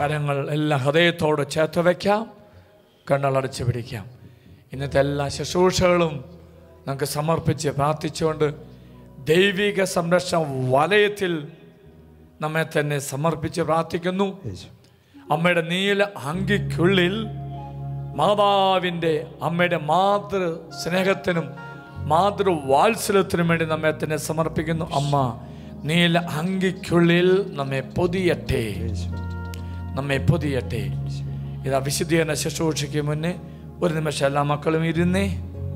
കരങ്ങൾ എല്ലാം ഹൃദയത്തോട് ചേർത്ത് വയ്ക്കാം കണ്ണുകളടച്ച് പിടിക്കാം ഇന്നത്തെ എല്ലാ ശുശ്രൂഷകളും നമുക്ക് സമർപ്പിച്ച് പ്രാർത്ഥിച്ചുകൊണ്ട് ദൈവിക സംരക്ഷണ വലയത്തിൽ നമ്മെ തന്നെ സമർപ്പിച്ച് പ്രാർത്ഥിക്കുന്നു അമ്മയുടെ നീല അങ്കിക്കുള്ളിൽ മാതാവിൻ്റെ അമ്മയുടെ മാതൃ സ്നേഹത്തിനും മാതൃ വാത്സല്യത്തിനും വേണ്ടി നമ്മെ തന്നെ സമർപ്പിക്കുന്നു അമ്മ നീല അങ്കിക്കുള്ളിൽ നമ്മെ പൊതിയട്ടെ നമ്മെ പൊതിയട്ടെ ഇത് വിശുദ്ധീകരണ ശുശ്രൂഷയ്ക്ക് മുന്നേ ഒരു നിമിഷം എല്ലാ മക്കളും ഇരുന്നേ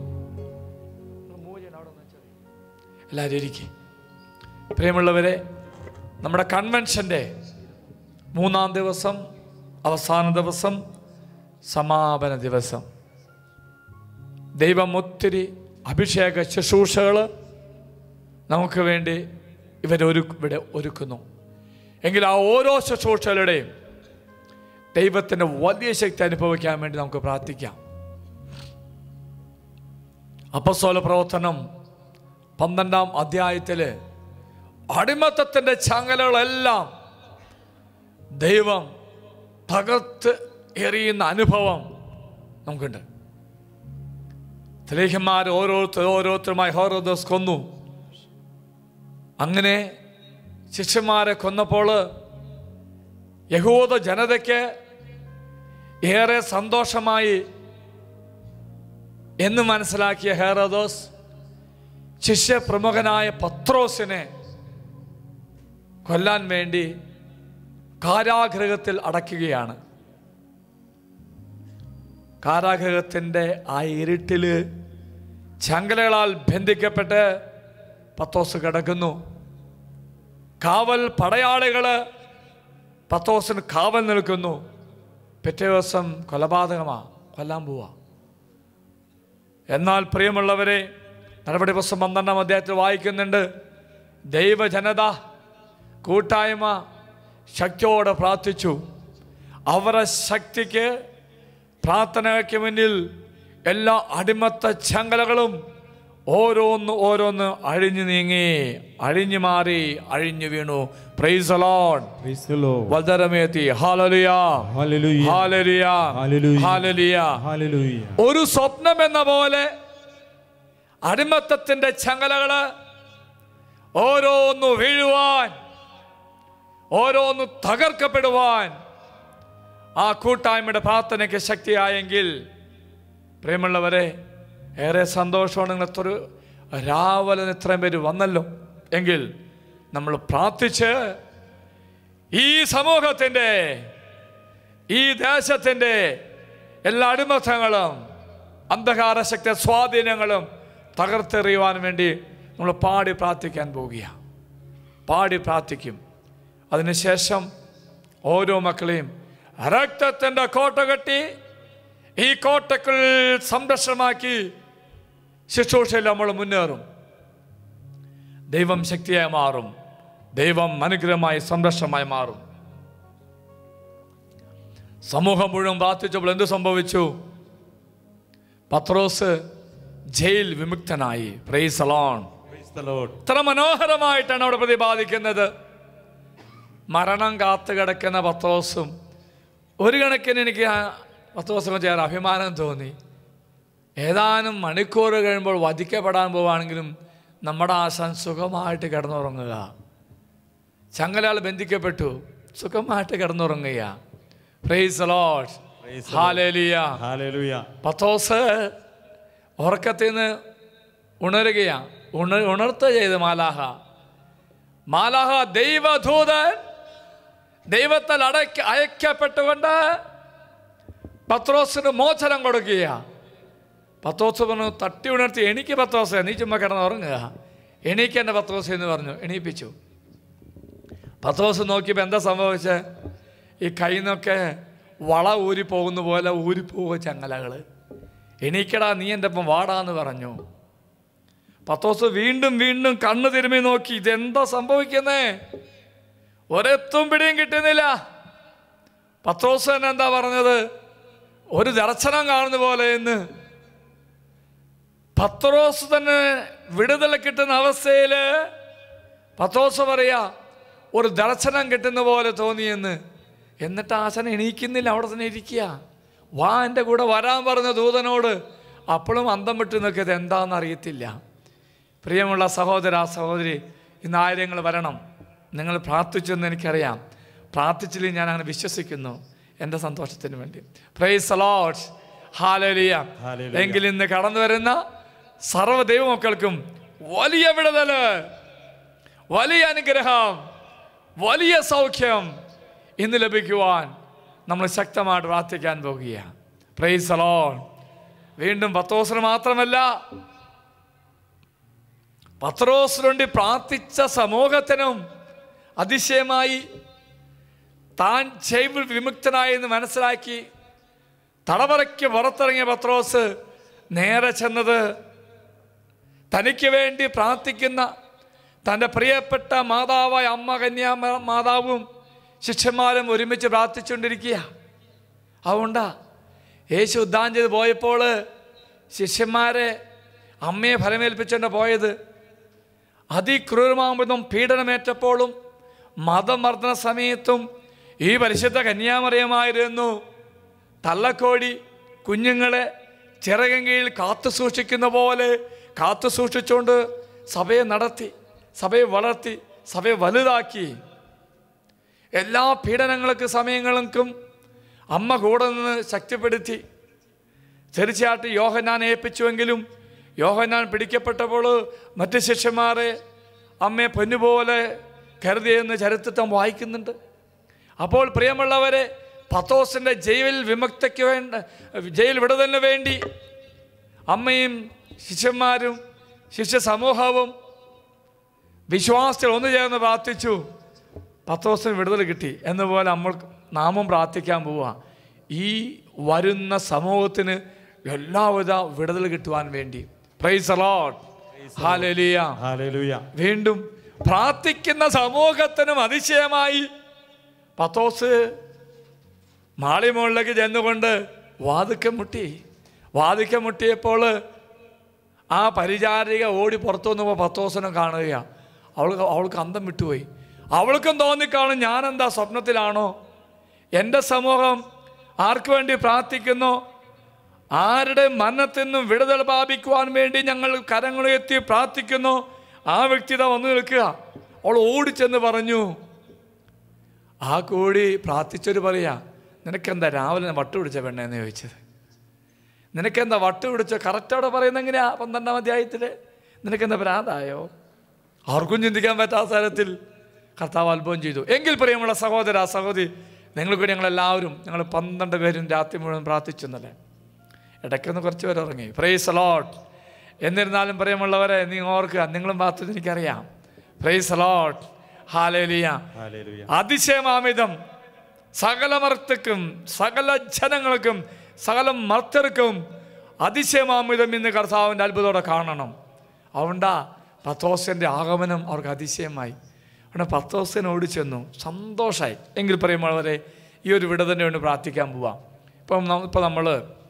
എല്ലാവരും ഇരിക്കും പ്രിയമുള്ളവരെ നമ്മുടെ കൺവെൻഷൻ്റെ മൂന്നാം ദിവസം അവസാന ദിവസം സമാപന ദിവസം ദൈവം ഒത്തിരി അഭിഷേക ശുശ്രൂഷകൾ നമുക്ക് വേണ്ടി ഇവരൊരു ഇവിടെ ഒരുക്കുന്നു എങ്കിൽ ആ ഓരോ ശുശ്രൂഷകളുടെയും ദൈവത്തിൻ്റെ വലിയ ശക്തി അനുഭവിക്കാൻ വേണ്ടി നമുക്ക് പ്രാർത്ഥിക്കാം അപ്പസ്തോല പ്രവർത്തനം പന്ത്രണ്ടാം അധ്യായത്തിൽ അടിമത്തത്തിൻ്റെ ചങ്ങലകളെല്ലാം ദൈവം തകർത്ത് എറിയുന്ന അനുഭവം നമുക്കുണ്ട് സ്ലേഹന്മാർ ഓരോരുത്തർ ഓരോരുത്തരുമായി ഓരോ ദിവസം കൊന്നു അങ്ങനെ ശിഷ്യന്മാരെ കൊന്നപ്പോൾ യഹൂദ ജനതയ്ക്ക് ഏറെ സന്തോഷമായി എന്ന് മനസ്സിലാക്കിയ ഹേറോദോസ് ശിഷ്യ പ്രമുഖനായ പത്രോസിനെ കൊല്ലാൻ വേണ്ടി കാരാഗൃഹത്തിൽ അടയ്ക്കുകയാണ് കാരാഗൃഹത്തിൻ്റെ ആ ഇരുട്ടിൽ ചങ്ങലകളാൽ ബന്ധിക്കപ്പെട്ട് പത്തോസ് കിടക്കുന്നു കാവൽ പടയാളികൾ പത്തോസിന് കാവൽ നിൽക്കുന്നു പിറ്റേ ദിവസം കൊലപാതകമാ കൊല്ലാൻ പോവാ എന്നാൽ പ്രിയമുള്ളവരെ നടപടി പുസ്തകം പന്ത്രണ്ടാം അധ്യായത്തിൽ വായിക്കുന്നുണ്ട് ദൈവജനത കൂട്ടായ്മ ശക്തിയോടെ പ്രാർത്ഥിച്ചു അവരുടെ ശക്തിക്ക് പ്രാർത്ഥനയ്ക്ക് മുന്നിൽ എല്ലാ അടിമത്ത ചങ്ങലകളും ഓരോന്ന് ഓരോന്ന് അഴിഞ്ഞു നീങ്ങി അഴിഞ്ഞു മാറി അഴിഞ്ഞു വീണു price alone Praise the Lord. വദരമേത്തി ഹാലലിയ Hallelujah. ഹാലലിയ Hallelujah. ഹാലലിയ Hallelujah. ഒരു സ്വപ്നം എന്ന പോലെ അടിമത്തത്തിന്റെ ചങ്ങലകള് ഓരോന്ന് വീഴുവാൻ ഓരോന്ന് തകർക്കപ്പെടുവാൻ ആ കൂട്ടായ്മയുടെ പ്രാർത്ഥനയ്ക്ക് ശക്തിയായെങ്കിൽ പ്രിയമുള്ളവരെ ഏറെ സന്തോഷമാണ് നിങ്ങൾ എത്ര രാവിലെ ഇത്രയും പേര് വന്നല്ലോ എങ്കിൽ നമ്മൾ പ്രാർത്ഥിച്ച് ഈ സമൂഹത്തിൻ്റെ ഈ ദേശത്തിൻ്റെ എല്ലാ അടിമത്തങ്ങളും അന്ധകാര ശക്തി സ്വാധീനങ്ങളും തകർത്തെറിയുവാൻ വേണ്ടി നമ്മൾ പാടി പ്രാർത്ഥിക്കാൻ പോവുകയാണ് പാടി പ്രാർത്ഥിക്കും അതിനുശേഷം ഓരോ മക്കളെയും രക്തത്തിൻ്റെ കോട്ട കെട്ടി ഈ കോട്ടക്കുൾ സംരക്ഷണമാക്കി ശുശ്രൂഷയിൽ നമ്മൾ മുന്നേറും ദൈവം ശക്തിയായി മാറും ദൈവം അനുഗ്രഹമായി സംരക്ഷണമായി മാറും സമൂഹം മുഴുവൻ പ്രാർത്ഥിച്ചപ്പോൾ എന്ത് സംഭവിച്ചു പത്രോസ് ജയിൽ വിമുക്തനായി praise alone Praise the Lord. ഇത്ര മനോഹരമായിട്ടാണ് അവിടെ പ്രതിപാദിക്കുന്നത് മരണം കാത്തു കിടക്കുന്ന പത്രോസും ഒരു കണക്കിന് എനിക്ക് ആ പത്രോസിനെ കുറിച്ച് ഏറെ അഭിമാനം തോന്നി ഏതാനും മണിക്കൂർ കഴിയുമ്പോൾ വധിക്കപ്പെടാൻ പോവുകയാണെങ്കിലും നമ്മുടെ ആശാൻ സുഖമായിട്ട് കിടന്നുറങ്ങുക ചങ്ങലാൾ ബന്ധിക്കപ്പെട്ടു സുഖമായിട്ട് കിടന്നുറങ്ങുക praise Lord Praise the Lord. ഹാലേലിയ Hallelujah. പത്തോസ് ഉറക്കത്തിൽ നിന്ന് ഉണരുകയാണ് ഉണ ഉണർത്ത ചെയ്ത് മാലാഹ മാലാഹ ദൈവദൂതൻ ദൈവത്താൽ അടയ്ക്ക അയക്കപ്പെട്ടുകൊണ്ട് പത്രോസിന് മോചനം കൊടുക്കുക പത്രോസ് പറഞ്ഞു തട്ടി ഉണർത്തി എനിക്ക് പത്രോസ് നീ ചുമ്മാ കിടന്ന് ഉറങ്ങുക എണീക്ക് എൻ്റെ പത്രോസ് എന്ന് പറഞ്ഞു എണീപ്പിച്ചു പത്രോസ് നോക്കിയപ്പോൾ എന്താ സംഭവിച്ചത് ഈ കയ്യിൽ നിന്നൊക്കെ വള ഊരി പോകുന്ന പോലെ ഊരിപ്പോവുക ചങ്ങലകൾ എണീക്കടാ നീ എൻ്റെ ഒപ്പം വാടാന്ന് പറഞ്ഞു പത്തോസ് വീണ്ടും വീണ്ടും കണ്ണ് തിരുമ്മി നോക്കി ഇതെന്താ സംഭവിക്കുന്നേ ഒരെത്തും പിടിയും കിട്ടുന്നില്ല പത്രോസ് തന്നെ എന്താ പറഞ്ഞത് ഒരു ദർശനം കാണുന്ന പോലെ എന്ന് പത്രോസ് തന്നെ വിടുതൽ കിട്ടുന്ന അവസ്ഥയിൽ പത്രോസ് പറയാ ഒരു ദർശനം കിട്ടുന്ന പോലെ തോന്നിയെന്ന് എന്നിട്ട് ആശൻ എണീക്കുന്നില്ല അവിടെ തന്നെ ഇരിക്കുക വാ എൻ്റെ കൂടെ വരാൻ പറഞ്ഞ ദൂതനോട് അപ്പോഴും അന്തം വിട്ട് നിൽക്കിയത് എന്താണെന്ന് അറിയത്തില്ല പ്രിയമുള്ള സഹോദര സഹോദരി ഇന്ന് ആയിരങ്ങൾ വരണം നിങ്ങൾ പ്രാർത്ഥിച്ചെന്ന് എനിക്കറിയാം പ്രാർത്ഥിച്ചില്ലെങ്കിൽ ഞാൻ അങ്ങനെ വിശ്വസിക്കുന്നു എൻ്റെ സന്തോഷത്തിന് വേണ്ടി പ്രൈസ് അലോട്ട് ഹാലലിയ Hallelujah. എങ്കിൽ ഇന്ന് കടന്നു വരുന്ന സർവ്വ ദൈവമക്കൾക്കും വലിയ വിടുതല് വലിയ അനുഗ്രഹം വലിയ സൗഖ്യം ഇന്ന് ലഭിക്കുവാൻ നമ്മൾ ശക്തമായിട്ട് പ്രാർത്ഥിക്കാൻ പോകുകയാണ് പ്രൈസ് അലോൺ വീണ്ടും പത്തോസിന് മാത്രമല്ല പത്രോസിന് വേണ്ടി പ്രാർത്ഥിച്ച സമൂഹത്തിനും അതിശയമായി താൻ ജൈവ വിമുക്തനായി എന്ന് മനസ്സിലാക്കി തടവറയ്ക്ക് പുറത്തിറങ്ങിയ പത്രോസ് നേരെ ചെന്നത് തനിക്ക് വേണ്ടി പ്രാർത്ഥിക്കുന്ന തൻ്റെ പ്രിയപ്പെട്ട മാതാവായ അമ്മ കന്യാ മാതാവും ശിഷ്യന്മാരും ഒരുമിച്ച് പ്രാർത്ഥിച്ചുകൊണ്ടിരിക്കുക അതുകൊണ്ടാ യേശു ഉദ്ധാനം ചെയ്ത് പോയപ്പോൾ ശിഷ്യന്മാരെ അമ്മയെ ഫലമേൽപ്പിച്ചുകൊണ്ട് പോയത് അതിക്രൂരമാകുമ്പോഴും പീഡനമേറ്റപ്പോഴും മതമർദ്ദന സമയത്തും ഈ പരിശുദ്ധ കന്യാമറിയമായിരുന്നു തള്ളക്കോടി കുഞ്ഞുങ്ങളെ ചിറകൻ കീഴിൽ കാത്തു സൂക്ഷിക്കുന്ന പോലെ കാത്തു സൂക്ഷിച്ചുകൊണ്ട് സഭയെ നടത്തി സഭയെ വളർത്തി സഭയെ വലുതാക്കി എല്ലാ പീഡനങ്ങൾക്ക് സമയങ്ങൾക്കും അമ്മ കൂടെ നിന്ന് ശക്തിപ്പെടുത്തി തീർച്ചയായിട്ടും യോഹന്നാൻ ഏൽപ്പിച്ചുവെങ്കിലും യോഹന്നാൻ പിടിക്കപ്പെട്ടപ്പോൾ മറ്റ് ശിഷ്യന്മാരെ അമ്മയെ പൊന്നുപോലെ കരുതിയെന്ന് ചരിത്രം വായിക്കുന്നുണ്ട് അപ്പോൾ പ്രിയമുള്ളവരെ പത്തോസിൻ്റെ ജയിൽ വിമുക്തയ്ക്ക് വേണ്ട ജയിൽ വിടുതലിന് വേണ്ടി അമ്മയും ശിഷ്യന്മാരും ശിഷ്യ സമൂഹവും വിശ്വാസത്തിൽ ഒന്നു ചേർന്ന് പ്രാർത്ഥിച്ചു പത്തോസിന് വിടുതൽ കിട്ടി എന്നപോലെ നമ്മൾ നാമും പ്രാർത്ഥിക്കാൻ പോവുക ഈ വരുന്ന സമൂഹത്തിന് എല്ലാവിധ വിടുതൽ കിട്ടുവാൻ വേണ്ടി പ്രൈസ് അലോട്ട് ഹാലലിയ ഹാലലുയ വീണ്ടും പ്രാർത്ഥിക്കുന്ന സമൂഹത്തിനും അതിശയമായി പത്തോസ് മാളിമുകളിലേക്ക് ചെന്നുകൊണ്ട് വാതുക്കം മുട്ടി വാതുക്കം മുട്ടിയപ്പോൾ ആ പരിചാരിക ഓടി പുറത്തു വന്നപ്പോൾ പത്തോസനം കാണുകയാണ് അവൾക്ക് അവൾക്ക് അന്തം വിട്ടുപോയി അവൾക്കും തോന്നിക്കാണും ഞാനെന്താ സ്വപ്നത്തിലാണോ എൻ്റെ സമൂഹം ആർക്കു വേണ്ടി പ്രാർത്ഥിക്കുന്നു ആരുടെ മരണത്തിൽ നിന്നും വിടുതൽ പ്രാപിക്കുവാൻ വേണ്ടി ഞങ്ങൾ കരങ്ങളുയർത്തി പ്രാർത്ഥിക്കുന്നു ആ വ്യക്തിത വന്നു നിൽക്കുക അവൾ ഓടിച്ചെന്ന് പറഞ്ഞു ആ കോഴി പ്രാർത്ഥിച്ചൊരു പറയാ നിനക്കെന്താ രാവിലെ വട്ട് പിടിച്ച പെണ്ണെന്ന് ചോദിച്ചത് നിനക്കെന്താ വട്ട് പിടിച്ച കറക്റ്റോടെ പറയുന്നത് എങ്ങനെയാ പന്ത്രണ്ടാം അധ്യായത്തിൽ നിനക്കെന്താ ഭ്രാന്തായോ ആർക്കും ചിന്തിക്കാൻ പറ്റാത്ത തരത്തിൽ കർത്താവ് അത്ഭുതം ചെയ്തു എങ്കിൽ പ്രിയമുള്ള സഹോദര സഹോദരി നിങ്ങൾ കൂടി ഞങ്ങളെല്ലാവരും ഞങ്ങൾ പന്ത്രണ്ട് പേരും രാത്രി മുഴുവൻ പ്രാർത്ഥിച്ചെന്നല്ലേ ഇടയ്ക്കൊന്ന് കുറച്ച് പേര് ഇറങ്ങി പ്രൈസ് അലോട്ട് എന്നിരുന്നാലും പ്രിയമുള്ളവരെ നീ ഓർക്കുക നിങ്ങളും പ്രാർത്ഥിച്ചു എനിക്കറിയാം പ്രൈസ് അലോട്ട് ഹാലേലിയ ഹാലലുയ അതിശയമാമിതം സകല മർത്തക്കും സകല ജനങ്ങൾക്കും സകല മർത്തർക്കും അതിശയമാമിതം ഇന്ന് കർത്താവിൻ്റെ അത്ഭുതത്തോടെ കാണണം അതുകൊണ്ടാ പത്തോസിൻ്റെ ആഗമനം അവർക്ക് അതിശയമായി അവിടെ പത്തോസിന് ഓടിച്ചെന്നു സന്തോഷമായി എങ്കിൽ പറയുമ്പോഴവരെ ഈ ഒരു വിടതന്നെ വേണ്ടി പ്രാർത്ഥിക്കാൻ പോവാം ഇപ്പം ന- ഇപ്പം നമ്മൾ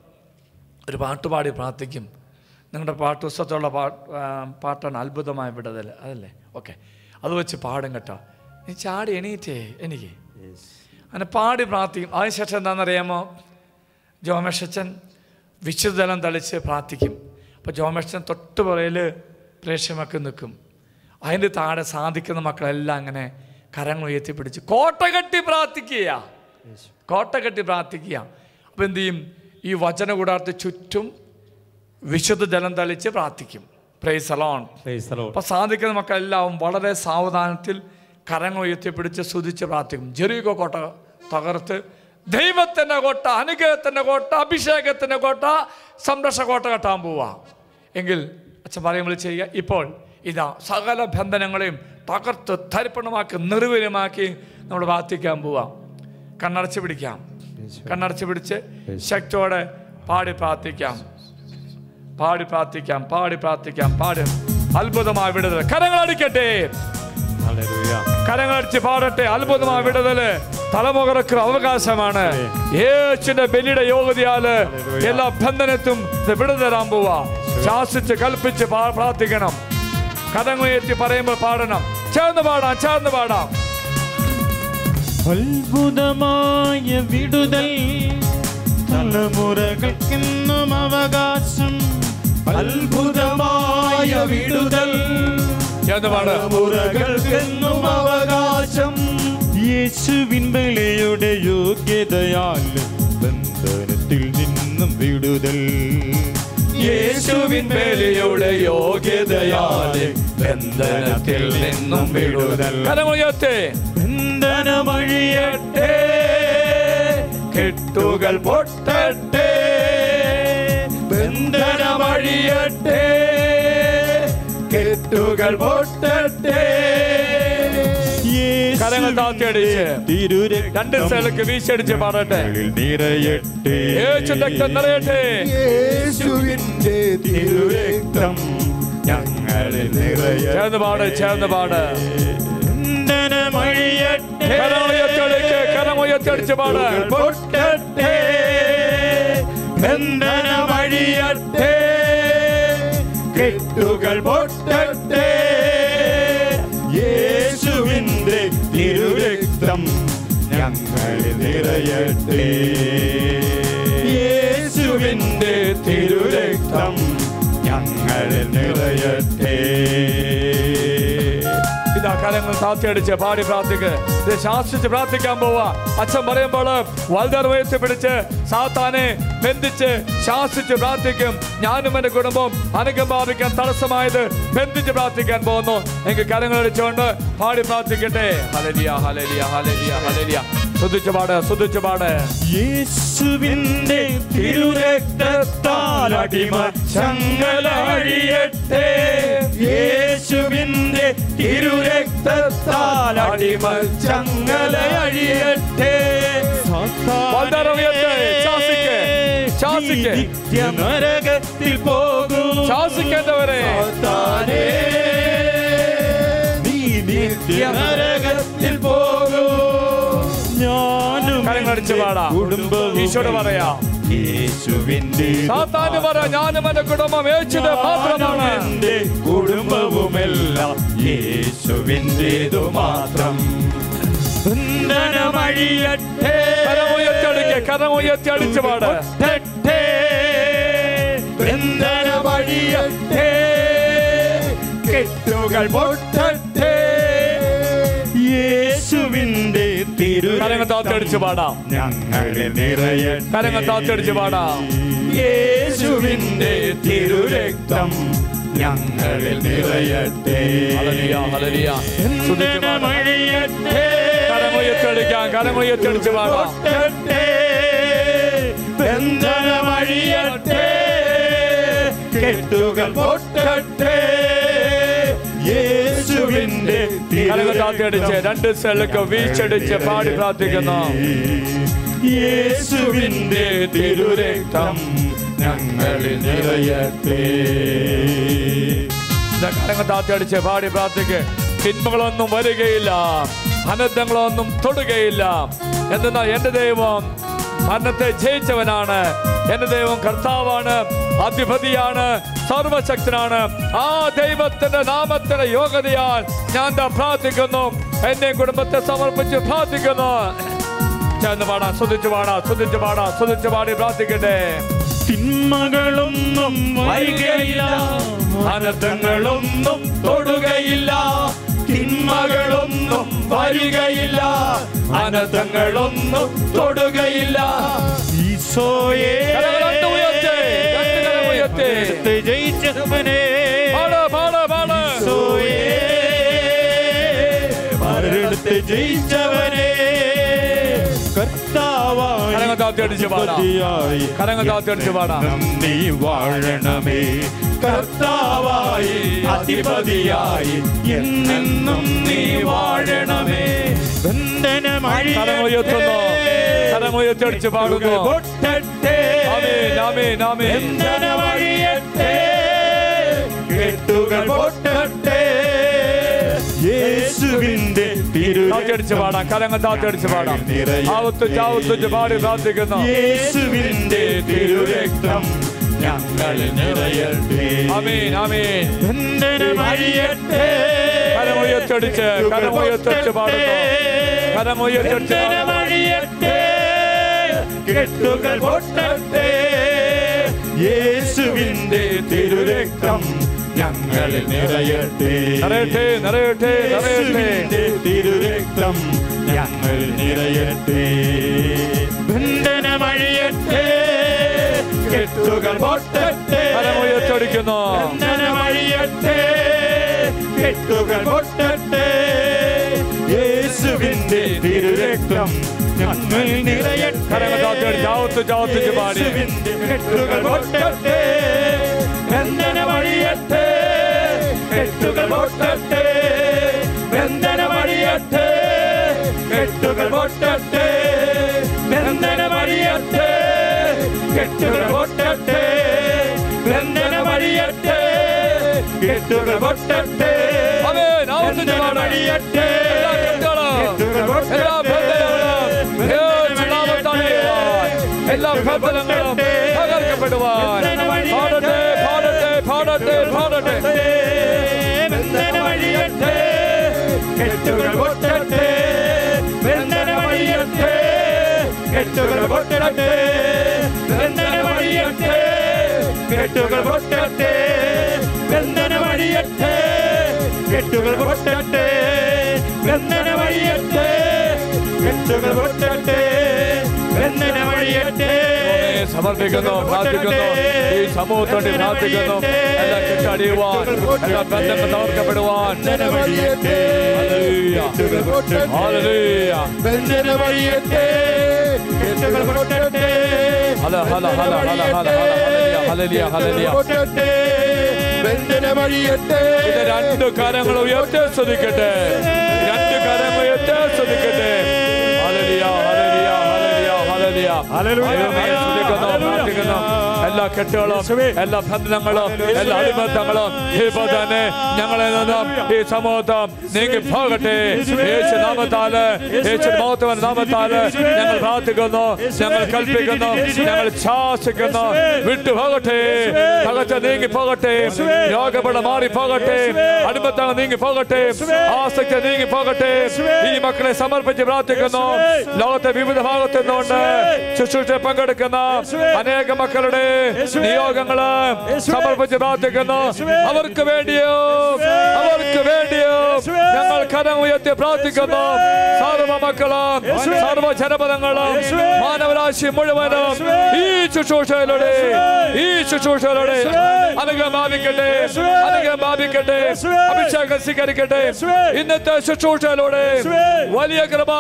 ഒരു പാട്ട് പാടി പ്രാർത്ഥിക്കും നിങ്ങളുടെ പാട്ട് പുസ്തകത്തുള്ള പാ ആ, പാട്ടാണ് അത്ഭുതമായ വിടുതൽ അതല്ലേ ഓക്കെ അത് വെച്ച് പാടും കേട്ടോ നീ ചാടി എണീറ്റേ എനിക്ക് അങ്ങനെ പാടി പ്രാർത്ഥിക്കും അതിനുശേഷം എന്താണെന്നറിയാമോ ജോമേഷച്ചൻ വിശുദ്ധലം തളിച്ച് പ്രാർത്ഥിക്കും അപ്പോൾ ജോമേഷച്ചൻ തൊട്ട് പുറയിൽ പ്രേക്ഷമൊക്കെ നിൽക്കും അതിൻ്റെ താഴെ സാധിക്കുന്ന മക്കളെല്ലാം അങ്ങനെ കരങ്ങൾ ഉയർത്തിപ്പിടിച്ച് കോട്ട കെട്ടി പ്രാർത്ഥിക്കുക കോട്ട കെട്ടി പ്രാർത്ഥിക്കുക അപ്പോൾ എന്ത് ചെയ്യും ഈ വചന കൂടാത്ത ചുറ്റും വിശുദ്ധ ജലം തളിച്ച് പ്രാർത്ഥിക്കും പ്രൈസ് അലോൺ പ്രൈസ് ദി ലോർഡ് അപ്പോൾ സാധിക്കുന്ന മക്കളെല്ലാം വളരെ സാവധാനത്തിൽ കരങ്ങൾ ഉയർത്തിപ്പിടിച്ച് സ്തുതിച്ച് പ്രാർത്ഥിക്കും ജെറീകോ കോട്ട തകർത്ത് ദൈവത്തിൻ്റെ കോട്ട അനുഗ്രഹത്തിൻ്റെ കോട്ട അഭിഷേകത്തിൻ്റെ കോട്ട സംരക്ഷ കോട്ട കെട്ടാൻ പോവാ എങ്കിൽ അച്ഛൻ പറയുമ്പോൾ ചെയ്യുക ഇപ്പോൾ ഇതാ സകല ബന്ധനങ്ങളെയും തകർത്ത് തരിപ്പണമാക്കി നിർവീര്യമാക്കി നമ്മൾ പ്രാർത്ഥിക്കാൻ പോവാം കണ്ണടച്ച് പിടിക്കാം കണ്ണടച്ച് പിടിച്ച് ശക്തിയോടെ പാടി പ്രാർത്ഥിക്കാം പാടി പ്രാർത്ഥിക്കാം പാടി പ്രാർത്ഥിക്കാം പാടി അത്ഭുതമായ വിടുതൽ കരങ്ങളടിക്കട്ടെ ഹല്ലേലൂയ കരങ്ങളടിച്ച് പാടട്ടെ അത്ഭുതമായ വിടുതല് തലമുറക്ക് അവകാശമാണ് യേശുവിന്റെ ബലിയുടെ യോഗ്യതയാല് എല്ലാ ബന്ധനത്തും ഇത് വിടുതരാൻ പോവാ ശാസിച്ച് കൽപ്പിച്ച് പാ- പ്രാർത്ഥിക്കണം കഥങ്ങളുയർത്തി പറയുമ്പോൾ പാടണം ചേർന്ന് പാടാം ചേർന്ന് പാടാം അത്ഭുതമായ വിടുതൽ തലമുറകൾക്കെന്നും അവകാശം അത്ഭുതമായ വിടുതൽ ചേർന്ന് പാട് തലമുറകൾക്കെന്നും അവകാശം യേശുവിൻ ബലിയുടെ യോഗ്യതയാൽ ബന്ധനത്തിൽ നിന്നും വിടുതൽ യേശുവിൻ ബലിയുടെ യോഗ്യതയാലെ ബന്ധനത്തിൽ നിന്നും വിടുതൽ കരമുയർത്തേ ബന്ധനമഴിയട്ടെ കെട്ടുകൾ പൊട്ടട്ടെ ബന്ധനമഴിയട്ടെ കെട്ടുകൾ പൊട്ടട്ടെ കരങ്ങൾ താത്തിയടിച്ച് രണ്ട് സ്ഥലക്ക് വീശടിച്ച് പാടട്ടെ നിറയട്ടെ യേശു രക്തം നിറയട്ടെ യേശുവിന്റെ തിരുരക്തം ഞങ്ങളിൽ നിറയട്ടെ ചേർന്ന് പാട് ചേർന്ന് പാട് ബന്ധനമഴിയട്ടെ കരമുയർത്തടിച്ച് കരമുയർത്തടിച്ച് പാട് പൊട്ടട്ടെ ബന്ധനമഴിയട്ടെ കെട്ടുകൾ പൊട്ടട്ടെ യേശുവിന്റെ തിരുരക്തം ഞങ്ങളിൽ നിറയട്ടെ യേശുവിന്റെ തിരുരക്തം ഞങ്ങളിൽ നിറയട്ടെ ഇതാ കരങ്ങൾ താത്തിയടിച്ച് പാടി പ്രാർത്ഥിക്ക് ഇത് ശാസിച്ച് പ്രാർത്ഥിക്കാൻ പോവാ അച്ഛൻ പറയുമ്പോൾ വളരെ ഉയർത്തി പിടിച്ച് സാത്താനെ ബന്ധിച്ച് ശാസിച്ച് പ്രാർത്ഥിക്കും ഞാനും എന്റെ കുടുംബം അനുഗം ഭാവിക്കാൻ തടസ്സമായത് ബന്ധിച്ച് പ്രാർത്ഥിക്കാൻ പോകുന്നു എനിക്ക് കരങ്ങൾ അടിച്ചുകൊണ്ട് പാടി പ്രാർത്ഥിക്കട്ടെ ഹലലിയ ഹലലിയ ഹലലിയ ഹലലിയ ശ്രദ്ധിച്ചു പാട് ശ്രദ്ധിച്ചു പാട് യേശുവിന്റെ തിരുരക്തത്താൽ അടിമ ചങ്ങല അഴിയട്ടെ യേശുവിന്റെ തിരുരക്തത്താൽ അടിമ ചങ്ങല അഴിയട്ടെ വളരെ ഉയർത്തി, ശാസിക്ക്, ശാസിക്ക്. നരകത്തിൽ പോകൂ ശാസിക്കേണ്ടവരെ സാത്താനേ, നീ നിത്യ നരകത്തിൽ പോകൂ ഞാനും കരങ്ങളടിച്ച് പാടാം. കുടുംബവും ഈശോട് പറയാം. യേശുവിന്റെ സാത്താന് പറ ഞാനും എന്റെ കുടുംബം യേശുടെ മാത്രമാണ് എന്റെ കുടുംബവുമെല്ലാം യേശുവിൻ്റെതു മാത്രം ബന്ധനമഴിയട്ടെ കരമുയർത്തിയടിക്ക് കരമുയർത്തിയടിച്ച് പാട് പൊട്ടട്ടെ ബന്ധനമഴിയട്ടെ കെട്ടുകൾ പൊട്ടട്ടെ യേശുവിന്റെ തിരു കരങ്ങൾ താത്തടിച്ച് പാടാം ഞങ്ങളിൽ നിറയട്ടെ കരങ്ങൾ താത്തടിച്ച് പാടാം യേശുവിന്റെ തിരുരക്തം ഞങ്ങളിൽ നിറയട്ടെ ഹല്ലേലൂയ, ഹല്ലേലൂയ. സ്തുതിച്ച് പാടാം. ബന്ധനമഴിയട്ടെ കരമുയർത്തിയടിക്കാം കരമുയർത്തിയടിച്ച് പാടാം പൊട്ടട്ടെ ബന്ധനമഴിയട്ടെ കെട്ടുകൾ പൊട്ടട്ടെ യേശുവിന്റെ കരങ്ങൾ താത്തിയടിച്ച് രണ്ട് സ്ഥലക്ക് വീച്ചടിച്ച് പാടി പ്രാർത്ഥിക്കുന്നു യേശുവിന്റെ തിരുരക്തം ഞങ്ങളിൽ നിറയട്ടെ ഇതാ കരങ്ങൾ താത്തിയടിച്ച് പാടി പ്രാർത്ഥിക്ക് തിന്മകളൊന്നും വരികയില്ല അനർത്ഥങ്ങളൊന്നും തൊടുകയില്ല എന്തെന്നാൽ എന്റെ ദൈവം മരണത്തെ ജയിച്ചവനാണ് എന്റെ ദൈവം കർത്താവാണ് അധിപതിയാണ് സർവശക്തനാണ് ആ ദൈവത്തിന്റെ നാമത്തിന്റെ യോഗ്യതയാൽ ഞാൻ ദാ പ്രാർത്ഥിക്കുന്നു എന്നെ കുടുംബത്തെ സമർപ്പിച്ച് പ്രാർത്ഥിക്കുന്നു ചേർന്ന് പാടാം ശ്രദ്ധിച്ചു പാടാം ശ്രദ്ധിച്ചു പാടാം ശ്രദ്ധിച്ചു പാടി പ്രാർത്ഥിക്കട്ടെ തിന്മകളൊന്നും വരികയില്ല അനർത്ഥങ്ങളൊന്നും തൊടുകയില്ല തിന്മകളൊന്നും വരികയില്ല അനർത്ഥങ്ങളൊന്നും തൊടുകയില്ല ഈശോയെ കരങ്ങൾ രണ്ടും ഉയർത്തി, രണ്ട് കരം ഉയർത്തി. മരണത്തെ ജയിച്ചവനെ പാട് പാട് പാട് ഈശോയെ മരണത്തെ ജയിച്ചവനെ കർത്താവായി കരങ്ങൾ താഴ്ത്തി അടിച്ച് പാടാം. അധിപതിയായി കരങ്ങൾ താഴ്ത്തി അടിച്ച് പാടാം. എന്നും നീ വാഴണമേ കർത്താവായി അധിപതിയായി എന്നെന്നും നീ വാഴണമേ കരങ്ങൾ ഉയർത്തുന്നു കരങ്ങൾ ഉയർത്തി അടിച്ച് പാടുന്നു പൊട്ടട്ടെ ആമേൻ ആമേൻ ആമേൻ ബന്ധനമഴിയട്ടെ കെട്ടുകൾ പൊട്ടട്ടെ യേശുവിന്റെ തിരു താഴ്ത്തി അടിച്ച് പാടാം കരങ്ങൾ താഴ്ത്തി അടിച്ച് പാടാം ആവത്ത് ചാവത്തുച്ച് പാടി പ്രാർത്ഥിക്കുന്നു യേശുവിന്റെ തിരുരക്തം ഞങ്ങളിൽ നിറയട്ടെ ആമേൻ ആമേൻ ബന്ധനമഴിയട്ടെ കരമുയർത്തടിച്ച് കരമുയർത്തടിച്ച് പാടുന്നു കരമുയർത്തടിച്ച് ബന്ധനമഴിയട്ടെ കെട്ടുകൾ പൊട്ടട്ടെ യേശുവിന്റെ തിരുരക്തം ഞങ്ങളിൽ നിറയട്ടെ നിറയട്ടെ നിറയട്ടെ നിറയട്ടെ യേശുവിന്റെ തിരുരക്തം ഞങ്ങൾ നിറയട്ടെ ബന്ധനമഴിയട്ടെ കെട്ടുകൾ പൊട്ടട്ടെ കരമുയർത്തടിക്കുന്നു ബന്ധനമഴിയട്ടെ കെട്ടുകൾ പൊട്ടട്ടെ യേശുവിന്റെ തിരുരക്തം ഞങ്ങൾ നിറയട്ടെ കരങ്ങൾ താഴ്ത്തി ചാവത്ത് ചാവത്തിച്ച് പാടി യേശുവിന്റെ കെട്ടുകൾ പൊട്ടട്ടെ ബന്ധനമഴിയട്ടെ കെട്ടുകൾ പൊട്ടട്ടെ ബന്ധനമഴിയട്ടെ കെട്ടുകൾ പൊട്ടട്ടെ ബന്ധനമഴിയട്ടെ കെട്ടുകൾ പൊട്ടട്ടെ ബന്ധനമഴിയട്ടെ കെട്ടുകൾ പൊട്ടട്ടെ ആമേൻ. ആവർത്തിച്ച് പാട്. ബന്ധനമഴിയട്ടെ എല്ലാ കെട്ടുകളും, എല്ലാ ബന്ധനങ്ങളും യേശു നാമത്താൽ ചെയ്യുവാൻ, എല്ലാ ബന്ധനങ്ങളും തകർക്കപ്പെടുവാൻ പാടട്ടെ പാടട്ടെ പാടട്ടെ പാടട്ടെ ബന്ധനമഴിയട്ടെ കെട്ടുകൾ പൊട്ടട്ടെ ബന്ധനമഴിയട്ടെ കെട്ടുകൾ പൊട്ടട്ടെ ബന്ധനമഴിയട്ടെ കെട്ടുകൾ പൊട്ടട്ടെ ബന്ധനമഴിയട്ടെ കെട്ടുകൾ പൊട്ടട്ടെ ബന്ധനമഴിയട്ടെ കെട്ടുകൾ പൊട്ടട്ടെ ബന്ധനമഴിയട്ടെ ദൈവമേ, സമർപ്പിക്കുന്നു പ്രാർത്ഥിക്കുന്നു ഈ സമൂഹത്തോണ്ടി പ്രാർത്ഥിക്കുന്നു എല്ലാം കെട്ടടിയുവാൻ എല്ലാ ബന്ധങ്ങൾ തകർക്കപ്പെടുവാൻ ഹല്ലേലൂയ. ഹല്ലേലൂയ. ഹല ഹല ഹല ഹല ഹല ഹല്ലേലൂയ ഹല്ലേലൂയ ഹല്ലേലൂയ ഇത് രണ്ട് കരങ്ങൾ ഉയർത്തി സ്തുതിക്കട്ടെ രണ്ട് കരങ്ങൾ ഉയർത്തി സ്തുതിക്കട്ടെ ഹല്ലേലൂയ ഹല്ലേലൂയ ഹല്ലേലൂയ ഹല്ലേലൂയ ദൈവമേ, സ്തുതിക്കുന്നു പ്രാർത്ഥിക്കുന്നു എല്ലാ കെട്ടുകളും എല്ലാ ബന്ധനങ്ങളും എല്ലാ അടിമത്തങ്ങളും ഇപ്പൊ തന്നെ ഞങ്ങളിൽ നിന്നും ഈ സമൂഹം നീങ്ങി പോകട്ടെ യേശു നാമത്താല് യേശു മഹത്വൻ നാമത്താല് ഞങ്ങൾ പ്രാർത്ഥിക്കുന്നു ഞങ്ങൾ കൽപ്പിക്കുന്നു ഞങ്ങൾ ശാസിക്കുന്നു വിട്ടു പോകട്ടെ തകച്ച നീങ്ങി പോകട്ടെ രോഗപ്പെട മാറി പോകട്ടെ അടിമത്തങ്ങൾ നീങ്ങി പോകട്ടെ ആസക്തി നീങ്ങി പോകട്ടെ ഈ മക്കളെ സമർപ്പിച്ച് പ്രാർത്ഥിക്കുന്നു ലോകത്തെ വിവിധ ഭാഗത്തു നിന്നുകൊണ്ട് ശുശ്രൂഷ പങ്കെടുക്കുന്ന അനേക മക്കളുടെ നിയോഗങ്ങള് സമർപ്പിച്ച് പ്രാർത്ഥിക്കുന്നു അവർക്ക് വേണ്ടിയോ അവർക്ക് വേണ്ടിയോ ഞങ്ങൾ കരം ഉയർത്തി പ്രാർത്ഥിക്കുന്നു സർവ മക്കളും സർവ ജനപദങ്ങളും മാനവരാശി മുഴുവനും ഈ ശുശ്രൂഷയിലൂടെ ഈ ശുശ്രൂഷയിലൂടെ അനുഗ്രഹം ഭാവിക്കട്ടെ അനുഗ്രഹം ഭാവിക്കട്ടെ അഭിഷേകം സ്വീകരിക്കട്ടെ ഇന്നത്തെ ശുശ്രൂഷയിലൂടെ വലിയ കൃപ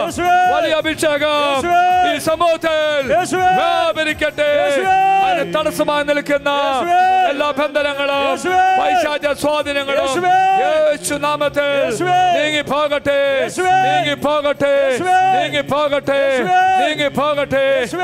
വലിയ അഭിഷേകം ഈ സമൂഹത്തിൽ വ്യാപരിക്കട്ടെ അതിന് തടസ്സമായി നിൽക്കുന്ന എല്ലാ ബന്ധനങ്ങളും പൈശാച സ്വാധീനങ്ങളും യേശു നാമത്തിൽ നീങ്ങി പോകട്ടെ നീങ്ങി പോകട്ടെ നീങ്ങി പോകട്ടെ നീങ്ങി പോകട്ടെ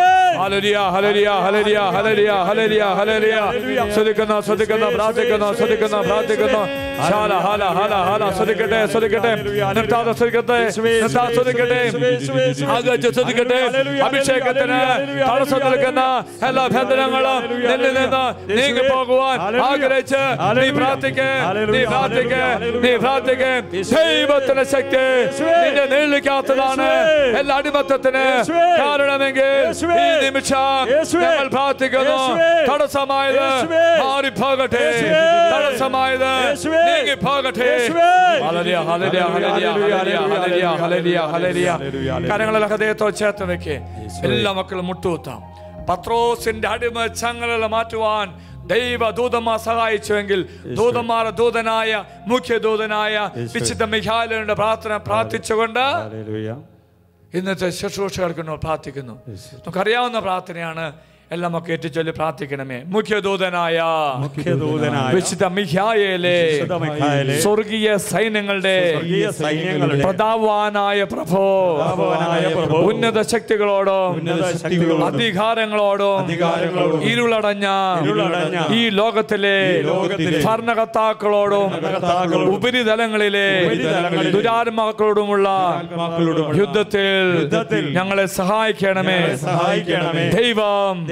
ഹലരിയ ഹലരിയ ഹലരിയ ഹലരിയ ഹലരിയ ഹലരിയ ശ്രദ്ധിക്കുന്നു ശ്രദ്ധിക്കുന്നു പ്രാർത്ഥിക്കുന്നു ശ്രദ്ധിക്കുന്നു പ്രാർത്ഥിക്കുന്നു ഹാല ഹാല ഹാല ഹാല ശ്രദ്ധിക്കട്ടെ ശ്രദ്ധിക്കട്ടെ നിർത്താതെ ശ്രദ്ധിക്കട്ടെ നിർത്താതെ ശ്രദ്ധിക്കട്ടെ ആഗ്രഹിച്ച് ശ്രദ്ധിക്കട്ടെ അഭിഷേകത്തിന് തടസ്സം നിൽക്കുന്ന എല്ലാ ബന്ധനങ്ങളും നിന്നിൽ നിന്ന് നീങ്ങി പോകുവാൻ ആഗ്രഹിച്ച് നീ പ്രാർത്ഥിക്ക് നീ പ്രാർത്ഥിക്ക് നീ പ്രാർത്ഥിക്ക് ദൈവത്തിന്റെ ശക്തി നിന്നെ നിഴലിക്കാത്തതാണ് എല്ലാ അടിമത്തത്തിന് കാരണമെങ്കിൽ ഈ നിമിഷം ഞങ്ങൾ പ്രാർത്ഥിക്കുന്നു തടസ്സമായത് മാറിപ്പോകട്ടെ തടസ്സമായത് നീങ്ങി പോകട്ടെ ഹല്ലേലൂയ ഹല്ലേലൂയ ഹല്ലേലൂയ ഹല്ലേലൂയ ഹല്ലേലൂയ ഹല്ലേലൂയ കരങ്ങളെല്ലാം ഹൃദയത്തോ ചേർത്ത് വെക്ക് എല്ലാ മക്കളും മുട്ടുകുത്താം പത്രോസിന്റെ അടിമ ചങ്ങല മാറ്റുവാൻ ദൈവ ദൂതന്മാർ സഹായിച്ചുവെങ്കിൽ ദൂതന്മാർ ദൂതനായ മുഖ്യ ദൂതനായ വിശുദ്ധ മിഖാലിന്റെ പ്രാർത്ഥന പ്രാർത്ഥിച്ചുകൊണ്ട് ഇന്നത്തെ ശുശ്രൂഷകർക്ക് പ്രാർത്ഥിക്കുന്നു നമുക്കറിയാവുന്ന പ്രാർത്ഥനയാണ് എല്ലാം ഒക്കെ ഏറ്റുചൊല്ലി പ്രാർത്ഥിക്കണമേ മുഖ്യദൂതനായ മുഖ്യദൂതനായ വിശുദ്ധ മിഖായേലെ വിശുദ്ധ മിഖായേലെ സ്വർഗീയ സൈന്യങ്ങളുടെ സ്വർഗീയ സൈന്യങ്ങളുടെ പ്രതാപവാനായ പ്രഭോ പ്രതാപവാനായ പ്രഭോ, ഉന്നത ശക്തികളോടും ഉന്നത ശക്തികളോടും അധികാരങ്ങളോടും അധികാരങ്ങളോടും ഇരുളടഞ്ഞ ഇരുളടഞ്ഞ ഈ ലോകത്തിലെ ലോകത്തിലെ ഭരണകർത്താക്കളോടും ഭരണകർത്താക്കളോടും ഉപരിതലങ്ങളിലെ ഉപരിതലങ്ങളിലെ ദുരാത്മാക്കളോടുമുള്ള ആത്മാക്കളോടുമുള്ള യുദ്ധത്തിൽ യുദ്ധത്തിൽ ഞങ്ങളെ സഹായിക്കണമേ ഞങ്ങളെ സഹായിക്കണമേ. ദൈവം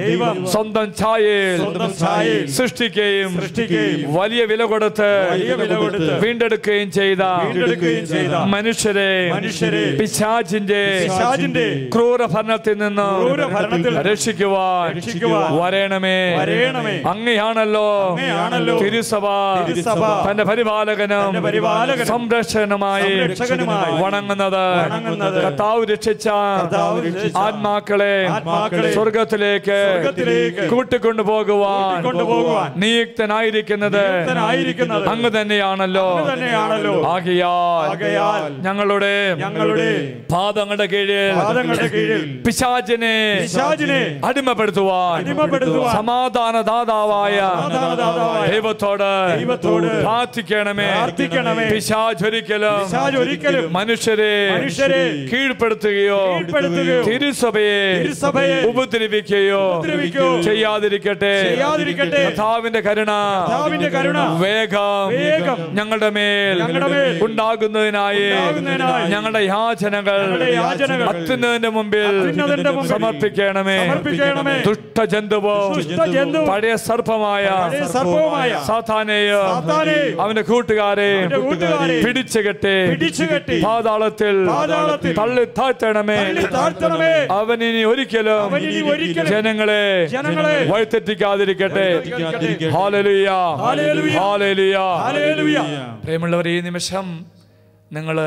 ദൈവം സ്വന്തം ഛായയിൽ സ്വന്തം ഛായയിൽ സൃഷ്ടിക്കുകയും സൃഷ്ടിക്കുകയും വലിയ വില കൊടുത്ത് വലിയ വില കൊടുത്ത് വീണ്ടെടുക്കുകയും ചെയ്ത വീണ്ടെടുക്കുകയും ചെയ്ത മനുഷ്യരെ മനുഷ്യരെ പിശാചിന്റെ പിശാചിന്റെ ക്രൂര ഭരണത്തിൽ നിന്ന് ക്രൂരഭരണത്തിൽ രക്ഷിക്കുവാൻ രക്ഷിക്കുവാൻ വരേണമേ വരേണമേ. അങ്ങയാണല്ലോ അങ്ങയാണല്ലോ തിരുസഭ തിരുസഭ തന്റെ പരിപാലകനും തന്റെ പരിപാലകനും സംരക്ഷകനുമായി സംരക്ഷകനുമായി വണങ്ങുന്നത് വണങ്ങുന്നത് കർത്താവ് രക്ഷിച്ച കർത്താവ് രക്ഷിച്ച ആത്മാക്കളെ ആത്മാക്കളെ സ്വർഗത്തിലേക്ക് സ്വർഗ്ഗത്തിലേക്ക് കൂട്ടിക്കൊണ്ടുപോകുവാൻ കൊണ്ടുപോകുവാൻ നിയുക്തനായിരിക്കുന്നത് നിയുക്തനായിരിക്കുന്നത് അങ്ങ് തന്നെയാണല്ലോ അങ്ങ് തന്നെയാണല്ലോ ആകയാൽ ആകയാൽ ഞങ്ങളുടെ ഞങ്ങളുടെ പാദങ്ങളുടെ കീഴിൽ പാദങ്ങളുടെ കീഴിൽ പിശാചിനെ പിശാചിനെ അടിമപ്പെടുത്തുവാൻ അടിമപ്പെടുത്തുവാൻ സമാധാനദാതാവായ സമാധാനദാതാവായ ദൈവത്തോട് ദൈവത്തോട് പ്രാർത്ഥിക്കണമേ പ്രാർത്ഥിക്കണമേ. പിശാചൊരിക്കലും പിശാച് ഒരിക്കലും മനുഷ്യരെ മനുഷ്യരെ കീഴ്പ്പെടുത്തുകയോ കീഴ്പ്പെടുത്തുകയോ തിരുസഭയെ തിരുസഭയെ ഉപദ്രവിക്കുകയോ ഉപദ്രവിക്കുകയോ ചെയ്യാതിരിക്കട്ടെ ചെയ്യാതിരിക്കട്ടെ. കർത്താവിന്റെ കരുണ കർത്താവിന്റെ കരുണ വേഗം വേഗം ഞങ്ങളുടെ മേൽ ഞങ്ങളുടെ മേൽ ഉണ്ടാകുന്നതിനായി ഉണ്ടാകുന്നതിനായി ഞങ്ങളുടെ യാചനകൾ ഞങ്ങളുടെ യാചനകൾ അത്യുന്നതിന്റെ മുമ്പിൽ അത്യുന്നതന്റെ മുമ്പിൽ സമർപ്പിക്കണമേ സമർപ്പിക്കണമേ. ദുഷ്ടജന്തുവും ദുഷ്ടജന്തുവും പഴയ സർപ്പമായ പഴയ സർപ്പവുമായ സാത്താനെയും സാത്താനെയും അവന്റെ കൂട്ടുകാരെ അവന്റെ കൂട്ടുകാരെ പിടിച്ചുകെട്ടി പിടിച്ചുകെട്ടി പാതാളത്തിൽ പാതാളത്തിൽ തള്ളി താഴ്ത്തണമേ തള്ളി താഴ്ത്തണമേ. അവൻ ഇനി ഒരിക്കലും അവൻ ഇനി ഒരിക്കലും ജനങ്ങളെ ജനങ്ങളെ വഴിതെറ്റിക്കാതിരിക്കട്ടെ വഴിതെറ്റിക്കാതിരിക്കട്ടെ. ഹാലലുയ ഹല്ലേലൂയ. ഹാലലുയ ഹല്ലേലൂയ. പ്രിയമുള്ളവർ ഈ നിമിഷം നിങ്ങൾ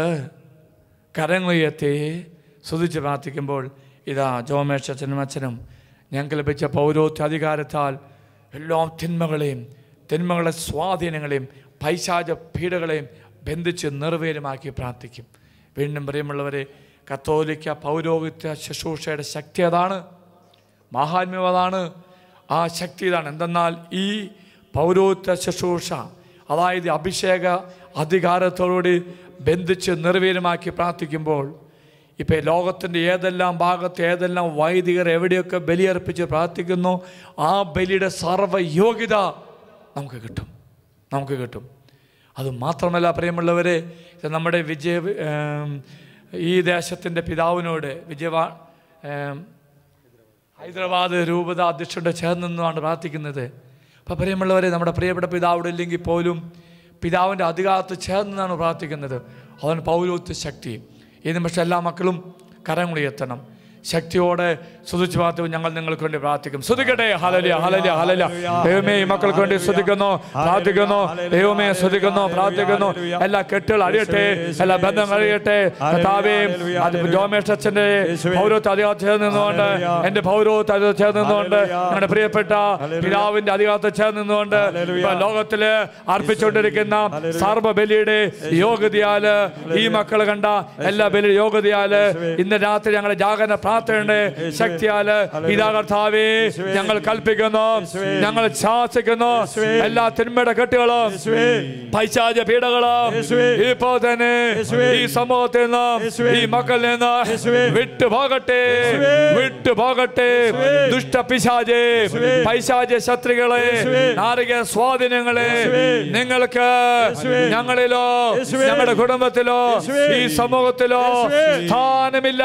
കരങ്ങളുയർത്തി സ്തുതിച്ച് പ്രാർത്ഥിക്കുമ്പോൾ ഇതാ ജോമേഷ് അച്ഛനും അച്ഛനും ഞങ്ങൾക്ക് ലഭിച്ച പൗരോത്യ അധികാരത്താൽ എല്ലാ തിന്മകളെയും തിന്മകളെ സ്വാധീനങ്ങളെയും പൈശാച പീഡകളെയും ബന്ധിച്ച് നിർവേരുമാക്കി പ്രാർത്ഥിക്കും വീണ്ടും പ്രിയമുള്ളവരെ കത്തോലിക്ക പൗരോഹിത്യ ശുശ്രൂഷയുടെ ശക്തി അതാണ് മാഹാത്മ്യം അതാണ് ആ ശക്തി ഇതാണ് എന്തെന്നാൽ ഈ പൗരോഹിത്യ ശുശ്രൂഷ അതായത് അഭിഷേക അധികാരത്തോടുകൂടി ബന്ധിച്ച് നിർവീര്യമാക്കി പ്രാർത്ഥിക്കുമ്പോൾ ഇപ്പം ലോകത്തിൻ്റെ ഏതെല്ലാം ഭാഗത്ത് ഏതെല്ലാം വൈദികർ എവിടെയൊക്കെ ബലിയർപ്പിച്ച് പ്രാർത്ഥിക്കുന്നു ആ ബലിയുടെ സർവ്വയോഗ്യത നമുക്ക് കിട്ടും നമുക്ക് കിട്ടും അത് മാത്രമല്ല പ്രിയമുള്ളവരെ ഇത് നമ്മുടെ വിജയ ഏം, ഈ ദേശത്തിൻ്റെ പിതാവിനോട് വിജയവാ ഏം, ഹൈദരാബാദ് രൂപത അധ്യക്ഷരുടെ ചേർന്ന് നിന്നാണ് പ്രാർത്ഥിക്കുന്നത് അപ്പോൾ പ്രിയമുള്ളവരെ നമ്മുടെ പ്രിയപ്പെട്ട പിതാവിടെ ഇല്ലെങ്കിൽ പോലും പിതാവിൻ്റെ അധികാരത്ത് ചേർന്ന് നിന്നാണ് പ്രാർത്ഥിക്കുന്നത് അവൻ പൗരോത്യ ശക്തി ഈ നിമിഷം എല്ലാ മക്കളും കരങ്ങളുയർത്തണം ശക്തിയോടെ സ്തുതിച്ച് പ്രാർത്ഥിക്കും ഞങ്ങൾ നിങ്ങൾക്ക് വേണ്ടി പ്രാർത്ഥിക്കും സ്തുതിക്കട്ടെ ഹലലിയ ഹലലിയ ഹലലിയ ദൈവമേ ഈ മക്കൾക്ക് വേണ്ടി സ്തുതിക്കുന്നു പ്രാർത്ഥിക്കുന്നു ദൈവമേ സ്തുതിക്കുന്നു പ്രാർത്ഥിക്കുന്നു എല്ലാ കെട്ടുകൾ അഴിയട്ടെ എല്ലാ ബന്ധങ്ങൾ അഴിയട്ടെ കർത്താവേ അത് ജോമേഷ് അച്ഛന്റെ പൗരത്വ അധികാരത്തിൽ ചേർന്ന് നിന്നുകൊണ്ട് എന്റെ പൗരത്വ അധികാരത്തിൽ ചേർന്ന് നിന്നുകൊണ്ട് ഞങ്ങളുടെ പ്രിയപ്പെട്ട പിതാവിന്റെ അധികാരത്തിൽ ചേർന്ന് നിന്നുകൊണ്ട് ഇപ്പൊ ലോകത്തില് അർപ്പിച്ചുകൊണ്ടിരിക്കുന്ന സർവ്വ ബലിയുടെ യോഗ്യതയാല് ഈ മക്കൾ കണ്ട എല്ലാ ബലി യോഗ്യതയാല് ഇന്ന് രാത്രി ഞങ്ങളുടെ ജാഗരണ പ്രാർത്ഥനയുടെ ശക്തിയാല് ഇതാ കർത്താവേ ഞങ്ങൾ കൽപ്പിക്കുന്നു ഞങ്ങൾ ശാസിക്കുന്നു എല്ലാ തിന്മയുടെ കെട്ടുകളും പൈശാച പീഡകളും ഇപ്പോ തന്നെ ഈ സമൂഹത്തിൽ നിന്ന് ഈ മക്കളിൽ നിന്ന് വിട്ടുപോകട്ടെ വിട്ടുപോകട്ടെ ദുഷ്ടപിശാചെ പൈശാച ശത്രുക്കളെ നാരിക സ്വാധീനങ്ങളെ നിങ്ങൾക്ക് ഞങ്ങളിലോ ഞങ്ങളുടെ കുടുംബത്തിലോ ഈ സമൂഹത്തിലോ സ്ഥാനമില്ല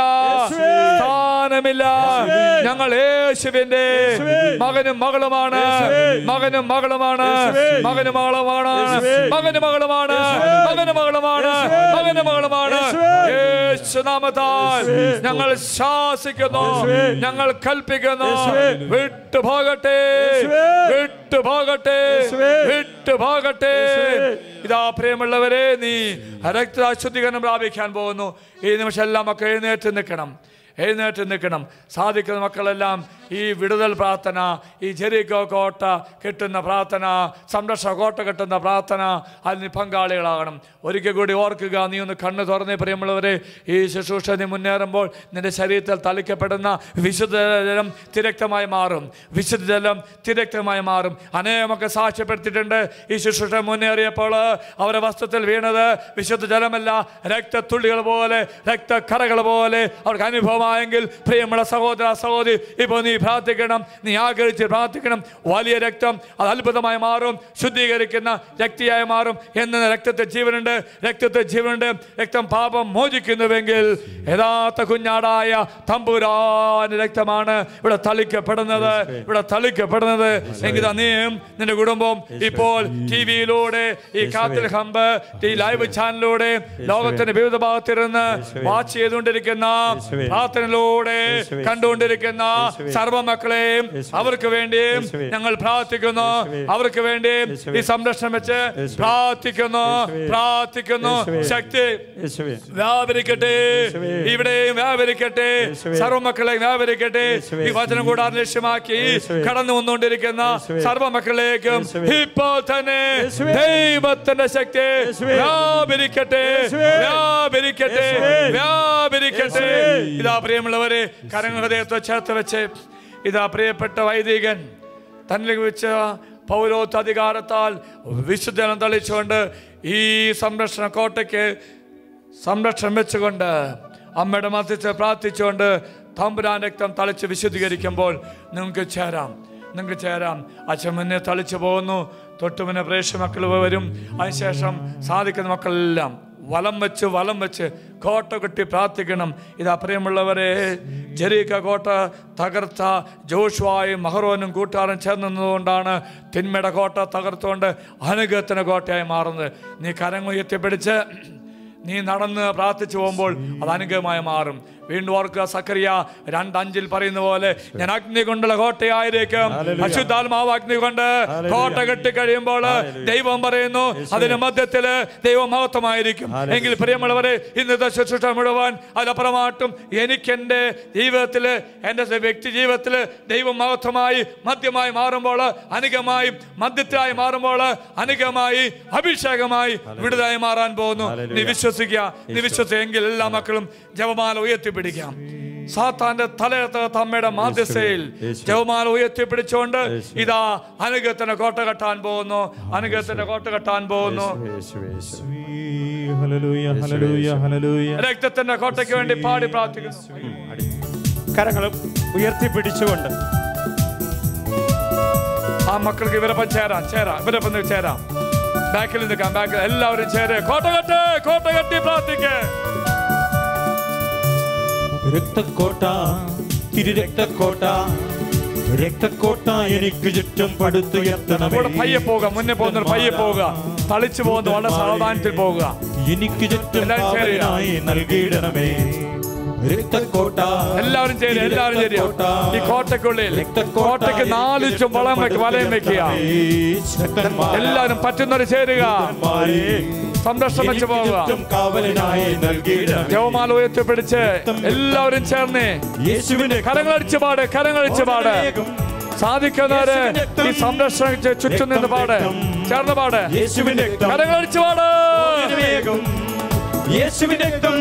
സ്ഥാനമില്ല ഞങ്ങൾ യേശുവിന്റെ മകനും മകളുമാണ് മകനും മകളുമാണ് മകനും മകളുമാണ് മകനും മകളുമാണ് മകനും മകളുമാണ് മകനും മകളുമാണ് യേശുനാമത്താൽ ഞങ്ങൾ ശാസിക്കുന്നു ഞങ്ങൾ കൽപ്പിക്കുന്നു വിട്ടുപോകട്ടെ വിട്ടുപോകട്ടെ വിട്ടുപോകട്ടെ ഇതാ പ്രിയമുള്ളവരെ നീ രക്താശുദ്ധീകരണം പ്രാപിക്കാൻ പോകുന്നു ഈ നിമിഷം എല്ലാം ഒക്കെ എഴുന്നേറ്റ് നിൽക്കണം എഴുന്നേറ്റ് നിൽക്കണം സാധിക്കുന്ന മക്കളെല്ലാം ഈ വിടുതൽ പ്രാർത്ഥന ഈ ജെറിക്കോ കോട്ട കെട്ടുന്ന പ്രാർത്ഥന സംരക്ഷണ കോട്ട കെട്ടുന്ന പ്രാർത്ഥന അതിന് പങ്കാളികളാകണം ഒരിക്കൽ കൂടി ഓർക്കുക നീ ഒന്ന് കണ്ണ് തുറന്നേ പ്രിയമുള്ളവരെ ഈ ശുശ്രൂഷ നീ മുന്നേറുമ്പോൾ നിന്റെ ശരീരത്തിൽ തളിക്കപ്പെടുന്ന വിശുദ്ധ ജലം തിരക്തമായി മാറും വിശുദ്ധ ജലം തിരക്തമായി മാറും അനേകമൊക്കെ സാക്ഷ്യപ്പെടുത്തിയിട്ടുണ്ട് ഈ ശുശ്രൂഷ മുന്നേറിയപ്പോൾ അവരുടെ വസ്ത്രത്തിൽ വീണത് വിശുദ്ധ ജലമല്ല രക്തത്തുള്ളികൾ പോലെ രക്തക്കറകൾ പോലെ അവർക്ക് അനുഭവമായി അനുഭവമായെങ്കിൽ പ്രിയമുള്ള സഹോദര സഹോദരി ഇപ്പോൾ നീ പ്രാർത്ഥിക്കണം നീ ആഗ്രഹിച്ച് പ്രാർത്ഥിക്കണം വലിയ രക്തം അത് അത്ഭുതമായി മാറും ശുദ്ധീകരിക്കുന്ന രക്തിയായി മാറും എന്ന രക്തത്തെ ജീവനുണ്ട് രക്തത്തെ ജീവനുണ്ട് രക്തം പാപം മോചിക്കുന്നുവെങ്കിൽ യഥാർത്ഥ കുഞ്ഞാടായ തമ്പുരാന് രക്തമാണ് ഇവിടെ തളിക്കപ്പെടുന്നത് ഇവിടെ തളിക്കപ്പെടുന്നത് എങ്കിൽ നീയും നിന്റെ കുടുംബം ഇപ്പോൾ ടി വിയിലൂടെ ഈ കാത്തിൽ ഹമ്പ് ഈ ലൈവ് ചാനലിലൂടെ ലോകത്തിന്റെ വിവിധ ഭാഗത്തിരുന്ന് വാച്ച് ചെയ്തുകൊണ്ടിരിക്കുന്ന പ്രാർത്ഥനയിലൂടെ കണ്ടുകൊണ്ടിരിക്കുന്ന സർവ മക്കളെയും അവർക്ക് വേണ്ടിയും ഞങ്ങൾ പ്രാർത്ഥിക്കുന്നു അവർക്ക് വേണ്ടിയും ഈ സംരക്ഷണം വെച്ച് പ്രാർത്ഥിക്കുന്നു പ്രാർത്ഥിക്കുന്നു ശക്തി യേശുവേ വ്യാപരിക്കട്ടെ ഇവിടെയും വ്യാപരിക്കട്ടെ സർവമക്കളെ വ്യാപരിക്കട്ടെ ഈ വചനം കൂടാതെ ലക്ഷ്യമാക്കി കടന്നു വന്നുകൊണ്ടിരിക്കുന്ന സർവമക്കളിലേക്കും ഇപ്പോൾ തന്നെ ദൈവത്തിന്റെ ശക്തി വ്യാപരിക്കട്ടെ വ്യാപരിക്കട്ടെ വ്യാപരിക്കട്ടെ ഇതാ പ്രിയമുള്ളവരെ കരങ്ങൾ ഹൃദയത്തെ ചേർത്ത് വെച്ച് ഇതാ പ്രിയപ്പെട്ട വൈദികൻ തന്നിൽ വെച്ച പൗരോത്ത അധികാരത്താൽ വിശുദ്ധനം തളിച്ചുകൊണ്ട് ഈ സംരക്ഷണ കോട്ടയ്ക്ക് സംരക്ഷണം വെച്ചുകൊണ്ട് അമ്മയുടെ മധ്യത്തെ പ്രാർത്ഥിച്ചുകൊണ്ട് തമ്പുരാൻ രക്തം തളിച്ച് വിശുദ്ധീകരിക്കുമ്പോൾ നിങ്ങൾക്ക് ചേരാം നിങ്ങൾക്ക് ചേരാം അച്ഛൻ മുന്നേ തളിച്ചു പോകുന്നു തൊട്ടുമുന്നെ പ്രേക്ഷ മക്കൾ വരും അതിനുശേഷം സാധിക്കുന്ന മക്കളെല്ലാം വലം വെച്ച് വലം വെച്ച് കോട്ട കെട്ടി പ്രാർത്ഥിക്കണം ഇതാ പ്രിയമുള്ളവരെ ജെറീക്ക കോട്ട തകർത്ത ജോഷുവായും മഹറോനും കൂട്ടാറും ചേർന്ന് നിന്നുകൊണ്ടാണ് തിന്മയുടെ കോട്ട തകർത്തുകൊണ്ട് അനുഗ്രഹത്തിന് കോട്ടയായി മാറുന്നത് നീ കരങ്ങുയർത്തി പിടിച്ച് നീ നടന്ന് പ്രാർത്ഥിച്ചു പോകുമ്പോൾ അത് അനുഗ്രഹമായി മാറും വീണ്ടും ഓർക്കുക സക്കറിയ രണ്ടഞ്ചിൽ പറയുന്ന പോലെ ഞാൻ അഗ്നി കൊണ്ടുള്ള കോട്ടയായിരിക്കും അശുദ്ധാത്മാവ് അഗ്നി കൊണ്ട് കോട്ട കെട്ടി കഴിയുമ്പോൾ ദൈവം പറയുന്നു അതിന് മധ്യത്തില് ദൈവം മഹത്വമായിരിക്കും എങ്കിൽ പ്രിയമുള്ളവരെ ഇന്നത്തെ ശുശ്രൂഷ മുഴുവൻ അതിലപ്പുറമായിട്ടും എനിക്ക് എൻ്റെ ജീവിതത്തില് എൻ്റെ വ്യക്തി ജീവിതത്തില് ദൈവം മഹത്വമായി മദ്യമായി മാറുമ്പോൾ അനികമായി മദ്യത്തിലായി മാറുമ്പോൾ അനികമായി അഭിഷേകമായി വിടുതലായി മാറാൻ പോകുന്നു നീ വിശ്വസിക്കുക നീ വിശ്വസിയെങ്കിൽ എല്ലാ മക്കളും ജപമാല ഉയർത്തിപ്പിടിക്കാം സാത്താന്റെ തലയത്ത് തമ്മയുടെ മാധ്യസ്ഥയിൽ ജവമാല ഉയർത്തിപ്പിടിച്ചുകൊണ്ട് ഇതാ അനുഗ്രഹത്തിന്റെ കോട്ട കെട്ടാൻ പോകുന്നു അനുഗ്രഹത്തിന്റെ കോട്ട കെട്ടാൻ പോകുന്നു യേശുവേ യേശുവേ ഹല്ലേലൂയ ഹല്ലേലൂയ ഹല്ലേലൂയ രക്തത്തിന്റെ കോട്ടയ്ക്ക് വേണ്ടി പാടി പ്രാർത്ഥിക്കുന്നു കരങ്ങൾ ഉയർത്തിപ്പിടിച്ചുകൊണ്ട് ആ മക്കൾക്ക് ഇവരൊപ്പം ചേരാം ചേരാം ഇവരൊപ്പം നിന്ന് ചേരാം ബാക്കിൽ നിൽക്കാം ബാക്കിൽ എല്ലാവരും ചേര് കോട്ട കെട്ട് കോട്ട കെട്ടി പ്രാർത്ഥിക്കേ രക്തക്കോട്ട തിരുരക്തക്കോട്ട രക്തക്കോട്ട എനിക്ക് ചുറ്റും പടുത്തുയർത്തണമേ ഇവിടെ പയ്യെ പോവുക മുന്നേ പോകുന്നവർ പയ്യെ പോവുക തളിച്ചു പോകുന്ന വളരെ സാവധാനത്തിൽ പോവുക എനിക്ക് ചുറ്റും എല്ലാവരും ചേരുക. കാവലിനായി നൽകിയിടണമേ രക്തക്കോട്ട എല്ലാവരും ചേരുക എല്ലാവരും ചേരുക ഈ കോട്ടയ്ക്കുള്ളിൽ കോട്ടയ്ക്ക് നാല് ചും വളം വെക്ക് വലയം വെക്കുക എല്ലാവരും പറ്റുന്നവർ ചേരുക സംരക്ഷണം വെച്ച് പോവുക കാവലിനായി നൽകിയിടണമേ ജവമാല ഉയർത്തിപ്പിടിച്ച് എല്ലാവരും ചേർന്ന് യേശുവിനെ കരങ്ങളടിച്ച് പാട് കരങ്ങളടിച്ച് പാട് സാധിക്കുന്നവര് ഈ സംരക്ഷണം ചുറ്റും നിന്ന് പാട് ചേർന്ന് പാട് യേശുവിന്റെ രക്തം കരങ്ങളടിച്ച് പാട് വേഗം യേശുവിന്റെ രക്തം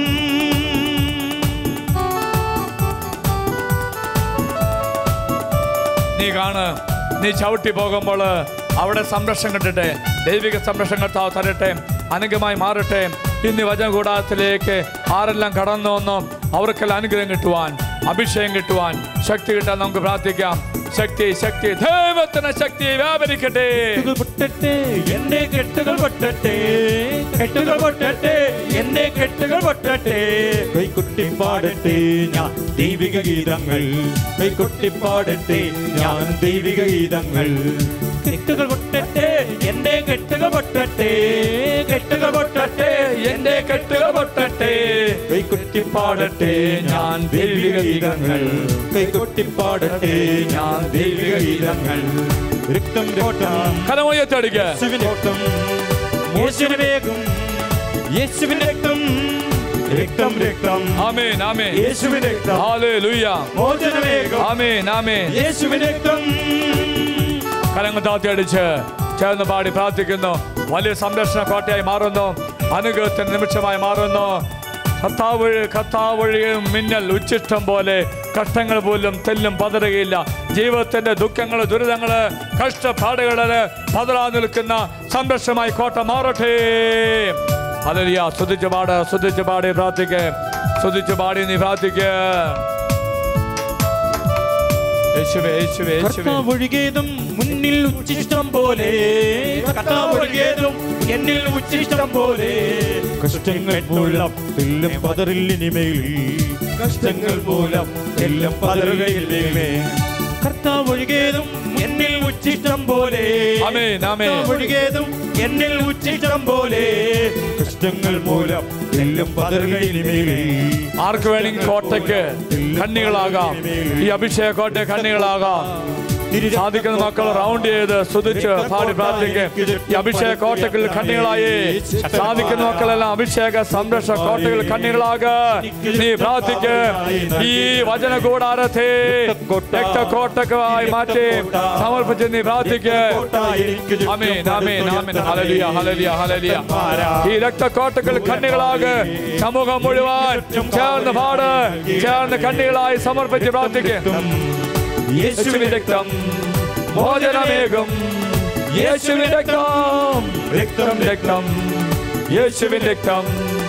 നീ കാണ് നീ ചവിട്ടി പോകുമ്പോൾ അവിടെ സംരക്ഷണം കിട്ടട്ടെ ദൈവിക സംരക്ഷണം കർത്താവ് തരട്ടെ അനുഗ്രഹമായി മാറട്ടെ ഇന്ന് വചന കൂടാരത്തിലേക്ക് ആരെല്ലാം കടന്നു വന്നോ അവർക്കെല്ലാം അനുഗ്രഹം കിട്ടുവാൻ അഭിഷേകം കിട്ടുവാൻ ശക്തി കിട്ടാൻ നമുക്ക് പ്രാർത്ഥിക്കാം ശക്തി ശക്തി ദൈവത്തിന് ശക്തി വ്യാപരിക്കട്ടെ കെട്ടുകൾ പൊട്ടട്ടെ എന്റെ കെട്ടുകൾ പൊട്ടട്ടെ കെട്ടുകൾ പൊട്ടട്ടെ എന്റെ കെട്ടുകൾ പൊട്ടട്ടെ കൈക്കുട്ടി പാടട്ടെ ഞാൻ ദൈവിക ഗീതങ്ങൾ കൈക്കുട്ടി പാടട്ടെ ഞാൻ ദൈവിക ഗീതങ്ങൾ കെട്ടുകൾ പൊട്ടട്ടെ എന്റെ കെട്ടുകൾ പൊട്ടട്ടെ കെട്ടുകൾ പൊട്ടട്ടെ എന്റെ കെട്ടുകൾ പൊട്ടട്ടെ കൈക്കുട്ടി പാടട്ടെ ഞാൻ ദൈവിക ഗീതങ്ങൾ കൈകൊട്ടി പാടട്ടെ ഞാൻ ദൈവിക ഗീതങ്ങൾ രക്തം കോട്ടം കരമുയർത്തടിക്ക യേശുവിന്റെ രക്തം യേശുവിന്റെ വേഗം യേശുവിന്റെ രക്തം രക്തം രക്തം ആമേൻ ആമേൻ യേശുവിന്റെ രക്തം ഹല്ലേലൂയ മോചന വേഗം ആമേൻ ആമേൻ യേശുവിന്റെ രക്തം കരങ്ങൾ താത്തിയടിച്ച് ചേർന്ന് പാടി പ്രാർത്ഥിക്കുന്നു വലിയ സംരക്ഷണ കോട്ടയായി മാറുന്നു അനുഗ്രഹത്തിന് നിമിഷമായി മാറുന്നു കത്താവ് വഴി കത്താവ് വഴിയും മിന്നൽ ഉച്ചിഷ്ടം പോലെ കഷ്ടങ്ങൾ പോലും തെല്ലും പതറുകയില്ല ജീവിതത്തിന്റെ ദുഃഖങ്ങൾ ദുരിതങ്ങള് കഷ്ടപ്പാടുകളില് പതറാ നിൽക്കുന്ന സംരക്ഷണമായി കോട്ട മാറട്ടെ അതലിയ ശ്രദ്ധിച്ച് പാട് ശ്രദ്ധിച്ച് പാടി പ്രാർത്ഥിക്കേ സ്തുതിച്ച് പാടി നീ പ്രാർത്ഥിക്കുക യേശുവേ യേശുവേ യേശുവേ കർത്താവൊഴുകിയതും മുന്നിൽ ഉച്ചിഷ്ടം പോലെ കർത്താവൊഴുകിയതും എന്നിൽ ഉച്ചിഷ്ടം പോലെ കഷ്ടങ്ങൾ മൂലം എല്ലാം പതറില്ലിനിമേൽ കഷ്ടങ്ങൾ മൂലം എല്ലാം പതറുകയില്ലേ കർത്താവൊഴുകിയതും എന്നിൽ ഉച്ചിഷ്ടം പോലെ ആമേൻ, ആമേൻ. ഒഴുകിയതും എന്നിൽ ഉച്ചിഷ്ടം പോലെ കഷ്ടങ്ങൾ മൂലം എല്ലാം പതറുകയില്ലേ ആർക്ക് വേണമെങ്കിൽ കോട്ടയ്ക്ക് കണ്ണികളാകാം ഈ അഭിഷേക കോട്ട കണ്ണികളാകാം സാധിക്കുന്ന മക്കൾ റൗണ്ട് ചെയ്ത് സ്തുതിച്ച് പാടി പ്രാർത്ഥിക്കും ഈ അഭിഷേക കോട്ടകൾ കണ്ണികളായി സാധിക്കുന്ന മക്കളെല്ലാം അഭിഷേക സംരക്ഷണ കോട്ടകൾ കണ്ണികളാക നീ പ്രാർത്ഥിക്ക് ഈ വചന കൂടാരത്തെ രക്തക്കോട്ടകളായി മാറ്റി സമർപ്പിച്ച് നീ പ്രാർത്ഥിക്ക് ആമേൻ ആമേൻ ആമേൻ ഹല്ലേലൂയ ഹല്ലേലൂയ ഹല്ലേലൂയ ഈ രക്തക്കോട്ടകൾ കണ്ണികളാകെ സമൂഹം മുഴുവൻ ചേർന്ന് പാട് ചേർന്ന് കണ്ണികളായി സമർപ്പിച്ച് പ്രാർത്ഥിക്കും യേശുവിൻ രക്തം മോചനമേകും യേശുവിൻ രക്തം രക്തം രക്തം യേശുവിൻ രക്തം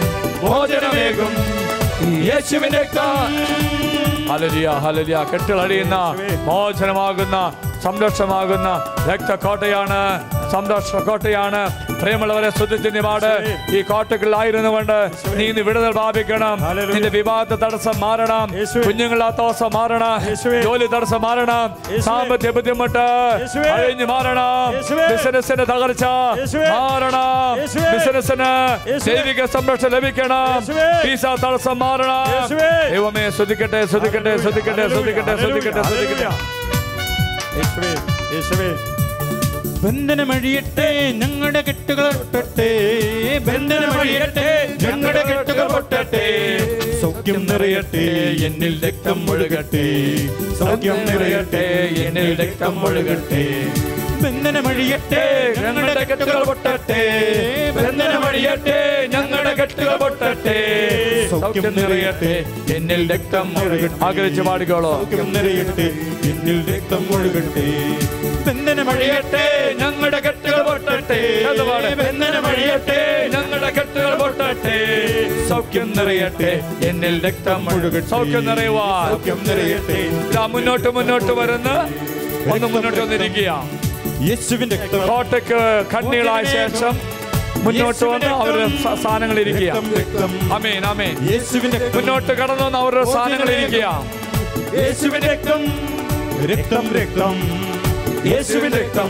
മോചനമേകും യേശുവിൻ രക്തം ഹലലിയ ഹലലിയ കെട്ടിളടിയുന്ന മോചനമാകുന്ന സംരക്ഷമാകുന്ന രക്തക്കോട്ടയാണ് സംരക്ഷണ കോട്ടയാണ് പ്രിയമുള്ളവരെ ശ്രദ്ധിച്ച് നിപാട് ഈ കോട്ടകളിലായിരുന്നുകൊണ്ട് നീ ഇന്ന് വിടുതൽ പ്രാപിക്കണം ഹല്ലേലൂയ. നിന്റെ വിവാഹത്തെ തടസ്സം മാറണം യേശുവേ. കുഞ്ഞുങ്ങളില്ലാത്ത അവസ്ഥ മാറണം യേശുവേ. ജോലി തടസ്സം മാറണം യേശുവേ. സാമ്പത്തിക ബുദ്ധിമുട്ട് യേശുവേ. അഴിഞ്ഞു മാറണം യേശുവേ. ബിസിനസിന്റെ തകർച്ച യേശുവേ. മാറണം യേശുവേ. ബിസിനസിന് യേശുവേ. ദൈവിക സംരക്ഷണം ലഭിക്കണം യേശുവേ. പീസ തടസ്സം മാറണം യേശുവേ. ദൈവമേ ശ്രദ്ധിക്കട്ടെ ശ്രദ്ധിക്കട്ടെ ശ്രദ്ധിക്കട്ടെ ശ്രദ്ധിക്കട്ടെ ശ്രദ്ധിക്കട്ടെ ശ്രദ്ധിക്കട്ടെ യേശുവേ യേശുവേ ബന്ധനമഴിയട്ടെ ഞങ്ങളുടെ കെട്ടുകൾ പൊട്ടട്ടെ ബന്ധനമഴിയട്ടെ ഞങ്ങളുടെ കെട്ടുകൾ പൊട്ടട്ടെ സൗഖ്യം നിറയട്ടെ എന്നിൽ രക്തം ഒഴുകട്ടെ സൗഖ്യം നിറയട്ടെ എന്നിൽ രക്തം ഒഴുകട്ടെ ബന്ധനമഴിയട്ടെ ഞങ്ങളുടെ കെട്ടുകൾ പൊട്ടട്ടെ ബന്ധനമഴിയട്ടെ ഞങ്ങളുടെ കെട്ടുകൾ പൊട്ടട്ടെ സൗഖ്യം നിറയട്ടെ എന്നിൽ രക്തം ആഗ്രഹിച്ച് പാടിക്കോളോ സൗഖ്യം നിറയട്ടെ എന്നിൽ രക്തം ഒഴുകട്ടെ ബന്ധനമഴിയട്ടെ ഞങ്ങളുടെ കെട്ടുകൾ പൊട്ടട്ടെ എന്ന് പാട്. ബന്ധനമഴിയട്ടെ ഞങ്ങളുടെ കെട്ടുകൾ പൊട്ടട്ടെ സൗഖ്യം നിറയട്ടെ എന്നിൽ രക്തം ഒഴുകട്ടെ സൗഖ്യം നിറയുവാൻ സൗഖ്യം നിറയട്ടെ ഇതാ മുന്നോട്ട് മുന്നോട്ട് വരുന്ന ഒന്ന് മുന്നോട്ട് വന്നിരിക്കുക യേശുവിന്റെ രക്തം കോട്ടയ്ക്ക് കണ്ണീളായ ശേഷം മുന്നോട്ട് വന്ന് അവരുടെ സ- സ്ഥാനങ്ങളിൽ ഇരിക്കുക രക്തം, രക്തം. അമേൻ അമേൻ യേശുവിന്റെ രക്തം മുന്നോട്ട് കടന്നു വന്ന് അവരുടെ സ്ഥാനങ്ങളിൽ ഇരിക്കുക യേശുവിന്റെ രക്തം രക്തം രക്തം യേശുവിന്റെ രക്തം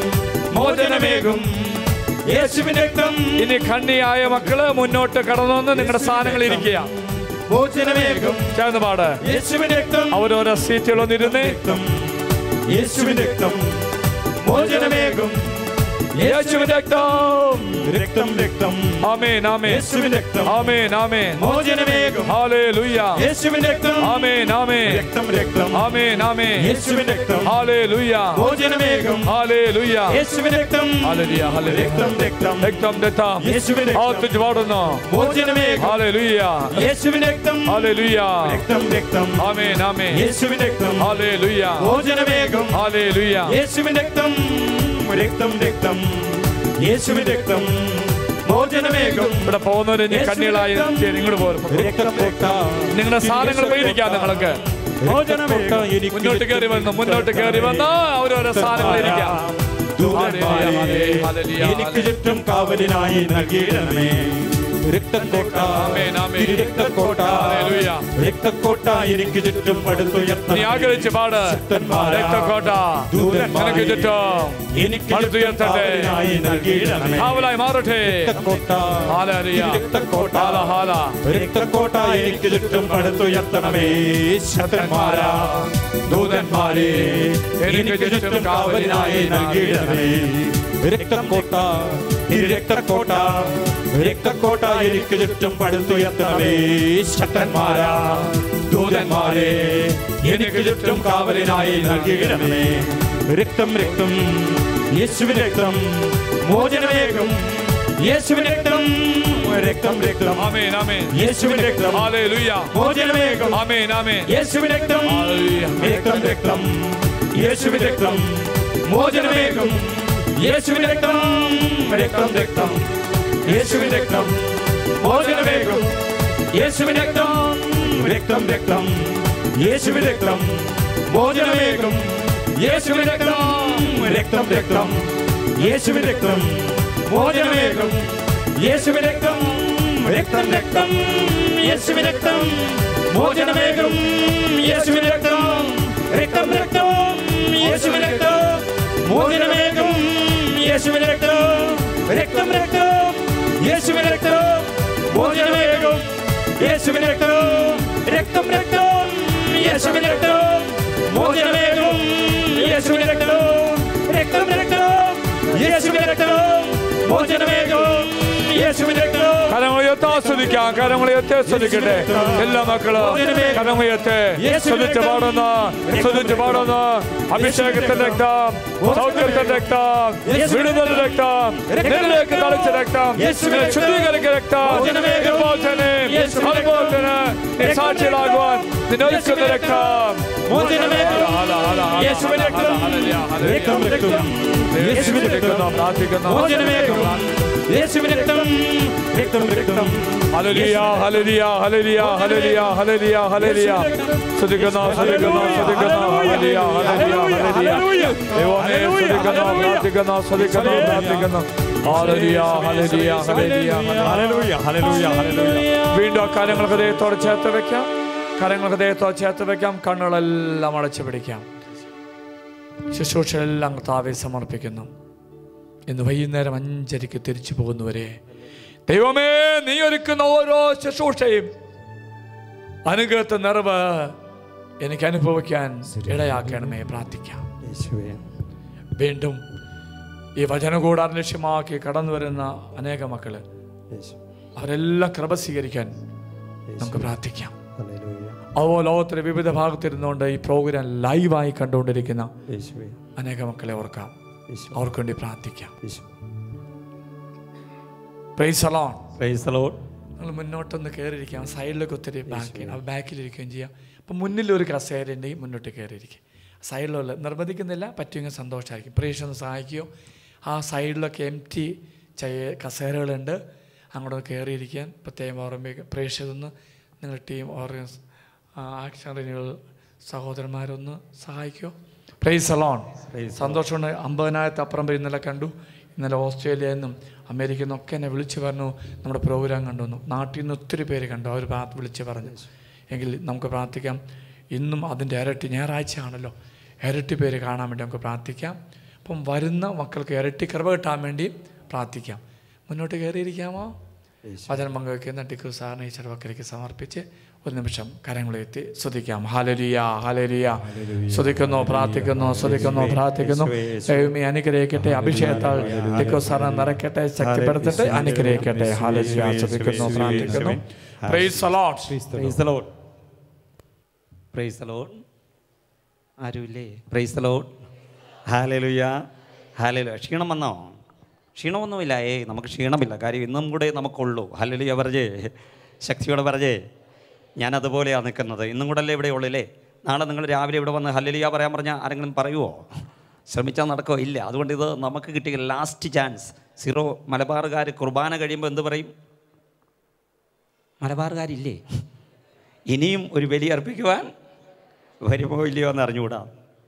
മോചനമേകും യേശുവിന്റെ രക്തം ഇനി കണ്ണിയായ മക്കള് മുന്നോട്ട് കടന്നു വന്ന് നിങ്ങളുടെ സ്ഥാനങ്ങളിൽ ഇരിക്കുക മോചനമേകും ചേർന്ന് പാട് യേശുവിന്റെ രക്തം അവരോരോ സീറ്റുകളൊന്നിരുന്ന് രക്തം യേശുവിന്റെ രക്തം മോചനമേകും യേശുവിന്റെ രക്തം രക്തം രക്തം ആമേൻ ആമേൻ യേശുവിന്റെ രക്തം ആമേൻ ആമേൻ മോചനമേകും ഹല്ലേലൂയ യേശുവിന്റെ രക്തം ആമേൻ ആമേൻ രക്തം രക്തം ആമേൻ ആമേൻ യേശുവിന്റെ രക്തം ഹല്ലേലൂയ മോചനമേകും ഹല്ലേലൂയ യേശുവിന്റെ രക്തം ഹല്ലേലൂയ ഹല്ലേലൂയ രക്തം രക്തം രക്തം രക്തം യേശുവിന്റെ രക്തം. ആവർത്തിച്ച് പാടുന്നു മോചനമേകും ഹല്ലേലൂയ യേശുവിന്റെ രക്തം ഹല്ലേലൂയ രക്തം രക്തം ആമേൻ ആമേൻ യേശുവിന്റെ രക്തം ഹല്ലേലൂയ മോചനമേകും ഹല്ലേലൂയ യേശുവിന്റെ രക്തം രക്തം രക്തം യേശുവിന്റെ രക്തം മോചനമേകും ഇവിടെ പോകുന്നവര് ഇനി കണ്ണികളായി ഇങ്ങോട്ട് പോരും രക്തക്കോട്ട നിങ്ങളുടെ സാധനങ്ങൾ പോയിരിക്കാം നിങ്ങൾക്ക് മോചനമേകും മുന്നോട്ട് കയറി വന്നു മുന്നോട്ട് കയറി വന്ന് അവരോരോ സ്ഥാനങ്ങളിൽ ഇരിക്കാം ദൂതന്മാരെ ഹല്ലേലൂയ, എനിക്ക് ചുറ്റും കാവലിനായി നൽകിയിടണമേ രക്തക്കോട്ട ആമേൻ, ആമേൻ. തിരു രക്തക്കോട്ട ഹല്ലേലൂയ. രക്തക്കോട്ട എനിക്ക് ചുറ്റും നീ പടുത്തുയർത്തണമേ ആഗ്രഹിച്ച് പാട് ശക്തന്മാരാ. രക്തക്കോട്ട ദൂതന്മാരെ നിനക്ക് ചുറ്റും എനിക്ക് ചുറ്റും പടുത്തുയർത്തട്ടെ കാവലിനായി നൽകിയിടണമേ കാവലായി മാറട്ടെ രക്തക്കോട്ട ഹല്ലേലൂയ. തിരു രക്തക്കോട്ട ഹാല, ഹാല. രക്തക്കോട്ട എനിക്ക് ചുറ്റും പടുത്തുയർത്തണമേ ശക്തന്മാരാ ദൂതന്മാരെ എനിക്ക് ചുറ്റും കാവലിനായി നൽകിയിടണമേ രക്തക്കോട്ട തിരു രക്തക്കോട്ട രക്തക്കോട്ട എനിക്ക് ചുറ്റും പടുത്തുയർത്തണമേ ശക്തന്മാരാ ദൂതന്മാരെ എനിക്ക് ചുറ്റും കാവലിനായി നൽകിയിടണമേ രക്തം രക്തം യേശുവിന്റെ രക്തം മോചനമേകും യേശുവിന്റെ രക്തം രക്തം രക്തം ആമേൻ ആമേൻ യേശുവിന്റെ രക്തം ഹല്ലേലൂയ മോചനമേകും ആമേൻ ആമേൻ യേശുവിന്റെ രക്തം ഹല്ലേലൂയ. രക്തം രക്തം യേശുവിന്റെ രക്തം മോചനമേകും യേശുവിന്റെ രക്തം രക്തം രക്തം യേശുവിന്റെ രക്തം മോചനമേകും യേശുവിൻ രക്തം രക്തം രക്തം യേശുവിൻ രക്തം മോചനമേകും യേശുവിൻ രക്തം രക്തം രക്തം യേശുവിൻ രക്തം മോചനമേകും യേശുവിൻ രക്തം രക്തം രക്തം യേശുവിൻ രക്തം മോചനമേകും യേശുവിൻ രക്തം രക്തം രക്തം യേശുവിൻ രക്തം മോചനമേകും യേശുവിൻ രക്തം രക്തം രക്തം യേശുവിൻ രക്തം മോചനമേകും യേശുവിൻ രക്തം രക്തം രക്തം യേശുവിൻ രക്തം മോചനമേകും യേശുവിൻ രക്തം രക്തം രക്തം യേശുവിൻ രക്തം മോചനമേകും യേശുവിൻ രക്തം കരമുയർത്തി ആസ്വദിക്കാം കരമുയർത്തി ആസ്വദിക്കട്ടെ എല്ലാ മക്കളും കരമുയർത്തി ശ്രദ്ധിച്ച് പാടുന്ന ശ്രദ്ധിച്ച് പാടുന്ന അഭിഷേകത്തിന്റെ രക്തം സൗഖ്യത്തിന്റെ രക്തം വിടുതൽ രക്തം നിന്നിലേക്ക് തളിച്ച രക്തം നിന്നെ ശുദ്ധീകരിക്കുന്ന രക്തം വിമോചനം, അനുഭവത്തിന് നീ സാക്ഷികളാകുവാൻ നിന്നെ ഒരുക്കുന്ന രക്തം യേശുവിൻ രക്തം രക്തം രക്തം യേശുവിൻ രക്തം പ്രാർത്ഥിക്കുന്നു മോചനമേകും യേശുവിൻ രക്തം രക്തം രക്തം ഹല്ലേലൂയ ഹല്ലേലൂയ ഹല്ലേലൂയ ഹല്ലേലൂയ ഹല്ലേലൂയ ഹല്ലേലൂയ സ്തുതിക്കുന്നു സ്തുതിക്കുന്നു സ്തുതിക്കുന്നു ഹല്ലേലൂയ ഹല്ലേലൂയ ഹല്ലേലൂയ ദൈവമേ സ്തുതിക്കുന്നു പ്രാർത്ഥിക്കുന്നു സ്തുതിക്കുന്നു പ്രാർത്ഥിക്കുന്നു ഹല്ലേലൂയ ഹല്ലേലൂയ ഹല്ലേലൂയ ഹല്ലേലൂയ ഹല്ലേലൂയ ഹല്ലേലൂയ വീണ്ടും ആ കാര്യങ്ങൾ ഹൃദയത്തോട് ചേർത്ത് വെക്കാം കാര്യങ്ങൾ ഹൃദയത്തോട് ചേർത്ത് വെക്കാം കണ്ണുകളെല്ലാം അടച്ചു പിടിക്കാം ശുശ്രൂഷയെല്ലാം താവെ സമർപ്പിക്കുന്നു ഇന്ന് വൈകുന്നേരം അഞ്ചരയ്ക്ക് തിരിച്ചു പോകുന്നവരെ ദൈവമേ നീ ഒരുക്കുന്ന ഓരോ ശുശ്രൂഷയും അനുഗ്രഹത്തെ നിറവ് എനിക്ക് അനുഭവിക്കാൻ ഇടയാക്കണമേ പ്രാർത്ഥിക്കാം യേശുവേ വീണ്ടും ഈ വചനകൂടാൻ ലക്ഷ്യമാക്കി കടന്നു വരുന്ന അനേക മക്കള് യേശു അവരെല്ലാം കൃപ സ്വീകരിക്കാൻ നമുക്ക് പ്രാർത്ഥിക്കാം ഹല്ലേലൂയ അതുപോലെ ലോകത്തിലെ വിവിധ ഭാഗത്തിരുന്നുകൊണ്ട് ഈ പ്രോഗ്രാം ലൈവായി കണ്ടുകൊണ്ടിരിക്കുന്ന യേശുവേ അനേക മക്കളെ ഓർക്കാം യേശു അവർക്ക് വേണ്ടി പ്രാർത്ഥിക്കാം യേശു പ്രൈസ് അലോൺ പ്രൈസ് ദി ലോർഡ് നിങ്ങൾ മുന്നോട്ടൊന്ന് കയറിയിരിക്കാം സൈഡിലൊക്കെ ഒത്തിരി ബാക്കിൽ ബാക്കിലിരിക്കുകയും ചെയ്യാം അപ്പം മുന്നിലൊരു കസേര ഉണ്ടെങ്കിൽ മുന്നോട്ട് കയറിയിരിക്കും സൈഡിലുള്ള നിർബന്ധിക്കുന്നില്ല പറ്റുമെങ്കിൽ സന്തോഷമായിരിക്കും പ്രേക്ഷ ഒന്ന് സഹായിക്കുകയോ ആ സൈഡിലൊക്കെ എം ടി ചയ കസേരകളുണ്ട് അങ്ങോട്ട് കയറിയിരിക്കാൻ പ്രത്യേകം ഓർമ്മിക്കുക പ്രേക്ഷതൊന്ന് നിങ്ങളുടെ ടീം ഓർഗൻസ് ആക്ഷൻ റിന്യൂവൽ സഹോദരന്മാരൊന്ന് സഹായിക്കുമോ പ്രൈസ് അലോൺ സന്തോഷമുണ്ട് അമ്പതിനായിരത്തി അപ്പുറം പേര് ഇന്നലെ കണ്ടു ഇന്നലെ ഓസ്ട്രേലിയയിൽ നിന്നും അമേരിക്കയിൽ നിന്നൊക്കെ എന്നെ വിളിച്ച് പറഞ്ഞു നമ്മുടെ പ്രോഗ്രാം കണ്ടുവന്നു നാട്ടിൽ നിന്ന് ഒത്തിരി പേര് കണ്ടു അവർ പ്രാർത്ഥ വിളിച്ച് പറഞ്ഞു എങ്കിൽ നമുക്ക് പ്രാർത്ഥിക്കാം ഇന്നും അതിൻ്റെ ഇരട്ടി ഞായറാഴ്ച ആണല്ലോ ഇരട്ടി പേര് കാണാൻ വേണ്ടി നമുക്ക് പ്രാർത്ഥിക്കാം അപ്പം വരുന്ന മക്കൾക്ക് ഇരട്ടി കൃപ കിട്ടാൻ വേണ്ടി പ്രാർത്ഥിക്കാം മുന്നോട്ട് കയറിയിരിക്കാമോ വചനം പങ്കുവയ്ക്കുന്ന ടിക്കു സാറിനെ ഈ ചെറുവക്കരയ്ക്ക് സമർപ്പിച്ച് ഒരു നിമിഷം കരങ്ങളുയർത്തി സ്തുതിക്കാം ഹാലലിയ ഹാലലിയ സ്തുതിക്കുന്നു പ്രാർത്ഥിക്കുന്നു സ്തുതിക്കുന്നു പ്രാർത്ഥിക്കുന്നു ദൈവമേ അനുഗ്രഹിക്കട്ടെ അഭിഷേകത്താൽ ടിക്കു സാറിനെ നിറയ്ക്കട്ടെ ശക്തിപ്പെടുത്തട്ടെ അനുഗ്രഹിക്കട്ടെ ഹാലലിയ സ്തുതിക്കുന്നു പ്രാർത്ഥിക്കുന്നു praise the Lord praise the Lord praise the Lord ആരുമില്ലേ പ്രൈസ് ദി ലോർഡ് ഹാലലുയ ഹാലലുയ ക്ഷീണം വന്നോ ക്ഷീണമൊന്നുമില്ല ഏയ് നമുക്ക് ക്ഷീണമില്ല കാര്യം ഇന്നും കൂടെ നമുക്കുള്ളൂ ഹലലുയ പറഞ്ഞേ ശക്തിയോടെ പറഞ്ഞേ ഞാൻ അതുപോലെയാണ് നിൽക്കുന്നത് ഇന്നും കൂടെ അല്ലേ ഇവിടെ ഉള്ളില്ലേ നാളെ നിങ്ങൾ രാവിലെ ഇവിടെ വന്ന് ഹലലിയ പറയാൻ പറഞ്ഞാൽ ആരെങ്കിലും പറയുമോ ശ്രമിച്ചാൽ നടക്കുമോ ഇല്ല അതുകൊണ്ട് ഇത് നമുക്ക് കിട്ടിയ ലാസ്റ്റ് ചാൻസ് സീറോ മലബാറുകാർ കുർബാന കഴിയുമ്പോൾ എന്ത് പറയും മലബാറുകാരില്ലേ ഇനിയും ഒരു ബലി അർപ്പിക്കുവാൻ വരുമോ ഇല്ലയോ എന്ന് അറിഞ്ഞുകൂടാ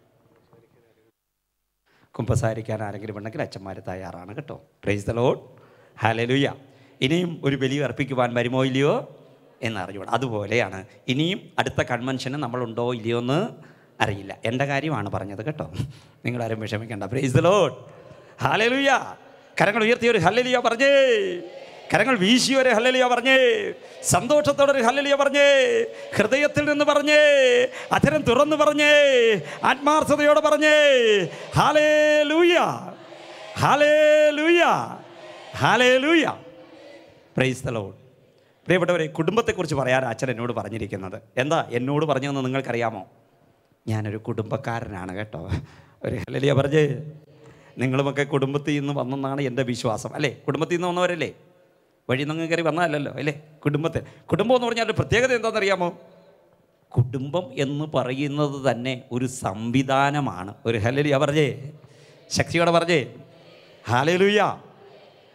കുമ്പസാരിക്കാൻ ആരെങ്കിലും ഉണ്ടെങ്കിൽ അച്ഛന്മാർ തയ്യാറാണ് കേട്ടോ പ്രൈസ് ദ ലോഡ് ഹാലലുയ്യ ഇനിയും ഒരു ബലി അർപ്പിക്കുവാൻ വരുമോ ഇല്ലയോ എന്ന് അറിഞ്ഞുകൂടാ അതുപോലെയാണ് ഇനിയും അടുത്ത കൺവെൻഷന് നമ്മളുണ്ടോ ഇല്ലയോ എന്ന് അറിയില്ല എൻ്റെ കാര്യമാണ് പറഞ്ഞത് കേട്ടോ നിങ്ങളാരും വിഷമിക്കേണ്ട പ്രൈസ് ദ ലോഡ് ഹാലലുയ്യ കരങ്ങൾ ഉയർത്തിയ ഒരു ഹല്ലലിയ പറഞ്ഞേ കരങ്ങൾ വീശിയൊരു ഹല്ലലിയ പറഞ്ഞേ സന്തോഷത്തോടെ ഒരു ഹല്ലലിയ പറഞ്ഞേ ഹൃദയത്തിൽ നിന്ന് പറഞ്ഞേ അധരം തുറന്നു പറഞ്ഞേ ആത്മാർത്ഥതയോടെ പറഞ്ഞേ ഹാലേ ലൂയ ഹാലേ ലൂയ ഹാലേ ലൂയ പ്രൈസ് ദ ലോഡ് പ്രിയപ്പെട്ടവരെ കുടുംബത്തെക്കുറിച്ച് പറയാൻ അച്ഛൻ എന്നോട് പറഞ്ഞിരിക്കുന്നത് എന്താ എന്നോട് പറഞ്ഞതെന്ന് നിങ്ങൾക്കറിയാമോ ഞാനൊരു കുടുംബക്കാരനാണ് കേട്ടോ ഒരു ഹലലിയ പറഞ്ഞേ നിങ്ങളുമൊക്കെ കുടുംബത്തിൽ നിന്ന് വന്നെന്നാണ് എൻ്റെ വിശ്വാസം അല്ലേ കുടുംബത്തിൽ നിന്ന് വന്നവരല്ലേ വഴി നിന്ന് കയറി വന്നതല്ലല്ലോ അല്ലേ കുടുംബത്തിൽ കുടുംബം എന്ന് പറഞ്ഞാൽ ഒരു പ്രത്യേകത എന്താണെന്നറിയാമോ കുടുംബം എന്ന് പറയുന്നത് തന്നെ ഒരു സംവിധാനമാണ് ഒരു ഹലലിയ പറഞ്ഞേ ശക്തിയോടെ പറഞ്ഞേ ഹാലലുയ്യ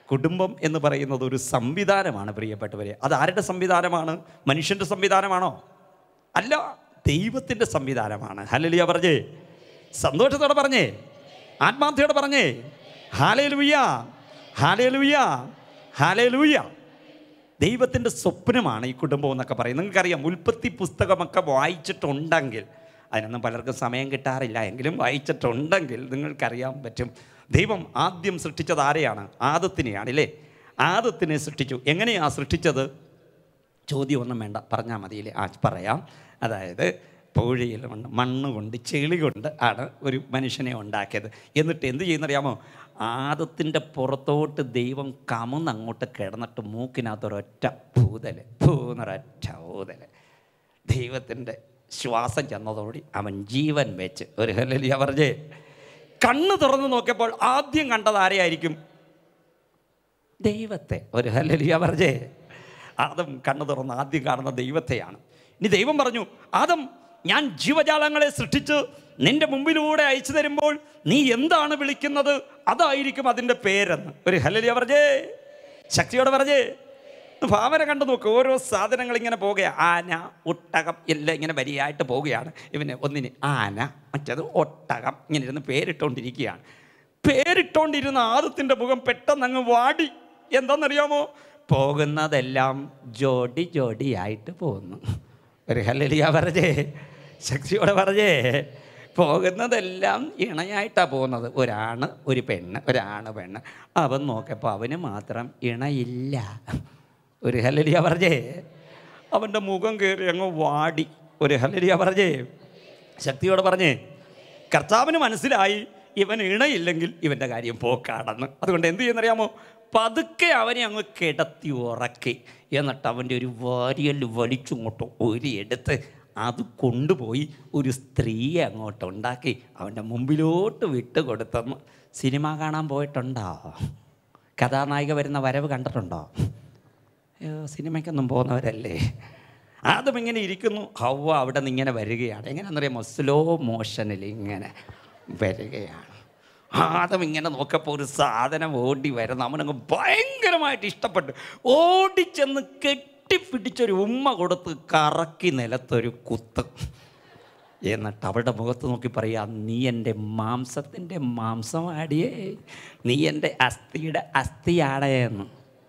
കുടുംബം എന്ന് പറയുന്നത് ഒരു സംവിധാനമാണ് പ്രിയപ്പെട്ടവരെ അത് ആരുടെ സംവിധാനമാണ് മനുഷ്യൻ്റെ സംവിധാനമാണോ അല്ല ദൈവത്തിൻ്റെ സംവിധാനമാണ് ഹലലിയ പറഞ്ഞേ സന്തോഷത്തോടെ പറഞ്ഞേ ആത്മാർത്ഥയോടെ പറഞ്ഞേ ഹാലേ ലൂയ ഹാലേ ലൂയ ഹാലേ ലൂയ ദൈവത്തിൻ്റെ സ്വപ്നമാണ് ഈ കുടുംബം എന്നൊക്കെ പറയും നിങ്ങൾക്കറിയാം ഉൽപ്പത്തി പുസ്തകമൊക്കെ വായിച്ചിട്ടുണ്ടെങ്കിൽ അതിനൊന്നും പലർക്കും സമയം കിട്ടാറില്ല എങ്കിലും വായിച്ചിട്ടുണ്ടെങ്കിൽ നിങ്ങൾക്കറിയാൻ പറ്റും ദൈവം ആദ്യം സൃഷ്ടിച്ചത് ആരെയാണ് ആദത്തിനെയാണ് അല്ലേ ആദത്തിനെ സൃഷ്ടിച്ചു എങ്ങനെയാണ് സൃഷ്ടിച്ചത് ചോദ്യമൊന്നും വേണ്ട പറഞ്ഞാൽ മതിയില്ലേ ആ പറയാം അതായത് പൂഴിയിൽ കൊണ്ട് മണ്ണ് കൊണ്ട് ചെളി കൊണ്ട് ആണ് ഒരു മനുഷ്യനെ ഉണ്ടാക്കിയത് എന്നിട്ട് എന്ത് ചെയ്യുന്നറിയാമോ ആദത്തിൻ്റെ പുറത്തോട്ട് ദൈവം കമന്ന് അങ്ങോട്ട് കിടന്നിട്ട് മൂക്കിനകത്ത് ഒരൊറ്റ പൂതൽ പൂന്നൊരൊറ്റ ഊതൽ ദൈവത്തിൻ്റെ ശ്വാസം ചെന്നതോടി അവൻ ജീവൻ വെച്ച് ഒരു ഹലിയ പറഞ്ഞേ കണ്ണ് തുറന്ന് നോക്കിയപ്പോൾ ആദ്യം കണ്ടത് ആരെയായിരിക്കും ദൈവത്തെ ഒരു ഹല്ലേലൂയ പറഞ്ഞേ ആദം കണ്ണു തുറന്ന് ആദ്യം കാണുന്ന ദൈവത്തെയാണ് ഇനി ദൈവം പറഞ്ഞു ആദം ഞാൻ ജീവജാലങ്ങളെ സൃഷ്ടിച്ച് നിന്റെ മുമ്പിലൂടെ അയച്ചു തരുമ്പോൾ നീ എന്താണ് വിളിക്കുന്നത് അതായിരിക്കും അതിൻ്റെ പേരെന്ന് ഒരു ഹല്ലേലൂയ പറഞ്ഞേ ശക്തിയോടെ പറഞ്ഞേ ഭാവന കണ്ടു നോക്ക് ഓരോ സാധനങ്ങൾ ഇങ്ങനെ പോകുകയാണ് ആന ഒട്ടകം എല്ലാം ഇങ്ങനെ വരിയായിട്ട് പോവുകയാണ് ഇവന് ഒന്നിന് ആന മറ്റത് ഒട്ടകം ഇങ്ങനെ ഇരുന്ന് പേരിട്ടുകൊണ്ടിരിക്കുകയാണ് പേരിട്ടോണ്ടിരുന്ന ആദത്തിൻ്റെ മുഖം പെട്ടെന്ന് അങ്ങ് വാടി എന്താണെന്നറിയാമോ പോകുന്നതെല്ലാം ജോഡി ജോഡിയായിട്ട് പോകുന്നു ഒരു ഹല്ലേലൂയ പറഞ്ഞേ ശക്തിയോടെ പറഞ്ഞേ പോകുന്നതെല്ലാം ഇണയായിട്ടാണ് പോകുന്നത് ഒരാണ് ഒരു പെണ്ണ് ഒരാണ് പെണ്ണ് അവൻ നോക്കിയപ്പോൾ അവന് മാത്രം ഇണയില്ല ഒരു ഹല്ലേലൂയ പറഞ്ഞേ അവൻ്റെ മുഖം കയറി അങ്ങ് വാടി ഒരു ഹല്ലേലൂയ പറഞ്ഞേ ശക്തിയോടെ പറഞ്ഞേ കർത്താവിന് മനസ്സിലായി ഇവൻ ഇണയില്ലെങ്കിൽ ഇവൻ്റെ കാര്യം പോക്കാണെന്ന് അതുകൊണ്ട് എന്ത് ചെയ്യുന്നറിയാമോ പതുക്കെ അവനെ അങ്ങ് കിടത്തി ഉറക്കി എന്നിട്ട് അവൻ്റെ ഒരു വാരിയൽ വലിച്ചിങ്ങോട്ട് ഒരിയെടുത്ത് അത് കൊണ്ടുപോയി ഒരു സ്ത്രീയെ അങ്ങോട്ട് ഉണ്ടാക്കി അവൻ്റെ മുമ്പിലോട്ട് വിട്ട് കൊടുത്തെന്ന് സിനിമ കാണാൻ പോയിട്ടുണ്ടോ കഥാനായിക വരുന്ന വരവ് കണ്ടിട്ടുണ്ടോ അയ്യോ സിനിമയ്ക്കൊന്നും പോകുന്നവരല്ലേ ആദ്യം ഇങ്ങനെ ഇരിക്കുന്നു ഹവ അവിടെ നിന്ന് ഇങ്ങനെ വരികയാണ് എങ്ങനെയാണെന്നറിയാമോ സ്ലോ മോഷനിൽ ഇങ്ങനെ വരികയാണ് ആദ്യം ഇങ്ങനെ നോക്കപ്പോൾ ഒരു സാധനം ഓടി വരുന്ന അവനങ്ങ് ഭയങ്കരമായിട്ട് ഇഷ്ടപ്പെട്ടു ഓടിച്ചെന്ന് കെട്ടിപ്പിടിച്ചൊരു ഉമ്മ കൊടുത്ത് കറക്കി നിലത്തൊരു കുത്ത് എന്നിട്ട് അവളുടെ മുഖത്ത് നോക്കി പറയാ നീ എൻ്റെ മാംസത്തിൻ്റെ മാംസമാടിയേ നീ എൻ്റെ അസ്ഥിയുടെ അസ്ഥിയാടേ എന്ന്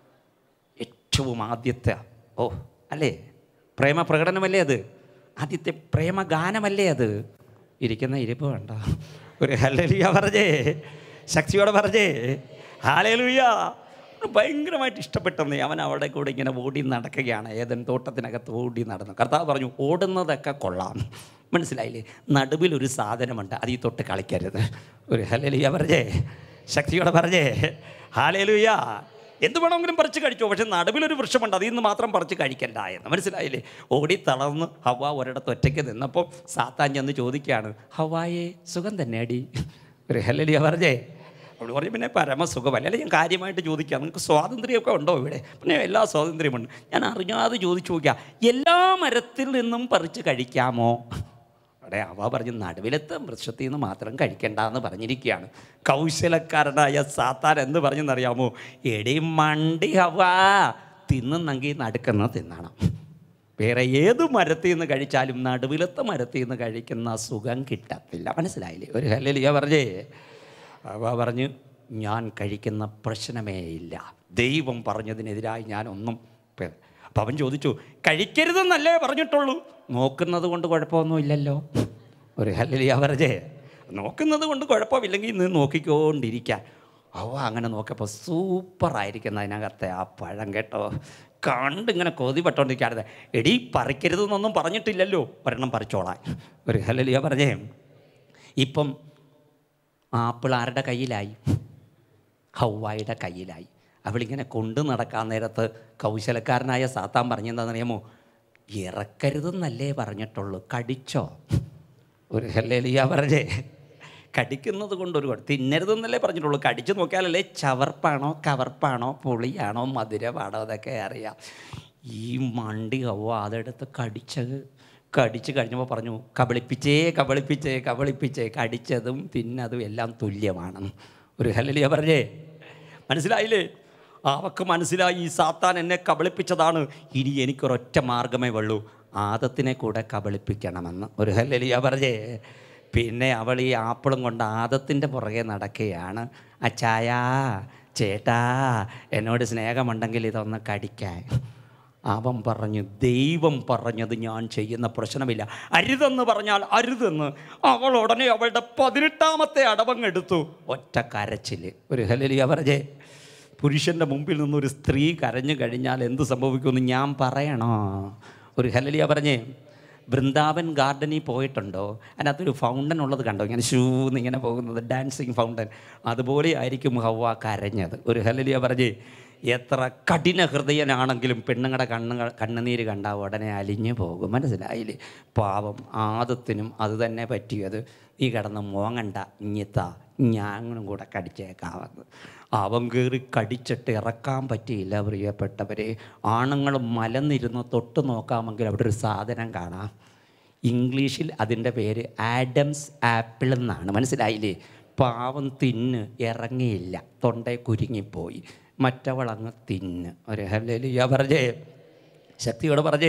ഏറ്റവും ആദ്യത്തെ ഓ അല്ലേ പ്രേമ പ്രകടനമല്ലേ അത് ആദ്യത്തെ പ്രേമഗാനമല്ലേ അത് ഇരിക്കുന്ന ഇരിപ്പ് വേണ്ട ഒരു ഹല്ലേലൂയ പറഞ്ഞേ ശക്തിയോടെ പറഞ്ഞേ ഹാലേലൂയ ഭയങ്കരമായിട്ട് ഇഷ്ടപ്പെട്ടെന്നേ അവൻ അവിടെ കൂടെ ഇങ്ങനെ ഓടി നടക്കുകയാണ് ഏതൻ തോട്ടത്തിനകത്ത് ഓടി നടന്നു കർത്താവ് പറഞ്ഞു ഓടുന്നതൊക്കെ കൊള്ളാം മനസ്സിലായില്ലേ നടുവിൽ ഒരു സാധനമുണ്ട് അതിൽ തൊട്ട് കളിക്കരുത് ഒരു ഹല്ലേലൂയ പറഞ്ഞേ ശക്തിയോടെ പറഞ്ഞേ ഹാലേലൂയ എന്ത് വേണമെങ്കിലും പറിച്ച് കഴിച്ചോ പക്ഷെ നടുവിലൊരു വൃക്ഷമുണ്ട് അതിൽ നിന്ന് മാത്രം പറിച്ച് കഴിക്കണ്ട എന്ന് മനസ്സിലായില്ലേ ഓടി തളർന്ന് ഹവ ഒരിടത്ത് ഒറ്റയ്ക്ക് നിന്നപ്പോൾ സാത്താൻ ചെന്ന് ചോദിക്കുകയാണ് ഹവായെ സുഖം തന്നെ അടി ഒരു ഹല്ലലിയ പറഞ്ഞേ അവൾ പറഞ്ഞു പിന്നെ പരമസുഖമല്ല അല്ലെങ്കിൽ ഞാൻ കാര്യമായിട്ട് ചോദിക്കാം നിങ്ങൾക്ക് സ്വാതന്ത്ര്യമൊക്കെ ഉണ്ടോ ഇവിടെ പിന്നെ എല്ലാ സ്വാതന്ത്ര്യമുണ്ട് ഞാൻ അറിയാതെ ചോദിച്ചു നോക്കിയാൽ എല്ലാ മരത്തിൽ നിന്നും പറിച്ച് കഴിക്കാമോ അവിടെ അവ പറഞ്ഞ് നടുവിലത്തെ വൃക്ഷത്തിൽ നിന്ന് മാത്രം കഴിക്കണ്ട എന്ന് പറഞ്ഞിരിക്കുകയാണ് കൗശലക്കാരനായ സാത്താൻ എന്ന് പറഞ്ഞെന്നറിയാമോ എടി മണ്ടി ഹവ തിന്നുന്നെങ്കിൽ നടുക്കുന്ന തിന്നണം വേറെ ഏത് മരത്തിൽ നിന്ന് കഴിച്ചാലും നടുവിലത്തെ മരത്തിൽ നിന്ന് കഴിക്കുന്ന സുഖം കിട്ടത്തില്ല മനസ്സിലായില്ലേ ഒരു ഹല്ലേലൂയ പറഞ്ഞേ അവ പറഞ്ഞു ഞാൻ കഴിക്കുന്ന പ്രശ്നമേ ഇല്ല ദൈവം പറഞ്ഞതിനെതിരായി ഞാനൊന്നും പെ- അപ്പം അവൻ ചോദിച്ചു കഴിക്കരുതെന്നല്ലേ പറഞ്ഞിട്ടുള്ളൂ നോക്കുന്നത് കൊണ്ട് കുഴപ്പമൊന്നുമില്ലല്ലോ ഒരു ഹല്ലേലൂയ പറഞ്ഞേ നോക്കുന്നത് കൊണ്ട് കുഴപ്പമില്ലെങ്കിൽ നീ നോക്കിക്കൊണ്ടിരിക്കാൻ അവ അങ്ങനെ നോക്കിയപ്പോൾ സൂപ്പറായിരിക്കുന്ന അതിനകത്തെ ആ പഴം കേട്ടോ കണ്ടിങ്ങനെ കൊതി പെട്ടോണ്ടിരിക്കാതെ എടി പറിക്കരുതെന്നൊന്നും പറഞ്ഞിട്ടില്ലല്ലോ ഒരെണ്ണം പറിച്ചോളാൻ ഒരു ഹല്ലേലൂയ പറഞ്ഞേ ഇപ്പം ആപ്പിൾ ആരുടെ കയ്യിലായി ഹൗവായുടെ കയ്യിലായി അവളിങ്ങനെ കൊണ്ടു നടക്കാൻ നേരത്ത് കൗശലക്കാരനായ സാത്താൻ പറഞ്ഞെന്താണെന്നറിയാമോ ഇറക്കരുതെന്നല്ലേ പറഞ്ഞിട്ടുള്ളൂ കടിച്ചോ ഒരു ഹല്ലേലിയ പറഞ്ഞേ കടിക്കുന്നത് കൊണ്ട് ഒരു കുഴപ്പം തിന്നരുതെന്നല്ലേ പറഞ്ഞിട്ടുള്ളൂ കടിച്ചു നോക്കിയാലല്ലേ ചവർപ്പാണോ കവർപ്പാണോ പുളിയാണോ മധുരമാണോ അതൊക്കെ അറിയാം ഈ മണ്ടി ഹവ അതെടുത്ത് കടിച്ചത് കടിച്ച് കഴിഞ്ഞപ്പോൾ പറഞ്ഞു കബളിപ്പിച്ചേ കബളിപ്പിച്ചേ കബളിപ്പിച്ചേ കടിച്ചതും തിന്നതും എല്ലാം തുല്യമാണ് ഒരു ഹല്ലേലിയ പറഞ്ഞേ മനസ്സിലായില്ലേ അവക്ക് മനസ്സിലായി ഈ സാത്താൻ എന്നെ കബളിപ്പിച്ചതാണ് ഇനി എനിക്കൊരൊറ്റ മാർഗമേ ഉള്ളൂ ആദത്തിനെ കൂടെ കബളിപ്പിക്കണമെന്ന് ഒരു ഹല്ലലിയ പറഞ്ഞേ പിന്നെ അവൾ ഈ ആപ്പിളും കൊണ്ട് ആദത്തിൻ്റെ പുറകെ നടക്കുകയാണ് അച്ചായാ ചേട്ടാ എന്നോട് സ്നേഹമുണ്ടെങ്കിൽ ഇതൊന്ന് കടിക്കാൻ അവൻ പറഞ്ഞു ദൈവം പറഞ്ഞത് ഞാൻ ചെയ്യുന്ന പ്രശ്നമില്ല അരുതെന്ന് പറഞ്ഞാൽ അരുതെന്ന് അവൾ ഉടനെ അവളുടെ പതിനെട്ടാമത്തെ അടവങ്ങെടുത്തു ഒറ്റ കരച്ചിൽ ഒരു ഹലലിയ പറഞ്ഞേ പുരുഷൻ്റെ മുമ്പിൽ നിന്നൊരു സ്ത്രീ കരഞ്ഞു കഴിഞ്ഞാൽ എന്ത് സംഭവിക്കുമെന്ന് ഞാൻ പറയണോ ഒരു ഹലലിയ പറഞ്ഞേ വൃന്ദാവൻ ഗാർഡനിൽ പോയിട്ടുണ്ടോ അതിനകത്തൊരു ഫൗണ്ടൻ ഉള്ളത് കണ്ടോ ഇങ്ങനെ ഷൂന്ന് ഇങ്ങനെ പോകുന്നത് ഡാൻസിങ് ഫൗണ്ടൻ അതുപോലെ ആയിരിക്കും ഹവ കരഞ്ഞത് ഒരു ഹലലിയ പറഞ്ഞേ എത്ര കഠിന ഹൃദയനാണെങ്കിലും പെണ്ണുങ്ങളുടെ കണ്ണുകൾ കണ്ണുനീര് കണ്ടാൽ ഉടനെ അലിഞ്ഞു പോകും മനസ്സിലായില്ലേ പാവം ആദത്തിനും അത് തന്നെ പറ്റിയത് നീ കിടന്ന് മോങ്ങണ്ട ഇഞ്ഞിത്ത ഞാനും കൂടെ കടിച്ചേക്കാവെന്ന് അവൻ കയറി കടിച്ചിട്ട് ഇറക്കാൻ പറ്റിയില്ല പ്രിയപ്പെട്ടവരെ ആണുങ്ങൾ മലന്നിരുന്ന് തൊട്ട് നോക്കാമെങ്കിൽ അവിടെ ഒരു സാധനം കാണാം ഇംഗ്ലീഷിൽ അതിൻ്റെ പേര് ആഡംസ് ആപ്പിൾ എന്നാണ് മനസ്സിലായില്ലേ പാവം തിന്ന് ഇറങ്ങിയില്ല തൊണ്ടേ കുരുങ്ങിപ്പോയി മറ്റവൾ അങ്ങ് തിന്ന് ഒരു ഹല്ലേലൂയ പറഞ്ഞേ ശക്തിയോട് പറഞ്ഞേ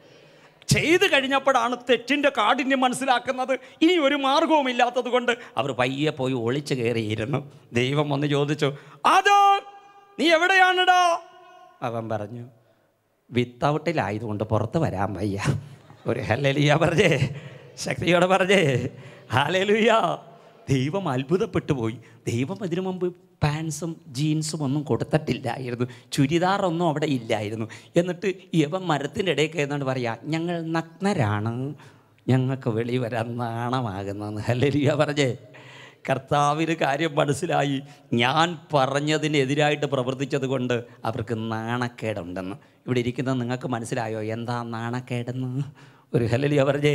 ചെയ്തു കഴിഞ്ഞപ്പോഴാണ് തെറ്റിൻ്റെ കാഠിന്യം മനസ്സിലാക്കുന്നത് ഇനി ഒരു മാർഗവും ഇല്ലാത്തത് കൊണ്ട് അവർ പയ്യെ പോയി ഒളിച്ചു കയറിയിരുന്നു ദൈവം വന്ന് ചോദിച്ചു അതോ നീ എവിടെയാണിടാ അവൻ പറഞ്ഞു വിത്തൗട്ടിലായതുകൊണ്ട് പുറത്ത് വരാൻ വയ്യ ഒരു ഹലലിയ പറഞ്ഞേ ശക്തിയോടെ പറഞ്ഞേ ഹാലലുയ്യ ദൈവം അത്ഭുതപ്പെട്ടു പോയി ദൈവം അതിനു മുമ്പ് പാൻസും ജീൻസും ഒന്നും കൊടുത്തിട്ടില്ലായിരുന്നു ചുരിദാറൊന്നും അവിടെ ഇല്ലായിരുന്നു എന്നിട്ട് യവൻ മരത്തിൻ്റെ ഇടയിൽ കയറുന്നുകൊണ്ട് പറയാ ഞങ്ങൾ നഗ്നരാണ് ഞങ്ങൾക്ക് വെളി വരാൻ നാണമാകുന്നെന്ന് ഹലലിയ പറഞ്ഞേ കർത്താവിന് കാര്യം മനസ്സിലായി ഞാൻ പറഞ്ഞതിനെതിരായിട്ട് പ്രവർത്തിച്ചത് കൊണ്ട് അവർക്ക് നാണക്കേടുണ്ടെന്ന് ഇവിടെ ഇരിക്കുന്നത് നിങ്ങൾക്ക് മനസ്സിലായോ എന്താ നാണക്കേടെന്ന് ഒരു ഹലലിയ പറഞ്ഞേ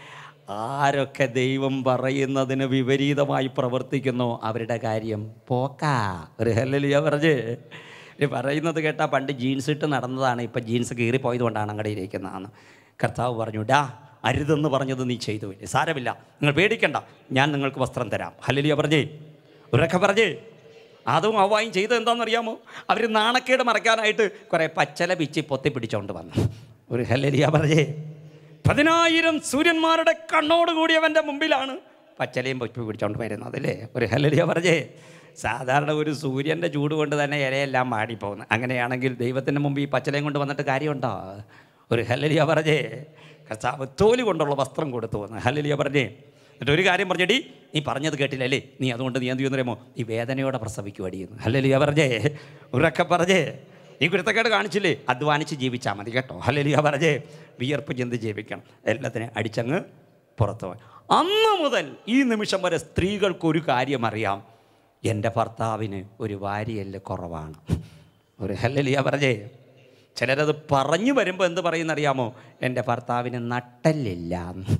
ആരൊക്കെ ദൈവം പറയുന്നതിന് വിപരീതമായി പ്രവർത്തിക്കുന്നോ അവരുടെ കാര്യം പോക്കാ ഒരു ഹലലിയ പറഞ്ഞേ ഇത് പറയുന്നത് കേട്ടാൽ പണ്ട് ജീൻസ് ഇട്ട് നടന്നതാണ് ഇപ്പം ജീൻസ് കീറിപ്പോയത് കൊണ്ടാണ് അങ്ങടെ ഇരിക്കുന്നതെന്ന് കർത്താവ് പറഞ്ഞു ഡാ അരുതെന്ന് പറഞ്ഞത് നീ ചെയ്തു ഇല്ലേ സാരമില്ല നിങ്ങൾ പേടിക്കണ്ട ഞാൻ നിങ്ങൾക്ക് വസ്ത്രം തരാം ഹലലിയ പറഞ്ഞേ ഉറക്കെ പറഞ്ഞേ അതും അവയും ചെയ്തത് എന്താണെന്നറിയാമോ അവർ നാണക്കേട് മറയ്ക്കാനായിട്ട് കുറേ പച്ചല പിച്ചി പൊത്തി പിടിച്ചോണ്ട് വന്നു ഒരു ഹലലിയ പറഞ്ഞേ പതിനായിരം സൂര്യന്മാരുടെ കണ്ണോട് കൂടിയവൻ്റെ മുമ്പിലാണ് പച്ചലയും പൊച്ചു പിടിച്ചോണ്ട് വരുന്നത് അല്ലേ ഒരു ഹലലിയ പറഞ്ഞേ സാധാരണ ഒരു സൂര്യൻ്റെ ചൂട് കൊണ്ട് തന്നെ ഇലയെല്ലാം മാടിപ്പോകുന്നു അങ്ങനെയാണെങ്കിൽ ദൈവത്തിൻ്റെ മുമ്പ് ഈ പച്ചലയും കൊണ്ട് വന്നിട്ട് കാര്യമുണ്ടോ ഒരു ഹലലിയ പറഞ്ഞേ കർത്താവ് തോല് കൊണ്ടുള്ള വസ്ത്രം കൊടുത്തു വന്ന് ഹലലിയ പറഞ്ഞേ എന്നിട്ട് ഒരു കാര്യം പറഞ്ഞടി നീ പറഞ്ഞത് കേട്ടില്ലല്ലേ നീ അതുകൊണ്ട് നീ എന്ത് ചെയ്യുന്നറിയുമോ നീ വേദനയോടെ പ്രസവിക്കും അടിയുന്നു ഹലലിയ പറഞ്ഞേ ഉറക്കെ പറഞ്ഞേ നീ കുരുത്തക്കേട് കാണിച്ചില്ലേ അധ്വാനിച്ച് ജീവിച്ചാൽ മതി കേട്ടോ ഹലലിയ പറഞ്ഞേ വിയർപ്പ് ചെന്ത് ജീവിക്കണം എല്ലാത്തിനും അടിച്ചങ്ങ് പുറത്തു പോയി അന്ന് മുതൽ ഈ നിമിഷം വരെ സ്ത്രീകൾക്ക് ഒരു കാര്യം അറിയാം എൻ്റെ ഭർത്താവിന് ഒരു വാരിയല് കുറവാണ് ഒരു ഹല്ലലിയ പറഞ്ഞേ ചിലരത് പറഞ്ഞു വരുമ്പോൾ എന്ത് പറയുന്നറിയാമോ എൻ്റെ ഭർത്താവിന് നട്ടല്ലില്ല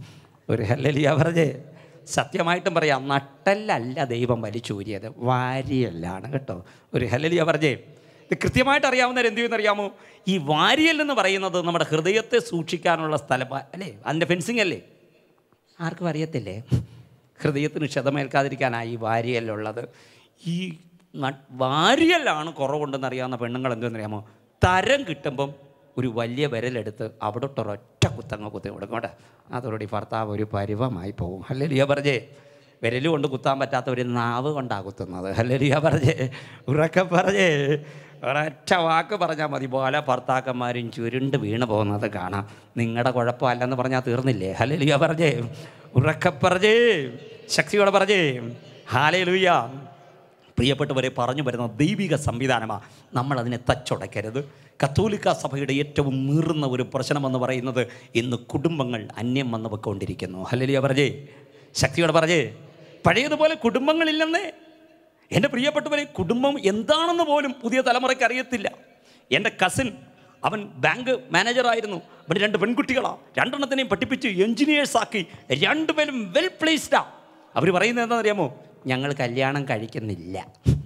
ഒരു ഹല്ലലിയ പറഞ്ഞേ സത്യമായിട്ടും പറയാം നട്ടല്ലല്ല ദൈവം വലിച്ചൂരിയത് വാരിയല്ലാണ് കേട്ടോ ഒരു ഹല്ലലിയ പറഞ്ഞേ ഇത് കൃത്യമായിട്ട് അറിയാവുന്നവർ എന്ത് ചെയ്യുമെന്നറിയാമോ ഈ വാരിയൽ എന്ന് പറയുന്നത് നമ്മുടെ ഹൃദയത്തെ സൂക്ഷിക്കാനുള്ള സ്ഥലം അല്ലേ അതിൻ്റെ ഫെൻസിങ് അല്ലേ ആർക്കും അറിയത്തില്ലേ ഹൃദയത്തിന് ക്ഷതമേൽക്കാതിരിക്കാനായി ഈ വാരിയല്ലുള്ളത് ഈ ന- വാരിയലാണ് കുറവുണ്ടെന്ന് അറിയാവുന്ന പെണ്ണുങ്ങൾ എന്തെന്നറിയാമോ തരം കിട്ടുമ്പം ഒരു വലിയ വിരലെടുത്ത് അവിടോട്ടൊരൊറ്റ കുത്തങ്ങ് കുത്തി കൊടുക്കും കേട്ടോ അതോടുകൂടി ഭർത്താവ് ഒരു പരിവമായി പോകും ഹല്ലേലിയ പറഞ്ഞേ വിരൽ കൊണ്ട് കുത്താൻ പറ്റാത്ത ഒരു നാവ് കൊണ്ടാണ് കുത്തുന്നത് ഹല്ലേലിയ പറഞ്ഞേ ഉറക്കെ പറഞ്ഞേ ഒരൊറ്റ വാക്ക് പറഞ്ഞാൽ മതി പോലെ ഭർത്താക്കന്മാരും ചുരുണ്ട് വീണ് പോകുന്നത് കാണാം നിങ്ങളുടെ കുഴപ്പമല്ലെന്ന് പറഞ്ഞാൽ തീർന്നില്ലേ ഹല്ലേലിയ പറഞ്ഞേ ഉറക്കെ പറഞ്ഞേ ശക്തിയോടെ പറഞ്ഞേ ഹാലേ പ്രിയപ്പെട്ടവരെ പറഞ്ഞു വരുന്ന ദൈവിക സംവിധാനമാണ് നമ്മളതിനെ തച്ചുടയ്ക്കരുത് കത്തോലിക്ക സഭയുടെ ഏറ്റവും നീറുന്ന ഒരു പ്രശ്നമെന്ന് പറയുന്നത് ഇന്ന് കുടുംബങ്ങൾ അന്യം വന്ന് വെക്കൊണ്ടിരിക്കുന്നു ഹല്ലേലിയ പറഞ്ഞേ ശക്തിയോടെ പറഞ്ഞേ പഴയതുപോലെ കുടുംബങ്ങളില്ലെന്നേ എൻ്റെ പ്രിയപ്പെട്ടവരെ കുടുംബം എന്താണെന്ന് പോലും പുതിയ തലമുറയ്ക്ക് അറിയത്തില്ല എൻ്റെ കസിൻ അവൻ ബാങ്ക് മാനേജറായിരുന്നു അവന് രണ്ട് പെൺകുട്ടികളാണ് രണ്ടെണ്ണത്തിനെയും പഠിപ്പിച്ച് എൻജിനീയേഴ്സ് ആക്കി രണ്ടുപേരും വെൽ പ്ലേസ്ഡാ അവർ പറയുന്നത് എന്താണെന്നറിയാമോ ഞങ്ങൾ കല്യാണം കഴിക്കുന്നില്ല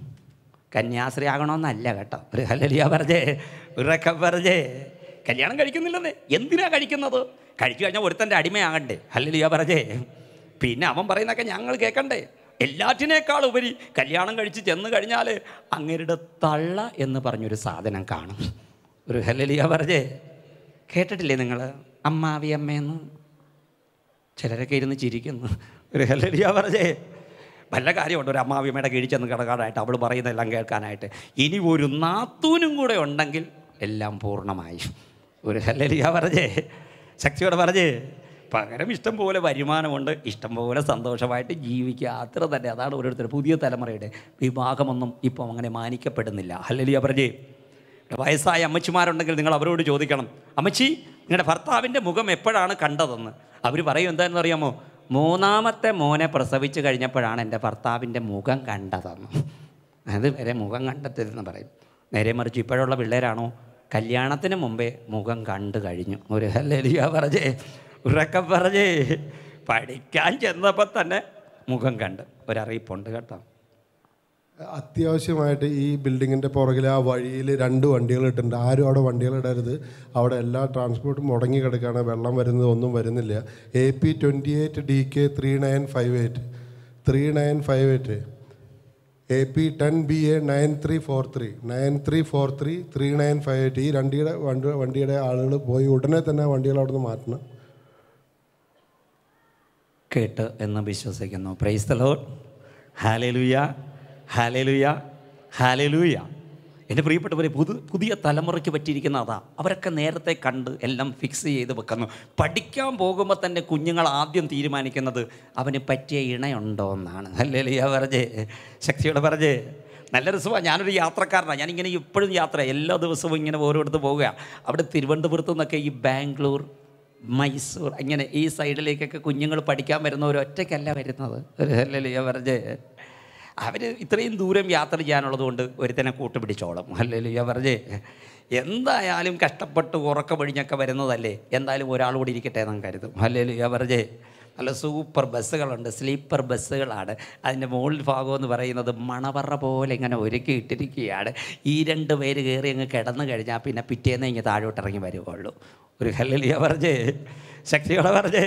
കന്യാസ്ത്രീ ആകണമെന്നല്ല കേട്ടോ ഒരു ഹലലിയ പറഞ്ഞേ ഉറക്കം പറഞ്ഞേ കല്യാണം കഴിക്കുന്നില്ലെന്നേ എന്തിനാ കഴിക്കുന്നത് കഴിച്ചു കഴിഞ്ഞാൽ ഒരുത്തൻ്റെ അടിമയാകണ്ടേ ഹലലിയ പറഞ്ഞേ പിന്നെ അവൻ പറയുന്നതൊക്കെ ഞങ്ങൾ കേൾക്കണ്ടേ എല്ലാറ്റിനേക്കാൾ ഉപരി കല്യാണം കഴിച്ച് ചെന്ന് കഴിഞ്ഞാൽ അങ്ങരുടെ തള്ള എന്ന് പറഞ്ഞൊരു സാധനം കാണും ഒരു ഹലലിയ പറഞ്ഞേ കേട്ടിട്ടില്ലേ നിങ്ങൾ അമ്മാവി അമ്മയെന്ന് ചിലരൊക്കെ ഇരുന്ന് ചിരിക്കുന്നു ഒരു ഹലലിയ പറഞ്ഞേ വല്ല കാര്യമുണ്ട് ഒരു അമ്മാവിയമ്മയുടെ കീഴിൽ ചെന്ന് കിടക്കാനായിട്ട് അവൾ പറയുന്നതെല്ലാം കേൾക്കാനായിട്ട് ഇനി ഒരു നാത്തൂനും കൂടെ ഉണ്ടെങ്കിൽ എല്ലാം പൂർണ്ണമായി ഒരു ഹലലിയ പറഞ്ഞേ ശക്തിയോടെ പറഞ്ഞേ പകരം ഇഷ്ടം പോലെ വരുമാനമുണ്ട് ഇഷ്ടം പോലെ സന്തോഷമായിട്ട് ജീവിക്കുക അത്ര തന്നെ അതാണ് ഓരോരുത്തർ പുതിയ തലമുറയുടെ വിവാഹമൊന്നും ഇപ്പം അങ്ങനെ മാനിക്കപ്പെടുന്നില്ല ഹല്ലലിയ പറഞ്ഞേ വയസ്സായ അമ്മച്ചിമാരുണ്ടെങ്കിൽ നിങ്ങൾ അവരോട് ചോദിക്കണം അമ്മച്ചി നിങ്ങളുടെ ഭർത്താവിൻ്റെ മുഖം എപ്പോഴാണ് കണ്ടതെന്ന് അവർ പറയും എന്താണെന്ന് അറിയാമോ മൂന്നാമത്തെ മോനെ പ്രസവിച്ച് കഴിഞ്ഞപ്പോഴാണ് എൻ്റെ ഭർത്താവിൻ്റെ മുഖം കണ്ടതെന്ന് അത് വരെ മുഖം കണ്ടെത്തരുതെന്ന് പറയും നേരെ മറിച്ച് ഇപ്പോഴുള്ള പിള്ളേരാണോ കല്യാണത്തിന് മുമ്പേ മുഖം കണ്ടു കഴിഞ്ഞു ഒരു ഹല്ലേലൂയ പറഞ്ഞേ ഉറക്കം പറഞ്ഞേ പഠിക്കാൻ ചെന്നപ്പോൾ തന്നെ മുഖം കണ്ട് ഒരറിയിപ്പുണ്ട് കേട്ടോ അത്യാവശ്യമായിട്ട് ഈ ബിൽഡിങ്ങിൻ്റെ പുറകിൽ ആ വഴിയിൽ രണ്ട് വണ്ടികൾ ഇട്ടിട്ടുണ്ട് ആരും അവിടെ വണ്ടികൾ ഇടരുത് അവിടെ എല്ലാ ട്രാൻസ്പോർട്ടും മുടങ്ങി കിടക്കുകയാണ് വെള്ളം വരുന്നത് ഒന്നും വരുന്നില്ല A P twenty eight D K three nine five eight three nine five eight A P ten B A nine three four three nine three four three three nine five eight ഈ വണ്ടിയുടെ വണ്ടി വണ്ടിയുടെ ആളുകൾ പോയി ഉടനെ തന്നെ വണ്ടികൾ അവിടെ നിന്ന് മാറ്റണം കേട്ട് എന്ന് വിശ്വസിക്കുന്നു പ്രൈസ് ദ ലോഡ് ഹാലേലുയ ഹാലേലുയ ഹാലേലുയ എൻ്റെ പ്രിയപ്പെട്ടവരെ പുതു പുതിയ തലമുറയ്ക്ക് പറ്റിയിരിക്കുന്ന അതാ അവരൊക്കെ നേരത്തെ കണ്ട് എല്ലാം ഫിക്സ് ചെയ്ത് വെക്കുന്നു പഠിക്കാൻ പോകുമ്പോൾ തന്നെ കുഞ്ഞുങ്ങൾ ആദ്യം തീരുമാനിക്കുന്നത് അവന് പറ്റിയ ഇണയുണ്ടോ എന്നാണ് ഹല്ലേലുയ പറഞ്ഞേ ശക്തിയോടെ പറഞ്ഞേ നല്ല രസമാണ് ഞാനൊരു യാത്രക്കാരനാണ് ഞാനിങ്ങനെ ഇപ്പോഴും യാത്ര എല്ലാ ദിവസവും ഇങ്ങനെ ഓരോരുത്ത് പോവുക അവിടെ തിരുവനന്തപുരത്തു നിന്നൊക്കെ ഈ ബാംഗ്ലൂർ മൈസൂർ ഇങ്ങനെ ഈ സൈഡിലേക്കൊക്കെ കുഞ്ഞുങ്ങൾ പഠിക്കാൻ വരുന്ന ഒരു ഒറ്റയ്ക്കല്ല വരുന്നത് ഒരു ഹല്ലേലൂയ പറഞ്ഞ് അവർ ഇത്രയും ദൂരം യാത്ര ചെയ്യാനുള്ളത് കൊണ്ട് ഒരുത്തനെ കൂട്ടുപിടിച്ചോളും ഹല്ലേലൂയ പറഞ്ഞ് എന്തായാലും കഷ്ടപ്പെട്ട് ഉറക്ക വഴിഞ്ഞൊക്കെ വരുന്നതല്ലേ എന്തായാലും ഒരാൾ കൂടി ഇരിക്കട്ടെ എന്ന് കരുതും ഹല്ലേലൂയ പറഞ്ഞ് നല്ല സൂപ്പർ ബസ്സുകളുണ്ട് സ്ലീപ്പർ ബസ്സുകളാണ് അതിൻ്റെ മുകളിൽ ഭാഗം എന്ന് പറയുന്നത് മണവറ പോലെ ഇങ്ങനെ ഒരുക്കി ഇട്ടിരിക്കുകയാണ് ഈ രണ്ട് പേര് കയറി അങ്ങ് കിടന്നു കഴിഞ്ഞാൽ പിന്നെ പിറ്റേന്ന് ഇങ്ങനെ താഴോട്ട് ഇറങ്ങി വരുവുള്ളൂ ഒരു ഹലലിയ പറഞ്ഞേ ശക്തിയോടെ പറഞ്ഞേ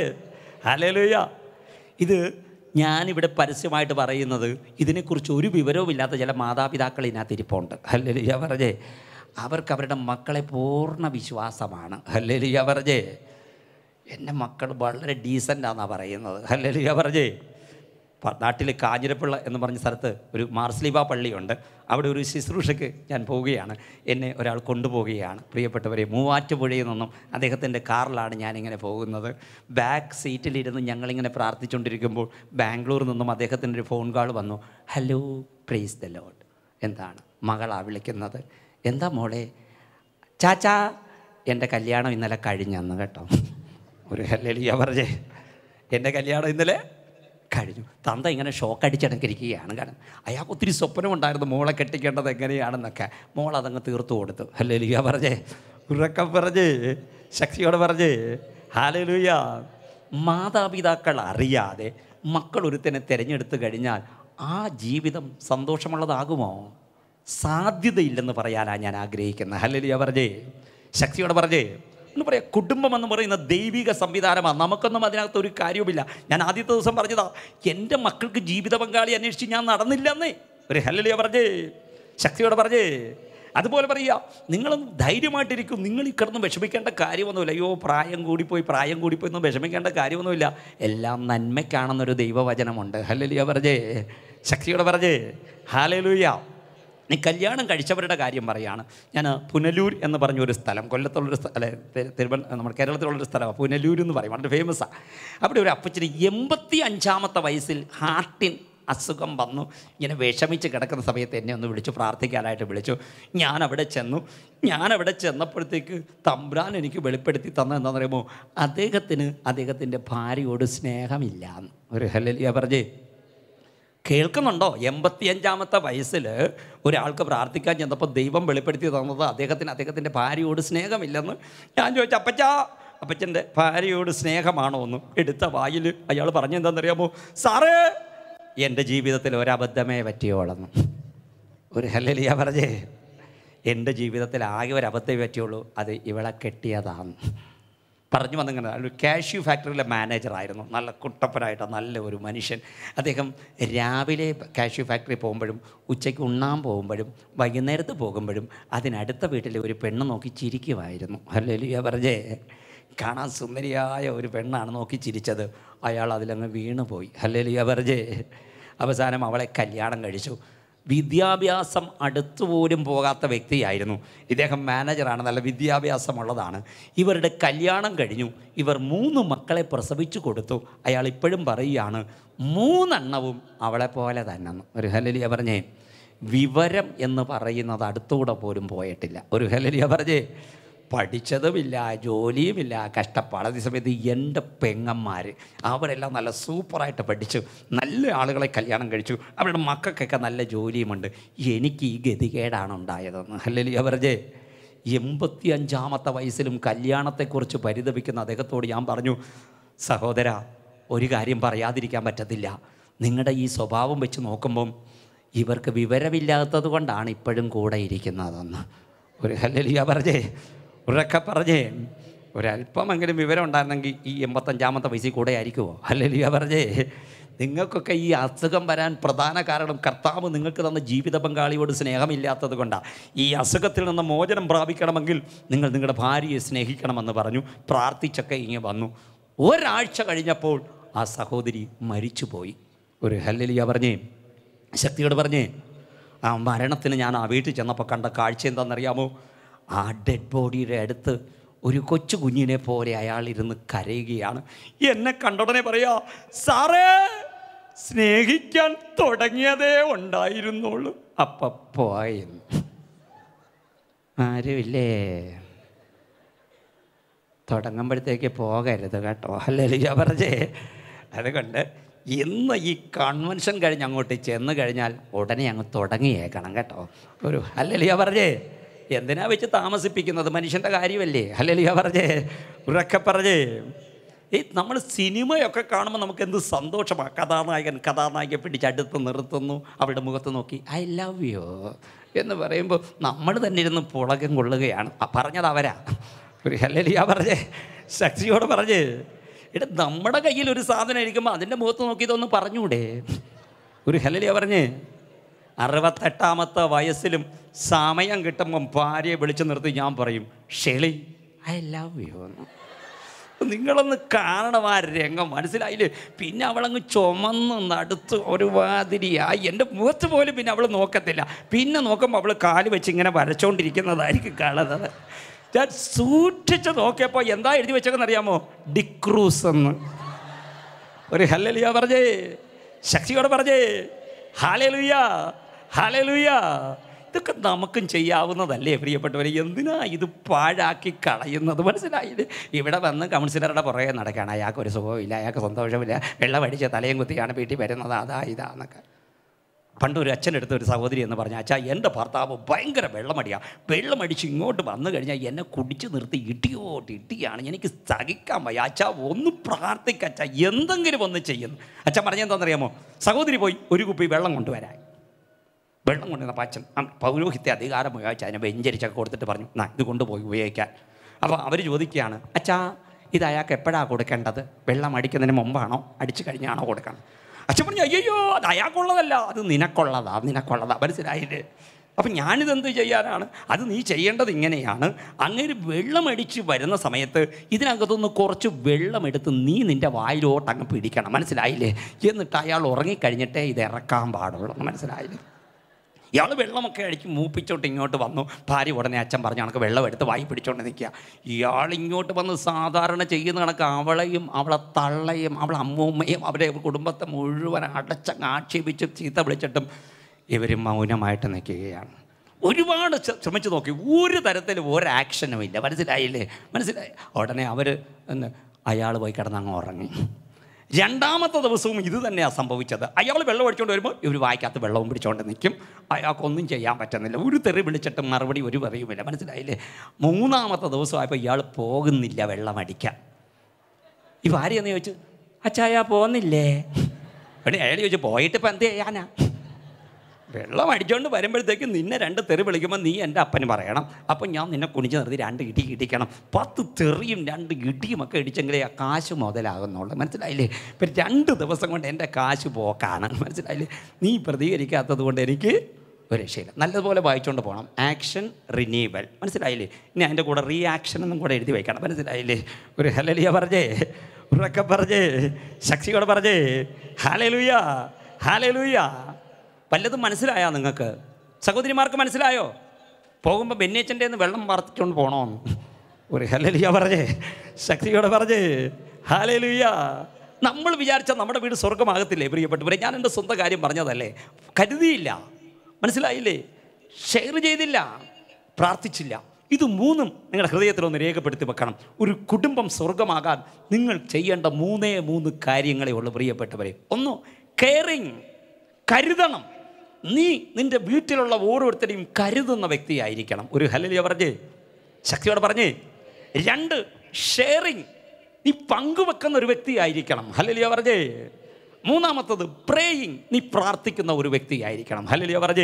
ഹലലുയ ഇത് ഞാനിവിടെ പരസ്യമായിട്ട് പറയുന്നത് ഇതിനെക്കുറിച്ച് ഒരു വിവരവുമില്ലാത്ത ചില മാതാപിതാക്കൾ ഇതിനകത്ത് ഇരിപ്പുണ്ട് ഹല്ലലിയ പറഞ്ഞേ അവർക്ക് അവരുടെ മക്കളെ പൂർണ്ണ വിശ്വാസമാണ് ഹല്ലലിയ പറഞ്ഞേ എൻ്റെ മക്കൾ വളരെ ഡീസൻ്റാണെന്നാണ് പറയുന്നത് ഹല്ലലിയ പറഞ്ഞേ പ- നാട്ടിൽ കാഞ്ഞിരപ്പിള്ള എന്ന് പറഞ്ഞ സ്ഥലത്ത് ഒരു മാർസ്ലിബ പള്ളിയുണ്ട് അവിടെ ഒരു ശുശ്രൂഷയ്ക്ക് ഞാൻ പോവുകയാണ് എന്നെ ഒരാൾ കൊണ്ടുപോവുകയാണ് പ്രിയപ്പെട്ടവരെ മൂവാറ്റുപുഴയിൽ നിന്നും അദ്ദേഹത്തിൻ്റെ കാറിലാണ് ഞാനിങ്ങനെ പോകുന്നത് ബാക്ക് സീറ്റിലിരുന്ന് ഞങ്ങളിങ്ങനെ പ്രാർത്ഥിച്ചുകൊണ്ടിരിക്കുമ്പോൾ ബാംഗ്ലൂരിൽ നിന്നും അദ്ദേഹത്തിൻ്റെ ഒരു ഫോൺ കോൾ വന്നു ഹലോ പ്രേസ് ദ ലോഡ് എന്താണ് മകളാ വിളിക്കുന്നത് എന്താ മോളെ ചാച്ചാ എൻ്റെ കല്യാണം ഇന്നലെ കഴിഞ്ഞെന്ന് കേട്ടോ ഒരു ഹല്ലേലൂയ പറഞ്ഞേ എൻ്റെ കല്യാണം ഇന്നലെ കഴിഞ്ഞു തന്ത ഇങ്ങനെ ഷോക്ക് അടിച്ചടക്കിരിക്കുകയാണ് കാരണം അയാൾക്ക് ഒത്തിരി സ്വപ്നമുണ്ടായിരുന്നു മോളെ കെട്ടിക്കേണ്ടത് എങ്ങനെയാണെന്നൊക്കെ മോൾ അതങ്ങ് തീർത്തു കൊടുത്തു ഹല്ലേലൂയ പറഞ്ഞേ ഉറക്കം പറഞ്ഞേ ശക്തിയോടെ പറഞ്ഞേ ഹാലലൂയ മാതാപിതാക്കൾ അറിയാതെ മക്കൾ ഒരുത്തനെ തിരഞ്ഞെടുത്തു കഴിഞ്ഞാൽ ആ ജീവിതം സന്തോഷമുള്ളതാകുമോ സാധ്യതയില്ലെന്ന് പറയാനാണ് ഞാൻ ആഗ്രഹിക്കുന്നത് ഹല്ലേലൂയ പറഞ്ഞേ ശക്തിയോടെ പറഞ്ഞേ എന്ന് പറയാം കുടുംബം എന്ന് പറയുന്ന ദൈവിക സംവിധാനമാണ് നമുക്കൊന്നും അതിനകത്ത് ഒരു കാര്യവുമില്ല ഞാൻ ആദ്യത്തെ ദിവസം പറഞ്ഞതാ എൻ്റെ മക്കൾക്ക് ജീവിത പങ്കാളി അന്വേഷിച്ച് ഞാൻ നടന്നില്ലെന്നേ ഒരു ഹല്ലേലൂയ പറഞ്ഞേ ശക്തിയോടെ പറഞ്ഞേ അതുപോലെ പറയുക നിങ്ങളൊന്ന് ധൈര്യമായിട്ടിരിക്കും നിങ്ങൾ ഈ കിടന്ന് വിഷമിക്കേണ്ട കാര്യമൊന്നുമില്ല അയ്യോ പ്രായം കൂടിപ്പോയി പ്രായം കൂടിപ്പോയി ഒന്നും വിഷമിക്കേണ്ട കാര്യമൊന്നുമില്ല എല്ലാം നന്മയ്ക്കാണെന്നൊരു ദൈവവചനമുണ്ട് ഹല്ലേലൂയ പറഞ്ഞേ ശക്തിയോടെ പറഞ്ഞേ ഹാലലൂയ നീ കല്യാണം കഴിച്ചവരുടെ കാര്യം പറയാണ് ഞാൻ പുനലൂർ എന്ന് പറഞ്ഞൊരു സ്ഥലം കൊല്ലത്തുള്ളൊരു സ്ഥലം അല്ലെ തിരുവന നമ്മുടെ കേരളത്തിലുള്ളൊരു സ്ഥലമാണ് പുനലൂർ എന്ന് പറയും വളരെ ഫേമസാണ് അവിടെ ഒരു അപ്പച്ചന് എൺപത്തി അഞ്ചാമത്തെ വയസ്സിൽ ഹാർട്ടിൻ അസുഖം വന്നു ഇങ്ങനെ വിഷമിച്ച് കിടക്കുന്ന സമയത്ത് എന്നെ ഒന്ന് വിളിച്ചു പ്രാർത്ഥിക്കാനായിട്ട് വിളിച്ചു ഞാൻ അവിടെ ചെന്നു ഞാൻ അവിടെ ചെന്നപ്പോഴത്തേക്ക് തമ്പ്രാൻ എനിക്ക് വെളിപ്പെടുത്തി തന്ന എന്താണെന്ന് പറയുമ്പോൾ അദ്ദേഹത്തിന് അദ്ദേഹത്തിൻ്റെ ഭാര്യയോട് സ്നേഹമില്ല എന്ന്. ഒരു ഹലലിയ പറഞ്ഞേ കേൾക്കുന്നുണ്ടോ എൺപത്തിയഞ്ചാമത്തെ വയസ്സിൽ ഒരാൾക്ക് പ്രാർത്ഥിക്കാൻ ചെന്നപ്പോൾ ദൈവം വെളിപ്പെടുത്തി തന്നത് അദ്ദേഹത്തിന് അദ്ദേഹത്തിൻ്റെ ഭാര്യയോട് സ്നേഹമില്ലെന്ന് ഞാൻ ചോദിച്ചു അപ്പച്ചാ അപ്പച്ചൻ്റെ ഭാര്യയോട് സ്നേഹമാണോ എന്ന് എടുത്ത വായിൽ അയാൾ പറഞ്ഞെന്താണെന്നറിയാമോ സാറേ എൻ്റെ ജീവിതത്തിൽ ഒരബദ്ധമേ പറ്റിയോളെന്ന് ഒരു ഹല്ലലിയ പറഞ്ഞേ എൻ്റെ ജീവിതത്തിൽ ആകെ ഒരു അബദ്ധമേ പറ്റിയുള്ളൂ അത് ഇവളെ കെട്ടിയതാണ് പറഞ്ഞു വന്നിങ്ങനെ ഒരു കാഷ്യൂ ഫാക്ടറിയിലെ മാനേജറായിരുന്നു നല്ല കുട്ടപ്പനായിട്ട് നല്ല ഒരു മനുഷ്യൻ അദ്ദേഹം രാവിലെ കാഷ്യൂ ഫാക്ടറി പോകുമ്പോഴും ഉച്ചയ്ക്ക് ഉണ്ണാൻ പോകുമ്പോഴും വൈകുന്നേരത്ത് പോകുമ്പോഴും അതിനടുത്ത വീട്ടിലെ ഒരു പെണ്ണ് നോക്കി ചിരിക്കുമായിരുന്നു അല്ലേലിയ പറഞ്ഞേ കാണാൻ സുന്ദരിയായ ഒരു പെണ്ണാണ് നോക്കി ചിരിച്ചത് അയാൾ അതിലങ്ങ് വീണുപോയി അല്ലേലിയ പറഞ്ഞേ അവസാനം അവളെ കല്യാണം കഴിച്ചു വിദ്യാഭ്യാസം അടുത്തുപോലും പോകാത്ത വ്യക്തിയായിരുന്നു ഇദ്ദേഹം മാനേജറാണ് നല്ല വിദ്യാഭ്യാസമുള്ളതാണ് ഇവരുടെ കല്യാണം കഴിഞ്ഞു ഇവർ മൂന്ന് മക്കളെ പ്രസവിച്ചു കൊടുത്തു അയാൾ ഇപ്പോഴും പറയുകയാണ് മൂന്നെണ്ണവും അവളെ പോലെ തന്നെ ഒരു ഹലലിയ പറഞ്ഞേ വിവരം എന്ന് പറയുന്നത് അടുത്തുകൂടെ പോലും പോയിട്ടില്ല ഒരു ഹലലിയ പറഞ്ഞേ പഠിച്ചതുമില്ല ജോലിയുമില്ല കഷ്ടപ്പാട് അതേ സമയത്ത് എൻ്റെ പെങ്ങന്മാർ അവരെല്ലാം നല്ല സൂപ്പറായിട്ട് പഠിച്ചു നല്ല ആളുകളെ കല്യാണം കഴിച്ചു അവരുടെ മക്കൾക്കൊക്കെ നല്ല ജോലിയുമുണ്ട് എനിക്ക് ഈ ഗതികേടാണ് ഉണ്ടായതെന്ന് അല്ലെങ്കിൽ അവരുടെ എൺപത്തി അഞ്ചാമത്തെ വയസ്സിലും കല്യാണത്തെക്കുറിച്ച് പരിതപിക്കുന്ന അദ്ദേഹത്തോട് ഞാൻ പറഞ്ഞു സഹോദര ഒരു കാര്യം പറയാതിരിക്കാൻ പറ്റത്തില്ല നിങ്ങളുടെ ഈ സ്വഭാവം വെച്ച് നോക്കുമ്പം ഇവർക്ക് വിവരമില്ലാത്തത് കൊണ്ടാണ് ഇപ്പോഴും കൂടെ ഇരിക്കുന്നതെന്ന് ഒരു ഹല്ലലിയ പറഞ്ഞേ ഉറക്കെ പറഞ്ഞേ ഒരല്പമെങ്കിലും വിവരം ഉണ്ടായിരുന്നെങ്കിൽ ഈ എൺപത്തഞ്ചാമത്തെ വയസ്സിൽ കൂടെ ആയിരിക്കുമോ ഹല്ലലിയ പറഞ്ഞേ നിങ്ങൾക്കൊക്കെ ഈ അസുഖം വരാൻ പ്രധാന കാരണം കർത്താവ് നിങ്ങൾക്ക് തന്ന ജീവിത പങ്കാളിയോട് സ്നേഹമില്ലാത്തത് കൊണ്ടാണ് ഈ അസുഖത്തിൽ നിന്ന് മോചനം പ്രാപിക്കണമെങ്കിൽ നിങ്ങൾ നിങ്ങളുടെ ഭാര്യയെ സ്നേഹിക്കണമെന്ന് പറഞ്ഞു പ്രാർത്ഥിച്ചൊക്കെ ഇങ്ങനെ വന്നു ഒരാഴ്ച കഴിഞ്ഞപ്പോൾ ആ സഹോദരി മരിച്ചുപോയി ഒരു ഹല്ലലിയ പറഞ്ഞേ ശക്തിയോട് പറഞ്ഞേ ആ മരണത്തിന് ഞാൻ ആ വീട്ടിൽ ചെന്നപ്പോൾ കണ്ട കാഴ്ച എന്താണെന്നറിയാമോ ആ ഡെഡ് ബോഡിയുടെ അടുത്ത് ഒരു കൊച്ചു കുഞ്ഞിനെ പോലെ അയാൾ ഇരുന്ന് കരയുകയാണ് എന്നെ കണ്ടുടനെ പറയാ സാറേ സ്നേഹിക്കാൻ തുടങ്ങിയതേ ഉണ്ടായിരുന്നുള്ളൂ അപ്പ പോയെന്ന് ആരുമില്ലേ തുടങ്ങുമ്പോഴത്തേക്ക് പോകരുത് കേട്ടോ അല്ലേ പറഞ്ഞേ അതുകൊണ്ട് ഇന്ന് ഈ കൺവെൻഷൻ കഴിഞ്ഞ് അങ്ങോട്ട് ചെന്ന് കഴിഞ്ഞാൽ ഉടനെ അങ്ങ് തുടങ്ങിയേക്കണം കേട്ടോ ഒരു അല്ലലിയ പറഞ്ഞേ എന്തിനാ വെച്ച് താമസിപ്പിക്കുന്നത് മനുഷ്യൻ്റെ കാര്യമല്ലേ അല്ലലിയ പറഞ്ഞേ ഉറക്കെ പറഞ്ഞേ ഈ നമ്മൾ സിനിമയൊക്കെ കാണുമ്പോൾ നമുക്ക് എന്ത് സന്തോഷമാണ് കഥാനായകൻ കഥാനായികയെ പിടിച്ചടുത്ത് നിർത്തുന്നു അവരുടെ മുഖത്ത് നോക്കി ഐ ലവ് യു എന്ന് പറയുമ്പോൾ നമ്മൾ തന്നെ ഇരുന്ന് പുളകം കൊള്ളുകയാണ് ആ, പറഞ്ഞത് അവരാ ഒരു ഹല്ലലിയ പറഞ്ഞേ ശക്തിയോട് പറഞ്ഞേ എടാ നമ്മുടെ കയ്യിൽ ഒരു സാധനം ഇരിക്കുമ്പോൾ അതിൻ്റെ മുഖത്ത് നോക്കി ഇതൊന്ന് പറഞ്ഞൂടെ ഒരു ഹലലിയ പറഞ്ഞേ അറുപത്തെട്ടാമത്തെ വയസ്സിലും സമയം കിട്ടുമ്പം ഭാര്യയെ വിളിച്ചു നിർത്തി ഞാൻ പറയും ഷെളി ഐ ലവ് യു എന്ന് നിങ്ങളൊന്ന് കാണണം ആ രംഗം മനസ്സിലായില്ലേ പിന്നെ അവളങ്ങ് ചുമന്ന് നടുത്ത് ഒരു മാതിരിയായി എൻ്റെ മുഖത്ത് പോലും പിന്നെ അവൾ നോക്കത്തില്ല പിന്നെ നോക്കുമ്പോൾ അവൾ കാല് വെച്ച് ഇങ്ങനെ വരച്ചോണ്ടിരിക്കുന്നതായിരിക്കും കാണുന്നത് ഞാൻ സൂക്ഷിച്ച് നോക്കിയപ്പോൾ എന്താ എഴുതി വെച്ചേക്കെന്ന് അറിയാമോ ഡിക്രൂസ് എന്ന് ഒരു ഹല്ലലിയ പറഞ്ഞേ ശക്തിയോടെ പറഞ്ഞേ ഹാലലുയ ഹാലലുയ ഇതൊക്കെ നമുക്കും ചെയ്യാവുന്നതല്ലേ പ്രിയപ്പെട്ടവരെ എന്തിനാ ഇത് പാഴാക്കി കളയുന്നത് മനസ്സിലായില്ലേ ഇവിടെ വന്ന് കൗൺസിലറുടെ പുറകെ നടക്കുകയാണ് അയാൾക്ക് ഒരു സുഖമില്ല അയാൾക്ക് സന്തോഷമില്ല വെള്ളം അടിച്ച് തലയും കുത്തിയാണ് വീട്ടിൽ വരുന്നത് അതാ ഇതാന്നൊക്കെ പണ്ട് ഒരു അച്ഛനെടുത്ത ഒരു സഹോദരി എന്ന് പറഞ്ഞാൽ അച്ഛാ എൻ്റെ ഭർത്താവ് ഭയങ്കര വെള്ളമടിയാണ് വെള്ളമടിച്ച് ഇങ്ങോട്ട് വന്നു കഴിഞ്ഞാൽ എന്നെ കുടിച്ച് നിർത്തി ഇടിയോട്ട് ഇടിയാണ് എനിക്ക് സഹിക്കാൻ വയ്യ അച്ഛാ ഒന്ന് പ്രാർത്ഥിക്ക അച്ഛാ എന്തെങ്കിലും ഒന്ന് ചെയ്യുന്നു അച്ഛൻ പറഞ്ഞെന്താണെന്നറിയാമോ സഹോദരി പോയി ഒരു കുപ്പി വെള്ളം കൊണ്ടുവരാൻ വെള്ളം കൊണ്ടുവന്നപ്പോൾ അച്ഛൻ ആ പൗരോഹിത്യ അധികാരം ഉപയോഗിച്ച് അതിനെ വെഞ്ചരിച്ചൊക്കെ കൊടുത്തിട്ട് പറഞ്ഞു നാ ഇത് കൊണ്ടുപോയി ഉപയോഗിക്കാൻ അപ്പോൾ അവർ ചോദിക്കുകയാണ് അച്ഛാ ഇത് അയാൾക്ക് എപ്പോഴാണ് കൊടുക്കേണ്ടത് വെള്ളം അടിക്കുന്നതിന് മുമ്പാണോ അടിച്ചു കഴിഞ്ഞാണോ കൊടുക്കണം അച്ഛൻ പറഞ്ഞു അയ്യോ അത് അയാൾക്കുള്ളതല്ല അത് നിനക്കുള്ളതാ നിനക്കുള്ളതാ മനസ്സിലായില്ലേ അപ്പം ഞാനിതെന്ത് ചെയ്യാനാണ് അത് നീ ചെയ്യേണ്ടത് ഇങ്ങനെയാണ് അങ്ങനെ വെള്ളമടിച്ച് വരുന്ന സമയത്ത് ഇതിനകത്തുനിന്ന് കുറച്ച് വെള്ളമെടുത്ത് നീ നിൻ്റെ വായിലോട്ട് അങ്ങ് പിടിക്കണം മനസ്സിലായില്ലേ എന്നിട്ട് അയാൾ ഉറങ്ങിക്കഴിഞ്ഞിട്ടേ ഇത് ഇറക്കാൻ പാടുള്ളൂ മനസ്സിലായില്ലേ ഇയാൾ വെള്ളമൊക്കെ അടിച്ച് മൂപ്പിച്ചോട്ട് ഇങ്ങോട്ട് വന്നു ഭാര്യ ഉടനെ അച്ഛൻ പറഞ്ഞു കണക്ക് വെള്ളം എടുത്ത് വായി പിടിച്ചോണ്ട് നിൽക്കുക ഇയാൾ ഇങ്ങോട്ട് വന്ന് സാധാരണ ചെയ്യുന്ന കണക്ക് അവളെയും അവളെ തള്ളയും അവളെ അമ്മൂമ്മയും അവരെ കുടുംബത്തെ മുഴുവൻ അടച്ചങ്ങ് ആക്ഷേപിച്ച് ചീത്ത വിളിച്ചിട്ടും ഇവർ മൗനമായിട്ട് നിൽക്കുകയാണ് ഒരുപാട് ശ്ര- ശ്രമിച്ചു നോക്കി ഒരു തരത്തിലും ഒരു ആക്ഷനും ഇല്ല മനസ്സിലായില്ലേ മനസ്സിലായി ഉടനെ അവർ അയാൾ പോയി കിടന്ന് അങ്ങ് ഉറങ്ങി രണ്ടാമത്തെ ദിവസവും ഇത് തന്നെയാണ് സംഭവിച്ചത് അയാൾ വെള്ളം അടിച്ചുകൊണ്ട് വരുമ്പോൾ ഇവർ വായിക്കാത്ത വെള്ളവും പിടിച്ചുകൊണ്ട് നിൽക്കും അയാൾക്കൊന്നും ചെയ്യാൻ പറ്റുന്നില്ല ഒരു തെറി വിളിച്ചിട്ട് മറുപടി ഒരു പറയുമില്ല മനസ്സിലായില്ലേ മൂന്നാമത്തെ ദിവസമായപ്പോൾ ഇയാൾ പോകുന്നില്ല വെള്ളം അടിക്കാൻ ഈ ഭാര്യ എന്ന് ചോദിച്ചു അച്ചായ പോകുന്നില്ലേ എടേ അയാൾ ചോദിച്ചു പോയിട്ട് ഇപ്പം എന്ത് ചെയ്യാനാ വെള്ളം അടിച്ചുകൊണ്ട് വരുമ്പോഴത്തേക്ക് നിന്നെ രണ്ട് തെറി വിളിക്കുമ്പോൾ നീ എൻ്റെ അപ്പന് പറയണം അപ്പം ഞാൻ നിന്നെ കുനിച്ച് നിർത്തി രണ്ട് ഇടി ഇടിക്കണം പത്ത് തെറിയും രണ്ട് ഇടിയും ഒക്കെ ഇടിച്ചെങ്കിലേ ആ കാശ് മുതലാകുന്നുള്ളൂ മനസ്സിലായില്ലേ ഇപ്പം രണ്ട് ദിവസം കൊണ്ട് എൻ്റെ കാശ് പോക്കാണ് മനസ്സിലായില്ലേ നീ പ്രതികരിക്കാത്തത് കൊണ്ട് എനിക്ക് ഒരു രക്ഷയില്ല നല്ലതുപോലെ വായിച്ചുകൊണ്ട് പോകണം ആക്ഷൻ റിന്യൂവൽ മനസ്സിലായില്ലേ ഇനി അതിൻ്റെ കൂടെ റിയാക്ഷൻ എന്നും കൂടെ എഴുതി വയ്ക്കണം മനസ്സിലായില്ലേ ഒരു ഹലലിയ പറഞ്ഞേ ഉറക്കെ പറഞ്ഞേ ശക്തിയോടെ പറഞ്ഞേ ഹാലലുയ ഹാലലുയ വല്ലതും മനസ്സിലായോ നിങ്ങൾക്ക് സഹോദരിമാർക്ക് മനസ്സിലായോ പോകുമ്പോൾ ബെന്നേച്ചൻ്റെ നിന്ന് വെള്ളം വാർത്തിച്ചുകൊണ്ട് പോകണമെന്ന് ഒരു ഹലലിയ പറഞ്ഞേ ശക്തിയോടെ പറഞ്ഞേ ഹാലലുയ നമ്മൾ വിചാരിച്ച നമ്മുടെ വീട് സ്വർഗമാകത്തില്ലേ പ്രിയപ്പെട്ടവരെ ഞാൻ എൻ്റെ സ്വന്തം കാര്യം പറഞ്ഞതല്ലേ കരുതിയില്ല മനസ്സിലായില്ലേ ഷെയർ ചെയ്തില്ല പ്രാർത്ഥിച്ചില്ല ഇത് മൂന്നും നിങ്ങളുടെ ഹൃദയത്തിലൊന്ന് രേഖപ്പെടുത്തി വെക്കണം ഒരു കുടുംബം സ്വർഗമാകാൻ നിങ്ങൾ ചെയ്യേണ്ട മൂന്നേ മൂന്ന് കാര്യങ്ങളേ ഉള്ളൂ പ്രിയപ്പെട്ടവരെ ഒന്ന് കെയറിങ് കരുതണം നീ നിന്റെ വീട്ടിലുള്ള ഓരോരുത്തരെയും കരുതുന്ന വ്യക്തിയായിരിക്കണം ഒരു ഹലലിയ പറഞ്ഞേ ശക്തിയോടെ പറഞ്ഞേ രണ്ട് ഷെയറിങ് നീ പങ്കുവെക്കുന്ന ഒരു വ്യക്തിയായിരിക്കണം ഹലലിയ പറഞ്ഞേ മൂന്നാമത്തത് പ്രേയിങ് നീ പ്രാർത്ഥിക്കുന്ന ഒരു വ്യക്തിയായിരിക്കണം ഹലലിയ പറഞ്ഞേ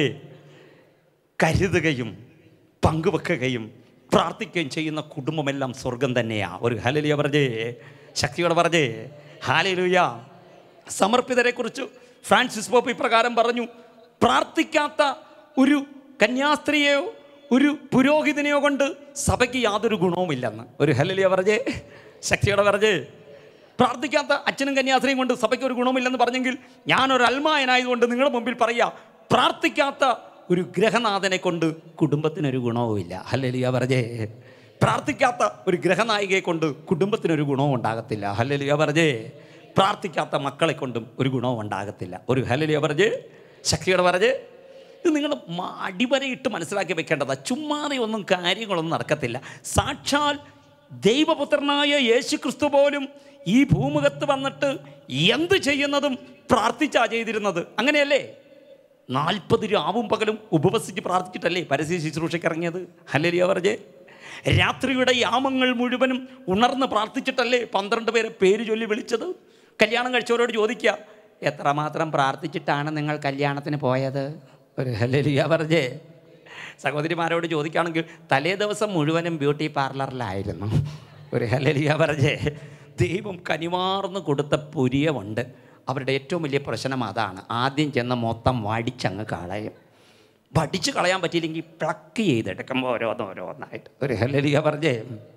കരുതുകയും പങ്കുവെക്കുകയും പ്രാർത്ഥിക്കുകയും ചെയ്യുന്ന കുടുംബമെല്ലാം സ്വർഗം തന്നെയാ ഒരു ഹലലിയ പറഞ്ഞേ ശക്തിയോടെ പറഞ്ഞേ ഹാലലുയ സമർപ്പിതരെക്കുറിച്ച് ഫ്രാൻസിസ് പോപ്പ് ഇപ്രകാരം പറഞ്ഞു പ്രാർത്ഥിക്കാത്ത ഒരു കന്യാസ്ത്രീയെയോ ഒരു പുരോഹിതനെയോ കൊണ്ട് സഭയ്ക്ക് യാതൊരു ഗുണവുമില്ലെന്ന് ഒരു ഹലലിയ പറഞ്ഞേ ശക്തിയോടെ പറഞ്ഞേ പ്രാർത്ഥിക്കാത്ത അച്ഛനും കന്യാസ്ത്രീയും കൊണ്ട് സഭയ്ക്ക് ഒരു ഗുണമില്ലെന്ന് പറഞ്ഞെങ്കിൽ ഞാനൊരു അൽമായനായതുകൊണ്ട് നിങ്ങളുടെ മുമ്പിൽ പറയാ പ്രാർത്ഥിക്കാത്ത ഒരു ഗ്രഹനാഥനെ കൊണ്ട് കുടുംബത്തിനൊരു ഗുണവുമില്ല ഹല്ലലിയ പറഞ്ഞേ പ്രാർത്ഥിക്കാത്ത ഒരു ഗ്രഹനായികയെ കൊണ്ട് കുടുംബത്തിനൊരു ഗുണവും ഉണ്ടാകത്തില്ല ഹല്ലലിയ പറഞ്ഞേ പ്രാർത്ഥിക്കാത്ത മക്കളെ കൊണ്ടും ഒരു ഗുണവും ഉണ്ടാകത്തില്ല ഒരു ഹല്ലലിയ പറഞ്ഞേ ശക്തിയോടെ പറഞ്ഞേ ഇത് നിങ്ങൾ അടിവരയിട്ട് മനസ്സിലാക്കി വെക്കേണ്ടതാ ചുമ്മാതെ ഒന്നും കാര്യങ്ങളൊന്നും നടക്കത്തില്ല സാക്ഷാൽ ദൈവപുത്രനായ യേശു ക്രിസ്തു പോലും ഈ ഭൂമുഖത്ത് വന്നിട്ട് എന്ത് ചെയ്യുന്നതും പ്രാർത്ഥിച്ചാ ചെയ്തിരുന്നത് അങ്ങനെയല്ലേ നാൽപ്പത് രാവും പകലും ഉപവസിച്ച് പ്രാർത്ഥിച്ചിട്ടല്ലേ പരസ്യ ശുശ്രൂഷയ്ക്ക് ഇറങ്ങിയത് ഹല്ലരിയ പറഞ്ഞേ രാത്രിയുടെ യാമങ്ങൾ മുഴുവനും ഉണർന്ന് പ്രാർത്ഥിച്ചിട്ടല്ലേ പന്ത്രണ്ട് പേരെ പേര് ചൊല്ലി വിളിച്ചത് കല്യാണം കഴിച്ചവരോട് ചോദിക്കുക എത്രമാത്രം പ്രാർത്ഥിച്ചിട്ടാണ് നിങ്ങൾ കല്യാണത്തിന് പോയത് ഒരു ഹല്ലരിയ പറഞ്ഞേ സഹോദരിമാരോട് ചോദിക്കുകയാണെങ്കിൽ തലേ ദിവസം മുഴുവനും ബ്യൂട്ടി പാർലറിലായിരുന്നു ഒരു ഹലലിയ പറഞ്ഞേ ദൈവം കനിമാർന്ന് കൊടുത്ത പുരിയമുണ്ട് അവരുടെ ഏറ്റവും വലിയ പ്രശ്നം അതാണ് ആദ്യം ചെന്ന് മൊത്തം വടിച്ചങ്ങ് കളയും വടിച്ച് കളയാൻ പറ്റിയില്ലെങ്കിൽ പ്ലക്ക് ചെയ്തെടുക്കുമ്പോൾ ഓരോന്നോരോന്നായിട്ട് ഒരു ഹലലിയ പറഞ്ഞേ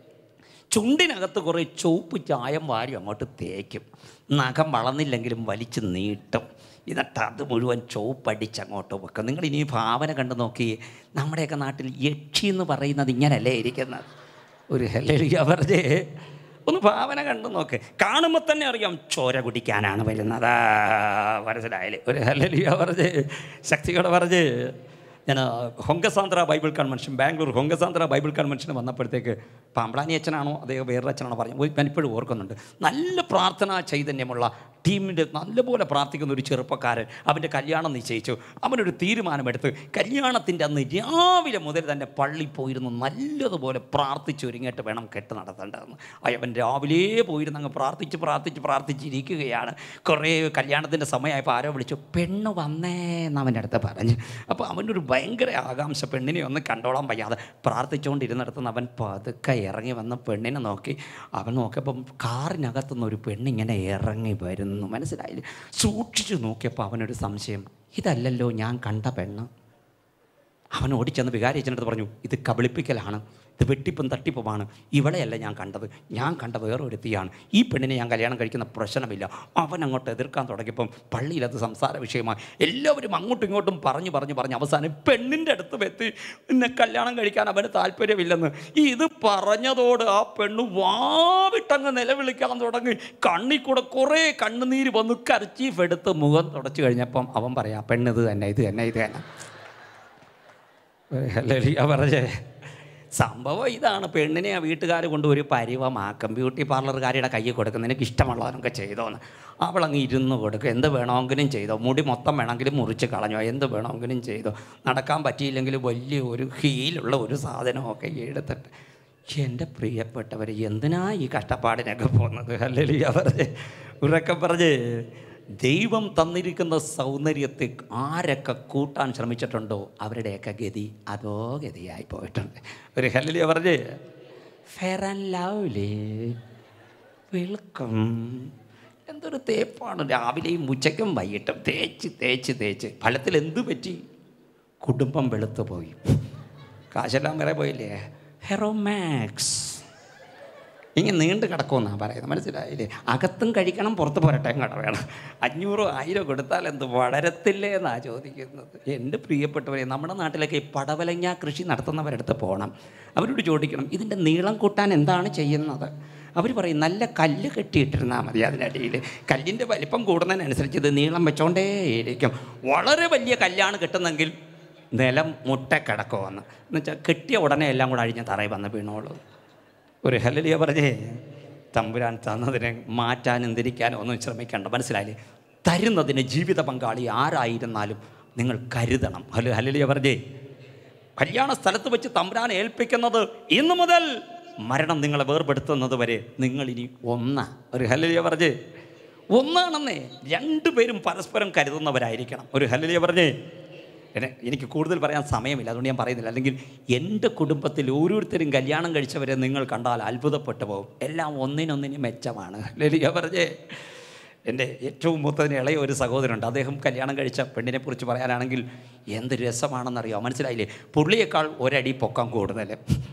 ചുണ്ടിനകത്ത് കുറേ ചുവപ്പ് ചായം വാരി അങ്ങോട്ട് തേക്കും നഖം വളർന്നില്ലെങ്കിലും വലിച്ച് നീട്ടും എന്നിട്ട് അത് മുഴുവൻ ചുവപ്പടിച്ച് അങ്ങോട്ട് വെക്കും നിങ്ങൾ ഇനി ഭാവന കണ്ടു നോക്കി നമ്മുടെയൊക്കെ നാട്ടിൽ യക്ഷി എന്ന് പറയുന്നത് ഇങ്ങനല്ലേ ഇരിക്കുന്നത് ഒരു ഹെല്ലിയ പറഞ്ഞേ ഒന്ന് ഭാവന കണ്ടു നോക്ക് കാണുമ്പോൾ തന്നെ അറിയാം ചോര കുടിക്കാനാണ് വരുന്നത് മനസ്സിലായാലേ ഒരു ഹെല്ലിയ പറഞ്ഞേ ശക്തിയോടെ പറഞ്ഞേ ഞാൻ Hongasandra Bible convention Bangalore Hongasandra Bible കൺവെൻഷന് വന്നപ്പോഴത്തേക്ക് പാമ്പളാനി അച്ഛനാണോ അദ്ദേഹം വേറൊരു അച്ഛനാണോ പറഞ്ഞു ഞാൻ ഇപ്പോഴും ഓർക്കുന്നുണ്ട് നല്ല പ്രാർത്ഥനാ ചൈതന്യമുള്ള ടീമിൻ്റെ നല്ലപോലെ പ്രാർത്ഥിക്കുന്ന ഒരു ചെറുപ്പക്കാരൻ അവൻ്റെ കല്യാണം നിശ്ചയിച്ചു അവനൊരു തീരുമാനമെടുത്ത് കല്യാണത്തിൻ്റെ അന്ന് രാവിലെ മുതൽ തന്നെ പള്ളി പോയിരുന്നു നല്ലതുപോലെ പ്രാർത്ഥിച്ച് ഒരുങ്ങിയിട്ട് വേണം കെട്ട് നടത്തേണ്ടതെന്ന് അവൻ രാവിലെ പോയിരുന്ന് അങ്ങ് പ്രാർത്ഥിച്ച് പ്രാർത്ഥിച്ച് പ്രാർത്ഥിച്ചിരിക്കുകയാണ് കുറേ കല്യാണത്തിൻ്റെ സമയമായപ്പോൾ ആരോ വിളിച്ചു പെണ്ണ് വന്നേന്ന് അവൻ്റെ അടുത്ത് പറഞ്ഞു അപ്പോൾ അവനൊരു ഭയങ്കര ആകാംക്ഷ പെണ്ണിനെ ഒന്ന് കണ്ടോളാൻ വയ്യാതെ പ്രാർത്ഥിച്ചുകൊണ്ടിരുന്നിടത്തുനിന്ന് അവൻ പതുക്കെ ഇറങ്ങി വന്ന പെണ്ണിനെ നോക്കി അവൻ നോക്കിയപ്പം കാറിനകത്തുനിന്ന് ഒരു പെണ്ണിങ്ങനെ ഇറങ്ങി വരുന്നു മനസ്സിലായില്ലേ സൂക്ഷിച്ചു നോക്കിയപ്പോൾ അവനൊരു സംശയം ഇതല്ലല്ലോ ഞാൻ കണ്ട പെണ്ണ് അവൻ ഓടിച്ചെന്ന് വികാരി അച്ഛനടുത്ത് പറഞ്ഞു ഇത് കബളിപ്പിക്കലാണ് ഇത് വെട്ടിപ്പും തട്ടിപ്പുമാണ് ഇവളെയല്ല ഞാൻ കണ്ടത് ഞാൻ കണ്ട വേറൊരുത്തിയാണ് ഈ പെണ്ണിനെ ഞാൻ കല്യാണം കഴിക്കുന്ന പ്രശ്നമില്ല അവൻ അങ്ങോട്ട് എതിർക്കാൻ തുടങ്ങിയപ്പം പള്ളിയിൽ അത് സംസാര വിഷയമായി എല്ലാവരും അങ്ങോട്ടും ഇങ്ങോട്ടും പറഞ്ഞു പറഞ്ഞു പറഞ്ഞ് അവസാനം പെണ്ണിൻ്റെ അടുത്ത് എത്തി എന്നെ കല്യാണം കഴിക്കാൻ അവന് താല്പര്യമില്ലെന്ന് ഇത് പറഞ്ഞതോട് ആ പെണ്ണ് വാവിട്ടങ്ങ് നിലവിളിക്കാൻ തുടങ്ങി കണ്ണിൽ കൂടെ കുറേ കണ്ണുനീര് വന്ന് കരച്ചീഫ് എടുത്ത് മുഖം തുടച്ചു കഴിഞ്ഞപ്പം അവൻ പറയാം പെണ്ണ് ഇത് തന്നെ ഇത് തന്നെ ഇത് തന്നെ ലലിയ പറഞ്ഞേ സംഭവം ഇതാണ് പെണ്ണിനെ ആ വീട്ടുകാർ കൊണ്ട് ഒരു പരിവമാക്കും ബ്യൂട്ടി പാർലറുകാരുടെ കയ്യിൽ കൊടുക്കും നിനക്ക് ഇഷ്ടമുള്ളവനൊക്കെ ചെയ്തോന്ന് അവളങ്ങ് ഇരുന്ന് കൊടുക്കും എന്ത് വേണമെങ്കിലും ചെയ്തോ മുടി മൊത്തം വേണമെങ്കിലും മുറിച്ച് കളഞ്ഞോ എന്ത് വേണമെങ്കിലും ചെയ്തോ നടക്കാൻ പറ്റിയില്ലെങ്കിൽ വലിയ ഒരു ഹീലുള്ള ഒരു സാധനമൊക്കെ എടുത്തിട്ട് എൻ്റെ പ്രിയപ്പെട്ടവർ എന്തിനാ ഈ കഷ്ടപ്പാടിനൊക്കെ പോകുന്നത് അല്ലെങ്കിൽ പറഞ്ഞ് ഉറക്കെ പറഞ്ഞ് ദൈവം തന്നിരിക്കുന്ന സൗന്ദര്യത്തെ ആരൊക്കെ കൂട്ടാൻ ശ്രമിച്ചിട്ടുണ്ടോ അവരുടെയൊക്കെ ഗതി അതോ ഗതിയായി പോയിട്ടുണ്ട് ഒരു ഹല്ലിയ പറഞ്ഞേ ഫെയർ ആൻഡ് ലവ്ലി വെൽക്കം എന്തൊരു തേപ്പാണ് രാവിലെയും ഉച്ചയ്ക്കും വൈകിട്ടും തേച്ച് തേച്ച് തേച്ച് ഫലത്തിൽ എന്ത് പറ്റി കുടുംബം വെളുത്തു പോയി കാശെല്ലാം വരെ പോയില്ലേ ഹെറോമാക്സ് ഇങ്ങനെ നീണ്ടു കിടക്കുമെന്നാണ് പറയുന്നത് മനസ്സിലായില്ലേ അകത്തും കഴിക്കണം പുറത്ത് പോരട്ടെ കട വേണം അഞ്ഞൂറോ ആയിരം കൊടുത്താൽ എന്ത് വളരത്തില്ലേ എന്നാണ് ചോദിക്കുന്നത് എൻ്റെ പ്രിയപ്പെട്ടവരെ നമ്മുടെ നാട്ടിലൊക്കെ ഈ പടവലങ്ങ കൃഷി നടത്തുന്നവരടുത്ത് പോകണം അവരോട് ചോദിക്കണം ഇതിൻ്റെ നീളം കൂട്ടാൻ എന്താണ് ചെയ്യുന്നത് അവർ പറയും നല്ല കല്ല് കെട്ടിയിട്ടിരുന്നാൽ മതി അതിനടിയിൽ കല്ലിൻ്റെ വലിപ്പം കൂടുന്നതിനനുസരിച്ച് ഇത് നീളം വെച്ചോണ്ടേയിരിക്കും വളരെ വലിയ കല്ലാണ് കെട്ടുന്നെങ്കിൽ നിലം മുട്ട കിടക്കുമെന്ന് എന്നുവെച്ചാൽ കെട്ടിയ ഉടനെ എല്ലാം കൂടെ അഴിഞ്ഞ് തറയിൽ വന്ന് വീണോളൂ ഒരു ഹലലിയ പറഞ്ഞേ തമ്പുരാൻ തന്നതിനെ മാറ്റാനും തിരിക്കാനും ഒന്നും ശ്രമിക്കേണ്ട മനസ്സിലായില്ലേ തരുന്നതിന് ജീവിത പങ്കാളി ആരായിരുന്നാലും നിങ്ങൾ കരുതണം ഹലോ ഹലലിയ പറഞ്ഞേ കല്യാണ സ്ഥലത്ത് വെച്ച് തമ്പുരാൻ ഏൽപ്പിക്കുന്നത് ഇന്നു മുതൽ മരണം നിങ്ങളെ വേർപെടുത്തുന്നത് വരെ നിങ്ങളിനി ഒന്ന ഒരു ഹലലിയ പറഞ്ഞേ ഒന്നാണെന്നേ രണ്ടുപേരും പരസ്പരം കരുതുന്നവരായിരിക്കണം ഒരു ഹലലിയ പറഞ്ഞേ എന്നെ എനിക്ക് കൂടുതൽ പറയാൻ സമയമില്ല അതുകൊണ്ട് ഞാൻ പറയുന്നില്ല അല്ലെങ്കിൽ എൻ്റെ കുടുംബത്തിൽ ഓരോരുത്തരും കല്യാണം കഴിച്ചവരെ നിങ്ങൾ കണ്ടാൽ അത്ഭുതപ്പെട്ടു പോകും എല്ലാം ഒന്നിനൊന്നിന് മെച്ചമാണ് ലലിയ പറഞ്ഞേ എൻ്റെ ഏറ്റവും മൂത്തതിന് ഇളയ ഒരു സഹോദരനുണ്ട് അദ്ദേഹം കല്യാണം കഴിച്ച പെണ്ണിനെ കുറിച്ച് പറയാനാണെങ്കിൽ എന്ത് രസമാണെന്നറിയാം മനസ്സിലായില്ലേ പുള്ളിയേക്കാൾ ഒരടി പൊക്കം കൂടുതൽ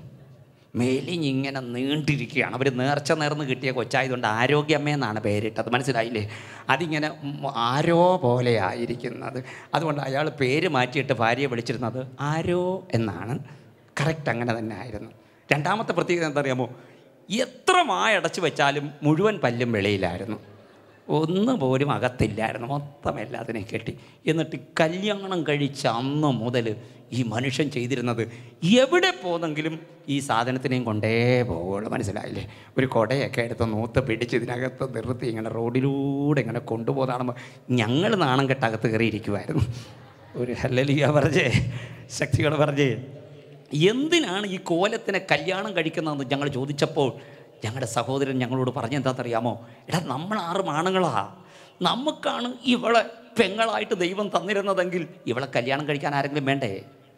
മേലിഞ്ഞിങ്ങനെ നീണ്ടിരിക്കുകയാണ് അവർ നേർച്ച നേർന്ന് കിട്ടിയ കൊച്ചായതുകൊണ്ട് ആരോഗ്യമേ എന്നാണ് പേരിട്ടത് മനസ്സിലായില്ലേ അതിങ്ങനെ ഉം ആരോ പോലെയായിരിക്കുന്നത് അതുകൊണ്ട് അയാൾ പേര് മാറ്റിയിട്ട് ഭാര്യയെ വിളിച്ചിരുന്നത് ആരോ എന്നാണ് കറക്റ്റ് അങ്ങനെ തന്നെ ആയിരുന്നു രണ്ടാമത്തെ പ്രത്യേകത എന്താ അറിയാമോ എത്ര മായടച്ച് വെച്ചാലും മുഴുവൻ പല്ലും വെളിയിലായിരുന്നു ഒന്ന് പോലും അകത്തില്ലായിരുന്നു മൊത്തം എല്ലാത്തിനെയും കെട്ടി എന്നിട്ട് കല്യാണം കഴിച്ച അന്ന് മുതൽ ഈ മനുഷ്യൻ ചെയ്തിരുന്നത് എവിടെ പോന്നെങ്കിലും ഈ സാധനത്തിനെയും കൊണ്ടേ പോവുള്ളൂ മനസ്സിലായില്ലേ ഒരു കുടയൊക്കെ എടുത്ത് നൂത്ത് പിടിച്ച് ഇതിനകത്ത് നിർത്തി ഇങ്ങനെ റോഡിലൂടെ ഇങ്ങനെ കൊണ്ടുപോകുന്നതാണെമ്പോൾ ഞങ്ങൾ നാണം കെട്ടകത്ത് കയറിയിരിക്കുമായിരുന്നു ഒരു ഹല്ലലിയ പറഞ്ഞേ ശക്തികൾ പറഞ്ഞേ എന്തിനാണ് ഈ കോലത്തിനെ കല്യാണം കഴിക്കുന്നതെന്ന് ഞങ്ങൾ ചോദിച്ചപ്പോൾ ഞങ്ങളുടെ സഹോദരൻ ഞങ്ങളോട് പറഞ്ഞെന്താണെന്നറിയാമോ എടാ നമ്മൾ ആറും ആണുങ്ങളാ നമുക്കാണ് ഇവളെ പെങ്ങളായിട്ട് ദൈവം തന്നിരുന്നതെങ്കിൽ ഇവളെ കല്യാണം കഴിക്കാൻ ആരെങ്കിലും വേണ്ടേ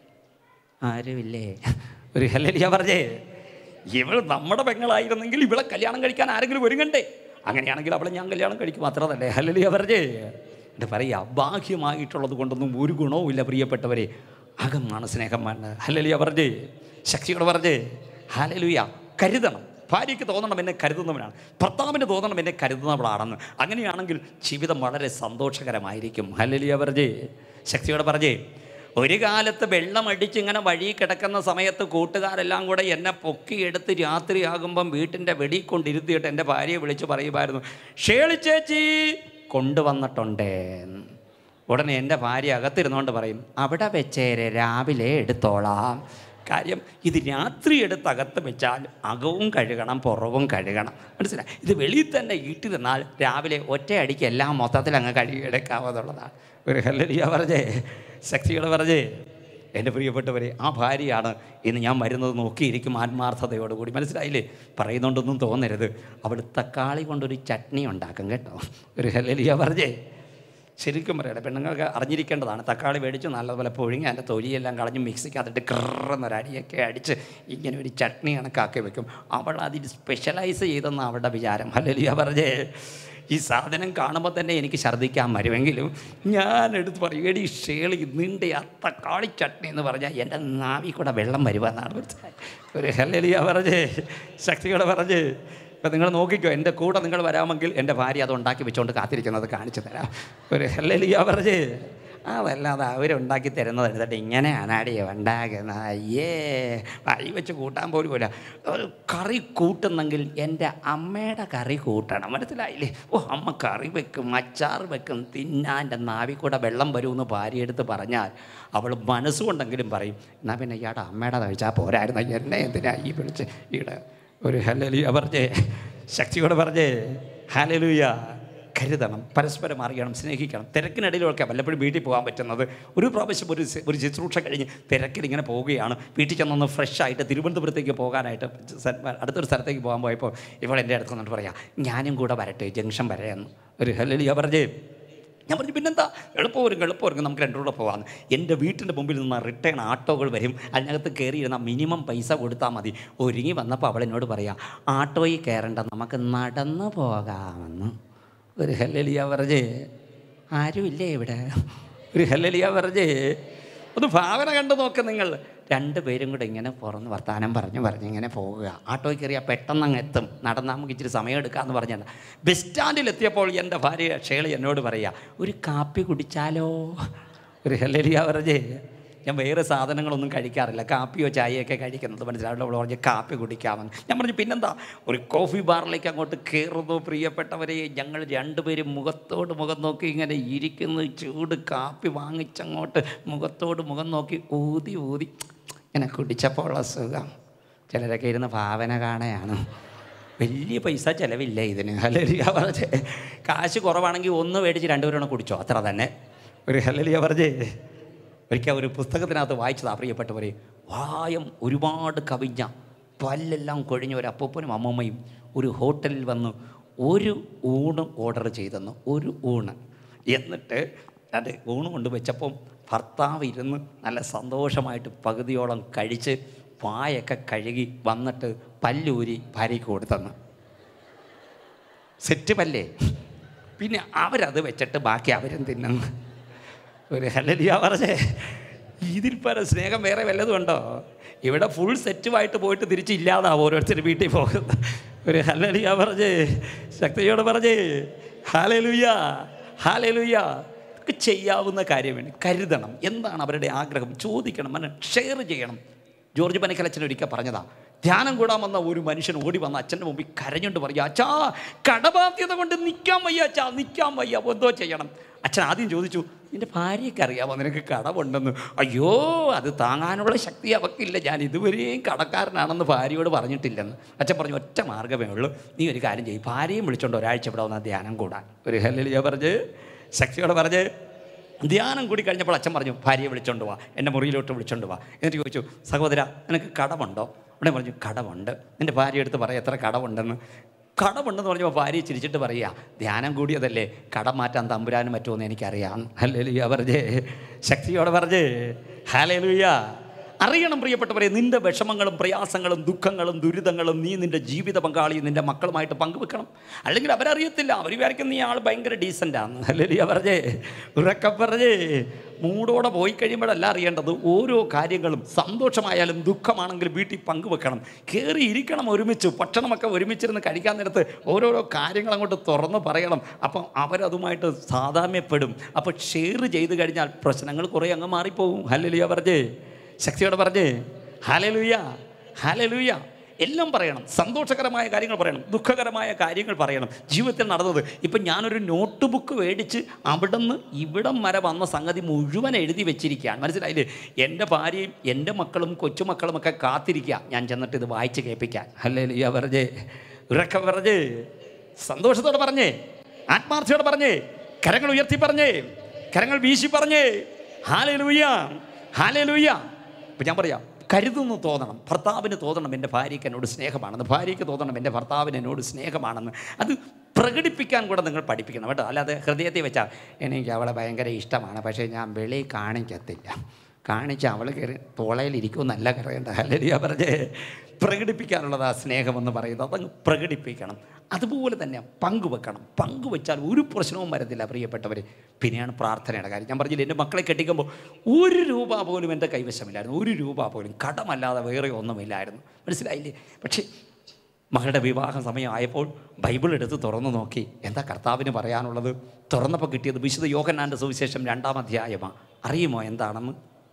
ആരുമില്ലേ ഒരു ഹല്ലലിയ പറഞ്ഞേ ഇവൾ നമ്മുടെ പെങ്ങളായിരുന്നെങ്കിൽ ഇവളെ കല്യാണം കഴിക്കാൻ ആരെങ്കിലും ഒരുങ്ങണ്ടേ അങ്ങനെയാണെങ്കിൽ അവളെ ഞാൻ കല്യാണം കഴിക്കും അത്ര തന്നെ ഹല്ലലിയ പറഞ്ഞേ എന്നിട്ട് പറയാ ബാഹ്യമായിട്ടുള്ളത് കൊണ്ടൊന്നും ഒരു ഗുണവും ഇല്ല പ്രിയപ്പെട്ടവരെ അകമാണ് സ്നേഹമാണ് ഹല്ലലിയ പറഞ്ഞേ ശക്തിയോട് പറഞ്ഞേ ഹലലുയ കരുതണം ഭാര്യയ്ക്ക് തോന്നണം എന്നെ കരുതുന്നവനാണ് ഭർത്താവിന് തോന്നണം എന്നെ കരുതുന്നവളാണെന്ന് അങ്ങനെയാണെങ്കിൽ ജീവിതം വളരെ സന്തോഷകരമായിരിക്കും ഹല്ലലിയ പറഞ്ഞേ ശക്തിയോടെ പറഞ്ഞേ ഒരു കാലത്ത് വെള്ളം അടിച്ച് ഇങ്ങനെ വഴി കിടക്കുന്ന സമയത്ത് കൂട്ടുകാരെല്ലാം കൂടെ എന്നെ പൊക്കിയെടുത്ത് രാത്രിയാകുമ്പം വീട്ടിൻ്റെ വെടി കൊണ്ടിരുത്തിയിട്ട് എൻ്റെ ഭാര്യയെ വിളിച്ച് പറയുമായിരുന്നു ഷേളി ചേച്ചി കൊണ്ടുവന്നിട്ടുണ്ടേ ഉടനെ എൻ്റെ ഭാര്യ അകത്തിരുന്നുകൊണ്ട് പറയും അവിടെ വെച്ചേരെ രാവിലെ എടുത്തോളാം കാര്യം ഇത് രാത്രി എടുത്ത് അകത്ത് വെച്ചാൽ അകവും കഴുകണം പുറവും കഴുകണം മനസ്സിലായി ഇത് വെളിയിൽ തന്നെ ഇട്ടിരുന്നാൽ രാവിലെ ഒറ്റയടിക്ക് എല്ലാം മൊത്തത്തിൽ അങ്ങ് കഴുകിയെടുക്കാവുന്നതുള്ളതാണ് ഒരു ഹല്ലരിയ പറഞ്ഞേ ശക്തികൾ പറഞ്ഞേ എൻ്റെ പ്രിയപ്പെട്ടവരെ ആ ഭാര്യയാണ് ഇന്ന് ഞാൻ വരുന്നത് നോക്കിയിരിക്കും ആത്മാർത്ഥതയോടുകൂടി മനസ്സിലായില്ലേ പറയുന്നുണ്ടൊന്നും തോന്നരുത് അവൾ തക്കാളി കൊണ്ടൊരു ചട്നി ഉണ്ടാക്കും കേട്ടോ ഒരു ഹല്ലലിയ പറഞ്ഞേ ശരിക്കും പറയട്ടെ പെണ്ണുങ്ങൾക്ക് അറിഞ്ഞിരിക്കേണ്ടതാണ് തക്കാളി മേടിച്ച് നല്ലതുപോലെ പുഴുങ്ങി അതിൻ്റെ തൊലിയെല്ലാം കളഞ്ഞ് മിക്സിക്കകത്തിട്ട് കറന്നൊരു അടിയൊക്കെ അടിച്ച് ഇങ്ങനെ ഒരു ചട്നി കണക്കാക്കി വെക്കും അവൾ അതിൽ സ്പെഷ്യലൈസ് ചെയ്തെന്ന് അവളുടെ വിചാരം ഹല്ലേലൂയ പറഞ്ഞേ ഈ സാധനം കാണുമ്പോൾ തന്നെ എനിക്ക് ഛർദ്ദിക്കാൻ വരുമെങ്കിലും ഞാൻ എടുത്ത് പറയും എടി ഷേളി നിൻ്റെ ആ തക്കാളി ചട്നി എന്ന് പറഞ്ഞാൽ എൻ്റെ നാവിൽ കൂടെ വെള്ളം വരുമെന്നാണ് മനസ്സിലായത് ഒരു ഹല്ലേലൂയ പറഞ്ഞേ ശക്തിയോടെ പറഞ്ഞേ ഇപ്പം നിങ്ങൾ നോക്കിക്കോ എൻ്റെ കൂടെ നിങ്ങൾ വരാമെങ്കിൽ എൻ്റെ ഭാര്യ അത് ഉണ്ടാക്കി വെച്ചുകൊണ്ട് കാത്തിരിക്കുന്നത് കാണിച്ചു തരാം ഒരു ഹെല്ലലിയ പറഞ്ഞ് അതല്ലാതെ അവരുണ്ടാക്കി തരുന്നത് എടുത്തിട്ട് ഇങ്ങനെയാണ് അടിയോ ഉണ്ടാക്കുന്നത് അയ്യേ വഴി വെച്ച് കൂട്ടാൻ പോലും ഇല്ല ഒരു കറി കൂട്ടുന്നെങ്കിൽ എൻ്റെ അമ്മയുടെ കറി കൂട്ടണം മനസ്സിലായില്ലേ ഓ അമ്മ കറി വെക്കും അച്ചാർ വെക്കും തിന്നാൻ എൻ്റെ നാവിൽ കൂടെ വെള്ളം വരുമെന്ന് ഭാര്യ എടുത്ത് പറഞ്ഞാൽ അവൾ മനസ്സുകൊണ്ടെങ്കിലും പറയും എന്നാൽ പിന്നെ ഇയാടെ അമ്മയുടെ കഴിച്ചാൽ പോരായിരുന്നു എന്നെ എന്തിനാ ഈ വിളിച്ച് ഈടെ ഒരു ഹലലുയ പറഞ്ഞേ ശക്തിയോടെ പറഞ്ഞേ ഹലലുയ കരുതണം പരസ്പരം അറിയണം സ്നേഹിക്കണം തിരക്കിനിടയിലൊക്കെ വല്ലപ്പോഴും വീട്ടിൽ പോകാൻ പറ്റുന്നത് ഒരു പ്രാവശ്യം ഒരു സി- ഒരു ശുശ്രൂഷ കഴിഞ്ഞ് തിരക്കിൽ ഇങ്ങനെ പോവുകയാണ് വീട്ടിൽ ചെന്നൊന്ന് ഫ്രഷ് ആയിട്ട് തിരുവനന്തപുരത്തേക്ക് പോകാനായിട്ട് സ- അടുത്തൊരു സ്ഥലത്തേക്ക് പോകാൻ പോയപ്പോൾ ഇവൾ എൻ്റെ അടുത്ത് വന്നിട്ട് പറയാം ഞാനും കൂടെ വരട്ടെ ജംഗ്ഷൻ വരെ എന്ന് ഒരു ഹലലിയ പറഞ്ഞേ ഞാൻ പറഞ്ഞു പിന്നെന്താ എളുപ്പം വരും എളുപ്പം വരും നമുക്ക് രണ്ടു കൂടെ പോകാമെന്ന് എൻ്റെ വീട്ടിൻ്റെ മുമ്പിൽ നിന്ന് റിട്ടേൺ ആട്ടോകൾ വരും അതിനകത്ത് കയറിയിരുന്ന മിനിമം പൈസ കൊടുത്താൽ മതി ഒരുങ്ങി വന്നപ്പോൾ അവൾ എന്നോട് പറയാം ആട്ടോയിൽ കയറണ്ട നമുക്ക് നടന്നു പോകാമെന്ന് ഒരു ഹെല്ലലിയ പറഞ്ഞേ ആരുമില്ലേ ഇവിടെ ഒരു ഹെല്ലലിയ പറഞ്ഞേ ഒന്ന് ഭാവന കണ്ടു നോക്ക് നിങ്ങൾ രണ്ടുപേരും കൂടെ ഇങ്ങനെ പുറന്ന് വർത്താനം പറഞ്ഞ് പറഞ്ഞ് ഇങ്ങനെ പോവുക ആട്ടോയിൽ കയറിയാൽ പെട്ടെന്ന് അങ്ങ് എത്തും നടന്നാൽ നമുക്ക് ഇച്ചിരി സമയം എടുക്കാമെന്ന് പറഞ്ഞാൽ ബസ് സ്റ്റാൻഡിൽ എത്തിയപ്പോൾ എൻ്റെ ഭാര്യ ഷേളി എന്നോട് പറയുക ഒരു കാപ്പി കുടിച്ചാലോ ഒരു ഹെല്ലരിയ പറഞ്ഞേ ഞാൻ വേറെ സാധനങ്ങളൊന്നും കഴിക്കാറില്ല കാപ്പിയോ ചായയൊക്കെ കഴിക്കുന്നത് മനസ്സിലാവുള്ള അവൾ പറഞ്ഞ് കാപ്പി കുടിക്കാമെന്ന് ഞാൻ പറഞ്ഞു പിന്നെന്താ ഒരു കോഫി ബാറിലേക്ക് അങ്ങോട്ട് കയറുന്നു പ്രിയപ്പെട്ടവരെ ഞങ്ങൾ രണ്ടുപേരും മുഖത്തോട് മുഖം നോക്കി ഇങ്ങനെ ഇരിക്കുന്നു ചൂട് കാപ്പി വാങ്ങിച്ചങ്ങോട്ട് മുഖത്തോട് മുഖം നോക്കി ഊതി ഊതി ഇങ്ങനെ കുടിച്ചപ്പോൾ ഉള്ള സുഖം ചിലരൊക്കെ ഇരുന്ന് ഭാവന കാണയാണ് വലിയ പൈസ ചിലവില്ല ഇതിന് ഹലലിയ പറഞ്ഞേ കാശ് കുറവാണെങ്കിൽ ഒന്ന് മേടിച്ച് രണ്ടുപേരും കുടിച്ചോ അത്ര തന്നെ ഒരു ഹലലിയ പറഞ്ഞേ ഒരിക്കൽ ഒരു പുസ്തകത്തിനകത്ത് വായിച്ചതാ പ്രിയപ്പെട്ടവരെ വായം ഒരുപാട് കവിഞ്ഞ പല്ലെല്ലാം കൊഴിഞ്ഞ ഒരു അപ്പൂപ്പനും അമ്മൂമ്മയും ഒരു ഹോട്ടലിൽ വന്ന് ഒരു ഊണ് ഓർഡർ ചെയ്തെന്ന് ഒരു ഊണ് എന്നിട്ട് അത് ഊണ് കൊണ്ട് വെച്ചപ്പം ഭർത്താവ് ഇരുന്ന് നല്ല സന്തോഷമായിട്ട് പകുതിയോളം കഴിച്ച് വായൊക്കെ കഴുകി വന്നിട്ട് പല്ലൂരി ഭാര്യയ്ക്ക് കൊടുത്തെന്ന് സെറ്റ് പല്ലേ പിന്നെ അവരത് വെച്ചിട്ട് ബാക്കി അവരും തിന്നുന്നു ഒരു ഹലലിയ പറഞ്ഞേ ഇതിൽ പല സ്നേഹം വേറെ വല്ലതും ഉണ്ടോ ഇവിടെ ഫുൾ സെറ്റുമായിട്ട് പോയിട്ട് തിരിച്ചില്ലാതാവും ഓരോരുത്തർ വീട്ടിൽ പോകുന്നത് ഒരു ഹലലിയ പറഞ്ഞേ ശക്തിയോട് പറഞ്ഞേ ഹാലലുയ്യ ഹാലലുയ്യ ഇതൊക്കെ ചെയ്യാവുന്ന കാര്യമാണ് കരുതണം എന്താണ് അവരുടെ ആഗ്രഹം ചോദിക്കണം മന ഷെയർ ചെയ്യണം ജോർജ് പനക്കലച്ചൻ ഒരിക്കൽ പറഞ്ഞതാ ധ്യാനം കൂടാൻ വന്ന ഒരു മനുഷ്യൻ ഓടി വന്ന അച്ഛൻ്റെ മുമ്പിൽ കരഞ്ഞുകൊണ്ട് പറയുക അച്ഛാ കടബാധ്യത കൊണ്ട് നിൽക്കാൻ വയ്യ അച്ഛാ നിൽക്കാൻ വയ്യ എന്തോ ചെയ്യണം അച്ഛൻ ആദ്യം ചോദിച്ചു നിന്റെ ഭാര്യയ്ക്ക് അറിയാമോ നിനക്ക് കടമുണ്ടെന്ന് അയ്യോ അത് താങ്ങാനുള്ള ശക്തി അവക്കില്ല ഞാൻ ഇതുവരെയും കടക്കാരനാണെന്ന് ഭാര്യയോട് പറഞ്ഞിട്ടില്ലെന്ന് അച്ഛൻ പറഞ്ഞു ഒറ്റ മാർഗ്ഗമേ ഉള്ളൂ നീ ഒരു കാര്യം ചെയ്യും ഭാര്യയും വിളിച്ചോണ്ട് ഒരാഴ്ച ഇവിടെ വന്നാൽ ധ്യാനം കൂടാൻ ഒരു ഹെല്ലിയ പറഞ്ഞ് ശക്തിയോട് പറഞ്ഞ് ധ്യാനം കൂടി കഴിഞ്ഞപ്പോൾ അച്ഛൻ പറഞ്ഞു ഭാര്യയെ വിളിച്ചോണ്ട് വാ എൻ്റെ മുറിയിലോട്ട് വിളിച്ചോണ്ട് വാ എന്നിട്ട് ചോദിച്ചു സഹോദര നിനക്ക് കടമുണ്ടോ ഉടനെ പറഞ്ഞു കടമുണ്ട് നിൻ്റെ ഭാര്യ എടുത്ത് പറയാം എത്ര കടമുണ്ടെന്ന് കടമുണ്ടെന്ന് പറഞ്ഞപ്പോൾ ഭാര്യ ചിരിച്ചിട്ട് പറയുക ധ്യാനം കൂടിയതല്ലേ കടം മാറ്റാൻ തമ്പുരാനും പറ്റുമെന്ന് എനിക്കറിയാം ഹല്ലേലൂയ പറഞ്ഞേ ശക്തിയോടെ പറഞ്ഞേ ഹാലേലൂയ അറിയണം പ്രിയപ്പെട്ടവരെ നിന്റെ വിഷമങ്ങളും പ്രയാസങ്ങളും ദുഃഖങ്ങളും ദുരിതങ്ങളും നീ നിന്റെ ജീവിത പങ്കാളിയും നിന്റെ മക്കളുമായിട്ട് പങ്കുവെക്കണം അല്ലെങ്കിൽ അവരറിയത്തില്ല അവർ വിചാരിക്കും നീ ആൾ ഭയങ്കര ഡീസൻ്റാണ് അല്ലെങ്കിൽ പറഞ്ഞേ ഉറക്കം പറഞ്ഞേ മൂടോടെ പോയി കഴിയുമ്പോഴല്ല അറിയേണ്ടത് ഓരോ കാര്യങ്ങളും സന്തോഷമായാലും ദുഃഖമാണെങ്കിലും വീട്ടിൽ പങ്കുവെക്കണം കയറി ഇരിക്കണം ഒരുമിച്ച് ഭക്ഷണമൊക്കെ ഒരുമിച്ചിരുന്ന് കഴിക്കാൻ നേരത്ത് ഓരോരോ കാര്യങ്ങൾ അങ്ങോട്ട് തുറന്ന് പറയണം അപ്പം അവരതുമായിട്ട് സാധാമ്യപ്പെടും അപ്പോൾ ഷെയർ ചെയ്ത് കഴിഞ്ഞാൽ പ്രശ്നങ്ങൾ കുറേ അങ്ങ് മാറിപ്പോകും ഹല്ലേലൂയ പറഞ്ഞേ ശക്തിയോടെ പറഞ്ഞേ ഹാലലൂയ ഹാലലൂയ എല്ലാം പറയണം സന്തോഷകരമായ കാര്യങ്ങൾ പറയണം ദുഃഖകരമായ കാര്യങ്ങൾ പറയണം ജീവിതത്തിൽ നടന്നത് ഇപ്പം ഞാനൊരു നോട്ട് ബുക്ക് മേടിച്ച് അവിടെ നിന്ന് ഇവിടം വരെ വന്ന സംഗതി മുഴുവൻ എഴുതി വെച്ചിരിക്കുകയാണ് മനസ്സിലായില്ലേ എൻ്റെ ഭാര്യയും എൻ്റെ മക്കളും കൊച്ചുമക്കളും ഒക്കെ കാത്തിരിക്കുക ഞാൻ ചെന്നിട്ട് ഇത് വായിച്ച് കേൾപ്പിക്കാൻ അല്ലേ ലിയ പറഞ്ഞേ ഉറക്കം പറഞ്ഞേ സന്തോഷത്തോടെ പറഞ്ഞേ ആത്മാർത്ഥയോടെ പറഞ്ഞേ കരങ്ങൾ ഉയർത്തി പറഞ്ഞേ കരങ്ങൾ വീശി പറഞ്ഞേ ഹാലലൂയ ഹാലലൂയ ഇപ്പം ഞാൻ പറയാം കരുതുന്നു തോന്നണം ഭർത്താവിന് തോന്നണം എൻ്റെ ഭാര്യയ്ക്ക് എന്നോട് സ്നേഹമാണെന്ന് ഭാര്യയ്ക്ക് തോന്നണം എൻ്റെ ഭർത്താവിന് എന്നോട് സ്നേഹമാണെന്ന് അത് പ്രകടിപ്പിക്കാൻ കൂടെ നിങ്ങൾ പഠിപ്പിക്കണം കേട്ടോ അല്ലാതെ ഹൃദയത്തിൽ വെച്ചാൽ എനിക്ക് അവളെ ഭയങ്കര ഇഷ്ടമാണ് പക്ഷേ ഞാൻ വെളിയിൽ കാണിക്കത്തില്ല കാണിച്ച് അവൾ കയറി തോളയിലിരിക്കുമെന്നല്ല കറിയേണ്ട ഹലരിയ പറഞ്ഞേ പ്രകടിപ്പിക്കാനുള്ളത് ആ സ്നേഹമെന്ന് പറയുന്നത് അതങ്ങ് പ്രകടിപ്പിക്കണം അതുപോലെ തന്നെ പങ്കുവെക്കണം പങ്കുവെച്ചാൽ ഒരു പ്രശ്നവും വരത്തില്ല പ്രിയപ്പെട്ടവർ പിന്നെയാണ് പ്രാർത്ഥനയുടെ കാര്യം ഞാൻ പറഞ്ഞില്ല എൻ്റെ മക്കളെ കെട്ടിക്കുമ്പോൾ ഒരു രൂപ പോലും എൻ്റെ കൈവശമില്ലായിരുന്നു ഒരു രൂപ പോലും കടമല്ലാതെ വേറെ ഒന്നുമില്ലായിരുന്നു മനസ്സിലായില്ലേ പക്ഷേ മകളുടെ വിവാഹ സമയമായപ്പോൾ ബൈബിൾ എടുത്ത് തുറന്നു നോക്കി എന്താ കർത്താവിന് പറയാനുള്ളത് തുറന്നപ്പോൾ കിട്ടിയത് വിശുദ്ധ യോഹന്നാൻ്റെ സുവിശേഷം രണ്ടാം അധ്യായമാണ് അറിയുമോ എന്താണെന്ന്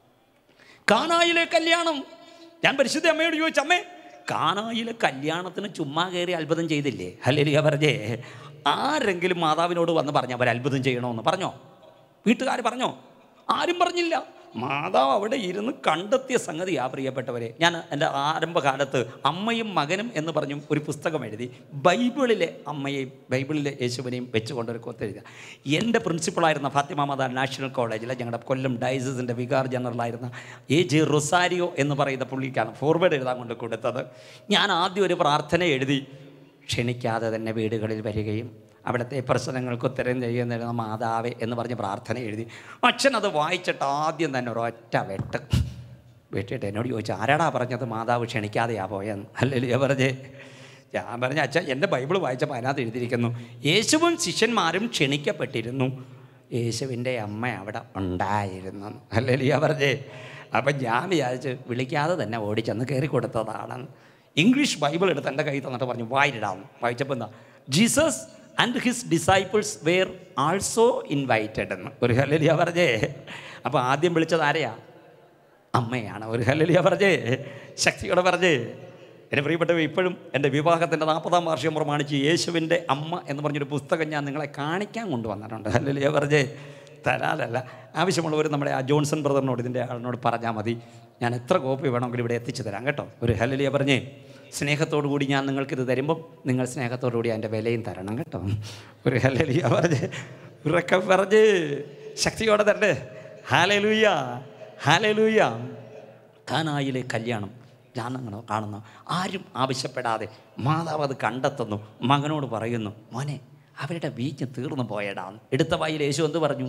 കാനായിലെ കല്യാണം ഞാൻ പരിശുദ്ധ അമ്മയോട് ചോദിച്ചു അമ്മേ കാനായിലെ കല്യാണത്തിന് ചുമ്മാ കയറി അത്ഭുതം ചെയ്തില്ലേ ഹല്ലേലൂയ പറഞ്ഞേ ആരെങ്കിലും മാതാവിനോട് വന്ന് പറഞ്ഞു അവർ അത്ഭുതം ചെയ്യണമെന്ന് പറഞ്ഞോ വീട്ടുകാർ പറഞ്ഞോ ആരും പറഞ്ഞില്ല മാതാവ് അവിടെ ഇരുന്ന് കണ്ടെത്തിയ സംഗതിയാ പ്രിയപ്പെട്ടവരെ ഞാൻ എൻ്റെ ആരംഭകാലത്ത് അമ്മയും മകനും എന്ന് പറഞ്ഞും ഒരു പുസ്തകം എഴുതി ബൈബിളിലെ അമ്മയെയും ബൈബിളിലെ യേശുവിനെയും വെച്ചുകൊണ്ടൊരു കൊത്തെഴുതുക എൻ്റെ പ്രിൻസിപ്പളായിരുന്ന ഫാത്തിമ മാതാ നാഷണൽ കോളേജിലെ ഞങ്ങളുടെ കൊല്ലം ഡയസിൻ്റെ വികാർ ജനറലായിരുന്ന എ ജെ റൊസാരിയോ എന്ന് പറയുന്ന പുള്ളിക്കാണ് ഫോർവേഡ് എഴുതാൻ കൊണ്ട് കൊടുത്തത് ഞാൻ ആദ്യം ഒരു പ്രാർത്ഥന എഴുതി ക്ഷണിക്കാതെ തന്നെ വീടുകളിൽ വരികയും അവിടുത്തെ പ്രശ്നങ്ങൾക്ക് ഉത്തരം ചെയ്യുന്ന മാതാവേ എന്ന് പറഞ്ഞ് പ്രാർത്ഥന എഴുതി അച്ഛൻ അത് വായിച്ചിട്ട് ആദ്യം തന്നെ ഒരൊറ്റ വെട്ട് വെട്ടിയിട്ട് എന്നോട് ചോദിച്ചു ആരാടാ പറഞ്ഞത് മാതാവ് ക്ഷണിക്കാതെയാ പോയെന്ന് അല്ലല്ലോ പറഞ്ഞേ ഞാൻ പറഞ്ഞ അച്ഛൻ എൻ്റെ ബൈബിൾ വായിച്ചപ്പോൾ അതിനകത്ത് എഴുതിയിരിക്കുന്നു യേശുവും ശിഷ്യന്മാരും ക്ഷണിക്കപ്പെട്ടിരുന്നു യേശുവിൻ്റെ അമ്മ അവിടെ ഉണ്ടായിരുന്നു അല്ലല്ലോ പറഞ്ഞേ അപ്പം ഞാൻ വിചാരിച്ച് വിളിക്കാതെ തന്നെ ഓടിച്ചെന്ന് കയറി കൊടുത്തതാണ് ഇംഗ്ലീഷ് ബൈബിൾ എടുത്ത് എൻ്റെ കയ്യിൽ തന്നിട്ട് പറഞ്ഞു വായിടാം വായിച്ചപ്പോൾ എന്താ Jesus and his disciples were also invited എന്ന് ഒരു ഹല്ലേലൂയ പറഞ്ഞേ അപ്പോൾ ആദ്യം വിളിച്ചത് ആരെയാ അമ്മയാണ് ഒരു ഹല്ലേലൂയ പറഞ്ഞേ ശക്തിയോടെ പറഞ്ഞേ എൻ്റെ പ്രിയപ്പെട്ടവ ഇപ്പോഴും എൻ്റെ വിവാഹത്തിൻ്റെ നാൽപ്പതാം വാർഷികം പ്രമാണിച്ച് യേശുവിൻ്റെ അമ്മ എന്ന് പറഞ്ഞൊരു പുസ്തകം ഞാൻ നിങ്ങളെ കാണിക്കാൻ കൊണ്ടുവന്നിട്ടുണ്ട് ഹല്ലേലൂയ പറഞ്ഞേ തരാലല്ല ആവശ്യമുള്ളവർ നമ്മുടെ ആ ജോൺസൺ ബ്രദറിനോട് ഇതിൻ്റെ ആളിനോട് പറഞ്ഞാൽ മതി ഞാൻ എത്ര കോപ്പി വേണമെങ്കിലും ഇവിടെ എത്തിച്ചു തരാം കേട്ടോ ഒരു ഹല്ലേലൂയ പറഞ്ഞേ സ്നേഹത്തോടു കൂടി ഞാൻ നിങ്ങൾക്കിത് തരുമ്പം നിങ്ങൾ സ്നേഹത്തോടു കൂടി അതിൻ്റെ വിലയും തരണം കേട്ടോ ഒരു ഹല്ലേലൂയ പറഞ്ഞ് ഉറക്കം പറഞ്ഞ് ശക്തിയോടെ തരണ്ടേ ഹാലലൂയ ഹാലലൂയ കാനായിലെ കല്യാണം ജാനങ്ങളോ കാണുന്നു ആരും ആവശ്യപ്പെടാതെ മാതാവ് അത് കണ്ടെത്തുന്നു മകനോട് പറയുന്നു മോനെ അവരുടെ വീഞ്ഞ് തീർന്നു പോയടാന്ന് എടുത്ത വായിൽ യേശു എന്ത് പറഞ്ഞു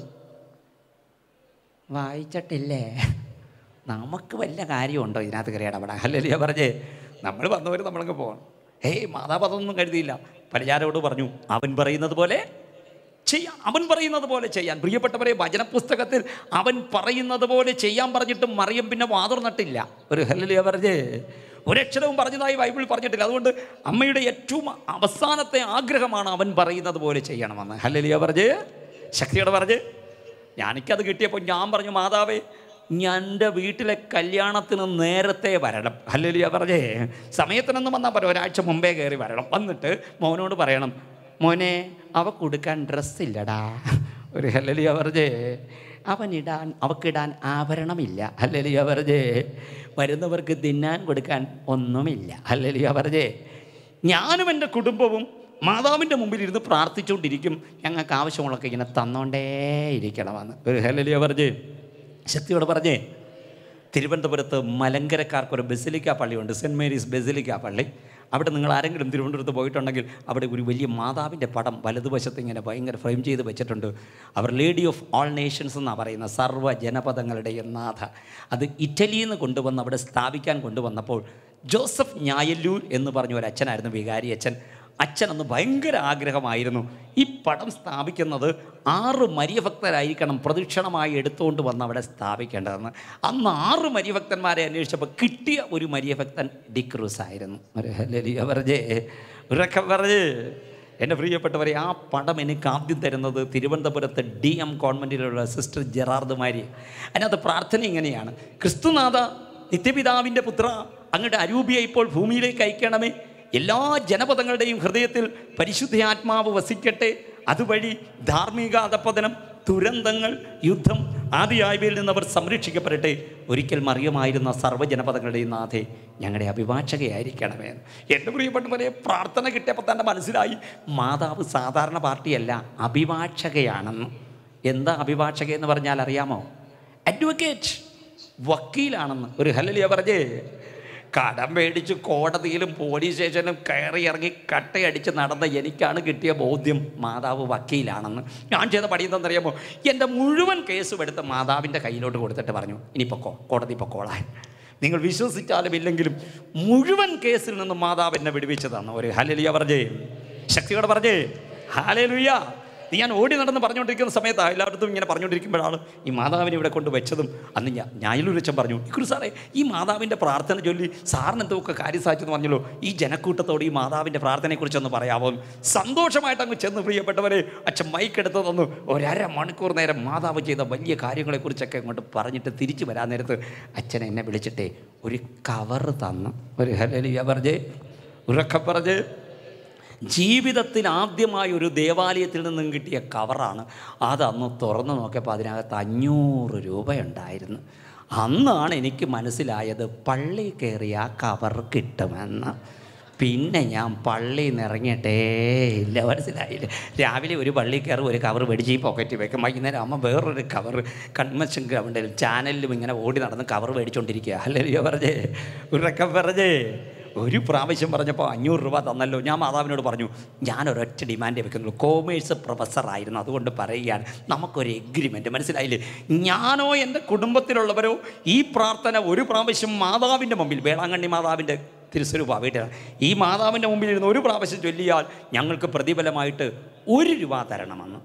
വായിച്ചിട്ടില്ലേ നമുക്ക് വല്ല കാര്യമുണ്ടോ ഇതിനകത്ത് കയറി ഇടപെടാൻ അല്ലല്ലേ പറഞ്ഞേ നമ്മൾ വന്നവർ നമ്മളങ്ങ് പോകണം ഏയ് മാതാവ് അതൊന്നും കരുതിയില്ല പരിചാരോട് പറഞ്ഞു അവൻ പറയുന്നത് പോലെ ചെയ്യാം അവൻ പറയുന്നത് പോലെ ചെയ്യാൻ പ്രിയപ്പെട്ടവരെ വചനപുസ്തകത്തിൽ അവൻ പറയുന്നത് പോലെ ചെയ്യാൻ പറഞ്ഞിട്ടും മറിയം പിന്നെ വാതുർന്നിട്ടില്ല ഒരു ഹല്ലിയ പറഞ്ഞേ ഒരക്ഷരവും പറഞ്ഞതായി ബൈബിൾ പറഞ്ഞിട്ടില്ല അതുകൊണ്ട് അമ്മയുടെ ഏറ്റവും അവസാനത്തെ ആഗ്രഹമാണ് അവൻ പറയുന്നത് പോലെ ചെയ്യണമെന്ന് ഹല്ലിയ പറഞ്ഞേ ശക്തിയോടെ പറഞ്ഞേ ഞാനിക്കത് കിട്ടിയപ്പോൾ ഞാൻ പറഞ്ഞു മാതാവേ ഞാൻ എൻ്റെ വീട്ടിലെ കല്യാണത്തിന് നേരത്തെ വരണം ഹല്ലേലൂയ പറഞ്ഞേ സമയത്തിനൊന്നും വന്നാൽ പോരാ ഒരാഴ്ച മുമ്പേ കയറി വരണം വന്നിട്ട് മോനോട് പറയണം മോനെ അവ കൊടുക്കാൻ ഡ്രസ്സില്ലടാ ഒരു ഹല്ലേലൂയ പറഞ്ഞേ അവനിടാൻ അവക്കിടാൻ ആഭരണമില്ല ഹല്ലേലൂയ പറഞ്ഞേ വരുന്നവർക്ക് തിന്നാൻ കൊടുക്കാൻ ഒന്നുമില്ല ഹല്ലേലൂയ പറഞ്ഞേ ഞാനും എൻ്റെ കുടുംബവും മാതാവിൻ്റെ മുമ്പിൽ ഇരുന്ന് പ്രാർത്ഥിച്ചുകൊണ്ടിരിക്കും ഞങ്ങൾക്ക് ആവശ്യമുള്ളതൊക്കെ ഇങ്ങനെ തന്നോണ്ടേ ഇരിക്കണമെന്ന് ഒരു ഹലലിയ പറഞ്ഞ് ശക്തിയോട് പറഞ്ഞേ തിരുവനന്തപുരത്ത് മലങ്കരക്കാർക്കൊരു ബസിലിക്ക പള്ളിയുണ്ട് സെൻറ്റ് മേരീസ് ബസിലിക്ക പള്ളി അവിടെ നിങ്ങൾ ആരെങ്കിലും തിരുവനന്തപുരത്ത് പോയിട്ടുണ്ടെങ്കിൽ അവിടെ ഒരു വലിയ മാതാവിൻ്റെ പടം വലതുവശത്ത് ഇങ്ങനെ ഭയങ്കര ഫ്രെയിം ചെയ്ത് വെച്ചിട്ടുണ്ട് അവർ ലേഡി ഓഫ് ഓൾ നേഷൻസ് എന്നാണ് പറയുന്ന സർവ്വ ജനപദങ്ങളുടെയും നാഥ അത് ഇറ്റലിയിൽ നിന്ന് കൊണ്ടുവന്ന് അവിടെ സ്ഥാപിക്കാൻ കൊണ്ടുവന്നപ്പോൾ ജോസഫ് ഞായല്ലൂർ എന്ന് പറഞ്ഞ ഒരു അച്ഛനായിരുന്നു വികാരി അച്ഛൻ അച്ഛനന്ന് ഭയങ്കര ആഗ്രഹമായിരുന്നു ഈ പടം സ്ഥാപിക്കുന്നത് ആറ് മര്യഭക്തരായിരിക്കണം പ്രദക്ഷിണമായി എടുത്തുകൊണ്ട് വന്ന് അവിടെ സ്ഥാപിക്കേണ്ടതെന്ന് അന്ന് ആറ് മര്യഭക്തന്മാരെ അന്വേഷിച്ചപ്പോൾ കിട്ടിയ ഒരു മര്യഭക്തൻ ഡിക്രൂസ് ആയിരുന്നു ഒരു ഹല്ലേലൂയ പറഞ്ഞേ ഉറക്കം പറഞ്ഞ് എൻ്റെ പ്രിയപ്പെട്ടവരെ ആ പടം എനിക്ക് ആദ്യം തരുന്നത് തിരുവനന്തപുരത്ത് ഡി എം കോൺവെൻറ്റിലുള്ള സിസ്റ്റർ ജെറാർദുമാരി അതിനകത്ത് പ്രാർത്ഥന ഇങ്ങനെയാണ് ക്രിസ്തുനാഥ നിത്യപിതാവിൻ്റെ പുത്ര അങ്ങയുടെ അരൂപിയെ ഇപ്പോൾ ഭൂമിയിലേക്ക് അയക്കണമേ എല്ലാ ജനപദങ്ങളുടെയും ഹൃദയത്തിൽ പരിശുദ്ധാത്മാവ് വസിക്കട്ടെ അതുവഴി ധാർമ്മിക അധപ്പതനം ദുരന്തങ്ങൾ യുദ്ധം ആദിയായവയിൽ നിന്ന് അവർ സംരക്ഷിക്കപ്പെടട്ടെ ഒരിക്കൽ മറിയമായിരുന്ന സർവ്വജനപദങ്ങളുടെയും നാഥേ ഞങ്ങളുടെ അഭിഭാഷകയായിരിക്കണമേ എൻ്റെ പ്രിയപ്പെട്ടവരെ പ്രാർത്ഥന കിട്ടിയപ്പോൾ തന്നെ മനസ്സിലായി മാതാവ് സാധാരണ പാർട്ടിയല്ല അഭിഭാഷകയാണെന്ന് എന്താ അഭിഭാഷക എന്ന് പറഞ്ഞാൽ അറിയാമോ അഡ്വക്കേറ്റ് വക്കീലാണെന്ന് ഒരു ഹലലിയ പറഞ്ഞേ കടം മേടിച്ച് കോടതിയിലും പോലീസ് സ്റ്റേഷനിലും കയറി ഇറങ്ങി കട്ടയടിച്ച് നടന്ന എനിക്കാണ് കിട്ടിയ ബോധ്യം മാതാവ് വക്കീലാണെന്ന് ഞാൻ ചെയ്ത പണി എന്താണെന്നറിയാമോ എൻ്റെ മുഴുവൻ കേസും എടുത്ത് മാതാവിൻ്റെ കയ്യിലോട്ട് കൊടുത്തിട്ട് പറഞ്ഞു ഇനി പൊക്കോ കോടതി പൊക്കോളാൻ നിങ്ങൾ വിശ്വസിച്ചാലും ഇല്ലെങ്കിലും മുഴുവൻ കേസിൽ നിന്നും മാതാവ് എന്നെ വിടുവിച്ചു തന്നു ഒരു ഹലലിയ പറഞ്ഞേ ശക്തിയോടെ പറഞ്ഞേ ഹാലലുയ്യ നീ ഞാൻ ഓടി നടന്ന് പറഞ്ഞുകൊണ്ടിരിക്കുന്ന സമയത്ത് എല്ലായിടത്തും ഇങ്ങനെ പറഞ്ഞുകൊണ്ടിരിക്കുമ്പോഴാണ് ഈ മാതാവിനെ ഇവിടെ കൊണ്ട് വെച്ചതും അന്ന് ഞാൻ ഞായലൂരച്ചൻ പറഞ്ഞു ഇക്കുറി സാറേ ഈ മാതാവിൻ്റെ പ്രാർത്ഥന ചൊല്ലി സാറിന് എന്തൊക്കെ കാര്യം സാധിച്ചെന്ന് പറഞ്ഞല്ലോ ഈ ജനക്കൂട്ടത്തോട് ഈ മാതാവിൻ്റെ പ്രാർത്ഥനയെക്കുറിച്ചൊന്ന് പറയാമോ സന്തോഷമായിട്ട് അങ്ങ് ചെന്ന് പ്രിയപ്പെട്ടവരെ അച്ഛൻ മൈക്കെടുത്ത് തന്നു ഒരര മണിക്കൂർ നേരം മാതാവ് ചെയ്ത വലിയ കാര്യങ്ങളെക്കുറിച്ചൊക്കെ അങ്ങോട്ട് പറഞ്ഞിട്ട് തിരിച്ചു വരാൻ നേരത്ത് അച്ഛൻ എന്നെ വിളിച്ചിട്ടേ ഒരു കവറ് തന്നു ഒരു ഹലിയ പറഞ്ഞേ ഉറക്കം പറഞ്ഞ് ജീവിതത്തിൽ ആദ്യമായി ഒരു ദേവാലയത്തിൽ നിന്നും കിട്ടിയ കവറാണ് അതന്ന് തുറന്നു നോക്കിയപ്പോൾ അതിനകത്ത് അഞ്ഞൂറ് രൂപയുണ്ടായിരുന്നു അന്നാണ് എനിക്ക് മനസ്സിലായത് പള്ളി കയറി ആ കവർ കിട്ടുമെന്ന് പിന്നെ ഞാൻ പള്ളിയിൽ നിന്ന് ഇറങ്ങിയിട്ടേ ഇല്ല മനസ്സിലായില്ല രാവിലെ ഒരു പള്ളി കയറി ഒരു കവർ മേടിച്ച് ഈ പോക്കറ്റിൽ വെക്കും വൈകുന്നേരം അമ്മ വേറൊരു കവർ കൺവെൻഷൻ ഗ്രൗണ്ടിൽ ചാനലിലും ഇങ്ങനെ ഓടി നടന്ന് കവർ മേടിച്ചുകൊണ്ടിരിക്കുക അല്ലേ പറഞ്ഞേ ഉറക്കം പറഞ്ഞേ ഒരു പ്രാവശ്യം പറഞ്ഞപ്പോൾ അഞ്ഞൂറ് രൂപ തന്നല്ലോ ഞാൻ മാതാവിനോട് പറഞ്ഞു ഞാൻ ഒരൊറ്റ ഡിമാൻഡേ വെക്കുന്നുള്ളൂ കോമേഴ്സ് പ്രൊഫസറായിരുന്നു അതുകൊണ്ട് പറയുകയാണ് നമുക്കൊരു എഗ്രിമെൻറ്റ് മനസ്സിലായില്ലേ ഞാനോ എൻ്റെ കുടുംബത്തിലുള്ളവരോ ഈ പ്രാർത്ഥന ഒരു പ്രാവശ്യം മാതാവിൻ്റെ മുമ്പിൽ വേളാങ്കണ്ണി മാതാവിൻ്റെ തിരുസ്വരൂപ വീട്ടിലാണ് ഈ മാതാവിൻ്റെ മുമ്പിൽ ഇരുന്ന് ഒരു പ്രാവശ്യം ചൊല്ലിയാൽ ഞങ്ങൾക്ക് പ്രതിഫലമായിട്ട് ഒരു രൂപ തരണമെന്ന്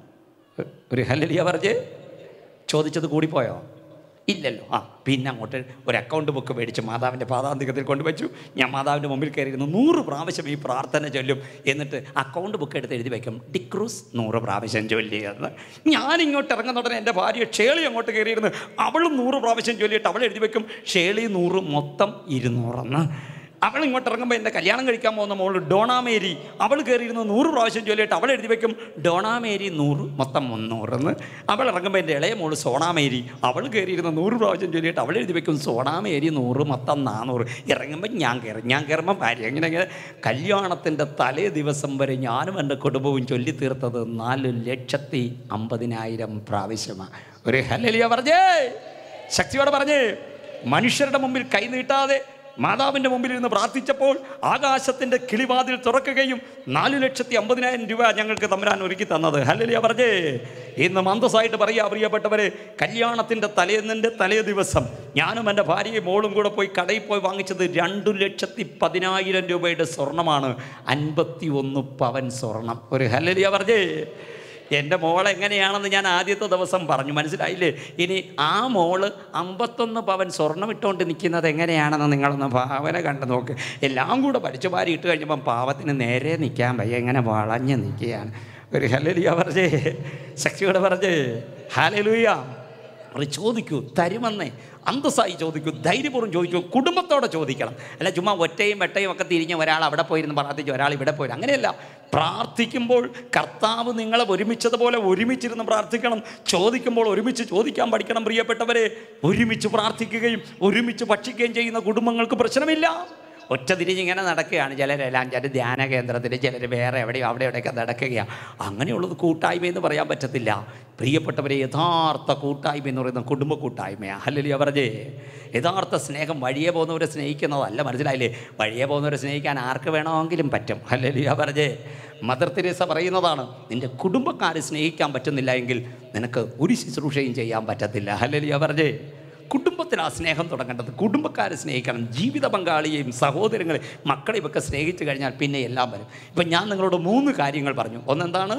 ഒരു ഹല്ലലിയ പറഞ്ഞ് ചോദിച്ചത് കൂടിപ്പോയോ ഇല്ലല്ലോ ആ പിന്നെ അങ്ങോട്ട് ഒരു അക്കൗണ്ട് ബുക്ക് മേടിച്ച് മാതാവിൻ്റെ പാതാന്തികത്തിൽ കൊണ്ടുവച്ചു ഞാൻ മാതാവിൻ്റെ മുമ്പിൽ കയറിയിരുന്നു നൂറ് പ്രാവശ്യം ഈ പ്രാർത്ഥന ചൊല്ലും എന്നിട്ട് അക്കൗണ്ട് ബുക്ക് എടുത്ത് എഴുതി വയ്ക്കും ഡിക്രൂസ് നൂറ് പ്രാവശ്യം ചൊല്ലിയെന്ന് ഞാൻ ഇങ്ങോട്ട് ഇറങ്ങുന്ന ഉടനെ എൻ്റെ ഭാര്യ ഷേളി അങ്ങോട്ട് കയറിയിരുന്നു അവളും നൂറ് പ്രാവശ്യം ചൊല്ലിയിട്ട് അവൾ എഴുതി വയ്ക്കും ഷേളി നൂറ് മൊത്തം ഇരുന്നൂറെന്ന് അവൾ ഇങ്ങോട്ട് ഇറങ്ങുമ്പോൾ എൻ്റെ കല്യാണം കഴിക്കാൻ പോകുന്ന മോള് ഡോണാമേരി അവൾ കയറിയിരുന്ന് നൂറ് പ്രാവശ്യം ചൊല്ലിയിട്ട് അവൾ എഴുതി വെക്കും ഡോണാമേരി നൂറ് മൊത്തം മുന്നൂറെന്ന് അവൾ ഇറങ്ങുമ്പോൾ എൻ്റെ ഇളയ മോള് സോണാമേരി അവൾ കയറിയിരുന്ന നൂറ് പ്രാവശ്യം ചൊല്ലിയിട്ട് അവൾ എഴുതി വെക്കും സോണാമേരി നൂറ് മൊത്തം നാനൂറ് ഇറങ്ങുമ്പോൾ ഞാൻ കയറി ഞാൻ കയറുമ്പോൾ ഭാര്യ ഇങ്ങനെ ഇങ്ങനെ കല്യാണത്തിൻ്റെ തലേ ദിവസം വരെ ഞാനും എൻ്റെ കുടുംബവും ചൊല്ലി തീർത്തത് നാല് ലക്ഷത്തി അമ്പതിനായിരം പ്രാവശ്യമാണ് ഒരു ഹലലിയ പറഞ്ഞേ ശക്തിയോടെ പറഞ്ഞേ മനുഷ്യരുടെ മുമ്പിൽ കൈ നീട്ടാതെ മാതാവിൻ്റെ മുമ്പിൽ ഇരുന്ന് പ്രാർത്ഥിച്ചപ്പോൾ ആകാശത്തിൻ്റെ കിളിവാതിൽ തുറക്കുകയും നാലു ലക്ഷത്തി അമ്പതിനായിരം രൂപ ഞങ്ങൾക്ക് തമ്പുരാൻ ഒരുക്കി തന്നത് ഹല്ലേലൂയ പറഞ്ഞേ ഇന്ന് മന്ദസായിട്ട് പറയാ പ്രിയപ്പെട്ടവരെ കല്യാണത്തിൻ്റെ തലേന്നിൻ്റെ തലേ ദിവസം ഞാനും എൻ്റെ ഭാര്യയും മോളും കൂടെ പോയി കടയിൽ പോയി വാങ്ങിച്ചത് രണ്ടു ലക്ഷത്തി പതിനായിരം രൂപയുടെ സ്വർണ്ണമാണ് അൻപത്തി ഒന്ന് പവൻ സ്വർണം ഒരു ഹല്ലേലൂയ പറഞ്ഞേ എൻ്റെ മോൾ എങ്ങനെയാണെന്ന് ഞാൻ ആദ്യത്തെ ദിവസം പറഞ്ഞു മനസ്സിലായില്ലേ ഇനി ആ മോള് അമ്പത്തൊന്ന് പവൻ സ്വർണം ഇട്ടുകൊണ്ട് നിൽക്കുന്നത് എങ്ങനെയാണെന്ന് നിങ്ങളൊന്ന് ഭാവന കണ്ടു നോക്ക് എല്ലാം കൂടെ പഠിച്ചു മാറി ഇട്ട് കഴിഞ്ഞപ്പം പാവത്തിന് നേരെ നിൽക്കാൻ വയ്യ ഇങ്ങനെ വളഞ്ഞ് നിൽക്കുകയാണ് ഒരു ഹലലുയ പറഞ്ഞേ ശക്തിയോടെ പറഞ്ഞേ ഹാലലുയ അവർ ചോദിക്കൂ തരുമെന്നേ അന്തസ്സായി ചോദിക്കൂ ധൈര്യപൂർവ്വം ചോദിക്കൂ കുടുംബത്തോടെ ചോദിക്കണം അല്ല ചുമ്മാ ഒറ്റയും വെട്ടയും ഒക്കെ തിരിഞ്ഞ് ഒരാൾ അവിടെ പോയിരുന്ന് പ്രാർത്ഥിച്ചു ഒരാൾ ഇവിടെ പോയി അങ്ങനെയല്ല പ്രാർത്ഥിക്കുമ്പോൾ കർത്താവ് നിങ്ങളെ ഒരുമിച്ചതുപോലെ ഒരുമിച്ചിരുന്ന് പ്രാർത്ഥിക്കണം ചോദിക്കുമ്പോൾ ഒരുമിച്ച് ചോദിക്കാൻ പഠിക്കണം പ്രിയപ്പെട്ടവരെ ഒരുമിച്ച് പ്രാർത്ഥിക്കുകയും ഒരുമിച്ച് ഭക്ഷിക്കുകയും ചെയ്യുന്ന കുടുംബങ്ങൾക്ക് പ്രശ്നമില്ല ഒറ്റ തിരിഞ്ഞിങ്ങനെ നടക്കുകയാണ് ചിലരെല്ലാം ചില ധ്യാന കേന്ദ്രത്തിൽ ചിലർ വേറെ എവിടെയോ അവിടെ എവിടെയൊക്കെ നടക്കുകയാണ് അങ്ങനെയുള്ളത് കൂട്ടായ്മ എന്ന് പറയാൻ പറ്റത്തില്ല പ്രിയപ്പെട്ടവരെ യഥാർത്ഥ കൂട്ടായ്മ എന്ന് പറയുന്ന കുടുംബ കൂട്ടായ്മയാണ് അല്ലല്ലോ പറഞ്ഞേ യഥാർത്ഥ സ്നേഹം വഴിയെ പോകുന്നവരെ സ്നേഹിക്കുന്നതല്ല മനസ്സിലായില്ലേ വഴിയെ പോകുന്നവരെ സ്നേഹിക്കാൻ ആർക്ക് വേണമെങ്കിലും പറ്റും അല്ലല്ലോ പറഞ്ഞേ മദർ തെരേസ പറയുന്നതാണ് നിൻ്റെ കുടുംബക്കാരെ സ്നേഹിക്കാൻ പറ്റുന്നില്ല എങ്കിൽ നിനക്ക് ഒരു ശുശ്രൂഷയും ചെയ്യാൻ പറ്റത്തില്ല അല്ലല്ലോ പറഞ്ഞേ കുടുംബത്തിൽ ആ സ്നേഹം തുടങ്ങേണ്ടത് കുടുംബക്കാരെ സ്നേഹിക്കണം ജീവിത പങ്കാളിയെയും സഹോദരങ്ങളെ മക്കളെയും ഒക്കെ സ്നേഹിച്ചു കഴിഞ്ഞാൽ പിന്നെ എല്ലാം വരും ഇപ്പം ഞാൻ നിങ്ങളോട് മൂന്ന് കാര്യങ്ങൾ പറഞ്ഞു ഒന്നെന്താണ്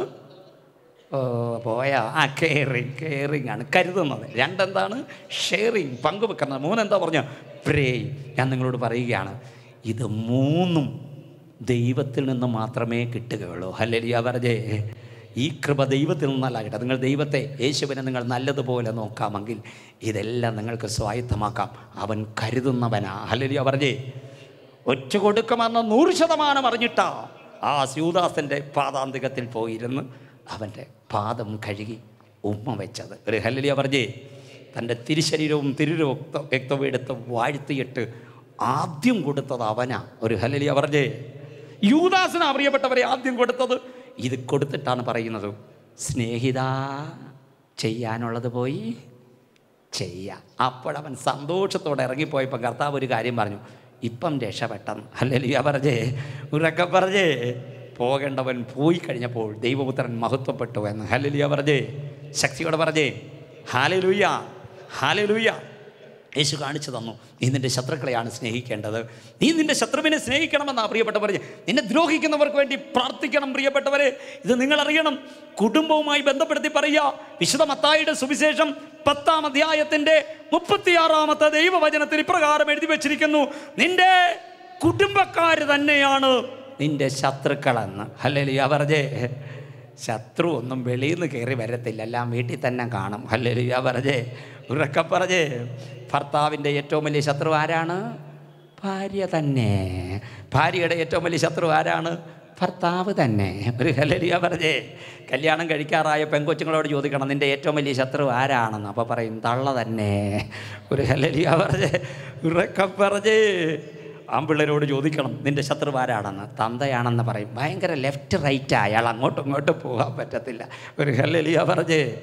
ഓ പോയാ ആ കെയറിങ് കെയറിങ് ആണ് കരുതുന്നത് രണ്ടെന്താണ് ഷെയറിങ് പങ്കുവെക്കുന്നത് മൂന്നെന്താ പറഞ്ഞ പ്രേ ഞാൻ നിങ്ങളോട് പറയുകയാണ് ഇത് മൂന്നും ദൈവത്തിൽ നിന്ന് മാത്രമേ കിട്ടുകയുള്ളൂ ഹല്ലലിയ പറഞ്ഞേ ഈ കൃപ ദൈവത്തിൽ നിന്നല്ല കിട്ടുക നിങ്ങൾ ദൈവത്തെ യേശുവിനെ നിങ്ങൾ നല്ലതുപോലെ നോക്കാമെങ്കിൽ ഇതെല്ലാം നിങ്ങൾക്ക് സ്വായത്തമാക്കാം അവൻ കരുതുന്നവനാ ഹല്ലലിയ പറഞ്ഞേ ഒറ്റ കൊടുക്കുമെന്ന് നൂറ് ശതമാനം അറിഞ്ഞിട്ടാ ആ സ്യൂദാസൻ്റെ പാതാന്തികത്തിൽ പോയിരുന്ന് അവൻ്റെ പാദം കഴുകി ഉമ്മ വെച്ചത് ഒരു ഹല്ലലിയ പറഞ്ഞേ തൻ്റെ തിരുശരീരവും തിരുരക്ത രക്തവും എടുത്ത് വാഴ്ത്തിയിട്ട് ആദ്യം കൊടുത്തത് അവനാ ഒരു ഹല്ലലിയ പറഞ്ഞേ യൂദാസിന് അറിയപ്പെട്ടവരെ ആദ്യം കൊടുത്തത് ഇത് കൊടുത്തിട്ടാണ് പറയുന്നത് സ്നേഹിത ചെയ്യാനുള്ളത് പോയി ചെയ്യാം അപ്പോഴവൻ സന്തോഷത്തോടെ ഇറങ്ങിപ്പോയപ്പോൾ കർത്താവ് ഒരു കാര്യം പറഞ്ഞു ഇപ്പം രക്ഷപ്പെട്ടെന്ന് ഹല്ലേലൂയ പറഞ്ഞേ ഉറക്കെ പറഞ്ഞേ പോകേണ്ടവൻ പോയി കഴിഞ്ഞപ്പോൾ ദൈവപുത്രൻ മഹത്വപ്പെട്ടു എന്ന് ഹല്ലേലൂയ പറഞ്ഞേ ശക്തിയോടെ പറഞ്ഞേ ഹാലലൂയ ഹാലലൂയ യേശു കാണിച്ചു തന്നു നീ നിന്റെ ശത്രുക്കളെയാണ് സ്നേഹിക്കേണ്ടത് നീ നിന്റെ ശത്രുവിനെ സ്നേഹിക്കണമെന്നാണ് പ്രിയപ്പെട്ടവരെ നിന്നെ ദ്രോഹിക്കുന്നവർക്ക് വേണ്ടി പ്രാർത്ഥിക്കണം പ്രിയപ്പെട്ടവരെ ഇത് നിങ്ങൾ അറിയണം കുടുംബവുമായി ബന്ധപ്പെടുത്തി പറയുക വിശുദ്ധ മത്തായിയുടെ സുവിശേഷം പത്താം അധ്യായത്തിന്റെ മുപ്പത്തിയാറാമത്തെ ദൈവവചനത്തിൽ ഇപ്രകാരം എഴുതി വെച്ചിരിക്കുന്നു നിന്റെ കുടുംബക്കാർ തന്നെയാണ് നിന്റെ ശത്രുക്കളെന്ന് ഹല്ലേലൂയ പറഞ്ഞേ ശത്രു ഒന്നും വെളിയിൽ നിന്ന് കയറി വരത്തില്ല എല്ലാം വീട്ടിൽ തന്നെ കാണും ഹല്ലേലൂയ പറഞ്ഞേ ഉറക്കെ പറഞ്ഞേ ഭർത്താവിൻ്റെ ഏറ്റവും വലിയ ശത്രു ആരാണ് ഭാര്യ തന്നെ ഭാര്യയുടെ ഏറ്റവും വലിയ ശത്രു ആരാണ് ഭർത്താവ് തന്നെ ഒരു ഹലലിയ പറഞ്ഞേ കല്യാണം കഴിക്കാറായ പെങ്കൊച്ചുങ്ങളോട് ചോദിക്കണം നിൻ്റെ ഏറ്റവും വലിയ ശത്രു ആരാണെന്ന് അപ്പോൾ പറയും തള്ള തന്നെ ഒരു ഹലലിയ പറഞ്ഞേ ഉറക്കം പറഞ്ഞേ ആമ്പിള്ളേരോട് ചോദിക്കണം നിൻ്റെ ശത്രു ആരാണെന്ന് തന്തയാണെന്ന് പറയും ഭയങ്കര ലെഫ്റ്റ് റൈറ്റ് അയാൾ അങ്ങോട്ടും ഇങ്ങോട്ടും പോകാൻ പറ്റത്തില്ല ഒരു ഹലലിയ പറഞ്ഞേ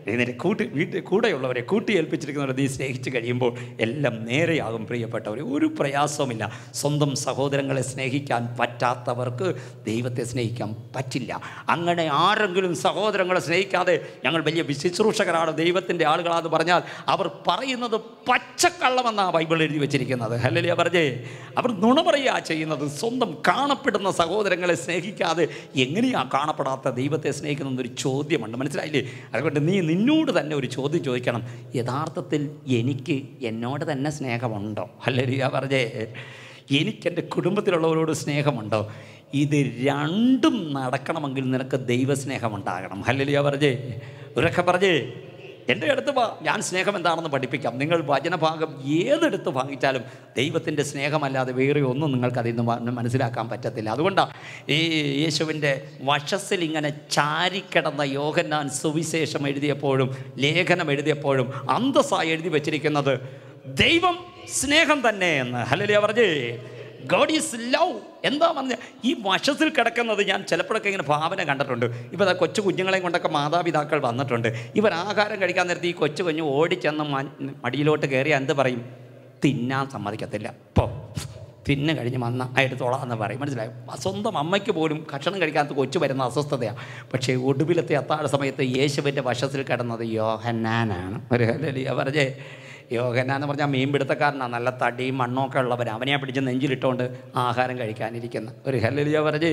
നിന്റെ കൂട്ടി വീട്ടിൽ കൂടെയുള്ളവരെ കൂട്ടി ഏൽപ്പിച്ചിരിക്കുന്നവരെ നീ സ്നേഹിച്ച് കഴിയുമ്പോൾ എല്ലാം നേരെയാകും പ്രിയപ്പെട്ടവരെ ഒരു പ്രയാസവുമില്ല സ്വന്തം സഹോദരങ്ങളെ സ്നേഹിക്കാൻ പറ്റാത്തവർക്ക് ദൈവത്തെ സ്നേഹിക്കാൻ പറ്റില്ല അങ്ങനെ ആരെങ്കിലും സഹോദരങ്ങളെ സ്നേഹിക്കാതെ ഞങ്ങൾ വലിയ ശുശ്രൂഷകരാണ് ദൈവത്തിൻ്റെ ആളുകളാന്ന് പറഞ്ഞാൽ അവർ പറയുന്നത് പച്ചക്കള്ളമെന്നാണ് ബൈബിൾ എഴുതി വെച്ചിരിക്കുന്നത് ഹല്ലേലൂയ പറഞ്ഞേ അവർ നുണ പറയുക ചെയ്യുന്നത് സ്വന്തം കാണപ്പെടുന്ന സഹോദരങ്ങളെ സ്നേഹിക്കാതെ എങ്ങനെയാ കാണപ്പെടാത്ത ദൈവത്തെ സ്നേഹിക്കുന്നൊരു ചോദ്യമുണ്ട് മനസ്സിലായില്ലേ അതുകൊണ്ട് നീ നിന്നോട് തന്നെ ഒരു ചോദ്യം ചോദിക്കണം യഥാർത്ഥത്തിൽ എനിക്ക് എന്നോട് തന്നെ സ്നേഹമുണ്ടോ ഹല്ലേലൂയ പറഞ്ഞേ എനിക്ക് എൻ്റെ കുടുംബത്തിലുള്ളവരോട് സ്നേഹമുണ്ടോ ഇത് രണ്ടും നടക്കണമെങ്കിൽ നിനക്ക് ദൈവസ്നേഹമുണ്ടാകണം ഹല്ലേലൂയ പറഞ്ഞേ ഉറക്കെ പറഞ്ഞേ എൻ്റെ അടുത്ത് വാ ഞാൻ സ്നേഹം എന്താണെന്ന് പഠിപ്പിക്കാം നിങ്ങൾ വചനഭാഗം ഏതെടുത്ത് വാങ്ങിച്ചാലും ദൈവത്തിൻ്റെ സ്നേഹമല്ലാതെ വേറെ ഒന്നും നിങ്ങൾക്ക് അതിൽ നിന്ന് മ- മനസ്സിലാക്കാൻ പറ്റത്തില്ല അതുകൊണ്ടാണ് ഈ യേശുവിൻ്റെ വശസ്സിൽ ഇങ്ങനെ ചാരിക്കിടന്ന യോഹന്നാൻ സുവിശേഷം എഴുതിയപ്പോഴും ലേഖനം എഴുതിയപ്പോഴും അന്തസ്സായി എഴുതി വച്ചിരിക്കുന്നത് ദൈവം സ്നേഹം തന്നെ എന്ന് ഹലലിയ പറഞ്ഞേ ഗോഡ് ഈസ് ലവ് എന്താ പറഞ്ഞ ഈ വശത്തിൽ കിടക്കുന്നത് ഞാൻ ചിലപ്പോഴൊക്കെ ഇങ്ങനെ ഭാവന കണ്ടിട്ടുണ്ട് ഇപ്പോൾ ദാ കൊച്ചു കുഞ്ഞുങ്ങളെയും കൊണ്ടൊക്കെ മാതാപിതാക്കൾ വന്നിട്ടുണ്ട് ഇവർ ആഹാരം കഴിക്കാൻ നേരത്തെ ഈ കൊച്ചു കുഞ്ഞ് ഓടിച്ചെന്ന് മ- മടിയിലോട്ട് കയറി എന്ത് പറയും തിന്നാൻ സമ്മതിക്കത്തില്ല ഇപ്പോൾ തിന്ന് കഴിഞ്ഞ് വന്ന എടുത്തോളാം എന്ന് പറയും മനസ്സിലായോ സ്വന്തം അമ്മയ്ക്ക് പോലും ഭക്ഷണം കഴിക്കാത്ത കൊച്ചു വരുന്ന അസ്വസ്ഥതയാണ് പക്ഷേ ഒടുവിലത്തെ അത്താഴ സമയത്ത് യേശുവിൻ്റെ വശത്തിൽ കിടന്നത് യോഹന്നാനാണ് ഒരു ഹല്ലേലൂയ പറഞ്ഞേ യോഹന്നാൻ എന്ന് പറഞ്ഞാൽ മീൻപിടുത്തക്കാരനാണ് നല്ല തടിയും മണ്ണൊക്കെ ഉള്ളവൻ അവനെ പിടിച്ച് നെഞ്ചിലിട്ടുകൊണ്ട് ആഹാരം കഴിക്കാനിരിക്കുന്ന ഒരു ഹല്ലേലൂയ പറഞ്ഞേ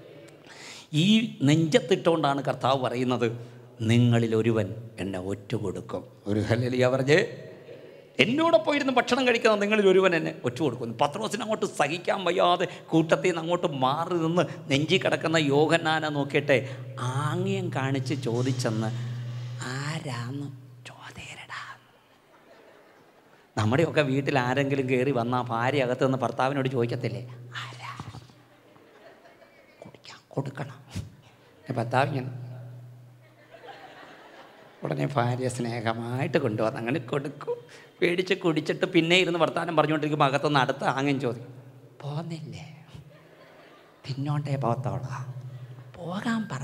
ഈ നെഞ്ചത്തിട്ടുകൊണ്ടാണ് കർത്താവ് പറയുന്നത് നിങ്ങളിൽ ഒരുവൻ എന്നെ ഒറ്റ കൊടുക്കും ഒരു ഹല്ലേലൂയ പറഞ്ഞേ എന്നോടൊപ്പം ഇരുന്ന് ഭക്ഷണം കഴിക്കുന്ന നിങ്ങളിൽ ഒരുവൻ എന്നെ ഒറ്റ കൊടുക്കുന്നു പത്രോസിന് അങ്ങോട്ട് സഹിക്കാൻ വയ്യാതെ കൂട്ടത്തിൽ നിന്ന് അങ്ങോട്ട് മാറി നിന്ന് നെഞ്ചി കിടക്കുന്ന യോഹന്നാനെ നോക്കിയിട്ട് ആംഗ്യം കാണിച്ച് ചോദിച്ചെന്ന് ആരാന്ന് ചോദ്യരടാ നമ്മുടെയൊക്കെ വീട്ടിൽ ആരെങ്കിലും കയറി വന്നാൽ ഭാര്യ അകത്ത് നിന്ന് ഭർത്താവിനോട് ചോദിക്കത്തില്ലേ ആരാ കുടിക്കാം കൊടുക്കണം ഏ, ഭർത്താവ് ഇങ്ങനെ ഉടനെ ഭാര്യ സ്നേഹമായിട്ട് കൊണ്ടുവന്ന് അങ്ങനെ കൊടുക്കും പേടിച്ച് കുടിച്ചിട്ട് പിന്നെ ഇരുന്ന് വർത്താനം പറഞ്ഞുകൊണ്ടിരിക്കുമ്പോൾ അകത്തുനിന്ന് അടുത്ത ആങ്ങൻ ചോദിക്കും പോന്നില്ലേ തിന്നോണ്ടേ പോത്തോളാം പോകാൻ പറ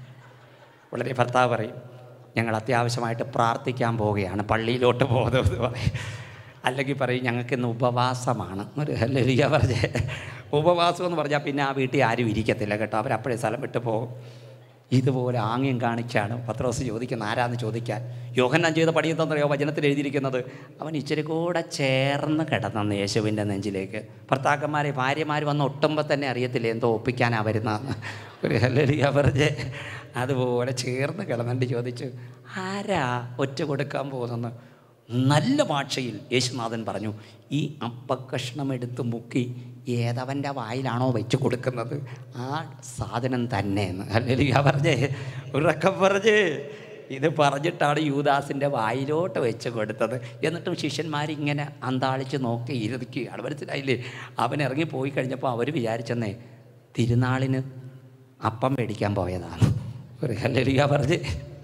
വളരെ ഭർത്താവ് പറയും ഞങ്ങൾ അത്യാവശ്യമായിട്ട് പ്രാർത്ഥിക്കാൻ പോവുകയാണ് പള്ളിയിലോട്ട് പോകുന്നത് പറയും അല്ലെങ്കിൽ പറയും ഞങ്ങൾക്ക് ഇന്ന് ഉപവാസമാണ് ഒരു ഹല്ലേലൂയ പറഞ്ഞേ ഉപവാസം എന്ന് പറഞ്ഞാൽ പിന്നെ ആ വീട്ടിൽ ആരും ഇരിക്കത്തില്ല കേട്ടോ അവരപ്പോഴേ സ്ഥലം വിട്ട് പോകും ഇതുപോലെ ആംഗ്യം കാണിച്ചാണ് പത്രോസ് ചോദിക്കുന്നത് ആരാന്ന് ചോദിക്കാൻ യോഹന്നാൻ ചെയ്ത പണി എന്താണെന്നറിയോ വചനത്തിൽ എഴുതിയിരിക്കുന്നത് അവൻ ഇച്ചിരി കൂടെ ചേർന്ന് കിടന്നു യേശുവിൻ്റെ നെഞ്ചിലേക്ക് ഭർത്താക്കന്മാരെ ഭാര്യമാർ വന്ന് ഒട്ടുമ്പോൾ തന്നെ അറിയത്തില്ല എന്തോ ഒപ്പിക്കാനാണ് വരുന്നതെന്ന് ഒരു ഹല്ലേലൂയ പറഞ്ഞേ അതുപോലെ ചേർന്ന് കിടന്നിട്ട് ചോദിച്ചു ആരാ ഒറ്റ കൊടുക്കാൻ പോകുന്നെന്ന് നല്ല ഭാഷയിൽ യേശുനാഥൻ പറഞ്ഞു ഈ അപ്പക്കഷ്ണം എടുത്ത് മുക്കി ഏതവൻ്റെ വായിലാണോ വെച്ച് കൊടുക്കുന്നത് ആ സാധനം തന്നെ എന്ന് അല്ലെങ്കിൽ പറഞ്ഞേ ഉറക്കം പറഞ്ഞേ ഇത് പറഞ്ഞിട്ടാണ് യൂദാസിൻ്റെ വായിലോട്ട് വെച്ച് കൊടുത്തത് എന്നിട്ടും ശിഷ്യന്മാരിങ്ങനെ അന്താളിച്ച് നോക്കി ഇരിക്കുകയാണ് മനസ്സിലായില്ലേ അവൻ ഇറങ്ങി പോയി കഴിഞ്ഞപ്പോൾ അവർ വിചാരിച്ചെന്നേ തിരുനാളിന് അപ്പം മേടിക്കാൻ പോയതാണ് ഒരു ഹല്ലേലൂയ പറഞ്ഞ്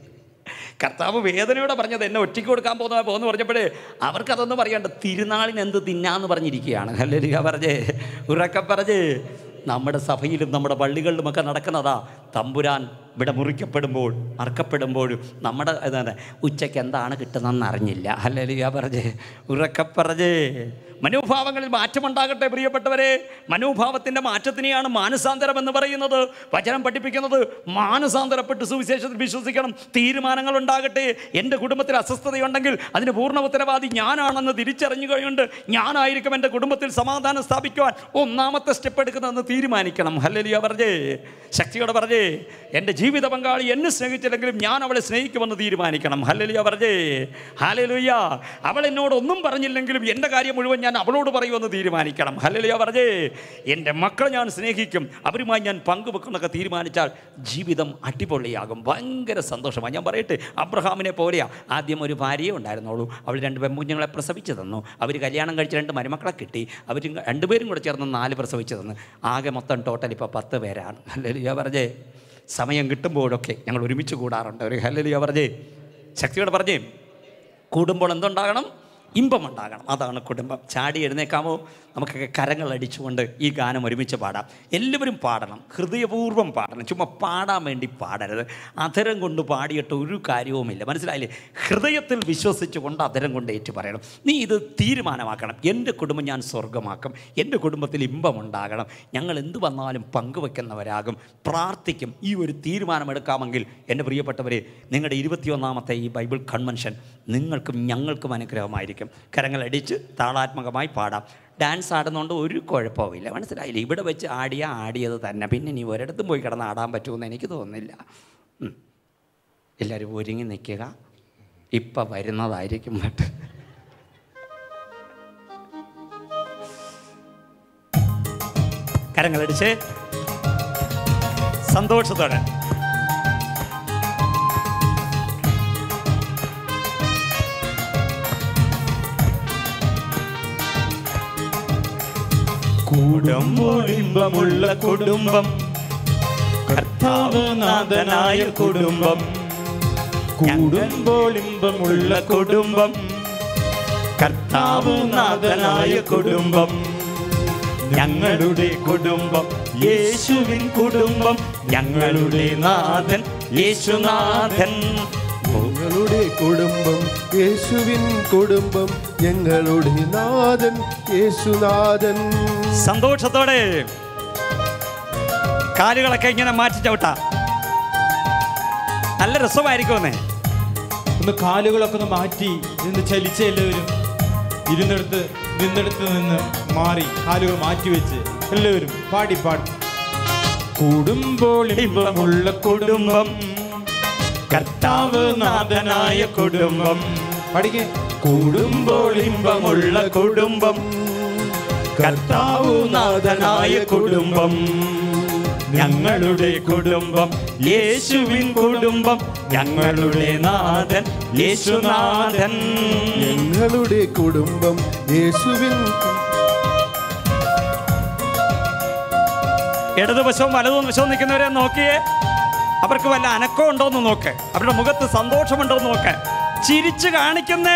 കർത്താവ് വേദനയോടെ പറഞ്ഞത് എന്നെ ഒറ്റയ്ക്ക് കൊടുക്കാൻ പോകുന്ന പോകുന്നു പറഞ്ഞപ്പോഴേ അവർക്കതൊന്നും പറയണ്ട തിരുനാളിന് എന്ത് തിന്നാന്ന് പറഞ്ഞിരിക്കുകയാണ് ഹല്ലേലൂയ പറഞ്ഞേ ഉറക്കം പറഞ്ഞേ നമ്മുടെ സഭയിലും നമ്മുടെ പള്ളികളിലുമൊക്കെ നടക്കുന്നതാ തമ്പുരാൻ ഇവിടെ മുറിക്കപ്പെടുമ്പോൾ അറക്കപ്പെടുമ്പോഴും നമ്മുടെ എന്താണ് ഉച്ചയ്ക്ക് എന്താണ് കിട്ടുന്നതെന്ന് അറിഞ്ഞില്ല ഹല്ലേലൂയ പറഞ്ഞേ ഉറക്കം പറഞ്ഞേ മനോഭാവങ്ങളിൽ മാറ്റമുണ്ടാകട്ടെ പ്രിയപ്പെട്ടവരെ മനോഭാവത്തിൻ്റെ മാറ്റത്തിനെയാണ് മാനസാന്തരം എന്ന് പറയുന്നത് വചനം പഠിപ്പിക്കുന്നത് മാനസാന്തരപ്പെട്ട് സുവിശേഷത്തിൽ വിശ്വസിക്കണം തീരുമാനങ്ങൾ ഉണ്ടാകട്ടെ എൻ്റെ കുടുംബത്തിൽ അസ്വസ്ഥതയുണ്ടെങ്കിൽ അതിന് പൂർണ്ണ ഉത്തരവാദി ഞാനാണെന്ന് തിരിച്ചറിഞ്ഞു കഴിയുണ്ട് ഞാനായിരിക്കും എൻ്റെ കുടുംബത്തിൽ സമാധാനം സ്ഥാപിക്കുവാൻ ഒന്നാമത്തെ സ്റ്റെപ്പ് എടുക്കുന്നതെന്ന് തീരുമാനിക്കണം ഹല്ലലിയ പറഞ്ഞേ ശക്തിയോടെ പറഞ്ഞേ എൻ്റെ ജീവിത പങ്കാളി എന്നെ സ്നേഹിച്ചില്ലെങ്കിലും ഞാൻ അവളെ സ്നേഹിക്കുമെന്ന് തീരുമാനിക്കണം ഹല്ലലിയ പറഞ്ഞേ ഹാലലുയ്യ അവൾ എന്നോട് ഒന്നും പറഞ്ഞില്ലെങ്കിലും എൻ്റെ കാര്യം മുഴുവൻ ഞാൻ അവളോട് പറയുമെന്ന് തീരുമാനിക്കണം ഹല്ലലിയ പറഞ്ഞേ എൻ്റെ മക്കളെ ഞാൻ സ്നേഹിക്കും അവരുമായി ഞാൻ പങ്കുവെക്കുന്നൊക്കെ തീരുമാനിച്ചാൽ ജീവിതം അടിപൊളിയാകും ഭയങ്കര സന്തോഷമാണ് ഞാൻ പറയട്ടെ അബ്രഹാമിനെ പോലെയാ ആദ്യം ഒരു ഭാര്യയെ ഉണ്ടായിരുന്നുള്ളൂ അവൾ രണ്ട് പെൺകുഞ്ഞുങ്ങളെ പ്രസവിച്ചു തന്നു അവർ കല്യാണം കഴിച്ച് രണ്ട് മരുമക്കളെ കിട്ടി അവർ രണ്ടുപേരും കൂടെ ചേർന്ന് നാല് പ്രസവിച്ചു തന്നു ആകെ മൊത്തം ടോട്ടൽ ഇപ്പോൾ പത്ത് പേരാണ് ഹല്ലലിയ പറഞ്ഞേ സമയം കിട്ടുമ്പോഴൊക്കെ ഞങ്ങൾ ഒരുമിച്ച് കൂടാറുണ്ട് ഒരു ഹല്ലലിയ പറഞ്ഞേ ശക്തിയോടെ പറഞ്ഞേ കൂടുമ്പോൾ എന്തുണ്ടാകണം ഇമ്പമുണ്ടാകണം അതാണ് കുടുംബം ചാടി എഴുന്നേക്കാമോ നമുക്കൊക്കെ കരങ്ങൾ അടിച്ചുകൊണ്ട് ഈ ഗാനം ഒരുമിച്ച് പാടാം എല്ലാവരും പാടണം ഹൃദയപൂർവ്വം പാടണം ചുമ്മാ പാടാൻ വേണ്ടി പാടരുത് അധരം കൊണ്ട് പാടിയിട്ട് ഒരു കാര്യവുമില്ല മനസ്സിലായില്ലേ ഹൃദയത്തിൽ വിശ്വസിച്ചുകൊണ്ട് അധരം കൊണ്ട് ഏറ്റു പറയണം നീ ഇത് തീരുമാനമാക്കണം എൻ്റെ കുടുംബം ഞാൻ സ്വർഗമാക്കും എൻ്റെ കുടുംബത്തിൽ ഇമ്പമുണ്ടാകണം ഞങ്ങൾ എന്ത് വന്നാലും പങ്കുവെക്കുന്നവരാകും പ്രാർത്ഥിക്കും ഈ ഒരു തീരുമാനമെടുക്കാമെങ്കിൽ എൻ്റെ പ്രിയപ്പെട്ടവരെ നിങ്ങളുടെ ഇരുപത്തിയൊന്നാമത്തെ ഈ ബൈബിൾ കൺവെൻഷൻ നിങ്ങൾക്കും ഞങ്ങൾക്കും അനുഗ്രഹമായിരിക്കും കരങ്ങളടിച്ച് താളാത്മകമായി പാടാം ഡാൻസ് ആടുന്നതുകൊണ്ട് ഒരു കുഴപ്പമില്ല മനസ്സിലായില്ലേ ഇവിടെ വെച്ച് ആടിയ ആടിയത് തന്നെ പിന്നെ നീ ഒരിടത്തും പോയി കിടന്ന് ആടാൻ പറ്റുമെന്ന് എനിക്ക് തോന്നുന്നില്ല ഉം. എല്ലാവരും ഒരുങ്ങി നിൽക്കുക ഇപ്പം വരുന്നതായിരിക്കും കേട്ട് കരങ്ങളടിച്ച് സന്തോഷത്തോടെ കുടുംബമുള്ള കുടുംബം കർത്താവ് നാഥനായ കുടുംബം കൂടുമ്പോൾ ഇമ്പമുള്ള കുടുംബം കർത്താവ് നാഥനായ കുടുംബം ഞങ്ങളുടെ കുടുംബം യേശുവിൻ കുടുംബം ഞങ്ങളുടെ നാഥൻ യേശുനാഥൻ ഞങ്ങളുടെ കുടുംബം യേശുവിൻ കുടുംബം ഞങ്ങളുടെ നാഥൻ യേശുനാഥൻ സന്തോഷത്തോടെ കാലുകളൊക്കെ ഇങ്ങനെ മാറ്റി ചവിട്ടാ നല്ല രസമായിരിക്കുമെന്നേ ഒന്ന് കാലുകളൊക്കെ ഒന്ന് മാറ്റി നിന്ന് ചലിച്ച എല്ലാവരും ഇരുന്നിടത്ത് നിന്നിടത്ത് നിന്ന് മാറി കാലുകൾ മാറ്റി വെച്ച് എല്ലാവരും പാടി പാടി കൂടുമ്പോൾ ഇമ്പമുള്ള കുടുംബം കർത്താവ് നാഥനായ കുടുംബം പഠിക്കേ കൂടുമ്പോൾ ഇമ്പമുള്ള കുടുംബം കർത്താവ് നാഥനായ കുടുംബം ഞങ്ങളുടെ കുടുംബം യേശുവിൻ കുടുംബം ഞങ്ങളുടെ നാഥൻ യേശുനാഥൻ ഞങ്ങളുടെ കുടുംബം യേശുവിൻ ഇടതുവശവും വലതും വശവും നിൽക്കുന്നവരെ നോക്കിയേ അവർക്ക് വല്ല അനക്കം ഉണ്ടോന്ന് നോക്ക് അവരുടെ മുഖത്ത് സന്തോഷമുണ്ടോ എന്ന് നോക്ക് ചിരിച്ചു കാണിക്കുന്നേ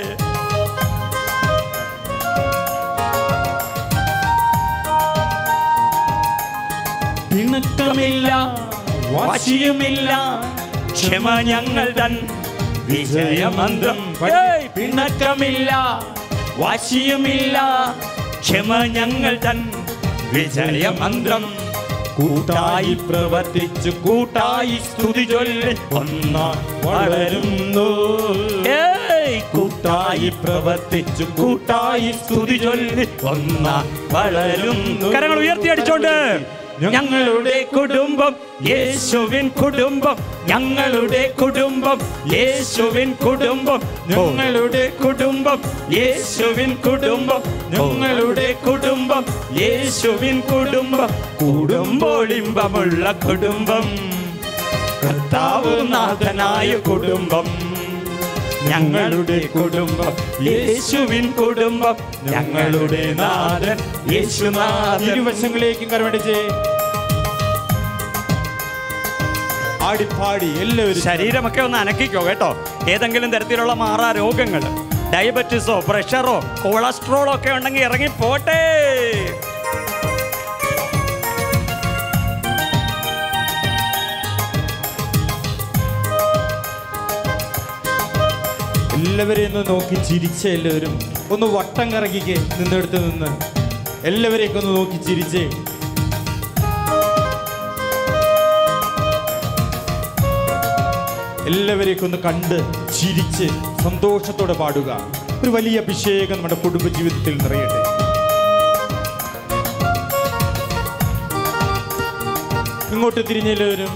പിണക്കമില്ല വാശിയുമില്ല ക്ഷമ ഞങ്ങൾ തൻ വിജയമന്ത്രം ഏയ്, പിണക്കമില്ല വാശിയുമില്ല ക്ഷമ ഞങ്ങൾ തൻ വിജയമന്ത്രം കൂട്ടായി പ്രവർത്തിച്ചു കൂട്ടായി സ്തുതി ചൊല്ലി ഒന്നായി വളരുന്നു ഏയ്, കൂട്ടായി പ്രവർത്തിച്ചു കൂട്ടായി സ്തുതി ചൊല്ലി ഒന്നായി വളരുന്നു കരങ്ങൾ ഉയർത്തിയടിച്ചോണ്ട് ഞങ്ങളുടെ കുടുംബം യേശുവിൻ കുടുംബം ഞങ്ങളുടെ കുടുംബം യേശുവിൻ കുടുംബം ഞങ്ങളുടെ കുടുംബം യേശുവിൻ കുടുംബം ഞങ്ങളുടെ കുടുംബം യേശുവിൻ കുടുംബം കൂടുമ്പോൾ ഇമ്പമുള്ള കുടുംബം കർത്താവ് നാഥനായ കുടുംബം ഞങ്ങളുടെ കുടുംബം യേശുവിൻ കുടുംബം ഞങ്ങളുടെ നാഥൻ യേശുനാഥൻ ഇരുവശങ്ങളിലേക്കും കരമടിച്ചേ ആടിപ്പാടി എല്ലാവരും ശരീരമൊക്കെ ഒന്ന് അനക്കിക്കോ കേട്ടോ ഏതെങ്കിലും തരത്തിലുള്ള മാറാ രോഗങ്ങൾ ഡയബറ്റീസോ പ്രഷറോ കൊളസ്ട്രോളോ ഒക്കെ ഉണ്ടെങ്കിൽ ഇറങ്ങി പോട്ടെ എല്ലാവരെയും ഒന്ന് നോക്കി ചിരിച്ച എല്ലാവരും ഒന്ന് വട്ടം കറക്കിക്കേ നിന്നെടുത്ത് നിന്ന് എല്ലാവരെയൊക്കെ ഒന്ന് നോക്കി ചിരിച്ചേ എല്ലാവരെയൊക്കെ ഒന്ന് കണ്ട് ചിരിച്ച് സന്തോഷത്തോടെ പാടുക ഒരു വലിയ അഭിഷേകം നമ്മുടെ കുടുംബ ജീവിതത്തിൽ നിറയട്ടെ ഇങ്ങോട്ട് തിരിഞ്ഞെല്ലാവരും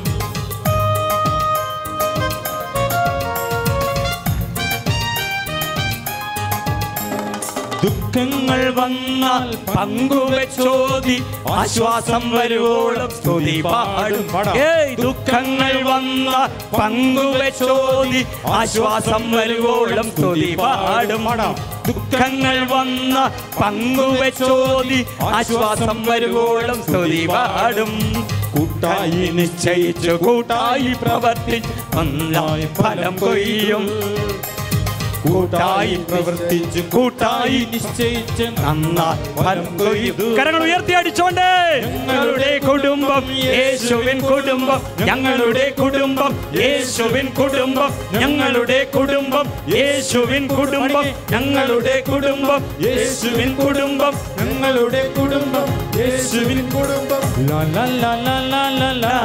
ദുഃഖങ്ങൾ വന്നാൽ പങ്കുവെച്ചോതി ആശ്വാസം വരുവോളം സ്തുതി പാടും ഏയ് ദുഃഖങ്ങൾ വന്നാൽ പങ്കുവെച്ചോതി ആശ്വാസം വരുവോളം സ്തുതി പാടും ദുഃഖങ്ങൾ വന്ന പങ്കുവെച്ചോതി ആശ്വാസം വരുവോളം സ്തുതി പാടും കൂട്ടായി നിശ്ചയിച്ചു കൂട്ടായി പ്രവർത്തിച്ച് ഒന്നായി ഫലം കൊയ്യും കൂട്ടായി പ്രവർത്തിച്ചു കൂട്ടായി നിശ്ചയിച്ച് നന്നായി ഫലം കൊയ്തു. കരങ്ങൾ ഉയർത്തി അടിച്ചോണ്ട് ഞങ്ങളുടെ കുടുംബം യേശുവിൻ കുടുംബം ഞങ്ങളുടെ കുടുംബം യേശുവിൻ കുടുംബം ഞങ്ങളുടെ കുടുംബം യേശുവിൻ കുടുംബം ഞങ്ങളുടെ കുടുംബം യേശുവിൻ കുടുംബം ഞങ്ങളുടെ കുടുംബം യേശുവിൻ കുടുംബം ലാ ലാ ലാ ലാ ലാ ലാ ലാ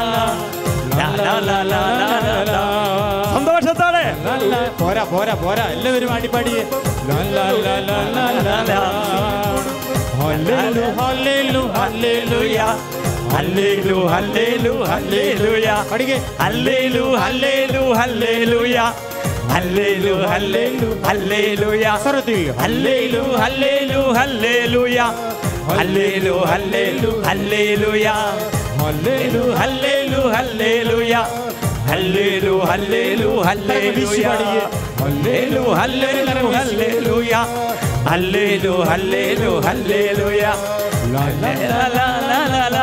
ലാ, ലാ, ലാ, ലാ, ലാ, ലാ, ലാ. സന്തോഷത്തോടെ ലാ, ലാ. പോരാ പോരാ പോരാ എല്ലാവരും അടിപ്പാടിയേ ലാ ലാ ലാ ലാ ലാ ലാ ലാ ഹല്ലേലു ഹല്ലേലു ഹല്ലേലൂയ ഹല്ലേലു ഹല്ലേലു ഹല്ലേലൂയ പഠിക്കേ ഹല്ലേലു ഹല്ലേലു ഹല്ലേലൂയ ഹല്ലേലു ഹല്ലേലു ഹല്ലേലൂയ സ്വരത്തിൽ ഹല്ലേലു ഹല്ലേലു ഹല്ലേലൂയ ഹല്ലേലു ഹല്ലേലു ഹല്ലേലൂയ ഹല്ലേലു ഹല്ലേലു ഹല്ലേലൂയ ഹല്ലേലു ഹല്ലേലു ഹല്ലേലൂയ ഹല്ലേലു ഹല്ലേലു ഹല്ലേലൂയ ഹല്ലേലു ഹല്ലേലു ഹല്ലേലൂയ ലാ ലാ ലാ ലാ ലാ ലാ ലാ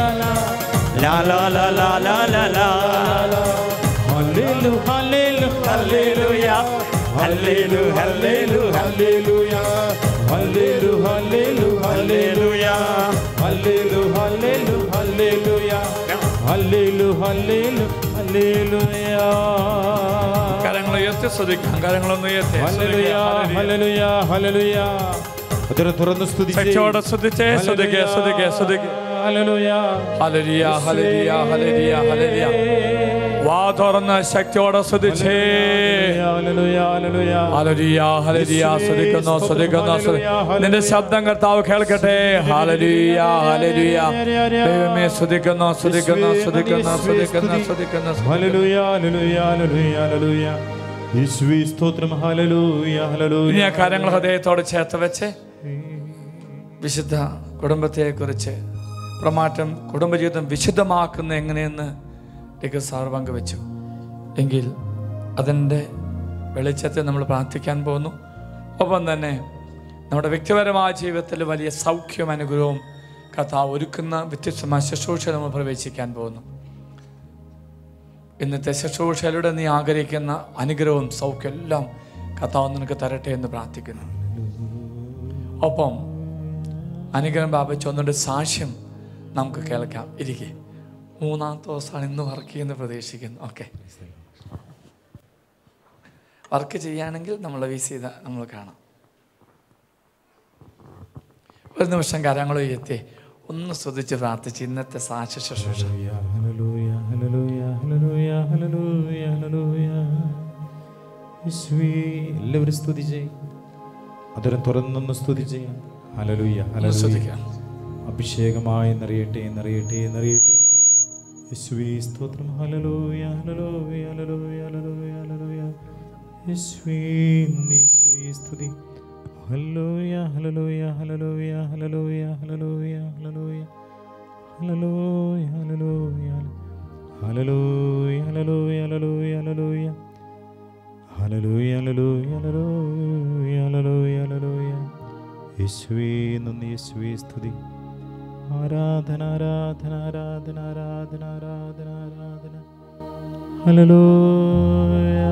ലാ ലാ ലാ ലാ ലാ ലാ ലാ ലാ ഹല്ലേലു ഹല്ലേലു ഹല്ലേലൂയ ഹല്ലേലു ഹല്ലേലു ഹല്ലേലൂയ ഹല്ലേലു ഹല്ലേലു ഹല്ലേലൂയ ഹല്ലേലു ഹല്ലേലു ഹല്ലേലൂയ ഹല്ലേലു ഹല്ലേലു ഹല്ലേലൂയ കരങ്ങൾ ഉയർത്തി ശ്രദ്ധിക്കാം കരങ്ങളൊന്ന് ഉയർത്തി ഹല്ലേലൂയ ഹല്ലേലൂയ ഹല്ലേലൂയ ഉദരം തുറന്ന് സ്തുതിച്ചേ ശക്തിയോടെ ശ്രദ്ധിച്ചേ ശ്രദ്ധിക്കേ ശ്രദ്ധിക്കേ ശ്രദ്ധിക്കേ ഹല്ലേലൂയ ഹലരിയ ഹലരിയ ഹലരിയ ഹലരിയ വാ തുറന്ന് ശക്തിയോടെ ശ്രദ്ധിച്ചേ ഹല്ലേലൂയ ഹല്ലേലൂയ ഹലരിയ ഹലരിയ ശ്രദ്ധിക്കുന്നു ശ്രദ്ധിക്കുന്നു ശ്രദ്ധി- നിന്റെ ശബ്ദം കർത്താവ് കേൾക്കട്ടെ ഹലരിയ ഹലരിയ ദൈവമേ ശ്രദ്ധിക്കുന്നു ശ്രദ്ധിക്കുന്നു ശ്രദ്ധിക്കുന്നു ശ്രദ്ധിക്കുന്നു ശ്രദ്ധിക്കുന്നു ഹല്ലേലൂയ ഹല്ലേലൂയ ഹല്ലേലൂയ ഹല്ലേലൂയ യേശുവേ സ്തോത്രം ഹല്ലേലൂയ ഇനി ഹല്ലേലൂയ ആ കാര്യങ്ങൾ ഹൃദയത്തോട് ചേർത്ത് വെച്ച് വിശുദ്ധ കുടുംബത്തെക്കുറിച്ച് പ്രമാറ്റം കുടുംബജീവിതം വിശുദ്ധമാക്കുന്ന എങ്ങനെയെന്ന് ഡിഗർ സാർ പങ്കുവെച്ചു എങ്കിൽ അതിൻ്റെ വെളിച്ചത്തിൽ നമ്മൾ പ്രാർത്ഥിക്കാൻ പോകുന്നു ഒപ്പം തന്നെ നമ്മുടെ വ്യക്തിപരമായ ജീവിതത്തിൽ വലിയ സൗഖ്യവും അനുഗ്രഹവും കഥാവ് ഒരുക്കുന്ന വ്യത്യസ്തമായ ശുശ്രൂഷ നമ്മൾ പ്രവേശിക്കാൻ പോകുന്നു ഇന്നത്തെ ശുശ്രൂഷയിലൂടെ നീ ആഗ്രഹിക്കുന്ന അനുഗ്രഹവും സൗഖ്യം എല്ലാം കഥാവ് നിനക്ക് തരട്ടെ എന്ന് പ്രാർത്ഥിക്കുന്നു ഒപ്പം അനുഗ്രഹം ബാബിച്ച് ഒന്നുകൊണ്ട് സാക്ഷ്യം നമുക്ക് കേൾക്കാം ഇരിക്കെ മൂന്നാമത്തെ ദിവസമാണ് ഇന്ന് വർക്ക് ചെയ്യുന്നത് പ്രതീക്ഷിക്കുന്നു ഓക്കെ വർക്ക് ചെയ്യുകയാണെങ്കിൽ നമ്മൾ വിസ് ചെയ്ത നമ്മൾ കാണാം ഒരു നിമിഷം കാര്യങ്ങൾ എത്തി ഒന്ന് ശ്രദ്ധിച്ച് പ്രാർത്ഥിച്ച് ഇന്നത്തെ സാക്ഷ്യ ശുശ്രൂഷ ഹല്ലേലൂയ ഹല്ലേലൂയ ഹല്ലേലൂയ ഹല്ലേലൂയ ഹല്ലേലൂയ യേശുവേ എല്ലാവരും സ്തുതിച്ചേ അതരം തുറന്നൊന്ന് സ്തുതിച്ചേ ഹല്ലേലൂയ ഒന്ന് ഹല്ലേലൂയ ശ്രദ്ധിക്കാം അഭിഷേകമായി നിറയട്ടെ നിറയട്ടെ നിറയട്ടെ യേശുവേ സ്തോത്രം ഹല്ലേലൂയ ഹല്ലേലൂയ ഹല്ലേലൂയ ഹല്ലേലൂയ ഹല്ലേലൂയ യേശുവേ നന്ദി യേശുവേ സ്തുതി ഹല്ലേലൂയ ഹല്ലേലൂയ ഹല്ലേലൂയ ഹല്ലേലൂയ ഹല്ലേലൂയ ഹല്ലേലൂയ ഹല്ലേലൂയ ഹല്ലേലൂയ ഹല്ലേലൂയ ഹല്ലേലൂയ ഹല്ലേലൂയ ഹല്ലേലൂയ ഹല്ലേലൂയ ഹല്ലേലൂയ ഹല്ലേലൂയ ഹല്ലേലൂയ ഹല്ലേലൂയ യേശുവേ നന്ദി യേശുവേ സ്തുതി ആരാധന ആരാധന ആരാധന ആരാധന ആരാധന ആരാധന ഹല്ലേലൂയ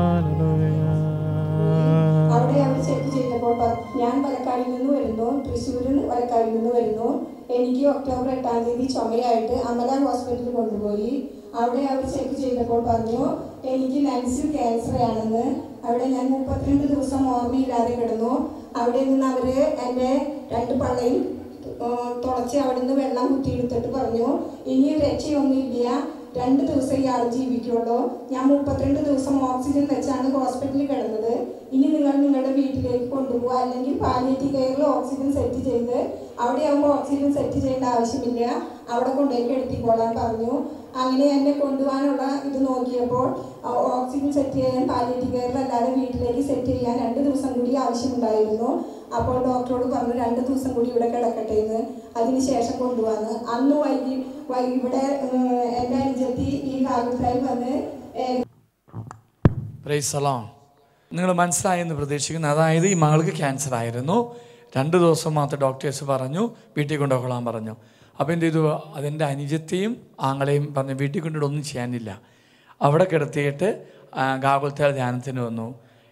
ഹല്ലേലൂയ അവിടെ അവർ ചെക്ക് ചെയ്തപ്പോൾ പ- ഞാൻ വലക്കാടിൽ നിന്ന് വരുന്നു തൃശ്ശൂരിൽ വലക്കാടിൽ നിന്ന് വരുന്നു എനിക്ക് ഒക്ടോബർ എട്ടാം തീയതി ചുമയായിട്ട് അമല ഹോസ്പിറ്റലിൽ കൊണ്ടുപോയി അവിടെ അവർ ചെക്ക് ചെയ്തപ്പോൾ പറഞ്ഞു എനിക്ക് ലങ്സിൽ ക്യാൻസർ ആണെന്ന് അവിടെ ഞാൻ മുപ്പത്തിരണ്ട് ദിവസം ഓർമ്മയില്ലാതെ കിടന്നു അവിടെ നിന്ന് അവർ എൻ്റെ രണ്ട് പള്ളയും ഏഹ്, തുളച്ച് അവിടെ നിന്ന് വെള്ളം കുത്തിയെടുത്തിട്ട് പറഞ്ഞു ഇനി രക്ഷയൊന്നുമില്ല രണ്ട് ദിവസം ഇയാൾ ജീവിക്കുള്ളൂ ഞാൻ മുപ്പത്തിരണ്ട് ദിവസം ഓക്സിജൻ വെച്ചാണ് ഹോസ്പിറ്റലിൽ കിടന്നത് ഇനി നിങ്ങൾ നിങ്ങളുടെ വീട്ടിലേക്ക് കൊണ്ടുപോകുക അല്ലെങ്കിൽ പാലിയേറ്റീവ് കെയറിൽ ഓക്സിജൻ സെറ്റ് ചെയ്ത് അവിടെ ആകുമ്പോൾ ഓക്സിജൻ സെറ്റ് ചെയ്യേണ്ട ആവശ്യമില്ല അവിടെ കൊണ്ടുപോയി കിടത്തിക്കോളാൻ പറഞ്ഞു അങ്ങനെ എന്നെ കൊണ്ടുപോകാനുള്ള ഇത് നോക്കിയപ്പോൾ ആ, ഓക്സിജൻ സെറ്റ് ചെയ്യാൻ പാലിയേറ്റീവ് കെയറിൽ അല്ലാതെ വീട്ടിലേക്ക് സെറ്റ് ചെയ്യാൻ രണ്ട് ദിവസം കൂടി ആവശ്യമുണ്ടായിരുന്നു അപ്പോൾ ഡോക്ടറോട് പറഞ്ഞു രണ്ട് ദിവസം കൂടി ഇവിടെ കിടക്കട്ടെ എന്ന് അതിനുശേഷം കൊണ്ടുവന്ന് അന്ന് വൈകി വൈകി ഇവിടെ ഉം, എൻ്റെ അനുജത്തി ഈ കാലത്തായി വന്ന് ഏ, പ്രൈസലോൺ നിങ്ങൾ മനസ്സിലായെന്ന് പ്രതീക്ഷിക്കുന്നു അതായത് ഈ മകൾക്ക് ക്യാൻസർ ആയിരുന്നു രണ്ട് ദിവസം മാത്രം ഡോക്ടേഴ്സ് പറഞ്ഞു വീട്ടിൽ കൊണ്ടുപോകാൻ പറഞ്ഞു അപ്പോൾ എന്ത് ചെയ്തു അതിൻ്റെ അനുജത്തെയും ആങ്ങളെയും പറഞ്ഞു വീട്ടിൽ കൊണ്ടിട്ട് ഒന്നും ചെയ്യാനില്ല അവിടെ കിടത്തിയിട്ട് ഗാകുലത്തെ ധ്യാനത്തിന് വന്നു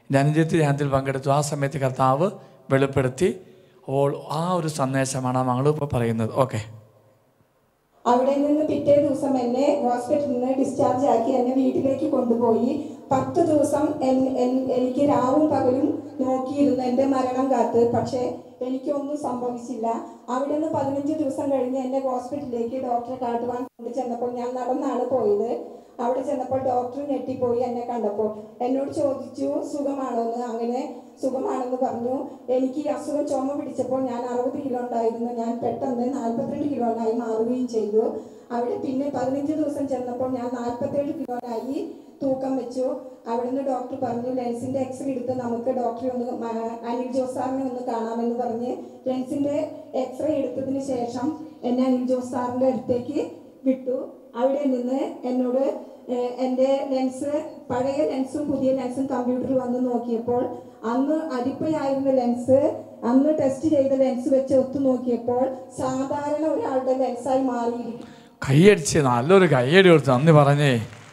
എൻ്റെ അനുജത്തി ധ്യാനത്തിൽ പങ്കെടുത്തു ആ സമയത്ത് കർത്താവ് വെളിപ്പെടുത്തി അപ്പോൾ ആ ഒരു സന്ദേശമാണ് ആ മകൾ ഇപ്പോൾ പറയുന്നത് ഓക്കെ അവിടെ നിന്ന് പിറ്റേ ദിവസം എന്നെ ഹോസ്പിറ്റലിൽ നിന്ന് ഡിസ്ചാർജ് ആക്കി എന്നെ വീട്ടിലേക്ക് കൊണ്ടുപോയി പത്ത് ദിവസം എൻ- എൻ- എനിക്ക് രാവും പകലും നോക്കിയിരുന്നു എൻ്റെ മരണം കാത്ത് പക്ഷേ എനിക്കൊന്നും സംഭവിച്ചില്ല അവിടെ നിന്ന് പതിനഞ്ച് ദിവസം കഴിഞ്ഞ് എന്നെ ഹോസ്പിറ്റലിലേക്ക് ഡോക്ടറെ കാട്ടുവാൻ കൊണ്ട് ചെന്നപ്പോൾ ഞാൻ നടന്നാണ് പോയത് അവിടെ ചെന്നപ്പോൾ ഡോക്ടർ ഞെട്ടിപ്പോയി എന്നെ കണ്ടപ്പോൾ എന്നോട് ചോദിച്ചു സുഖമാണോ എന്ന് അങ്ങനെ സുഖമാണെന്ന് പറഞ്ഞു എനിക്ക് ഈ അസുഖം ചുമ പിടിച്ചപ്പോൾ ഞാൻ അറുപത് കിലോ ഉണ്ടായിരുന്നു ഞാൻ പെട്ടെന്ന് നാൽപ്പത്തിരണ്ട് കിലോനായി മാറുകയും ചെയ്തു അവിടെ പിന്നെ പതിനഞ്ച് ദിവസം ചെന്നപ്പോൾ ഞാൻ നാൽപ്പത്തേഴ് കിലോനായി തൂക്കം വെച്ചു അവിടുന്ന് ഡോക്ടർ പറഞ്ഞു ലെൻസിന്റെ എക്സ്റേ എടുത്ത് നമുക്ക് ഡോക്ടറെ ഒന്ന് മ- അനിൽ ജോസ് സാറിനെ ഒന്ന് കാണാമെന്ന് പറഞ്ഞ് ലെൻസിന്റെ എക്സ്റേ എടുത്തതിന് ശേഷം എന്നെ അനിൽ ജോസ് സാറിന്റെ അടുത്തേക്ക് വിട്ടു അവിടെ നിന്ന് എന്നോട് ഏഹ്, എൻ്റെ ലെൻസ് പഴയ ലെൻസും പുതിയ ലെൻസും കമ്പ്യൂട്ടറിൽ വന്ന് നോക്കിയപ്പോൾ അന്ന് അരിപ്പയായിരുന്ന ലെൻസ് അന്ന് ടെസ്റ്റ് ചെയ്ത ലെൻസ് വെച്ച് ഒത്തു നോക്കിയപ്പോൾ സാധാരണ ഒരാളുടെ ലെൻസായി മാറിയിരിക്കുന്നു കൈയടിച്ച് നല്ലൊരു കൈയടി കൊടുത്ത് നന്ദി പറഞ്ഞേ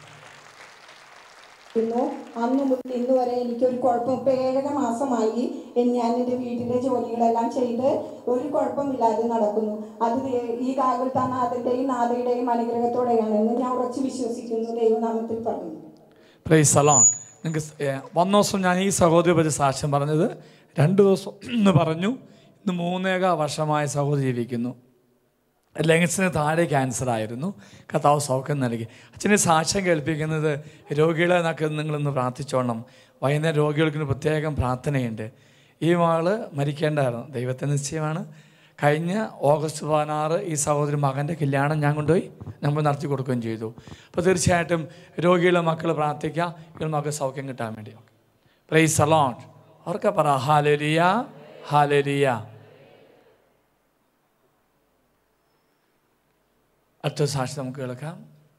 അന്ന് മുതൽ ഇന്ന് വരെ എനിക്കൊരു കുഴപ്പം ഇപ്പം ഏഴര മാസമായി എൻ- ഞാൻ എൻ്റെ വീട്ടിലെ ജോലികളെല്ലാം ചെയ്ത് ഒരു കുഴപ്പമില്ലാതെ നടക്കുന്നു അത് ദേ- ഈ കാലത്താ നാഥൻ്റെയും നാഥയുടെയും അനുഗ്രഹത്തോടെയാണെന്ന് ഞാൻ ഉറച്ചു വിശ്വസിക്കുന്നു ദൈവനാമത്തിൽ പറഞ്ഞു പ്രൈസ് സലോൺ നിങ്ങൾക്ക് വന്ന ദിവസം ഞാൻ ഈ സഹോദരി പറ്റി സാക്ഷ്യം പറഞ്ഞത് രണ്ട് ദിവസം എന്ന് പറഞ്ഞു ഇന്ന് മൂന്നേക വർഷമായ സഹോദരി ജീവിക്കുന്നു ലങ്സിന് താഴെ ക്യാൻസർ ആയിരുന്നു കർത്താവ് സൗഖ്യം നൽകി അച്ഛനെ സാക്ഷ്യം കേൾപ്പിക്കുന്നത് രോഗികളെ എന്നൊക്കെ നിങ്ങളൊന്ന് പ്രാർത്ഥിച്ചോണം വൈകുന്നേരം രോഗികൾക്ക് പ്രത്യേകം പ്രാർത്ഥനയുണ്ട് ഈ മകള് മരിക്കേണ്ടായിരുന്നു ദൈവത്തെ നിശ്ചയമാണ് കഴിഞ്ഞ ഓഗസ്റ്റ് പതിനാറ് ഈ സഹോദരി മകൻ്റെ കല്യാണം ഞാൻ കൊണ്ടുപോയി നമ്മൾ നടത്തി കൊടുക്കുകയും ചെയ്തു അപ്പോൾ തീർച്ചയായിട്ടും രോഗികളെ മക്കൾ പ്രാർത്ഥിക്കുക ഇവരുടെ മക്കൾ സൗഖ്യം കിട്ടാൻ വേണ്ടി പ്രൈസ് സലോൺ അവർക്ക് പറ ഹാലരിയ ഹാലരിയ അടുത്ത സാക്ഷി നമുക്ക് കേൾക്കാം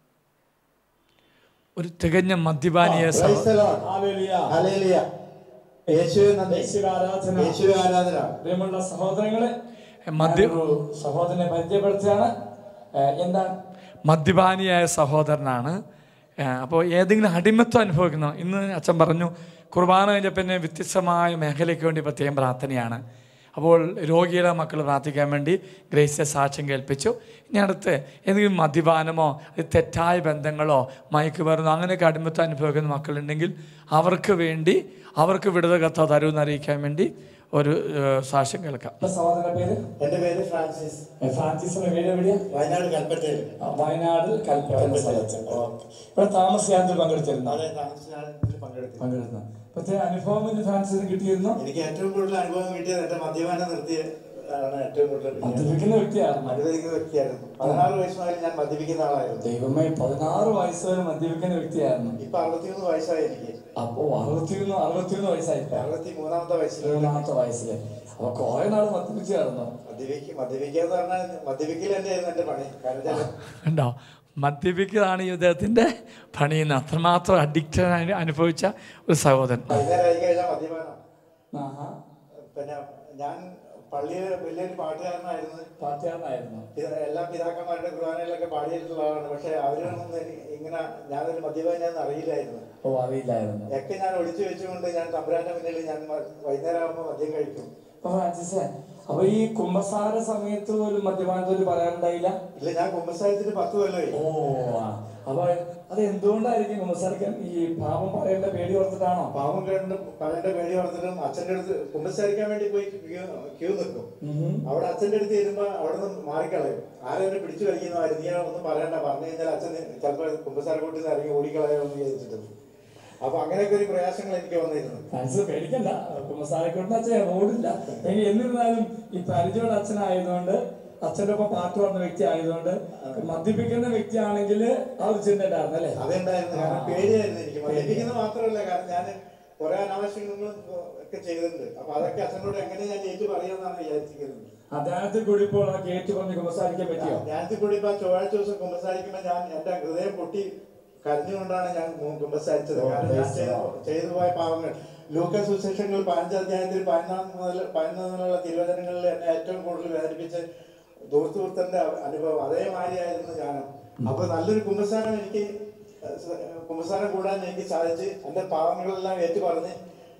ഒരു തികഞ്ഞ മദ്യപാനിയെ സഹ- Praise the Lord. Hallelujah. യേശുവേ നന്ദി. യേശുവേ ആരാധന പ്രിയമുള്ള സഹോദരങ്ങളെ മദ്യ ഒരു സഹോദരനെ പരിചയപ്പെടുത്തുകയാണ് ഏഹ് എന്താണ് മദ്യപാനിയായ സഹോദരനാണ് അപ്പോൾ ഏതെങ്കിലും അടിമത്വം അനുഭവിക്കുന്ന ഇന്ന് അച്ഛൻ പറഞ്ഞു കുർബാന കഴിഞ്ഞ പിന്നെ വ്യത്യസ്തമായ മേഖലയ്ക്ക് വേണ്ടി പ്രത്യേകം പ്രാർത്ഥനയാണ് അപ്പോൾ രോഗിയുടെ മക്കൾ പ്രാർത്ഥിക്കാൻ വേണ്ടി ഗ്രേസിയെ സാക്ഷ്യം കേൾപ്പിച്ചു ഇനി അടുത്ത് ഏതെങ്കിലും മദ്യപാനമോ അത് തെറ്റായ ബന്ധങ്ങളോ മയക്കുമരുന്നോ അങ്ങനെയൊക്കെ അടിമത്വം അനുഭവിക്കുന്ന മക്കളുണ്ടെങ്കിൽ അവർക്ക് വേണ്ടി അവർക്ക് വിടുതൽ കഥ തരുമെന്ന് അറിയിക്കാൻ വേണ്ടി ഒരു ഏഹ്, സാക്ഷ്യം കേൾക്കാം ഇപ്പൊ സഹോദരന്റെ പേര് എന്റെ പേര് ഫ്രാൻസിസ് ഏഹ് ഫ്രാൻസിസിന്റെ വീട് എവിടെയാ വയനാട് കൽപ്പറ്റയിൽ ആ, വയനാട് കൽപ്പറ്റ എന്ന സ്ഥലത്ത് ഓക്കെ ഇവിടെ താമസയാത്രയിൽ പങ്കെടുത്തിരുന്നു വളരെ താമസിച്ചാണ് ഇതിൽ പങ്കെടുത്തത് പങ്കെടുത്തു പ്രത്യേക അനുഭവം ഇന്ന് ഫ്രാൻസിന് കിട്ടിയിരുന്നു എനിക്ക് ഏറ്റവും കൂടുതൽ അനുഭവം കിട്ടിയത് എന്റെ മദ്യപാനം നിർത്തിയ ആണ് ഏറ്റവും കൂടുതൽ കിട്ടിയത്. മദ്യപിക്കുന്ന വ്യക്തിയാണ് മദ്യപിക്കുന്ന വ്യക്തിയായിരുന്നു പതിനാറ് വയസ്സ് മുതൽ ഞാൻ മദ്യപിക്കുന്ന ആളായിരുന്നു ദൈവമേ പതിനാറ് വയസ്സ് വരെ മദ്യപിക്കുന്ന വ്യക്തിയായിരുന്നു ഇപ്പൊ അറുപത്തിമൂന്ന് വയസ്സായി എനിക്ക് അപ്പോ അറുപത്തിയൊന്ന് അറുപത്തിയൊന്ന് വയസ്സായിപ്പോ അറുപത്തി മൂന്നാമത്തെ വയസ്സിൽ മൂന്നാമത്തെ വയസ്സില് അപ്പൊ കുറെ നാൾ മദ്യപിച്ചായിരുന്നു മദ്യപിക്കുക മദ്യപിക്കുക എന്ന് പറഞ്ഞാൽ മദ്യപിക്കൽ തന്നെയായിരുന്നു എന്റെ പണി കാരണം വെച്ചാൽ ഉണ്ടോ മദ്യപിക്കുന്നതാണ് ഈ ഇദ്ദേഹത്തിൻ്റെ പണിയുന്ന അത്രമാത്രം അഡിക്റ്റഡ് അനുഭവിച്ച ഒരു സഹോദരൻ വൈകുന്നേരം ആയി കഴിഞ്ഞാൽ മദ്യപാനം ആഹാ പിന്നെ ഞാൻ പള്ളിയിൽ വലിയൊരു പാട്ടുകാരനായിരുന്നു പാട്ടുകാരനായിരുന്നു പിത- എല്ലാ പിതാക്കന്മാരുടെ കുർബാനയിലൊക്കെ പാടിയിട്ടുള്ള ആളാണ് പക്ഷെ അവരൊന്നും എനി- ഇങ്ങനെ ഞാനൊരു മദ്യപാനാന്ന് അറിയില്ലായിരുന്നു ഓ അറിയില്ലായിരുന്നു ഒക്കെ ഞാൻ ഒളിച്ചു വെച്ചുകൊണ്ട് ഞാൻ തമ്പുരാന്റെ മുന്നിൽ ഞാൻ മ- വൈകുന്നേരം ആകുമ്പോൾ മദ്യം കഴിക്കും അപ്പൊ ഫ്രാൻസിസേ അപ്പൊ ഈ കുംഭസാര സമയത്ത് പോലും മദ്യപാനത്തോട് പറയാറുണ്ടായില്ല ഇല്ല ഞാൻ കുമ്പസാരത്തിന് പത്ത് കൊല്ലമായി ഓ ആ. അപ്പൊ അത് എന്തുകൊണ്ടായിരിക്കും കുംഭസാരിക്കാൻ ഈ പാപം പറയേണ്ട പേടി ഓർത്തിട്ടാണോ പാവം കണ്ട് പകന്റെ പേടി വളർത്തിട്ടും അച്ഛന്റെ അടുത്ത് കുമ്പസാരിക്കാൻ വേണ്ടി പോയി ക്യൂ ക്യൂ നിൽക്കും ഉം. അവിടെ അച്ഛന്റെ അടുത്ത് ചെല്ലുമ്പോ അവിടെ നിന്ന് മാറിക്കളയും ആരും എന്നെ പിടിച്ചു വലിക്കുന്നതായിരുന്നു നീ ഒന്നും പറയണ്ട പറഞ്ഞു കഴിഞ്ഞാൽ അച്ഛൻ ചിലപ്പോൾ കുമ്പസാര കൂട്ടിൽ നിന്ന് ഇറങ്ങി ഓടിക്കളയാമെന്ന് വിചാരിച്ചിട്ടുണ്ട് അപ്പൊ അങ്ങനെയൊക്കെ ഒരു പ്രയാസങ്ങൾ എനിക്ക് വന്നിരുന്നു ഫ്രാൻസിസ് പേടിക്കണ്ട കുംഭസാരക്കൂട്ടിന് അച്ഛൻ ഓടില്ല എങ്കിൽ എന്നിരുന്നാലും ഈ പരിചയമുള്ള അച്ഛനായതുകൊണ്ട് അച്ഛൻ്റെ ഒപ്പം പാട്ട് പറഞ്ഞ വ്യക്തി ആയതുകൊണ്ട് മദ്യപിക്കുന്ന വ്യക്തിയാണെങ്കിൽ ആ ഒരു ചിന്ത ഉണ്ടായിരുന്നു അല്ലേ അതുണ്ടായിരുന്നു കാരണം പേടിയായിരുന്നു എനിക്ക് മദ്യപിക്കുന്നത് മാത്രമല്ല കാരണം ഞാൻ കുറെ അനാവശ്യങ്ങളും ഒക്കെ ചെയ്തിട്ടുണ്ട് അപ്പൊ അതൊക്കെ അച്ഛനോട് എങ്ങനെ ഞാൻ ഏറ്റു പറയാമെന്നാണ് വിചാരിച്ചിരിക്കുന്നത് അദ്ദേഹത്തിൽ കൂടി ഇപ്പോൾ ആ കേട്ട് പറഞ്ഞ് കുമ്പസാരിക്കാൻ പറ്റിയോ ഞാനത്തിൽ കൂടി ഇപ്പൊ ചൊവ്വാഴ്ച ദിവസം കുമ്പസാരിക്കുമ്പോ ഞാൻ എന്റെ ഹൃദയം പൊട്ടി കരഞ്ഞുകൊണ്ടാണ് ഞാൻ മു- കുമ്പസാരിച്ചത് കാരണം ഞാൻ ചെയ്ത ചെയ്തു പോയ പാവങ്ങൾ ലൂക്ക സുശേഷങ്ങൾ പതിനഞ്ച് അധ്യായത്തിൽ പതിനൊന്ന് മുതൽ പതിനൊന്ന് മുതലുള്ള തിരുവചനങ്ങളിൽ എന്നെ ഏറ്റവും കൂടുതൽ വേദനിപ്പിച്ച് ദൂർത്തൂർത്തന്റെ അനുഭവം അതേമാതിരിയായിരുന്നു ഞാനും അപ്പൊ നല്ലൊരു കുമ്പസാരം എനിക്ക് ഏഹ്, കുമ്പസാരം കൂടാൻ എനിക്ക് സാധിച്ച് എന്റെ പാവങ്ങളെല്ലാം ഏറ്റു പറഞ്ഞ്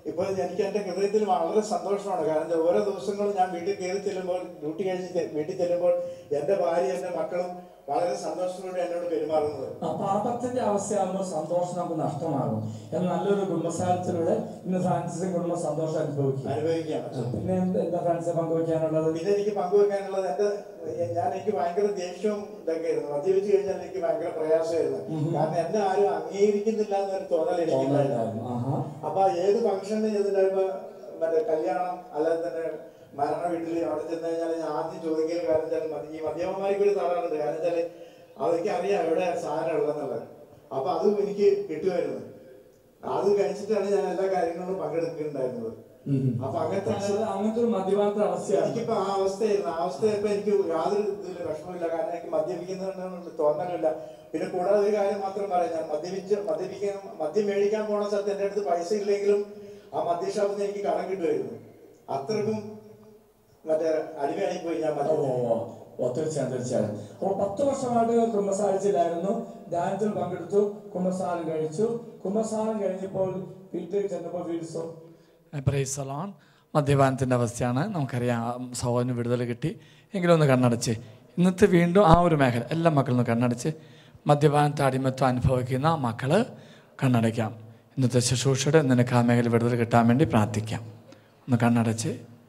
ഇപ്പോൾ എനിക്ക് എൻ്റെ ഹൃദയത്തിൽ വളരെ സന്തോഷമാണ് കാരണം എന്താ, ഓരോ ദിവസങ്ങളും ഞാൻ വീട്ടിൽ കയറി ചെല്ലുമ്പോൾ ഡ്യൂട്ടി കഴിഞ്ഞ് ചെ- വീട്ടിൽ ചെല്ലുമ്പോൾ എൻ്റെ ഭാര്യ എൻ്റെ മക്കളും വളരെ സന്തോഷത്തോടെ എന്നോട് പെരുമാറുന്നത് ആ പാപത്തിന്റെ അവസ്ഥയാകുമ്പോൾ സന്തോഷം നമുക്ക് നഷ്ടമാകും എന്നാൽ നല്ലൊരു കുടുംബസാരത്തിലൂടെ ഇന്ന് ഫ്രാൻസിസും കുടുംബം സന്തോഷം അനുഭവിക്കും അനുഭവിക്കുകയാണ് പിന്നെ എന്ത് എന്താ ഫ്രാൻസിസ് പങ്കുവയ്ക്കാനുള്ളത് പിന്നെ എനിക്ക് പങ്കുവെക്കാനുള്ളത് എൻ്റെ ഞാൻ എനിക്ക് ഭയങ്കര ദേഷ്യവും ഇതൊക്കെ ആയിരുന്നു മദ്യപിച്ച് കഴിഞ്ഞാൽ എനിക്ക് ഭയങ്കര പ്രയാസമായിരുന്നു കാരണം എന്നെ ആരും അംഗീകരിക്കുന്നില്ല എന്നൊരു തോന്നൽ എനിക്കുണ്ടായിരുന്നു തോന്നലുണ്ടായിരുന്നു. ആഹാ. അപ്പൊ ഏത് ഫംഗ്ഷന് ചെന്നിട്ടാകുമ്പോ മറ്റേ കല്യാണം അല്ലാതെ തന്നെ മരണ വീട്ടിൽ അവിടെ ചെന്ന് കഴിഞ്ഞാൽ ഞാൻ ആദ്യം ചോദിക്കല് കാരണം വെച്ചാൽ മതി ഈ മദ്യപന്മാർക്ക് ഒരു തടാറുണ്ട് കാരണം വെച്ചാല് അവർക്ക് അറിയാം എവിടെ സാധനം ഉള്ളതെന്നുള്ളത് അപ്പൊ അതും എനിക്ക് കിട്ടുമായിരുന്നു അത് കഴിച്ചിട്ടാണ് ഞാൻ എല്ലാ കാര്യങ്ങളിലും പങ്കെടുക്കുന്നുണ്ടായിരുന്നത് ഉം. അപ്പൊ അങ്ങനത്തെ അതായത് അങ്ങനത്തെ ഒരു മദ്യപാനത്തെ അവസ്ഥയാണ് എനിക്കിപ്പോ ആ അവസ്ഥയായിരുന്നു ആ അവസ്ഥയപ്പോ എനിക്ക് യാതൊരു ഇതിലും വിഷമമില്ല കാരണം എനിക്ക് മദ്യപിക്കുന്നതിനോട് തോന്നലില്ല പിന്നെ കൂടാതെ ഒരു കാര്യം മാത്രം പറയാം ഞാൻ മദ്യപിച്ച് മദ്യപിക്കാൻ മദ്യം മേടിക്കാൻ പോണ സ്ഥലത്ത് എൻ്റെ അടുത്ത് പൈസ ഇല്ലെങ്കിലും ആ മദ്യഷാപ്പിൽ നിന്ന് എനിക്ക് കടം കിട്ടുമായിരുന്നു അത്രക്കും മറ്റേ അടിമയായി പോയി ഞാൻ ഓ, മദ്യത്തിന് ഓ, ഓ, തീർച്ചയായും തീർച്ചയായും അപ്പോൾ പത്ത് വർഷമായിട്ട് കുംഭസാരിച്ചില്ലായിരുന്നു ധ്യാനത്തിൽ പങ്കെടുത്തു കുംഭസാരം കഴിച്ചു കുംഭസാരം കഴിഞ്ഞപ്പോൾ വീട്ടിൽ ചെന്നപ്പോൾ വീഴ്സോ പ്രൈസലോൺ മദ്യപാനത്തിൻ്റെ അവസ്ഥയാണ് നമുക്കറിയാം സഹോദരന് വിടുതൽ കിട്ടി എങ്കിലും ഒന്ന് കണ്ണടച്ച് ഇന്നത്തെ വീണ്ടും ആ ഒരു മേഖല എല്ലാ മക്കളും ഒന്ന് കണ്ണടച്ച് മദ്യപാനത്തെ അടിമത്വം അനുഭവിക്കുന്ന മക്കൾ കണ്ണടയ്ക്കാം ഇന്നത്തെ ശുശ്രൂഷയുടെ നിനക്ക് ആ മേഖല വിടുതൽ കിട്ടാൻ വേണ്ടി പ്രാർത്ഥിക്കാം ഒന്ന് കണ്ണടച്ച്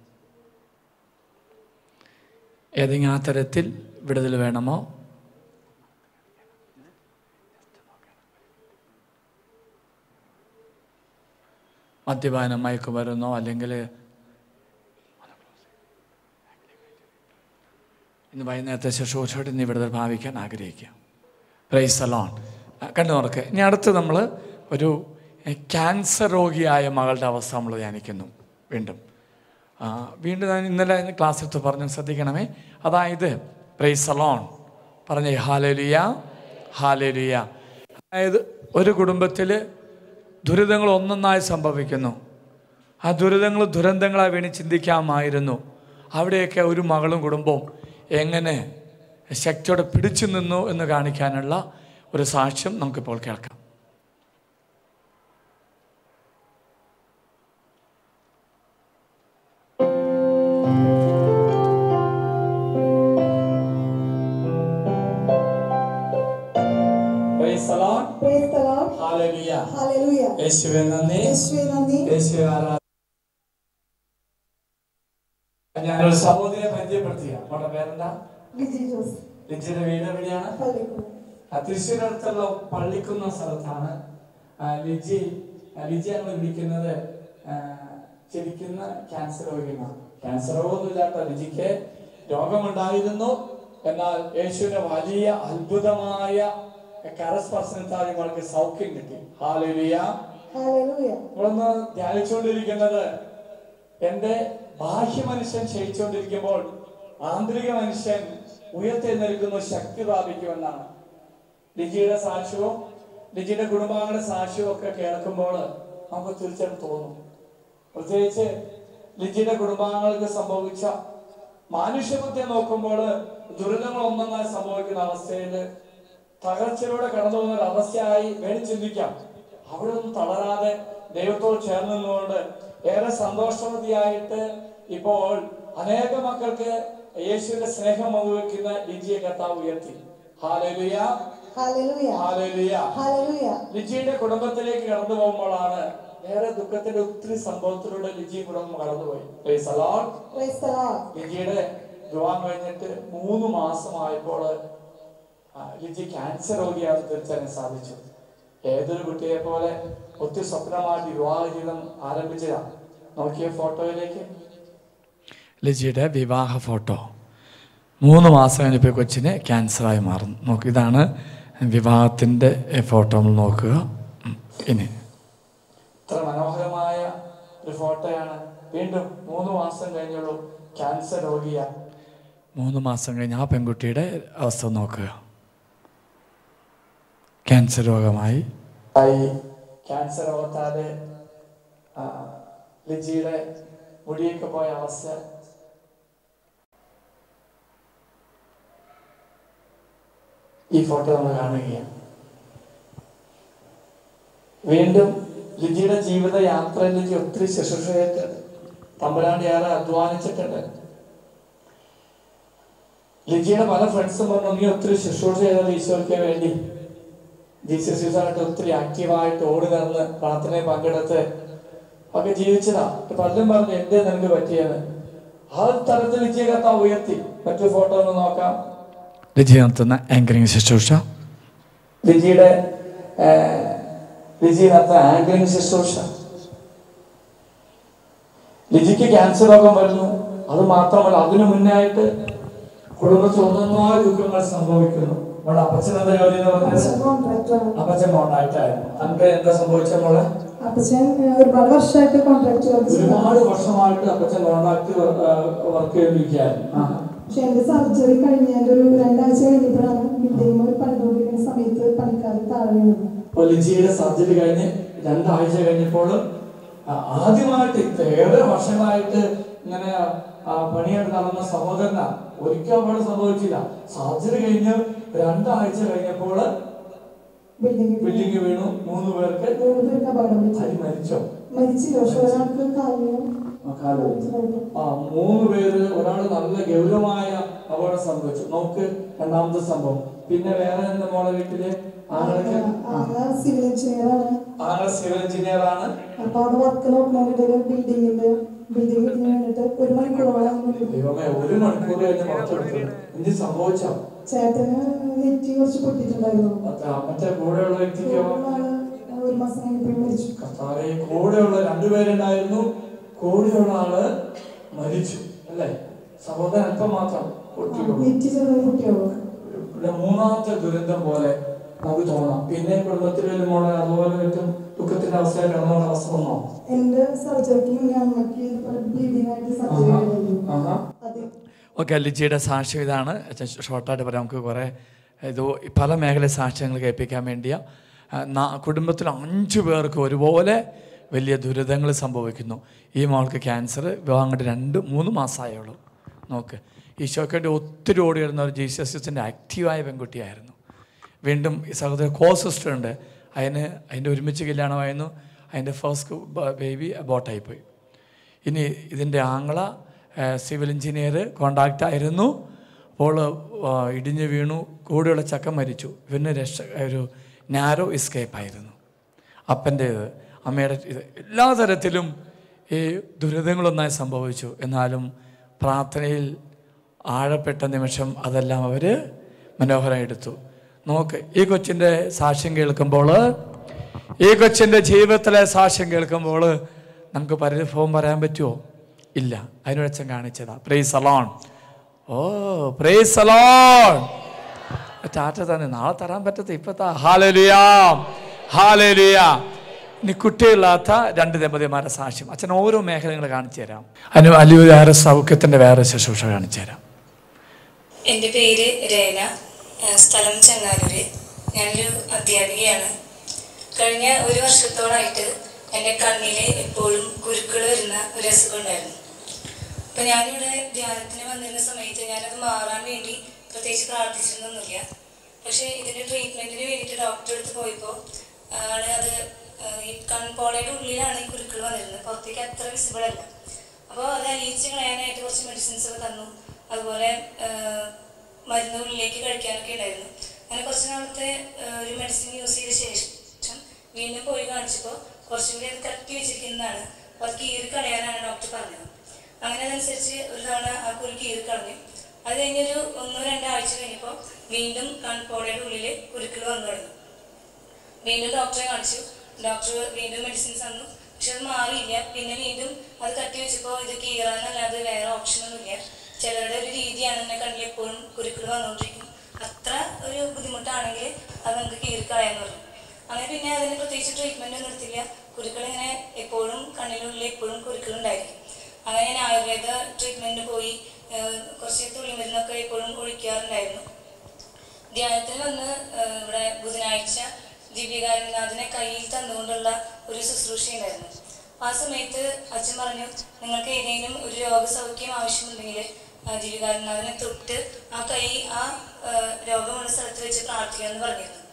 ഏതെങ്കിലും ആ തരത്തിൽ വിടുതൽ വേണമോ മദ്യപാനം മയക്കുമരുന്നോ അല്ലെങ്കിൽ ഇന്ന് വൈകുന്നേരത്തെ ശുശ്രൂഷയോടെ ഇന്ന് വിടുതൽ ഭാവിക്കാൻ ആഗ്രഹിക്കുക പ്രൈസ് സലോൺ കണ്ടു നോക്ക് ഇനി അടുത്ത് നമ്മൾ ഒരു എഹ്, ക്യാൻസർ രോഗിയായ മകളുടെ അവസ്ഥ നമ്മൾ ധ്യാനിക്കുന്നു വീണ്ടും ആ, വീണ്ടും ഞാൻ ഇന്നലെ ക്ലാസ് എടുത്ത് പറഞ്ഞു ശ്രദ്ധിക്കണമേ അതായത് പ്രൈസ് സലോൺ പറഞ്ഞേ ഹാലലിയ ഹാലലിയ അതായത് ഒരു കുടുംബത്തിൽ ദുരിതങ്ങൾ ഒന്നൊന്നായി സംഭവിക്കുന്നു ആ ദുരിതങ്ങൾ ദുരന്തങ്ങളായി വേണ്ടി ചിന്തിക്കാമായിരുന്നു അവിടെയൊക്കെ ഒരു മകളും കുടുംബവും എങ്ങനെ ശക്തിയോടെ പിടിച്ചു നിന്നു എന്ന് കാണിക്കാനുള്ള ഒരു സാക്ഷ്യം നമുക്കിപ്പോൾ കേൾക്കാം Praise the Lord. Praise the Lord. Hallelujah. Hallelujah. യേശുവേ നന്ദി യേശുവേ നന്ദി യേശുവേ ആരാധന ഞാനൊരു സഹോദരിയെ പരിചയപ്പെടുത്തിയ അവളുടെ പേരെന്താ ലിജി ജോസ് ലിജിയുടെ വീട് എവിടെയാണ് പള്ളിക്കുളം ആ, തൃശ്ശൂരടുത്തുള്ള പള്ളിക്കുന്ന സ്ഥലത്താണ് ആ, ലിജി ആ, ലിജി ഞങ്ങൾ വിളിക്കുന്നത് ആ, ചിരിക്കുന്ന ക്യാൻസർ രോഗിയാണ് ക്യാൻസർ രോഗമൊന്നുമില്ല കേട്ടോ ലിജിക്ക് രോഗമുണ്ടായിരുന്നു എന്നാൽ യേശുവിന്റെ വലിയ അത്ഭുതമായ കരസ്പർശനത്താൽ ഇവൾക്ക് സൗഖ്യം കിട്ടി ഹാലേലിയ ഹല്ലേലൂയ നമ്മളൊന്ന് ധ്യാനിച്ചുകൊണ്ടിരിക്കുന്നത് എന്റെ ബാഹ്യ മനുഷ്യൻ ക്ഷയിച്ചുകൊണ്ടിരിക്കുമ്പോൾ ആന്തരിക മനുഷ്യൻ ഉയർത്തെഴുന്നേൽക്കുന്ന ശക്തി പ്രാപിക്കുമെന്നാണ് ലിജിയുടെ സാക്ഷ്യവും ലിജിയുടെ കുടുംബാംഗങ്ങളുടെ സാക്ഷ്യവും ഒക്കെ കേൾക്കുമ്പോൾ നമുക്ക് തീർച്ചയായിട്ടും തോന്നും പ്രത്യേകിച്ച് ലിജിയുടെ കുടുംബാംഗങ്ങൾക്ക് സംഭവിച്ച മാനുഷ്യബുദ്ധിയെ നോക്കുമ്പോൾ ദുരിതങ്ങൾ ഒന്നൊന്നായി സംഭവിക്കുന്ന അവസ്ഥയിൽ തകർച്ചയിലൂടെ കടന്നു പോകുന്ന ഒരു അവസ്ഥയായി വേണ്ടി ചിന്തിക്കാം അവിടെ ഒന്നും തളരാതെ ദൈവത്തോട് ചേർന്ന് നിന്നുകൊണ്ട് ഏറെ സന്തോഷവതിയായിട്ട് ഇപ്പോൾ അനേക മക്കൾക്ക് യേശുവിന്റെ സ്നേഹം പങ്കുവെക്കുന്ന ലിജിയെ കർത്താവ് ഉയർത്തി ഹാലേലുയ ഹല്ലേലൂയ ഹാലേലുയ ഹല്ലേലൂയ ലിജിയുടെ കുടുംബത്തിലേക്ക് കടന്നു പോകുമ്പോഴാണ് ഏറെ ദുഃഖത്തിന്റെ ഒത്തിരി സംഭവത്തിലൂടെ ലിജി കുടുംബം കടന്നുപോയി Praise the Lord. Praise the Lord ലിജിയുടെ വിവാഹം കഴിഞ്ഞിട്ട് മൂന്ന് മാസമായപ്പോൾ ആ, ലിജി ക്യാൻസർ രോഗിയാണെന്ന് തിരിച്ചറിയാൻ സാധിച്ചു ഏതൊരു കുട്ടിയെ പോലെ ഒത്തിരി സ്വപ്നമായിട്ട് വിവാഹ ജീവിതം ആരംഭിച്ചതാണ് നോക്കിയ ഫോട്ടോയിലേക്ക് ലിജിയുടെ വിവാഹ ഫോട്ടോ മൂന്ന് മാസം കഴിഞ്ഞപ്പോൾ ഈ കൊച്ചിന് ക്യാൻസറായി മാറുന്നു നോക്ക് ഇതാണ് വിവാഹത്തിൻ്റെ ഫോട്ടോ നമ്മൾ നോക്കുക ഉം. ഇനി ഇത്ര മനോഹരമായ ഒരു ഫോട്ടോയാണ് വീണ്ടും മൂന്ന് മാസം കഴിഞ്ഞുള്ളൂ ക്യാൻസർ രോഗിയാ മൂന്ന് മാസം കഴിഞ്ഞ് ആ പെൺകുട്ടിയുടെ അവസ്ഥ നോക്കുക ക്യാൻസർ രോഗമായി ആയി ക്യാൻസർ രോഗത്താല് ആ, ലിജിയുടെ മുടിയൊക്കെ പോയ അവസ്ഥ ഈ ഫോട്ടോ നമ്മൾ കാണുകയാണ് വീണ്ടും ലിജിയുടെ ജീവിത യാത്രയിൽ ലിജി ഒത്തിരി ശുശ്രൂഷയായിട്ട് തമ്പുരാണ്ട് ഏറെ അധ്വാനിച്ചിട്ടുണ്ട് ലിജിയുടെ പല ഫ്രണ്ട്സും പറഞ്ഞു നീ ഒത്തിരി ശുശ്രൂഷ ചെയ്തത് ഈശോയ്ക്ക് വേണ്ടി ജീസസ് യൂസായിട്ട് ഒത്തിരി ആക്റ്റീവായിട്ട് ഓടി നടന്ന് പ്രാർത്ഥനയിൽ പങ്കെടുത്ത് ഒക്കെ ജീവിച്ചതാ ഇപ്പൊ പലരും പറഞ്ഞു എന്തേ നിനക്ക് പറ്റിയത് ആ തരത്തിൽ ലിജിയെ കത്താൻ ഉയർത്തി മറ്റു ഫോട്ടോ ഒന്ന് നോക്കാം ലിജി നടത്തുന്ന ആങ്കറിങ് ശുശ്രൂഷ ലിജിയുടെ ആ, ലിജി നടത്തുന്ന ആങ്കറിങ് ശുശ്രൂഷ ലിജിക്ക് ക്യാൻസർ രോഗം വരുന്നു അത് മാത്രമല്ല അതിനു മുന്നായിട്ട് കുടുംബത്തിൽ ഒന്നൊന്നായ ദുഃഖങ്ങൾ സംഭവിക്കുന്നു നമ്മുടെ അപ്പച്ചൻ എന്താ ജോലി എന്ന് പറഞ്ഞത് കോൺട്രാക്ടറാണ് അപ്പച്ചൻ കോണ്ടാക്റ്റായിരുന്നു അനക്ക് എന്താ സംഭവിച്ച മോളെ അപ്പച്ചൻ ഏഹ്, ഒരുപാട് വർഷമായിട്ട് കോൺട്രാക്ട് വർക്ക് ചെയ്യുന്നു ഒരുപാട് വർഷമായിട്ട് അപ്പച്ചൻ കോണ്ടാക്ട് വർക്ക് ചെയ്തിരിക്കുകയായിരുന്നു ആ. പക്ഷെ എന്റെ സർജറി കഴിഞ്ഞതിന്റെ ഒരു രണ്ടാഴ്ച കഴിഞ്ഞപ്പോഴാണ് ബിൽഡിംഗ് ഒരു പണിതുകൊണ്ടിരിക്കുന്ന സമയത്ത് പണിക്കാർ താഴെ വീണത് അപ്പൊ ലിജിയുടെ സർജറി കഴിഞ്ഞ് രണ്ടാഴ്ച കഴിഞ്ഞപ്പോൾ ആ, ആദ്യമായിട്ട് ഏറെ വർഷങ്ങളായിട്ട് ഇങ്ങനെ ആ, പണിയെടുത്ത് നടന്ന സഹോദരന ഒരിക്കലും അവിടെ സംഭവിച്ചില്ല സർജറി കഴിഞ്ഞ് രണ്ടാഴ്ച കഴിഞ്ഞപ്പോൾ ബിൽഡിംഗ് ബിൽഡിംഗ് വീണു മൂന്ന് പേർക്ക് മൂന്ന് പേർക്ക് അപകടം പറ്റി അരി മരിച്ചോ മരിച്ചില്ല പക്ഷെ ഒരാൾക്ക് കാലിന് ആ, കാല് ഒടിഞ്ഞു. ആ മൂന്ന് പേര് ഒരാൾ നല്ല ഗൗരവമായ അപകടം സംഭവിച്ചു നോക്ക് രണ്ടാമത്തെ സംഭവം പിന്നെ വേറെ എന്താ മോളെ വീട്ടില് ആങ്ങളൊക്കെ ആകെ സിവിൽ എഞ്ചിനീയർ ആണ് ആങ്ങളെ സിവിൽ എഞ്ചിനീയർ ആണ് അപ്പൊ അവിടെ വർക്ക് നോക്കുന്നതിന്റെ ബിൽഡിങ്ങിന്റെ ബിൽഡിംഗ് ഇതിന് വേണ്ടിട്ട് ഒരു മണിക്കൂറോളം നിന്ന് ദൈവമേ ഒരു മണിക്കൂർ കഴിഞ്ഞ് പുറത്തെടുത്തു എന്ത് സംഭവിച്ചോ ചേട്ടന് നെറ്റി കുറച്ച് പൊട്ടിയിട്ടുണ്ടായിരുന്നു മറ്റേ മറ്റേ കൂടെയുള്ള വ്യക്തിക്കോ ആള് ഒരു മാസം കഴിഞ്ഞപ്പോഴും മരിച്ചു കർത്താവെ കൂടെയുള്ള രണ്ടുപേരുണ്ടായിരുന്നു കൂടെയുള്ള ആള് മരിച്ചു അല്ലേ സഹോദരൻ അല്പം മാത്രം പൊട്ടിയുള്ളൂ നെറ്റി ചെറിയ കുട്ടിയോളൂ ഇവിടെ മൂന്നാമത്തെ ദുരന്തം പോലെ നമുക്ക് തോന്നാം പിന്നെ കുടുംബത്തിൽ വരുമ്പോൾ അതുപോലെ ഏറ്റവും ദുഃഖത്തിന്റെ അവസ്ഥയിൽ കിടന്നോണ്ട് അവസ്ഥ വന്നോ എന്റെ സർജറിക്ക് മുന്നേ അമ്മയ്ക്ക് ഇതുപോലെ ബ്ലീഡിംഗ് ആയിട്ട് സർജറി ആഹാ. കഴിഞ്ഞു ആഹാ. അത് ഓക്കെ ലിജിയുടെ സാക്ഷ്യം ഇതാണ് അച്ഛൻ ഷോർട്ടായിട്ട് പറയാം നമുക്ക് കുറേ ഇത് പല മേഖല സാക്ഷ്യങ്ങൾ കേൾപ്പിക്കാൻ വേണ്ടിയ ആ, നാ- കുടുംബത്തിൽ അഞ്ചു പേർക്ക് ഒരുപോലെ വലിയ ദുരിതങ്ങൾ സംഭവിക്കുന്നു ഈ മോൾക്ക് ക്യാൻസർ വിവാഹം കണ്ട് രണ്ട് മൂന്ന് മാസമായുള്ളൂ നോക്ക് ഈശോയ്ക്ക് വേണ്ടി ഒത്തിരി ഓടി വരുന്ന ഒരു ജീസസിൻ്റെ ആക്റ്റീവായ പെൺകുട്ടിയായിരുന്നു വീണ്ടും ഈ സഹോദര കോ സിസ്റ്റർ ഉണ്ട് അതിന് അതിൻ്റെ ഒരുമിച്ച് കല്യാണമായിരുന്നു അതിൻ്റെ ഫസ്റ്റ് ബേബി അബോട്ടായിപ്പോയി ഇനി ഇതിൻ്റെ ആങ്ങള ഏഹ്, സിവിൽ എഞ്ചിനീയർ കോണ്ടാക്റ്റ് ആയിരുന്നു അപ്പോൾ ആ, ഇടിഞ്ഞ് വീണു കൂടെയുള്ള ചക്ക മരിച്ചു ഇവന് രക്ഷ ഒരു നാരോ എസ്കേപ്പ് ആയിരുന്നു അപ്പൻ്റേത് അമ്മയുടെ ഇത് എല്ലാ തരത്തിലും ഈ ദുരിതങ്ങളൊന്നായി സംഭവിച്ചു എന്നാലും പ്രാർത്ഥനയിൽ ആഴപ്പെട്ട നിമിഷം അതെല്ലാം അവർ മനോഹരം എടുത്തു നോക്ക് ഈ കൊച്ചിൻ്റെ സാക്ഷ്യം കേൾക്കുമ്പോൾ ഈ കൊച്ചിൻ്റെ ജീവിതത്തിലെ സാക്ഷ്യം കേൾക്കുമ്പോൾ നമുക്ക് പരിഭവം പറയാൻ പറ്റുമോ ഇല്ല അതിനോട് അച്ഛൻ കാണിച്ചതാ പ്രേസ് അലോൺ ഓ പ്രേസ് അലോൺ ടാറ്റ തന്നെ നാളെ തരാൻ പറ്റത്ത ഇപ്പത്താ ഹാലലുയാ ഹാലലുയാ ഇനി കുട്ടികളില്ലാത്ത രണ്ട് ദമ്പതിമാരുടെ സാക്ഷ്യം അച്ഛൻ ഓരോ മേഖലകൾ കാണിച്ചു തരാം അതിന് അലിയുദാര സൗഖ്യത്തിൻ്റെ വേറെ ശുശ്രൂഷ കാണിച്ചു തരാം എൻ്റെ പേര് രേന ഏഹ് സ്ഥലം ചെങ്ങാനൂര് ഞാനൊരു അധ്യാപികയാണ് കഴിഞ്ഞ ഒരു വർഷത്തോളായിട്ട് എൻ്റെ കണ്ണിൽ എപ്പോഴും കുരുക്കൾ വരുന്ന ഒരു അസുഖം ഉണ്ടായിരുന്നു അപ്പം ഞാനിവിടെ ധ്യാനത്തിന് വന്നിരുന്ന സമയത്ത് ഞാനത് മാറാൻ വേണ്ടി പ്രത്യേകിച്ച് പ്രാർത്ഥിച്ചിരുന്നൊന്നുമില്ല പക്ഷേ ഇതിൻ്റെ ട്രീറ്റ്മെൻറ്റിന് വേണ്ടിയിട്ട് ഡോക്ടറെ അടുത്ത് പോയപ്പോൾ ആള് അത് ഏഹ് ഈ കൺപോളയുടെ ഉള്ളിലാണ് ഈ കുരുക്കൾ വന്നിരുന്നത് പുറത്തേക്ക് അത്ര വിസിബിൾ അല്ല അപ്പോൾ അത് അലിയിച്ച് കളയാനായിട്ട് കുറച്ച് മെഡിസിൻസ് ഒക്കെ തന്നു അതുപോലെ ആഹ് മരുന്ന് ഉള്ളിലേക്ക് കഴിക്കാനൊക്കെ ഉണ്ടായിരുന്നു അങ്ങനെ കുറച്ച് നാളത്തെ ആഹ് ഒരു മെഡിസിൻ യൂസ് ചെയ്ത ശേഷം വീണ്ടും പോയി കാണിച്ചപ്പോൾ കുറച്ചും കൂടി അത് കട്ടി വെച്ചിരിക്കുന്നതാണ് അപ്പോൾ അത് കീറി കളയാനാണ് ഡോക്ടർ പറഞ്ഞത് അങ്ങനെ അതനുസരിച്ച് ഒരു തവണ ആ കുരു കീറി കളഞ്ഞു അത് കഴിഞ്ഞൊരു ഒന്നോ രണ്ടോ ആഴ്ച കഴിഞ്ഞപ്പോൾ വീണ്ടും കൺപോളയുടെ ഉള്ളിൽ കുരുക്കൾ വന്നു തുടങ്ങി വീണ്ടും ഡോക്ടറെ കാണിച്ചു ഡോക്ടർ വീണ്ടും മെഡിസിൻസ് തന്നു പക്ഷെ അത് മാറിയില്ല പിന്നെ വീണ്ടും അത് കട്ടി വെച്ചപ്പോൾ ഇത് കീറാനല്ലാതെ വേറെ ഓപ്ഷനൊന്നുമില്ല ചിലരുടെ ഒരു രീതിയാണ് എന്നെ കണ്ണിൽ എപ്പോഴും കുരുക്കൾ വന്നുകൊണ്ടിരിക്കും അത്ര ഒരു ബുദ്ധിമുട്ടാണെങ്കിൽ അത് നമുക്ക് കീറിക്കളയാന്ന് പറഞ്ഞു അങ്ങനെ പിന്നെ അതിന് പ്രത്യേകിച്ച് ട്രീറ്റ്മെന്റ് ഒന്നും എടുത്തില്ല കുരുക്കൾ ഇങ്ങനെ എപ്പോഴും കണ്ണിനുള്ളിൽ എപ്പോഴും കുരുക്കൾ ഉണ്ടായിരിക്കും അങ്ങനെ ഞാൻ ആയുർവേദ ട്രീറ്റ്മെന്റ് പോയി ഏഹ് കുറച്ച് തുള്ളിമരുന്നൊക്കെ എപ്പോഴും ഒഴിക്കാറുണ്ടായിരുന്നു ധ്യാനത്തിൽ വന്ന് ഏഹ് ഇവിടെ ബുധനാഴ്ച ദീപികാരനാഥിനെ കയ്യിൽ തന്നുകൊണ്ടുള്ള ഒരു ശുശ്രൂഷ ഉണ്ടായിരുന്നു ആ സമയത്ത് അച്ഛൻ പറഞ്ഞു നിങ്ങൾക്ക് ഏതെങ്കിലും ഒരു രോഗസൗഖ്യം ആവശ്യമുണ്ടെങ്കിൽ ദീപികാരനാഥിനെ തൊട്ട് ആ കൈ ആ ഏഹ് രോഗമുള്ള സ്ഥലത്ത് വെച്ച് പ്രാർത്ഥിക്കാമെന്ന് പറഞ്ഞിരുന്നു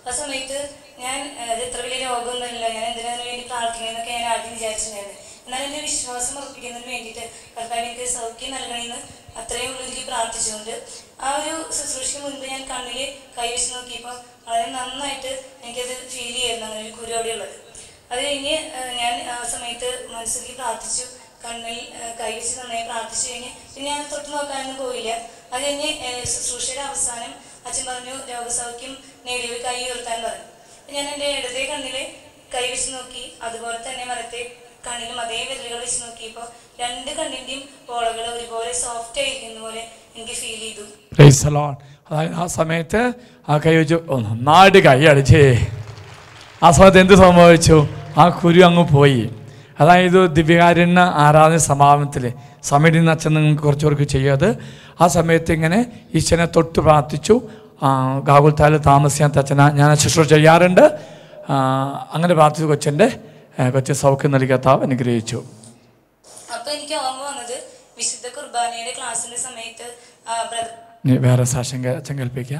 ആ സമയത്ത് ഞാൻ ഏഹ്, ഇത് ഇത്ര വലിയ രോഗമൊന്നുമില്ല ഞാൻ എന്തിനാണ് വേണ്ടി പ്രാർത്ഥിക്കണമെന്നൊക്കെ ഞാൻ ആദ്യം വിചാരിച്ചിട്ടുണ്ടായിരുന്നു എന്നാൽ എൻ്റെ വിശ്വാസം ഉറപ്പിക്കുന്നതിന് വേണ്ടിയിട്ട് കർത്താവ് എനിക്ക് സൗഖ്യം നൽകണമെന്ന് അത്രയും ഉള്ളിലേക്ക് പ്രാർത്ഥിച്ചുകൊണ്ട് ആ ഒരു ശുശ്രൂഷയ്ക്ക് മുൻപ് ഞാൻ കണ്ണിൽ കൈവച്ച് നോക്കിയപ്പോൾ വളരെ നന്നായിട്ട് എനിക്കത് ഫീൽ ചെയ്യായിരുന്നു അങ്ങനെ ഒരു കുരു അവിടെ ഉള്ളത് അത് കഴിഞ്ഞ് ഏഹ്, ഞാൻ ആ സമയത്ത് മനസ്സിലേക്ക് പ്രാർത്ഥിച്ചു കണ്ണിൽ ഏഹ്, കൈവച്ച് നന്നായി പ്രാർത്ഥിച്ചു കഴിഞ്ഞ് പിന്നെ ഞാൻ തൊട്ട് നോക്കാനൊന്നും പോയില്ല അത് കഴിഞ്ഞ് ഏഹ്, ശുശ്രൂഷയുടെ അവസാനം അച്ഛൻ പറഞ്ഞു രോഗസൗഖ്യം നേടിയവർ കൈ ഉയർത്താൻ പറഞ്ഞു അപ്പൊ ഞാൻ എൻ്റെ ഇടതേ കണ്ണിൽ കൈ വെച്ച് നോക്കി അതുപോലെ തന്നെ മരത്തെ കണ്ണിലും അതേ വിരലുകൾ വെച്ച് നോക്കിയപ്പോൾ രണ്ട് കണ്ണിൻ്റെയും പോളകൾ ഒരുപോലെ സോഫ്റ്റ് ആയിരിക്കുന്ന പോലെ എനിക്ക് ഫീൽ ചെയ്തു Praise the Lord. അതായത് ആ സമയത്ത് ആ കൈ വെച്ച് "ഓ, നന്നായിട്ട് കൈ അടിച്ചേ ആ സമയത്ത് എന്ത് സംഭവിച്ചു ആ കുരു അങ്ങ് പോയി അതായത് ദിവ്യകാരുണ്യ ആരാധന സമാപനത്തിൽ സമിതി നിന്ന് അച്ഛൻ നിങ്ങൾക്ക് കുറച്ചുപേർക്ക് ചെയ്യാത് ആ സമയത്ത് ഇങ്ങനെ ഈശ്വരനെ തൊട്ട് പ്രാർത്ഥിച്ചു ആ, ഗാകുൽത്താല് താമസിയാത്ത അച്ഛന ഞാൻ ശുശ്രൂഷ ചെയ്യാറുണ്ട് ആ, അങ്ങനെ പ്രാർത്ഥിച്ചു കൊച്ചൻ്റെ കൊച്ചു സൗഖ്യം നൽകി കർത്താവ് അനുഗ്രഹിച്ചു അപ്പൊ എനിക്ക് ഓർമ്മ വന്നത് വിശുദ്ധ കുർബാനയുടെ ക്ലാസ്സിന്റെ സമയത്ത് ആ, ബ്രദർ ഇനി വേറെ സാക്ഷ്യം കേ- അച്ഛൻ കേൾപ്പിക്കാം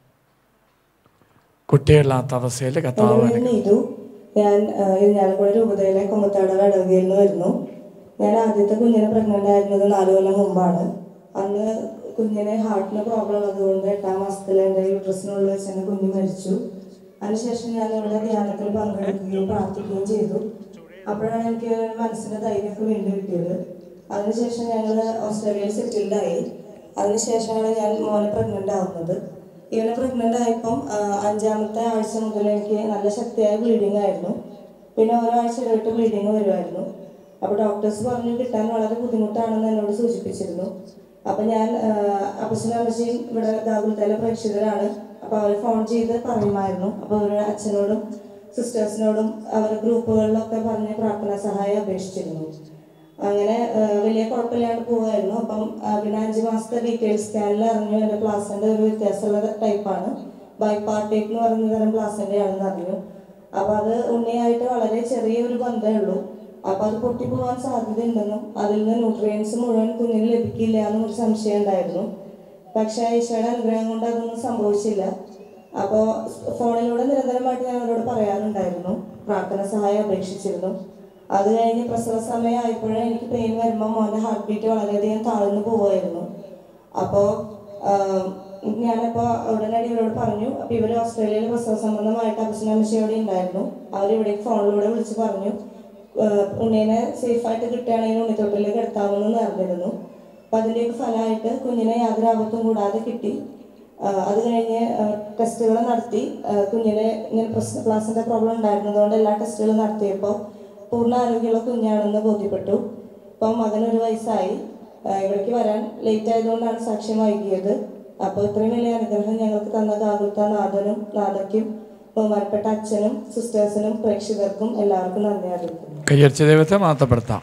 കുട്ടികളില്ലാത്ത അവസ്ഥയിൽ കർത്താവ് എൻ്റെ അനുഗ്രഹിച്ചു പേര് നീതു ഞാൻ ആ, ഇരിഞ്ഞാലക്കുട രൂപതയിലെ കൊമ്പത്താട് ഇടവകയിൽ നിന്ന് വരുന്നു ഞാൻ ആദ്യത്തെ കുഞ്ഞിനെ പ്രഗ്നൻ്റ് ആയിരുന്നത് നാല് കൊല്ലം മുമ്പാണ് അന്ന് കുഞ്ഞിന് ഹാർട്ടിന് പ്രോബ്ലം ഉള്ളതുകൊണ്ട് എട്ടാം മാസത്തിൽ എൻ്റെ യൂട്രസിനുള്ളിൽ വെച്ച് എൻ്റെ കുഞ്ഞ് മരിച്ചു അതിനുശേഷം ഞാൻ ഇവിടെ ധ്യാനത്തിൽ പങ്കെടുക്കുകയും പ്രാർത്ഥിക്കുകയും ചെയ്തു അപ്പോഴാണ് എനിക്ക് മനസ്സിൻ്റെ ധൈര്യമൊക്കെ വീണ്ടും കിട്ടിയത് അതിനുശേഷം ഞങ്ങൾ ഓസ്ട്രേലിയയിൽ സെറ്റിൽഡായി അതിനുശേഷമാണ് ഞാൻ മോനെ പ്രഗ്നൻ്റ് ആവുന്നത് ഇവനെ പ്രഗ്നൻ്റ് ആയപ്പം ആ, അഞ്ചാമത്തെ ആഴ്ച മുതൽ എനിക്ക് നല്ല ശക്തിയായ ബ്ലീഡിങ് ആയിരുന്നു പിന്നെ ഓരോ ആഴ്ച ഇടവിട്ട് ബ്ലീഡിങ് വരുമായിരുന്നു അപ്പോൾ ഡോക്ടേഴ്സ് പറഞ്ഞു കിട്ടാൻ വളരെ ബുദ്ധിമുട്ടാണെന്ന് എന്നോട് സൂചിപ്പിച്ചിരുന്നു അപ്പം ഞാൻ അപ്പച്ചനും അമ്മച്ചിയും ഇവിടെ ദാകുൽത്തല പ്രേക്ഷിതരാണ് അപ്പോൾ അവർ ഫോൺ ചെയ്ത് പറയുമായിരുന്നു അപ്പോൾ അവരുടെ അച്ഛനോടും സിസ്റ്റേഴ്സിനോടും അവരുടെ ഗ്രൂപ്പുകളിലൊക്കെ പറഞ്ഞ് പ്രാർത്ഥനാ സഹായം അപേക്ഷിച്ചിരുന്നു അങ്ങനെ ആ, വലിയ കുഴപ്പമില്ലാണ്ട് പോവായിരുന്നു അപ്പം ആ, പിന്നെ അഞ്ച് മാസത്തെ ഡീറ്റെയിൽ സ്കാനിൽ അറിഞ്ഞു എൻ്റെ പ്ലാസൻ്റെ ഒരു വ്യത്യാസമുള്ള ടൈപ്പാണ് ബൈപ്പാർട്ടേക്ക് എന്ന് പറയുന്ന തരം പ്ലാസൻ്റെ ആണെന്ന് അറിഞ്ഞു അപ്പോൾ അത് ഉണ്ണിയായിട്ട് വളരെ ചെറിയൊരു ബന്ധമേ ഉള്ളൂ അപ്പോൾ അത് പൊട്ടിപ്പോവാൻ സാധ്യതയുണ്ടെന്നും അതിൽ നിന്ന് ന്യൂട്രിയൻസ് മുഴുവൻ കുഞ്ഞിന് ലഭിക്കില്ല എന്നും ഒരു സംശയം ഉണ്ടായിരുന്നു പക്ഷേ ഈശോയുടെ അനുഗ്രഹം കൊണ്ട് അതൊന്നും സംഭവിച്ചില്ല അപ്പോൾ ഫോണിലൂടെ നിരന്തരമായിട്ട് ഞാൻ അവരോട് പറയാറുണ്ടായിരുന്നു പ്രാർത്ഥന സഹായം അപേക്ഷിച്ചിരുന്നു അത് കഴിഞ്ഞ് പ്രസവ സമയമായപ്പോഴേ എനിക്ക് പെയിൻ വരുമ്പോൾ മോൻ്റെ ഹാർട്ട് ബീറ്റ് വളരെയധികം താഴ്ന്നു പോവായിരുന്നു അപ്പോൾ ഞാനപ്പോൾ ഉടനടി ഇവരോട് പറഞ്ഞു അപ്പോൾ ഇവർ ഓസ്ട്രേലിയയിൽ പ്രസവ സംബന്ധമായിട്ട് അഭിഷനമിഷയോടെ ഉണ്ടായിരുന്നു അവരിവിടേക്ക് ഫോണിലൂടെ വിളിച്ച് പറഞ്ഞു ആഹ് ഉണ്ണീനെ സേഫായിട്ട് കിട്ടുകയാണെങ്കിൽ ഉണ്ണിത്തൊട്ടിലേക്ക് എടുത്താമെന്ന് നേർന്നിരുന്നു അപ്പം അതിൻ്റെയൊക്കെ ഫലമായിട്ട് കുഞ്ഞിനെ യാതൊരു ആപത്തും കൂടാതെ കിട്ടി ആഹ് അത് കഴിഞ്ഞ് ടെസ്റ്റുകൾ നടത്തി ആഹ് കുഞ്ഞിന് ഇങ്ങനെ പ്രശ്ന പ്ലാസിൻ്റെ പ്രോബ്ലം ഉണ്ടായിരുന്നതുകൊണ്ട് എല്ലാ ടെസ്റ്റുകളും നടത്തിയപ്പോൾ പൂർണ്ണ ആരോഗ്യമുള്ള കുഞ്ഞാണെന്ന് ബോധ്യപ്പെട്ടു ഇപ്പം മകനൊരു വയസ്സായി ആഹ് ഇവിടേക്ക് വരാൻ ലേറ്റ് ആയതുകൊണ്ടാണ് സാക്ഷ്യം വൈകിയത് അപ്പോൾ ഇത്രയും വലിയ അനുഗ്രഹം ഞങ്ങൾക്ക് തന്ന കാകുത്ത നാഥനും നാഥയ്ക്കും ബഹുമാനപ്പെട്ട അച്ഛനും സിസ്റ്റേഴ്സിനും പ്രേക്ഷകർക്കും എല്ലാവർക്കും നന്ദി അറിയിക്കുന്നു കയ്യടിച്ച ദൈവത്തെ മാത്രപ്പെടുത്താം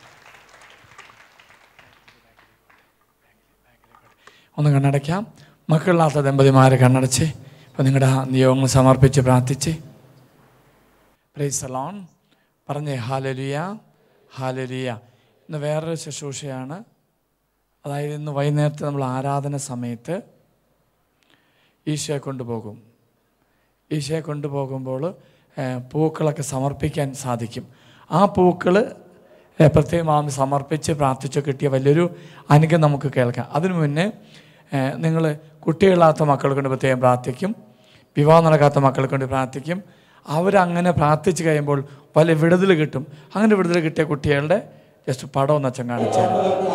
ഒന്ന് കണ്ണടയ്ക്കാം മക്കളില്ലാത്ത ദമ്പതിമാരെ കണ്ണടച്ച് അപ്പോൾ നിങ്ങളുടെ നിയോഗങ്ങൾ സമർപ്പിച്ച് പ്രാർത്ഥിച്ച് പ്രൈസ് സലോൺ പറഞ്ഞേ ഹാലലിയ ഹാലലിയ ഇന്ന് വേറൊരു ശുശ്രൂഷയാണ് അതായത് ഇന്ന് വൈകുന്നേരത്തെ നമ്മൾ ആരാധന സമയത്ത് ഈശോയെ കൊണ്ടുപോകും ഈശോയെ കൊണ്ടുപോകുമ്പോൾ ഏഹ്, പൂക്കളൊക്കെ സമർപ്പിക്കാൻ സാധിക്കും ആ പൂക്കൾ പ്രത്യേകമാകും സമർപ്പിച്ച് പ്രാർത്ഥിച്ച് കിട്ടിയ വലിയൊരു അനുഗ്രഹം നമുക്ക് കേൾക്കാം അതിനു മുന്നേ നിങ്ങൾ കുട്ടികളില്ലാത്ത മക്കളെ കൊണ്ട് പ്രത്യേകം പ്രാർത്ഥിക്കും വിവാഹം നടക്കാത്ത മക്കളെ കൊണ്ട് പ്രാർത്ഥിക്കും അവരങ്ങനെ പ്രാർത്ഥിച്ച് കഴിയുമ്പോൾ വലിയ വിടുതൽ കിട്ടും അങ്ങനെ വിടുതൽ കിട്ടിയ കുട്ടികളുടെ ജസ്റ്റ് പടം ഒന്ന് അച്ഛൻ കാണിച്ചാൽ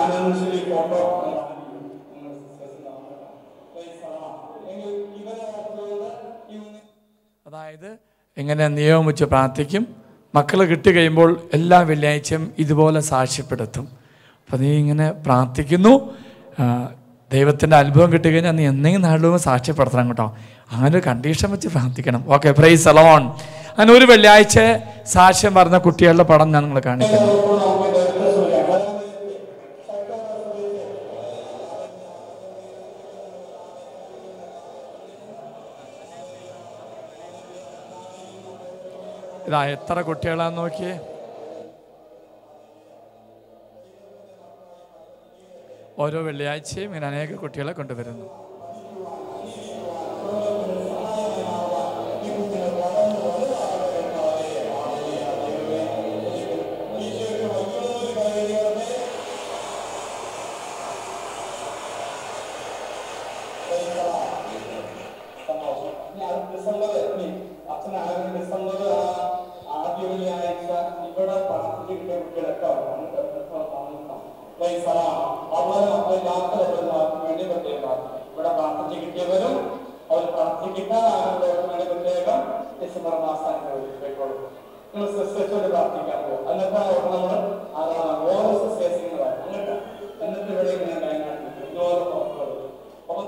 അതായത് ഇങ്ങനെ നിയമം വെച്ച് പ്രാർത്ഥിക്കും മക്കൾ കിട്ടി കഴിയുമ്പോൾ എല്ലാ വെള്ളിയാഴ്ചയും ഇതുപോലെ സാക്ഷ്യപ്പെടുത്തും അപ്പം നീ ഇങ്ങനെ പ്രാർത്ഥിക്കുന്നു ആ, ദൈവത്തിൻ്റെ അനുഭവം കിട്ടിക്കഴിഞ്ഞാൽ നീ എന്തെങ്കിലും നാളിലും സാക്ഷ്യപ്പെടുത്തണം കേട്ടോ അങ്ങനെ ഒരു കണ്ടീഷൻ വെച്ച് പ്രാർത്ഥിക്കണം ഓക്കെ പ്രൈസ് അലോൺ അങ്ങനെ ഒരു വെള്ളിയാഴ്ച സാക്ഷ്യം പറഞ്ഞ കുട്ടികളുടെ പടം ഞാൻ നിങ്ങൾ കാണിക്കുന്നു ഇതാ എത്ര കുട്ടികളാന്ന് നോക്കിയേ ഓരോ വെള്ളിയാഴ്ചയും ഇങ്ങനെ അനേക കുട്ടികളെ കൊണ്ടുവരുന്നു അച്ഛൻ ആരോഗ്യ ഡിസംബർ ആദ്യ വെള്ളിയാഴ്ച ഇവിടെ പ്രാർത്ഥിക്കുന്ന കുട്ടികളൊക്കെ അവരെ അവർ യാത്ര വരുന്നവർക്ക് വേണ്ടി പ്രത്യേകം ഇവിടെ പ്രാർത്ഥിച്ച് കിട്ടിയവരും അവർ പ്രാർത്ഥിക്കുന്ന ആരോഗ്യത്തിന് വേണ്ടി പ്രത്യേകം ഡിസംബർ മാസം പോയിക്കോളും നിങ്ങൾ സിസ്റ്റേഴ്സിനോട് പ്രാർത്ഥിക്കാൻ പോകും എന്നിട്ട് അവിടെ നമ്മൾ ഓരോ സിസ്റ്റേഴ്സിങ്ങനെ വരും എന്നിട്ട് എന്നിട്ട് ഇവിടെ ഇങ്ങനെ കൈ കാണിക്കും ഇതുപോലെ നോക്കുള്ളൂ അപ്പൊ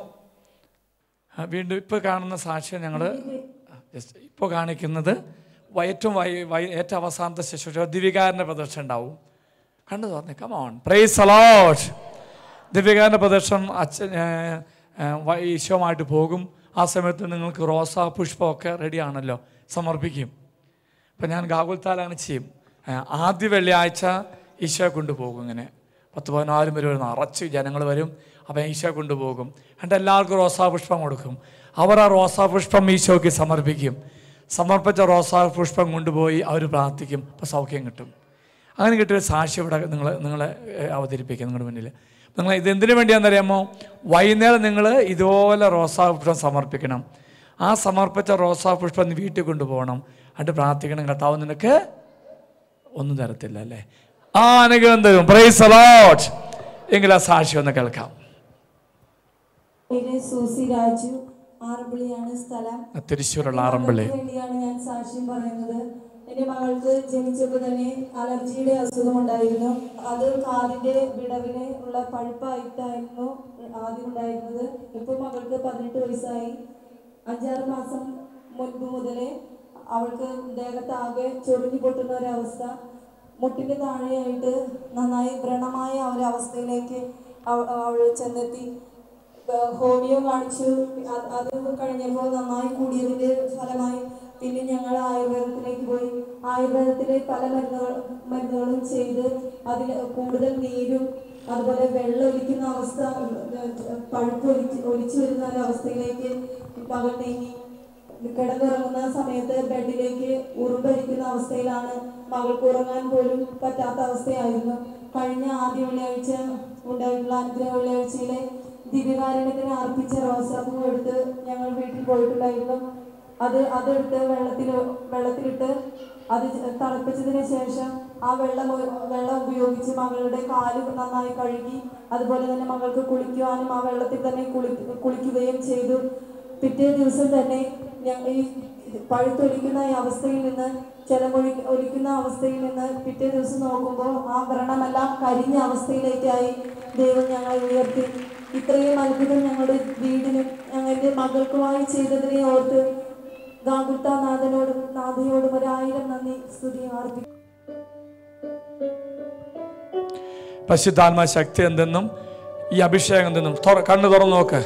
ആ, വീണ്ടും ഇപ്പോൾ കാണുന്ന സാക്ഷ്യം ഞങ്ങൾ ജസ്റ്റ് ഇപ്പോൾ കാണിക്കുന്നത് വ- ഏറ്റവും വൈ വൈ ഏറ്റവും അവസാനത്തെ ശുശ്രൂഷ ദിവികാരൻ്റെ പ്രദർശനം ഉണ്ടാവും കണ്ടു തുറന്നേ കമോൺ പ്രൈസ് അലോട്ട് ദിവികാരൻ്റെ പ്രദർശനം അച്ഛൻ ഏ, ഏ, വ- ഈശോമായിട്ട് പോകും ആ സമയത്ത് നിങ്ങൾക്ക് റോസാ പുഷ്പമൊക്കെ റെഡിയാണല്ലോ സമർപ്പിക്കും അപ്പം ഞാൻ ഗാകുൽത്താലാണ് ചെയ്യും ഏ, ആദ്യ വെള്ളിയാഴ്ച ഈശോയെ കൊണ്ടുപോകും ഇങ്ങനെ പത്ത് പതിനാലും പേര് വരുന്ന നിറച്ച് ജനങ്ങൾ വരും അപ്പം ഈശോ കൊണ്ടുപോകും എന്നിട്ട് എല്ലാവർക്കും റോസാപുഷ്പം കൊടുക്കും അവർ ആ റോസാപുഷ്പം ഈശോയ്ക്ക് സമർപ്പിക്കും സമർപ്പിച്ച റോസാപുഷ്പം കൊണ്ടുപോയി അവർ പ്രാർത്ഥിക്കും അപ്പോൾ സൗഖ്യം കിട്ടും അങ്ങനെ കിട്ടിയ സാക്ഷി ഇവിടെ നിങ്ങൾ നിങ്ങളെ ഏ, അവതരിപ്പിക്കുക നിങ്ങളുടെ മുന്നിൽ നിങ്ങൾ ഇതെന്തിനു വേണ്ടിയാണെന്നറിയാമോ വൈകുന്നേരം നിങ്ങൾ ഇതുപോലെ റോസാപുഷ്പം സമർപ്പിക്കണം ആ സമർപ്പിച്ച റോസാപുഷ്പം നീ വീട്ടിൽ കൊണ്ടുപോകണം എന്നിട്ട് പ്രാർത്ഥിക്കണം കർത്താവ് നിനക്ക് ഒന്നും തരത്തില്ല അല്ലേ ആ അനുഗ്രഹം തരും പ്രൈസ് അലോട്ട് എങ്കിൽ ആ സാക്ഷി ഒന്ന് കേൾക്കാം പേര് സൂസി രാജു ആറന്മുളിയാണ് സ്ഥലം തൃശ്ശൂരുള്ള ആറന്മുളി മകൾക്ക് വേണ്ടിയാണ് ഞാൻ സാക്ഷ്യം പറയുന്നത് എന്റെ മകൾക്ക് ജനിച്ചപ്പോൾ തന്നെ അലർജിയുടെ അസുഖം ഉണ്ടായിരുന്നു അത് കാതിന്റെ വിടവിന് ഉള്ള പഴുപ്പായിട്ടായിരുന്നു ആദ്യം ഉണ്ടായിരുന്നത് ഇപ്പോൾ മകൾക്ക് പതിനെട്ട് വയസ്സായി അഞ്ചാറ് മാസം മുൻപ് മുതലേ അവൾക്ക് ദേഹത്താകെ ചൊറിഞ്ഞു പൊട്ടുന്ന ഒരവസ്ഥ മുട്ടിന്റെ താഴെയായിട്ട് നന്നായി വ്രണമായ ഒരവസ്ഥയിലേക്ക് അവ- അവൾ ചെന്നെത്തി ഏഹ് ഹോമിയോ കാണിച്ചു അത് അത് കഴിഞ്ഞപ്പോൾ നന്നായി കൂടിയതിന്റെ ഫലമായി പിന്നെ ഞങ്ങൾ ആയുർവേദത്തിലേക്ക് പോയി ആയുർവേദത്തിലെ പല മരുന്നുകൾ മരുന്നുകളും ചെയ്ത് അതിൽ കൂടുതൽ നീരും അതുപോലെ വെള്ളം ഒലിക്കുന്ന അവസ്ഥ ഏഹ് പഴുപ്പ് ഒലിച്ച് ഒലിച്ചു വരുന്ന ഒരവസ്ഥയിലേക്ക് പകൽ നീങ്ങി കിടന്നുറങ്ങുന്ന സമയത്ത് ബെഡിലേക്ക് ഉറുമ്പരിക്കുന്ന അവസ്ഥയിലാണ് മകൾക്ക് ഉറങ്ങാൻ പോലും പറ്റാത്ത അവസ്ഥയായിരുന്നു കഴിഞ്ഞ ആദ്യ വെള്ളിയാഴ്ച ഉണ്ടായിട്ടുള്ള അനുഗ്രഹ വെള്ളിയാഴ്ചയിലെ ദിവ്യകാരുണ്യത്തിന് അർപ്പിച്ച റോസാപ്പൂ എടുത്ത് ഞങ്ങൾ വീട്ടിൽ പോയിട്ടുണ്ടായിരുന്നു അത് അതെടുത്ത് വെള്ളത്തിൽ വെള്ളത്തിലിട്ട് അത് തിളപ്പിച്ചതിന് ശേഷം ആ വെള്ളം ഒ- വെള്ളം ഉപയോഗിച്ച് മകളുടെ കാല് നന്നായി കഴുകി അതുപോലെ തന്നെ മകൾക്ക് കുളിക്കുവാനും ആ വെള്ളത്തിൽ തന്നെ കുളി കുളിക്കുകയും ചെയ്തു പിറ്റേ ദിവസം തന്നെ ഞങ്ങൾ ഈ പഴുത്തൊലിക്കുന്ന ഈ അവസ്ഥയിൽ നിന്ന് ജലമൊഴി ഒലിക്കുന്ന അവസ്ഥയിൽ നിന്ന് പിറ്റേ ദിവസം നോക്കുമ്പോൾ ആ വ്രണമെല്ലാം കരിഞ്ഞ അവസ്ഥയിലേക്കായി ദൈവം ഞങ്ങളെ ഉയർത്തി ഇത്രയും അത്ഭുതം ഞങ്ങളുടെ വീടിനും ഞങ്ങളുടെ മകൾക്കുമായി ചെയ്തതിനെ ഓർത്ത് ഗാഗുൽത്താനാഥനോടും നാഥയോടും ഒരായിരം നന്ദി സ്തുതി ആർപ്പിക്കും പശുദ്ധാത്മ ശക്തി എന്തെന്നും ഈ അഭിഷേകം എന്തെന്നും തുറ- കണ്ണ് തുറന്നു നോക്ക്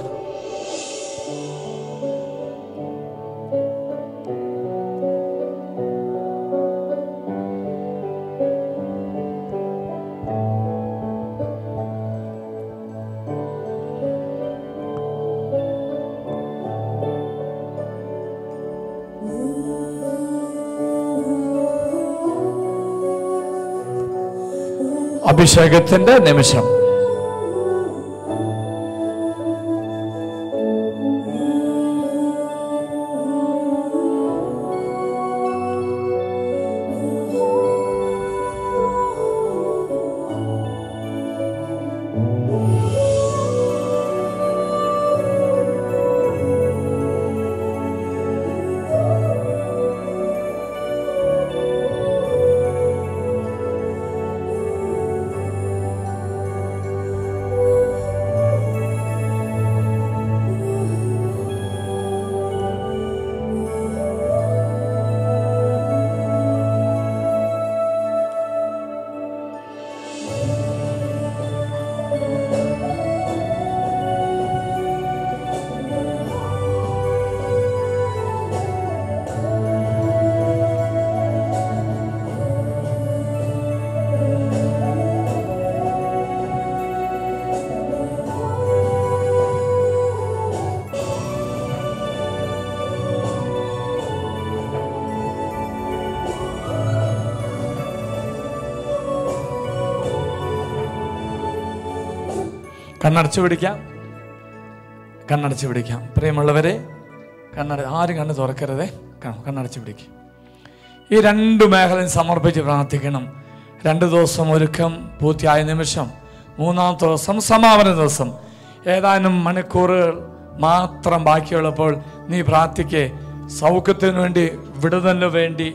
അഭിഷേകത്തിന്റെ നിമിഷം കണ്ണടച്ചു പിടിക്കാം കണ്ണടച്ചു പിടിക്കാം പ്രിയമുള്ളവരെ കണ്ണട ആരും കണ്ണ് തുറക്കരുതേ തുറക്കണം കണ്ണടച്ച് പിടിക്കും ഈ രണ്ട് മേഖലയും സമർപ്പിച്ച് പ്രാർത്ഥിക്കണം രണ്ട് ദിവസം ഒരുക്കം പൂർത്തിയായ നിമിഷം മൂന്നാമത്തെ ദിവസം സമാപന ദിവസം ഏതാനും മണിക്കൂറുകൾ മാത്രം ബാക്കിയുള്ളപ്പോൾ നീ പ്രാർത്ഥിക്കേ സൗഖ്യത്തിന് വേണ്ടി വിടുതലിന് വേണ്ടി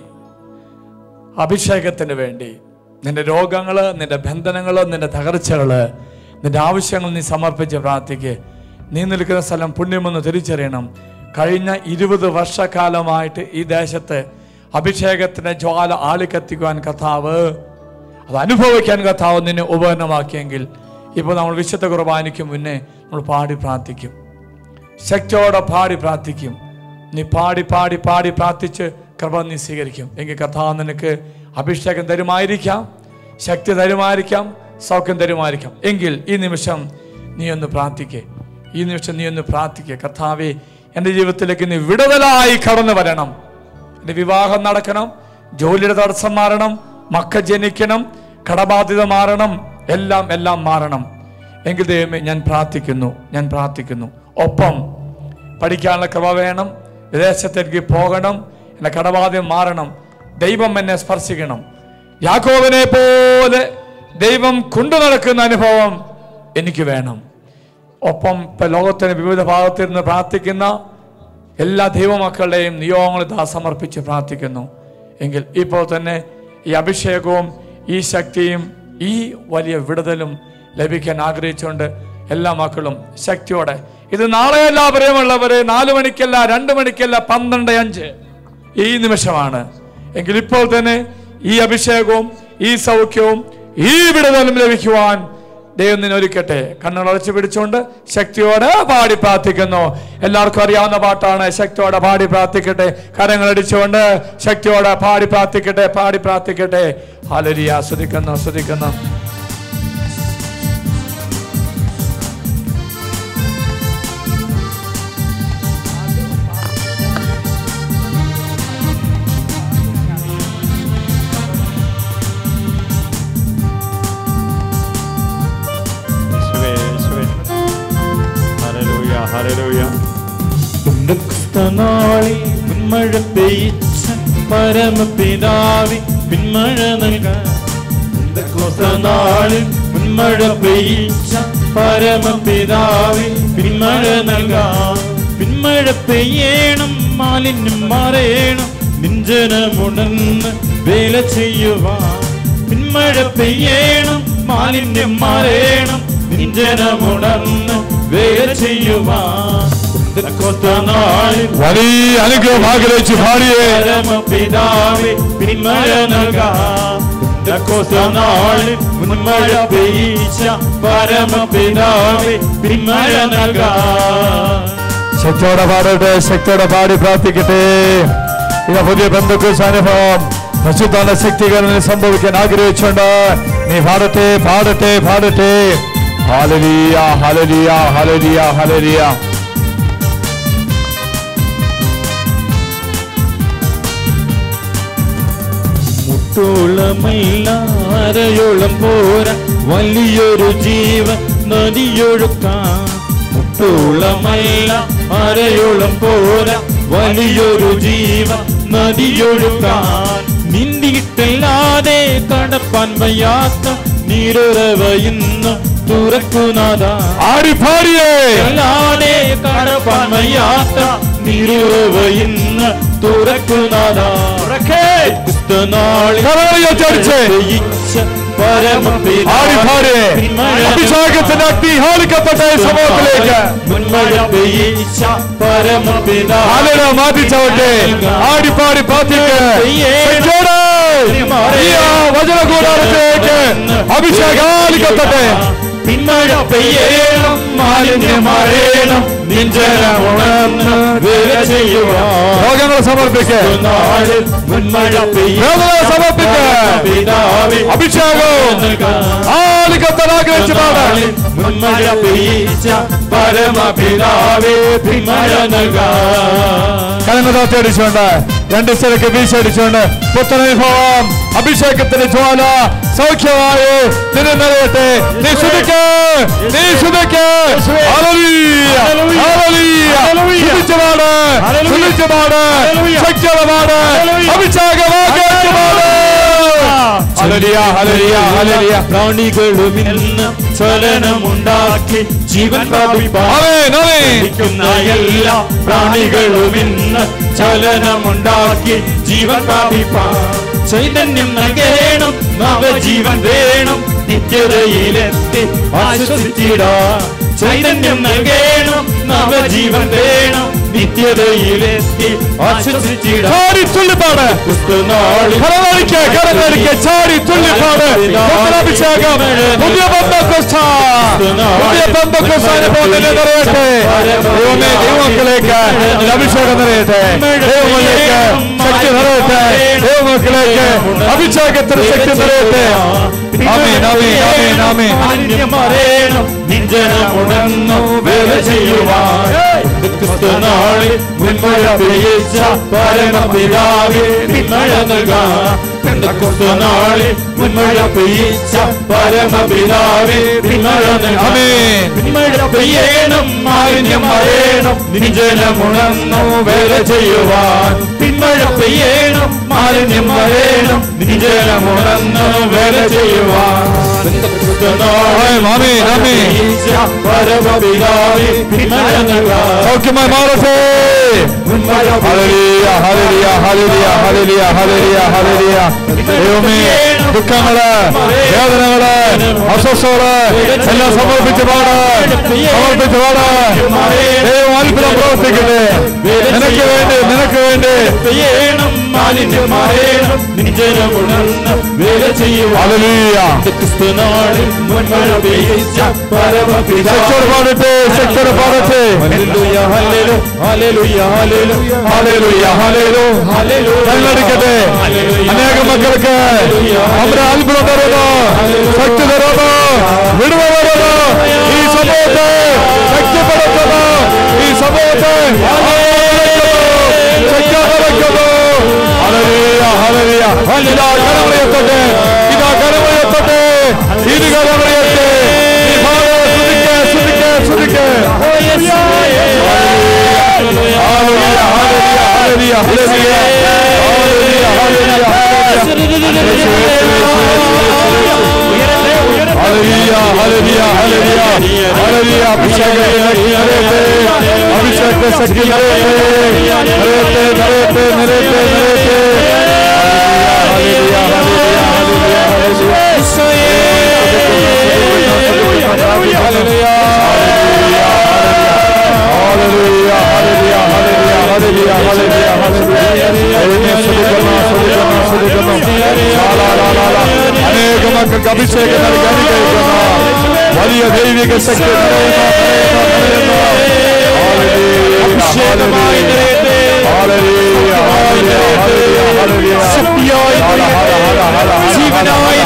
അഭിഷേകത്തിന് വേണ്ടി നിന്റെ രോഗങ്ങൾ നിന്റെ ബന്ധനങ്ങൾ നിന്റെ തകർച്ചകൾ നിന്റെ ആവശ്യങ്ങൾ നീ സമർപ്പിച്ച് പ്രാർത്ഥിക്ക് നീ നിൽക്കുന്ന സ്ഥലം പുണ്യമെന്ന് തിരിച്ചറിയണം കഴിഞ്ഞ ഇരുപത് വർഷക്കാലമായിട്ട് ഈ ദേശത്ത് അഭിഷേകത്തിന്റെ ജ്വാല ആളിക്കത്തിക്കുവാൻ കഥാവ് അത് അനുഭവിക്കാൻ കഥാവ് നിന്നെ ഉപകരണമാക്കിയെങ്കിൽ ഇപ്പോൾ നമ്മൾ വിശുദ്ധ കുർബാനയ്ക്ക് മുന്നേ നമ്മൾ പാടി പ്രാർത്ഥിക്കും ശക്തിയോടെ പാടി പ്രാർത്ഥിക്കും നീ പാടി പാടി പാടി പ്രാർത്ഥിച്ച് കൃപ നീ സ്വീകരിക്കും എങ്കിൽ കഥാവ് നിനക്ക് അഭിഷേകം തരുമായിരിക്കാം ശക്തി തരുമായിരിക്കാം സൗഖ്യം തരുമായിരിക്കാം എങ്കിൽ ഈ നിമിഷം നീ ഒന്ന് പ്രാർത്ഥിക്കേ ഈ നിമിഷം നീ ഒന്ന് പ്രാർത്ഥിക്കുക കർത്താവെ എൻ്റെ ജീവിതത്തിലേക്ക് നീ വിടുതലായി കടന്നു വരണം എൻ്റെ വിവാഹം നടക്കണം ജോലിയുടെ തടസ്സം മാറണം മക്ക ജനിക്കണം കടബാധ്യത മാറണം എല്ലാം എല്ലാം മാറണം എങ്കിൽ ദൈവമേ ഞാൻ പ്രാർത്ഥിക്കുന്നു ഞാൻ പ്രാർത്ഥിക്കുന്നു ഒപ്പം പഠിക്കാനുള്ള കൃപ വേണം വിദേശത്തേക്ക് പോകണം എൻ്റെ കടബാധ്യം മാറണം ദൈവം എന്നെ സ്പർശിക്കണം യാക്കോബിനെ പോലെ ദൈവം കൊണ്ടു നടക്കുന്ന അനുഭവം എനിക്ക് വേണം ഒപ്പം ഇപ്പം ലോകത്തിന് വിവിധ ഭാഗത്ത് നിന്ന് പ്രാർത്ഥിക്കുന്ന എല്ലാ ദൈവമക്കളുടെയും നിയോഗങ്ങൾ ഇതാ സമർപ്പിച്ച് പ്രാർത്ഥിക്കുന്നു എങ്കിൽ ഇപ്പോൾ തന്നെ ഈ അഭിഷേകവും ഈ ശക്തിയും ഈ വലിയ വിടുതലും ലഭിക്കാൻ ആഗ്രഹിച്ചുകൊണ്ട് എല്ലാ മക്കളും ശക്തിയോടെ ഇത് നാളെയല്ല പ്രിയമുള്ളവരെ നാല് മണിക്കല്ല രണ്ട് മണിക്കല്ല പന്ത്രണ്ട് അഞ്ച് ഈ നിമിഷമാണ് എങ്കിൽ ഇപ്പോൾ തന്നെ ഈ അഭിഷേകവും ഈ സൗഖ്യവും ഈ വിടുതലും ലഭിക്കുവാൻ ദൈവം നിന്നെ ഒരുക്കട്ടെ കണ്ണുകളടച്ച് പിടിച്ചുകൊണ്ട് ശക്തിയോടെ പാടി പ്രാർത്ഥിക്കുന്നു എല്ലാവർക്കും അറിയാവുന്ന പാട്ടാണ് ശക്തിയോടെ പാടി പ്രാർത്ഥിക്കട്ടെ കരങ്ങളടിച്ചുകൊണ്ട് ശക്തിയോടെ പാടി പ്രാർത്ഥിക്കട്ടെ പാടി പ്രാർത്ഥിക്കട്ടെ ഹാലരി ആസ്വദിക്കുന്നു ആസ്വദിക്കുന്നു യേശുവേ, യേശുവേ. ഹല്ലേലൂയ, ഹല്ലേലൂയ. നാളിൽ പിന്മഴ പെയ്ച്ച പരമപിതാവി പിന്മഴ നൽകാൻ നാളിൽ പിന്മഴ പെയ്ച്ച പരമപിതാവി പിന്മഴ നൽകാം പിന്മഴ പെയ്യണം മാലിന്യം മാറേണം നിഞ്ചനമുടന്ന് വേല ചെയ്യുവാൻ പിന്മഴ പെയ്യണം മാലിന്യം മാറേണം നിഞ്ചനമുടന്ന് വേല ചെയ്യുവാൻ നാളിൽ വലിയ അനുഗ്രഹം ആഗ്രഹിച്ച് പാടിയേ പരമപിതാവേ പിന്മഴ നൽകാം നാളിൽ മുൻമഴ പെയ്ച്ച പരമപിതാവേ പിന്മഴ നൽകാം ശക്തിയോടെ പാടട്ടെ ശക്തിയോടെ പാടി പ്രാർത്ഥിക്കട്ടെ ഇത് പുതിയ ബന്ധുക്കോസ് അനുഭവം പരിശുദ്ധാന ശക്തീകരണം സംഭവിക്കാൻ ആഗ്രഹിച്ചുകൊണ്ട് നീ പാടട്ടെ പാടട്ടെ പാടട്ടെ ഹലലിയ ഹലലിയ ഹലലിയ ഹലലിയ മുട്ടോളമല്ല അരയോളം പോരാ വലിയൊരു ജീവൻ നദിയൊഴുക്കാം മുട്ടോളമല്ല അരയോളം പോരാ വലിയൊരു ജീവൻ നദിയൊഴുക്കാൻ നിന്ദിയിട്ടല്ലാതെ കടപ്പാൻ വയ്യാത്ത നീരുറവ ഇന്ന് തുറക്കുന്നത ആടി പാടിയേ അല്ലാതെ കടപ്പാൻ വയ്യാത്ത നീരുറവ ഇന്ന് തുറക്കുന്നത കരങ്ങളുയർത്തിയടിച്ച്. ആടി പാടി അഭിഷേകത്തിന്റെ അഗ്നി ഹാലിക്കപ്പെട്ട ഈ സമൂഹത്തിലേക്ക് ആളുകളെ മാറ്റിച്ചവട്ടെ ആടിപ്പാടി പ്രാർത്ഥിക്ക് ശക്തിയോടെ ഈ ആ വചന കൂടാരത്തിലേക്ക് അഭിഷേകാലിക്കട്ടെ പിന്മഴ പെയ്യണം മാലിന്യം മറയണം നിഞ്ചനമുണർന്ന് വേല ചെയ്യുവാൻ രോഗങ്ങളെ സമർപ്പിക്ക് നാളിൽ മുൻമഴ വേദനകളെ സമർപ്പിക്ക് പിതാവേ അഭിഷേകവും ആലിക്കത്താൻ ആഗ്രഹിച്ചു പാടാൻ മുൻമഴ പെയ്ച്ച പരമപിതാവേ പിന്മഴ നൽകാം കലങ്ങതാത്തടിച്ചുകൊണ്ട് രണ്ട് സ്ഥലക്ക് വീശടിച്ചുകൊണ്ട് പുത്തനുഭവം അഭിഷേകത്തിന്റെ ജ്വാല സൗഖ്യമായി നിന്നെ നിറയട്ടെ നീ ശുദ്ധിക്ക് നീ ശുദ്ധിക്ക് ഹല്ലേലൂയ, ഹല്ലേലൂയ. ശുദ്ധിച്ചുപാട് തുള്ളിച്ച് പാട് ശക്തിയോടെ പാട് അഭിഷേകമാക്കി പാട് ഹല്ലേലൂയ ഹല്ലേലൂയ ഹല്ലേലൂയ പ്രാണികളും ഇന്ന് ചലനമുണ്ടാക്കി ജീവൻ പ്രാപിപ്പാൻ ആമേൻ ആമേൻ ഇരിക്കുന്ന എല്ലാ പ്രാണികളും ഇന്ന് ചലനമുണ്ടാക്കി ജീവൻ പ്രാപിപ്പാൻ ചൈതന്യം നൽകേണം നവജീവൻ വേണം നിത്യതയിലെത്തി ആശ്വസിച്ചിടാ ചൈതന്യം നൽകേണം നവജീവൻ വേണം നിത്യതയിലെത്തി ആശ്വസിച്ചിടാ ചാടി തുള്ളിപ്പാട് ക്രിസ്തുനാളിൽ കരമടിക്ക് കരമടിക്ക് ചാടി തുള്ളിപ്പാട് അഭിഷേകം പുതിയ ബന്ധക്രിസ്ത പുതിയ ബന്ധക്രിസ്ത അനുഭവത്തിൽ നിറയട്ടെ ദൈവമേ ദൈവമക്കളിലേക്ക് അഭിഷേകം നിറയട്ടെ ദൈവങ്ങളിലേക്ക് ശക്തി നിറയട്ടെ ദൈവമക്കളിലേക്ക് അഭിഷേകത്തിന് ശക്തി നിറയട്ടെ ആമേൻ ആമേൻ ആമേൻ ആമേൻ മാന്യമറിയണം നിഞ്ചനമുടന്നു വേല ചെയ്യുവാൻ ക്രിസ്തുനാളിൽ മുൻമഴ പെയ്യിച്ച പരമപിതാവേ പിന്മഴ നൽകാം ക്രിസ്തുനാളിൽ മുൻമഴ പെയ്യിച്ച പരമപിതാവേ പിന്മഴ നൽകാം ആമേൻ പിന്മഴ പെയ്യണം മാലിന്യം മറയണം നിജലമുണർന്നു വേല ചെയ്യുവാൻ പിന്മഴ പെയ്യണം മാലിന്യം മറയണം നിജലമുണർന്നു വേല ചെയ്യുവാൻ ആമേൻ ആമേൻ ആമേൻ പരമപിതാവേ പിന്മഴ നൽകാം സൗഖ്യമായി മാറട്ടെ ഹല്ലേലൂയ ഹല്ലേലൂയ ഹല്ലേലൂയ ഹല്ലേലൂയ ഹല്ലേലൂയ ഹല്ലേലൂയ ദൈവമേ ദുഃഖങ്ങള് വേദനകള് അസ്വസ്ഥകള് എല്ലാം സമർപ്പിച്ച് പാട് സമർപ്പിച്ച് പാട് ദൈവം അത്ഭുതം പ്രവർത്തിക്കട്ടെ നിനക്ക് വേണ്ടി നിനക്ക് വേണ്ടി പെയ്യണം മാലിന്യം മറയണം നിജലമുണർന്ന് വേല ചെയ്യുവാൻ ഹല്ലേലൂയ ക്രിസ്തുനാളിൽ മുൻമഴ പെയ്യിച്ച പരമപിതാവേ ശക്തിയോട് പാടട്ടെ ശക്തിയോട് പാടട്ടെ ഹല്ലേലൂയ ഹല്ലേലൂയ ഹല്ലേലൂയ ഹല്ലേലൂയ ഹല്ലേലൂയ ഹല്ലേലൂയ കണ്ണടിക്കട്ടെ അനേകം മക്കൾക്ക് നമ്മുടെ അത്ഭുതം തരുന്നു ശക്തി തരുന്നു വിടുവ തരുന്നു ഈ സമയത്ത് ശക്തിപ്പെടുത്തുന്നു ഈ സമയത്ത് ശക്തിപ്പെടുത്തുന്നു ഹല്ലേലൂയ ഹല്ലേലൂയ ഇതാ കരമറിയത്തോട്ടെ ഇതാ കരമറിയത്തോട്ടെ ഇത് കരമറിയട്ടെ ഈ ഭാഗം ശ്രുതിക്ക് ശ്രുതിക്ക് ശ്രുതിക്ക് ഹല്ലേലൂയ ഹല്ലേലൂയ ഹല്ലേലൂയ ഹല്ലേലൂയ ഹല്ലേലൂയ ഹല്ലേലൂയ ഹല്ലേലൂയ ഹല്ലേലൂയ അഭിഷേകത്തെ അഭിഷേക ശക്തി നിറയട്ടെ നിറയട്ടെ നിറയട്ടെ നിറയട്ടെ നിറയട്ടെ ഹല്ലേലൂയ ഹല്ലേലൂയ ഹല്ലേലൂയ ഹല്ലേലൂയ ഹല്ലേലൂയ ഹല്ലേലൂയ ഹല്ലേലൂയ ഹല്ലേലൂയ ഹല്ലേലൂയ ദൈവമേ സ്തുതിക്കുന്നു സ്തുതിക്കുന്നു സ്തുതിക്കുന്നു ലാ, ലാ, ലാ, ലാ, ലാ. അനേക മക്കൾക്ക് അഭിഷേകം നൽകി അനുഗ്രഹിക്കുന്നു വലിയ ദൈവിക ശക്തി നിറയുന്നു നിറയുന്നു നിറയുന്നു അഭിഷേകമായി ഹല്ലേലൂയ ഹല്ലേലൂയ ഹല്ലേലൂയ ഹല്ലേലൂയ ശക്തിയായി ജീവനായി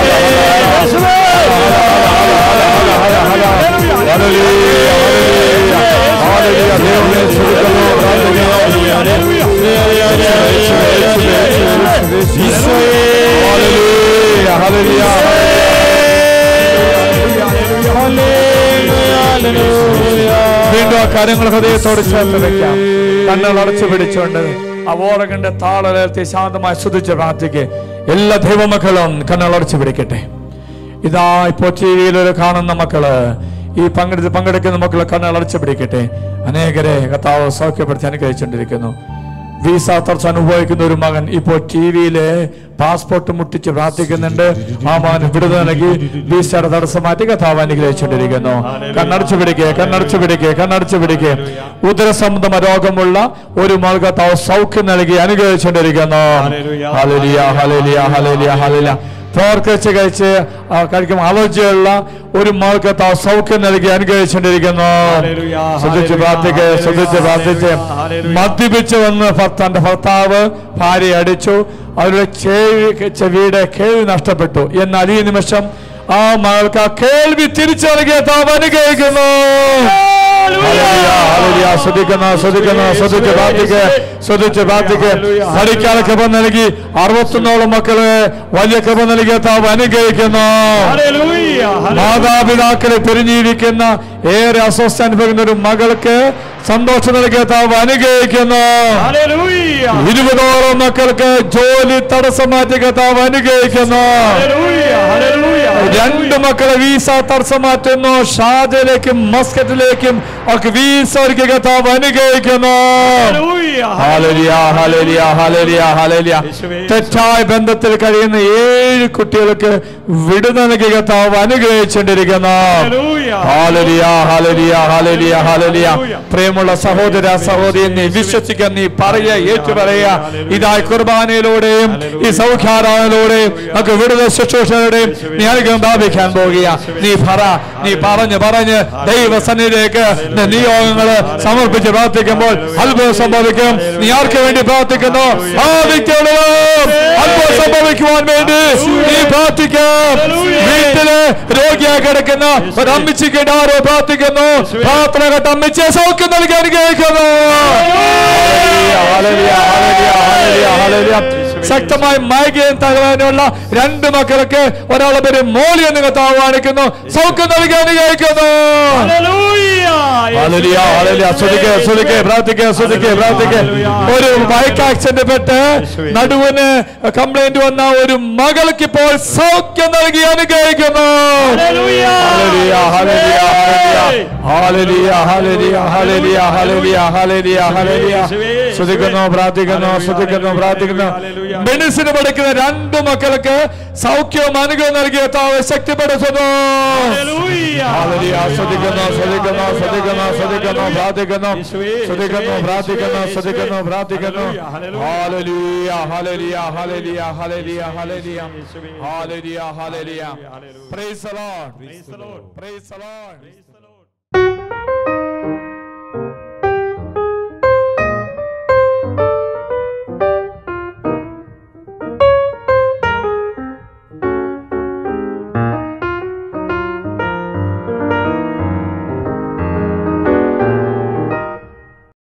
വീണ്ടും ആ കാര്യങ്ങൾ ഹൃദയത്തോട് ചേർത്ത് വെക്കാം കണ്ണുകൾ അടച്ചു പിടിച്ചുകൊണ്ട് ആ ഓറകന്റെ താളലേർത്തി ശാന്തമായി ശ്രദ്ധിച്ച് പ്രാർത്ഥിക്കുക എല്ലാ ദൈവമക്കളും കണ്ണുകൾ അടച്ചു പിടിക്കട്ടെ ഇതാ ഇപ്പോൾ ടി വിയിൽ കാണുന്ന മക്കള് ഈ പങ്കെടുത്ത് പങ്കെടുക്കുന്ന മക്കളെ കണ്ണുകൾ അടച്ചു പിടിക്കട്ടെ അനേകരെ കർത്താവ് സൗഖ്യപ്പെടുത്തി അനുഗ്രഹിച്ചുകൊണ്ടിരിക്കുന്നു വിസ തടസ്സം അനുഭവിക്കുന്ന ഒരു മകൻ ഇപ്പോൾ ടി വിയില് പാസ്പോർട്ട് മുട്ടിച്ച് പ്രാർത്ഥിക്കുന്നുണ്ട് ആ മകൻ വിടുതൽ നൽകി വിസയുടെ തടസ്സം മാറ്റി കഥാവ് അനുഗ്രഹിച്ചുകൊണ്ടിരിക്കുന്നു കണ്ണടച്ചു പിടിക്കുക കണ്ണടച്ചു പിടിക്കുക കണ്ണടച്ചു പിടിക്കുക ഉദരസംബന്ധ രോഗമുള്ള ഒരു മകൾ കഥാവ് സൗഖ്യം നൽകി അനുഗ്രഹിച്ചുകൊണ്ടിരിക്കുന്നു ഹലലിയ ഹലലിയ ഹലലിയ ഹലലിയ പ്രവർത്തിച്ച് കഴിച്ച് ആ, കഴിക്കും അലർജിയുള്ള ഒരു മകൾക്ക് കർത്താവ് സൗഖ്യം നൽകി അനുഗ്രഹിച്ചുകൊണ്ടിരിക്കുന്നു ശ്രദ്ധിച്ച് പ്രാർത്ഥിക്ക് ശ്രദ്ധിച്ച് പ്രാർത്ഥിച്ച് മദ്യപിച്ച് വന്ന് ഭർത്ത- തന്റെ ഭർത്താവ് ഭാര്യയെ അടിച്ചു അവരുടെ ചെവി ചെവിയുടെ കേൾവി നഷ്ടപ്പെട്ടു എന്നാൽ ഈ നിമിഷം ആ മകൾക്ക് ആ കേൾവി തിരിച്ചു നൽകിയ താവ് അനുഗ്രഹിക്കുന്നു ഹല്ലേലൂയ, ഹല്ലേലൂയ. ശ്രദ്ധിക്കുന്നു ശ്രദ്ധിക്കുന്നു ശ്രദ്ധിച്ച് പ്രാർത്ഥിക്ക് ശ്രദ്ധിച്ച് പ്രാർത്ഥിക്ക് പഠിക്കാൻ കൃപ നൽകി അറുപത്തൊന്നോളം മക്കള് വലിയ കൃപ നൽകിയ താവ് അനുഗ്രഹിക്കുന്നു മാതാപിതാക്കളെ പിരിഞ്ഞിരിക്കുന്ന ഏറെ അസ്വസ്ഥ അനുഭവിക്കുന്ന ഒരു മകൾക്ക് സന്തോഷം നൽകിയ കർത്താവ് അനുഗ്രഹിക്കുന്നു ഇരുപതോളം മക്കൾക്ക് ജോലി തടസ്സം മാറ്റി കർത്താവ് അനുഗ്രഹിക്കുന്നു രണ്ട് മക്കളെ വീസ തടസ്സം മാറ്റുന്നു ഷാജയിലേക്കും മസ്കറ്റിലേക്കും അവർക്ക് വീസ ഒരുക്കി കർത്താവ് അനുഗ്രഹിക്കുന്നു ഹല്ലേലൂയ, ഹല്ലേലൂയ, ഹല്ലേലൂയ, ഹല്ലേലൂയ. തെറ്റായ ബന്ധത്തിൽ കഴിയുന്ന ഏഴ് കുട്ടികൾക്ക് വിടുതൽ നൽകി കർത്താവ് അനുഗ്രഹിച്ചുകൊണ്ടിരിക്കുന്നു ഹല്ലേലൂയ, ഹല്ലേലൂയ, ഹല്ലേലൂയ, ഹല്ലേലൂയ. പ്രിയമുള്ള സഹോദര സഹോദരി നീ വിശ്വസിക്കാൻ നീ പറയുക ഏറ്റു പറയുക ഇതായി കുർബാനയിലൂടെയും ഈ സൗഖ്യാരാധനയിലൂടെയും നമുക്ക് വിടുതൽ ശുശ്രൂഷയുടെയും നീ അനുഗ്രഹം പ്രാപിക്കാൻ പോകുക നീ പറ നീ പറഞ്ഞ് പറഞ്ഞ് ദൈവസന്നിധിയിലേക്ക് നിന്റെ നിയോഗങ്ങള് സമർപ്പിച്ച് പ്രാർത്ഥിക്കുമ്പോൾ അത്ഭുതം സംഭവിക്കും നീ ആർക്ക് വേണ്ടി പ്രാർത്ഥിക്കുന്നു ആ വ്യക്തിയോട് അത്ഭുതം സംഭവിക്കുവാൻ വേണ്ടി നീ പ്രാർത്ഥിക്കാം വീട്ടില് രോഗിയായി കിടക്കുന്ന ഒരു അമ്മിച്ചിക്ക് വേണ്ടി ആരോ പ്രാർത്ഥിക്കുന്നു പ്രാർത്ഥന കേട്ട് അമ്മിച്ചെ സൗഖ്യം നൽകി അനുഗ്രഹിക്കുന്നു ഹല്ലേലൂയ, ഹല്ലേലൂയ, ഹല്ലേലൂയ, ഹല്ലേലൂയ. ശക്തമായി മൈഗ്രൈൻ തലവേദനയുള്ള രണ്ട് മക്കൾക്ക് ഒരാളെ പേര് മോളി എന്ന് കർത്താവ് കാണിക്കുന്നു സൗഖ്യം നൽകി അനുഗ്രഹിക്കുന്നു ഹല്ലേലൂയ, ഹല്ലേലൂയ. സ്തുതിക്ക്, സ്തുതിക്ക്, പ്രാർത്ഥിക്ക്, സ്തുതിക്ക്, പ്രാർത്ഥിക്ക്. ഒരു ബൈക്ക് ആക്സിഡന്റ് പെട്ട് നടുവിന് കംപ്ലൈന്റ് വന്ന ഒരു മകൾക്ക് ഇപ്പോൾ സൗഖ്യം നൽകി അനുഗ്രഹിക്കുന്നു ഹല്ലേലൂയ, ഹല്ലേലൂയ, ഹല്ലേലൂയ. ഹല്ലേലൂയ, ഹല്ലേലൂയ, ഹല്ലേലൂയ, ഹല്ലേലൂയ, ഹല്ലേലൂയ, ഹല്ലേലൂയ. സ്തുതിക്കുന്നു പ്രാർത്ഥിക്കുന്നു സ്തുതിക്കുന്നു പ്രാർത്ഥിക്കുന്നു മെഡിസിൻ പഠിക്കുന്ന രണ്ട് മക്കൾക്ക് സൗഖ്യവും അനുഗ്രഹം നൽകിയ താവ് ശക്തിപ്പെടുത്തുന്നു ഹല്ലേലൂയ, സ്തുതിക്കുന്നു സ്തുതിക്കുന്നു സ്തുതിക്കുന്നു സ്തുതിക്കുന്നു പ്രാർത്ഥിക്കുന്നു സ്തുതിക്കുന്നു പ്രാർത്ഥിക്കുന്നു സ്തുതിക്കുന്നു പ്രാർത്ഥിക്കുന്നു ഹല്ലേലൂയ ഹല്ലേലൂയ ഹല്ലേലൂയ ഹല്ലേലൂയ ഹല്ലേലൂയ ഹല്ലേലൂയ ഹല്ലേലൂയ praise the Lord praise the Lord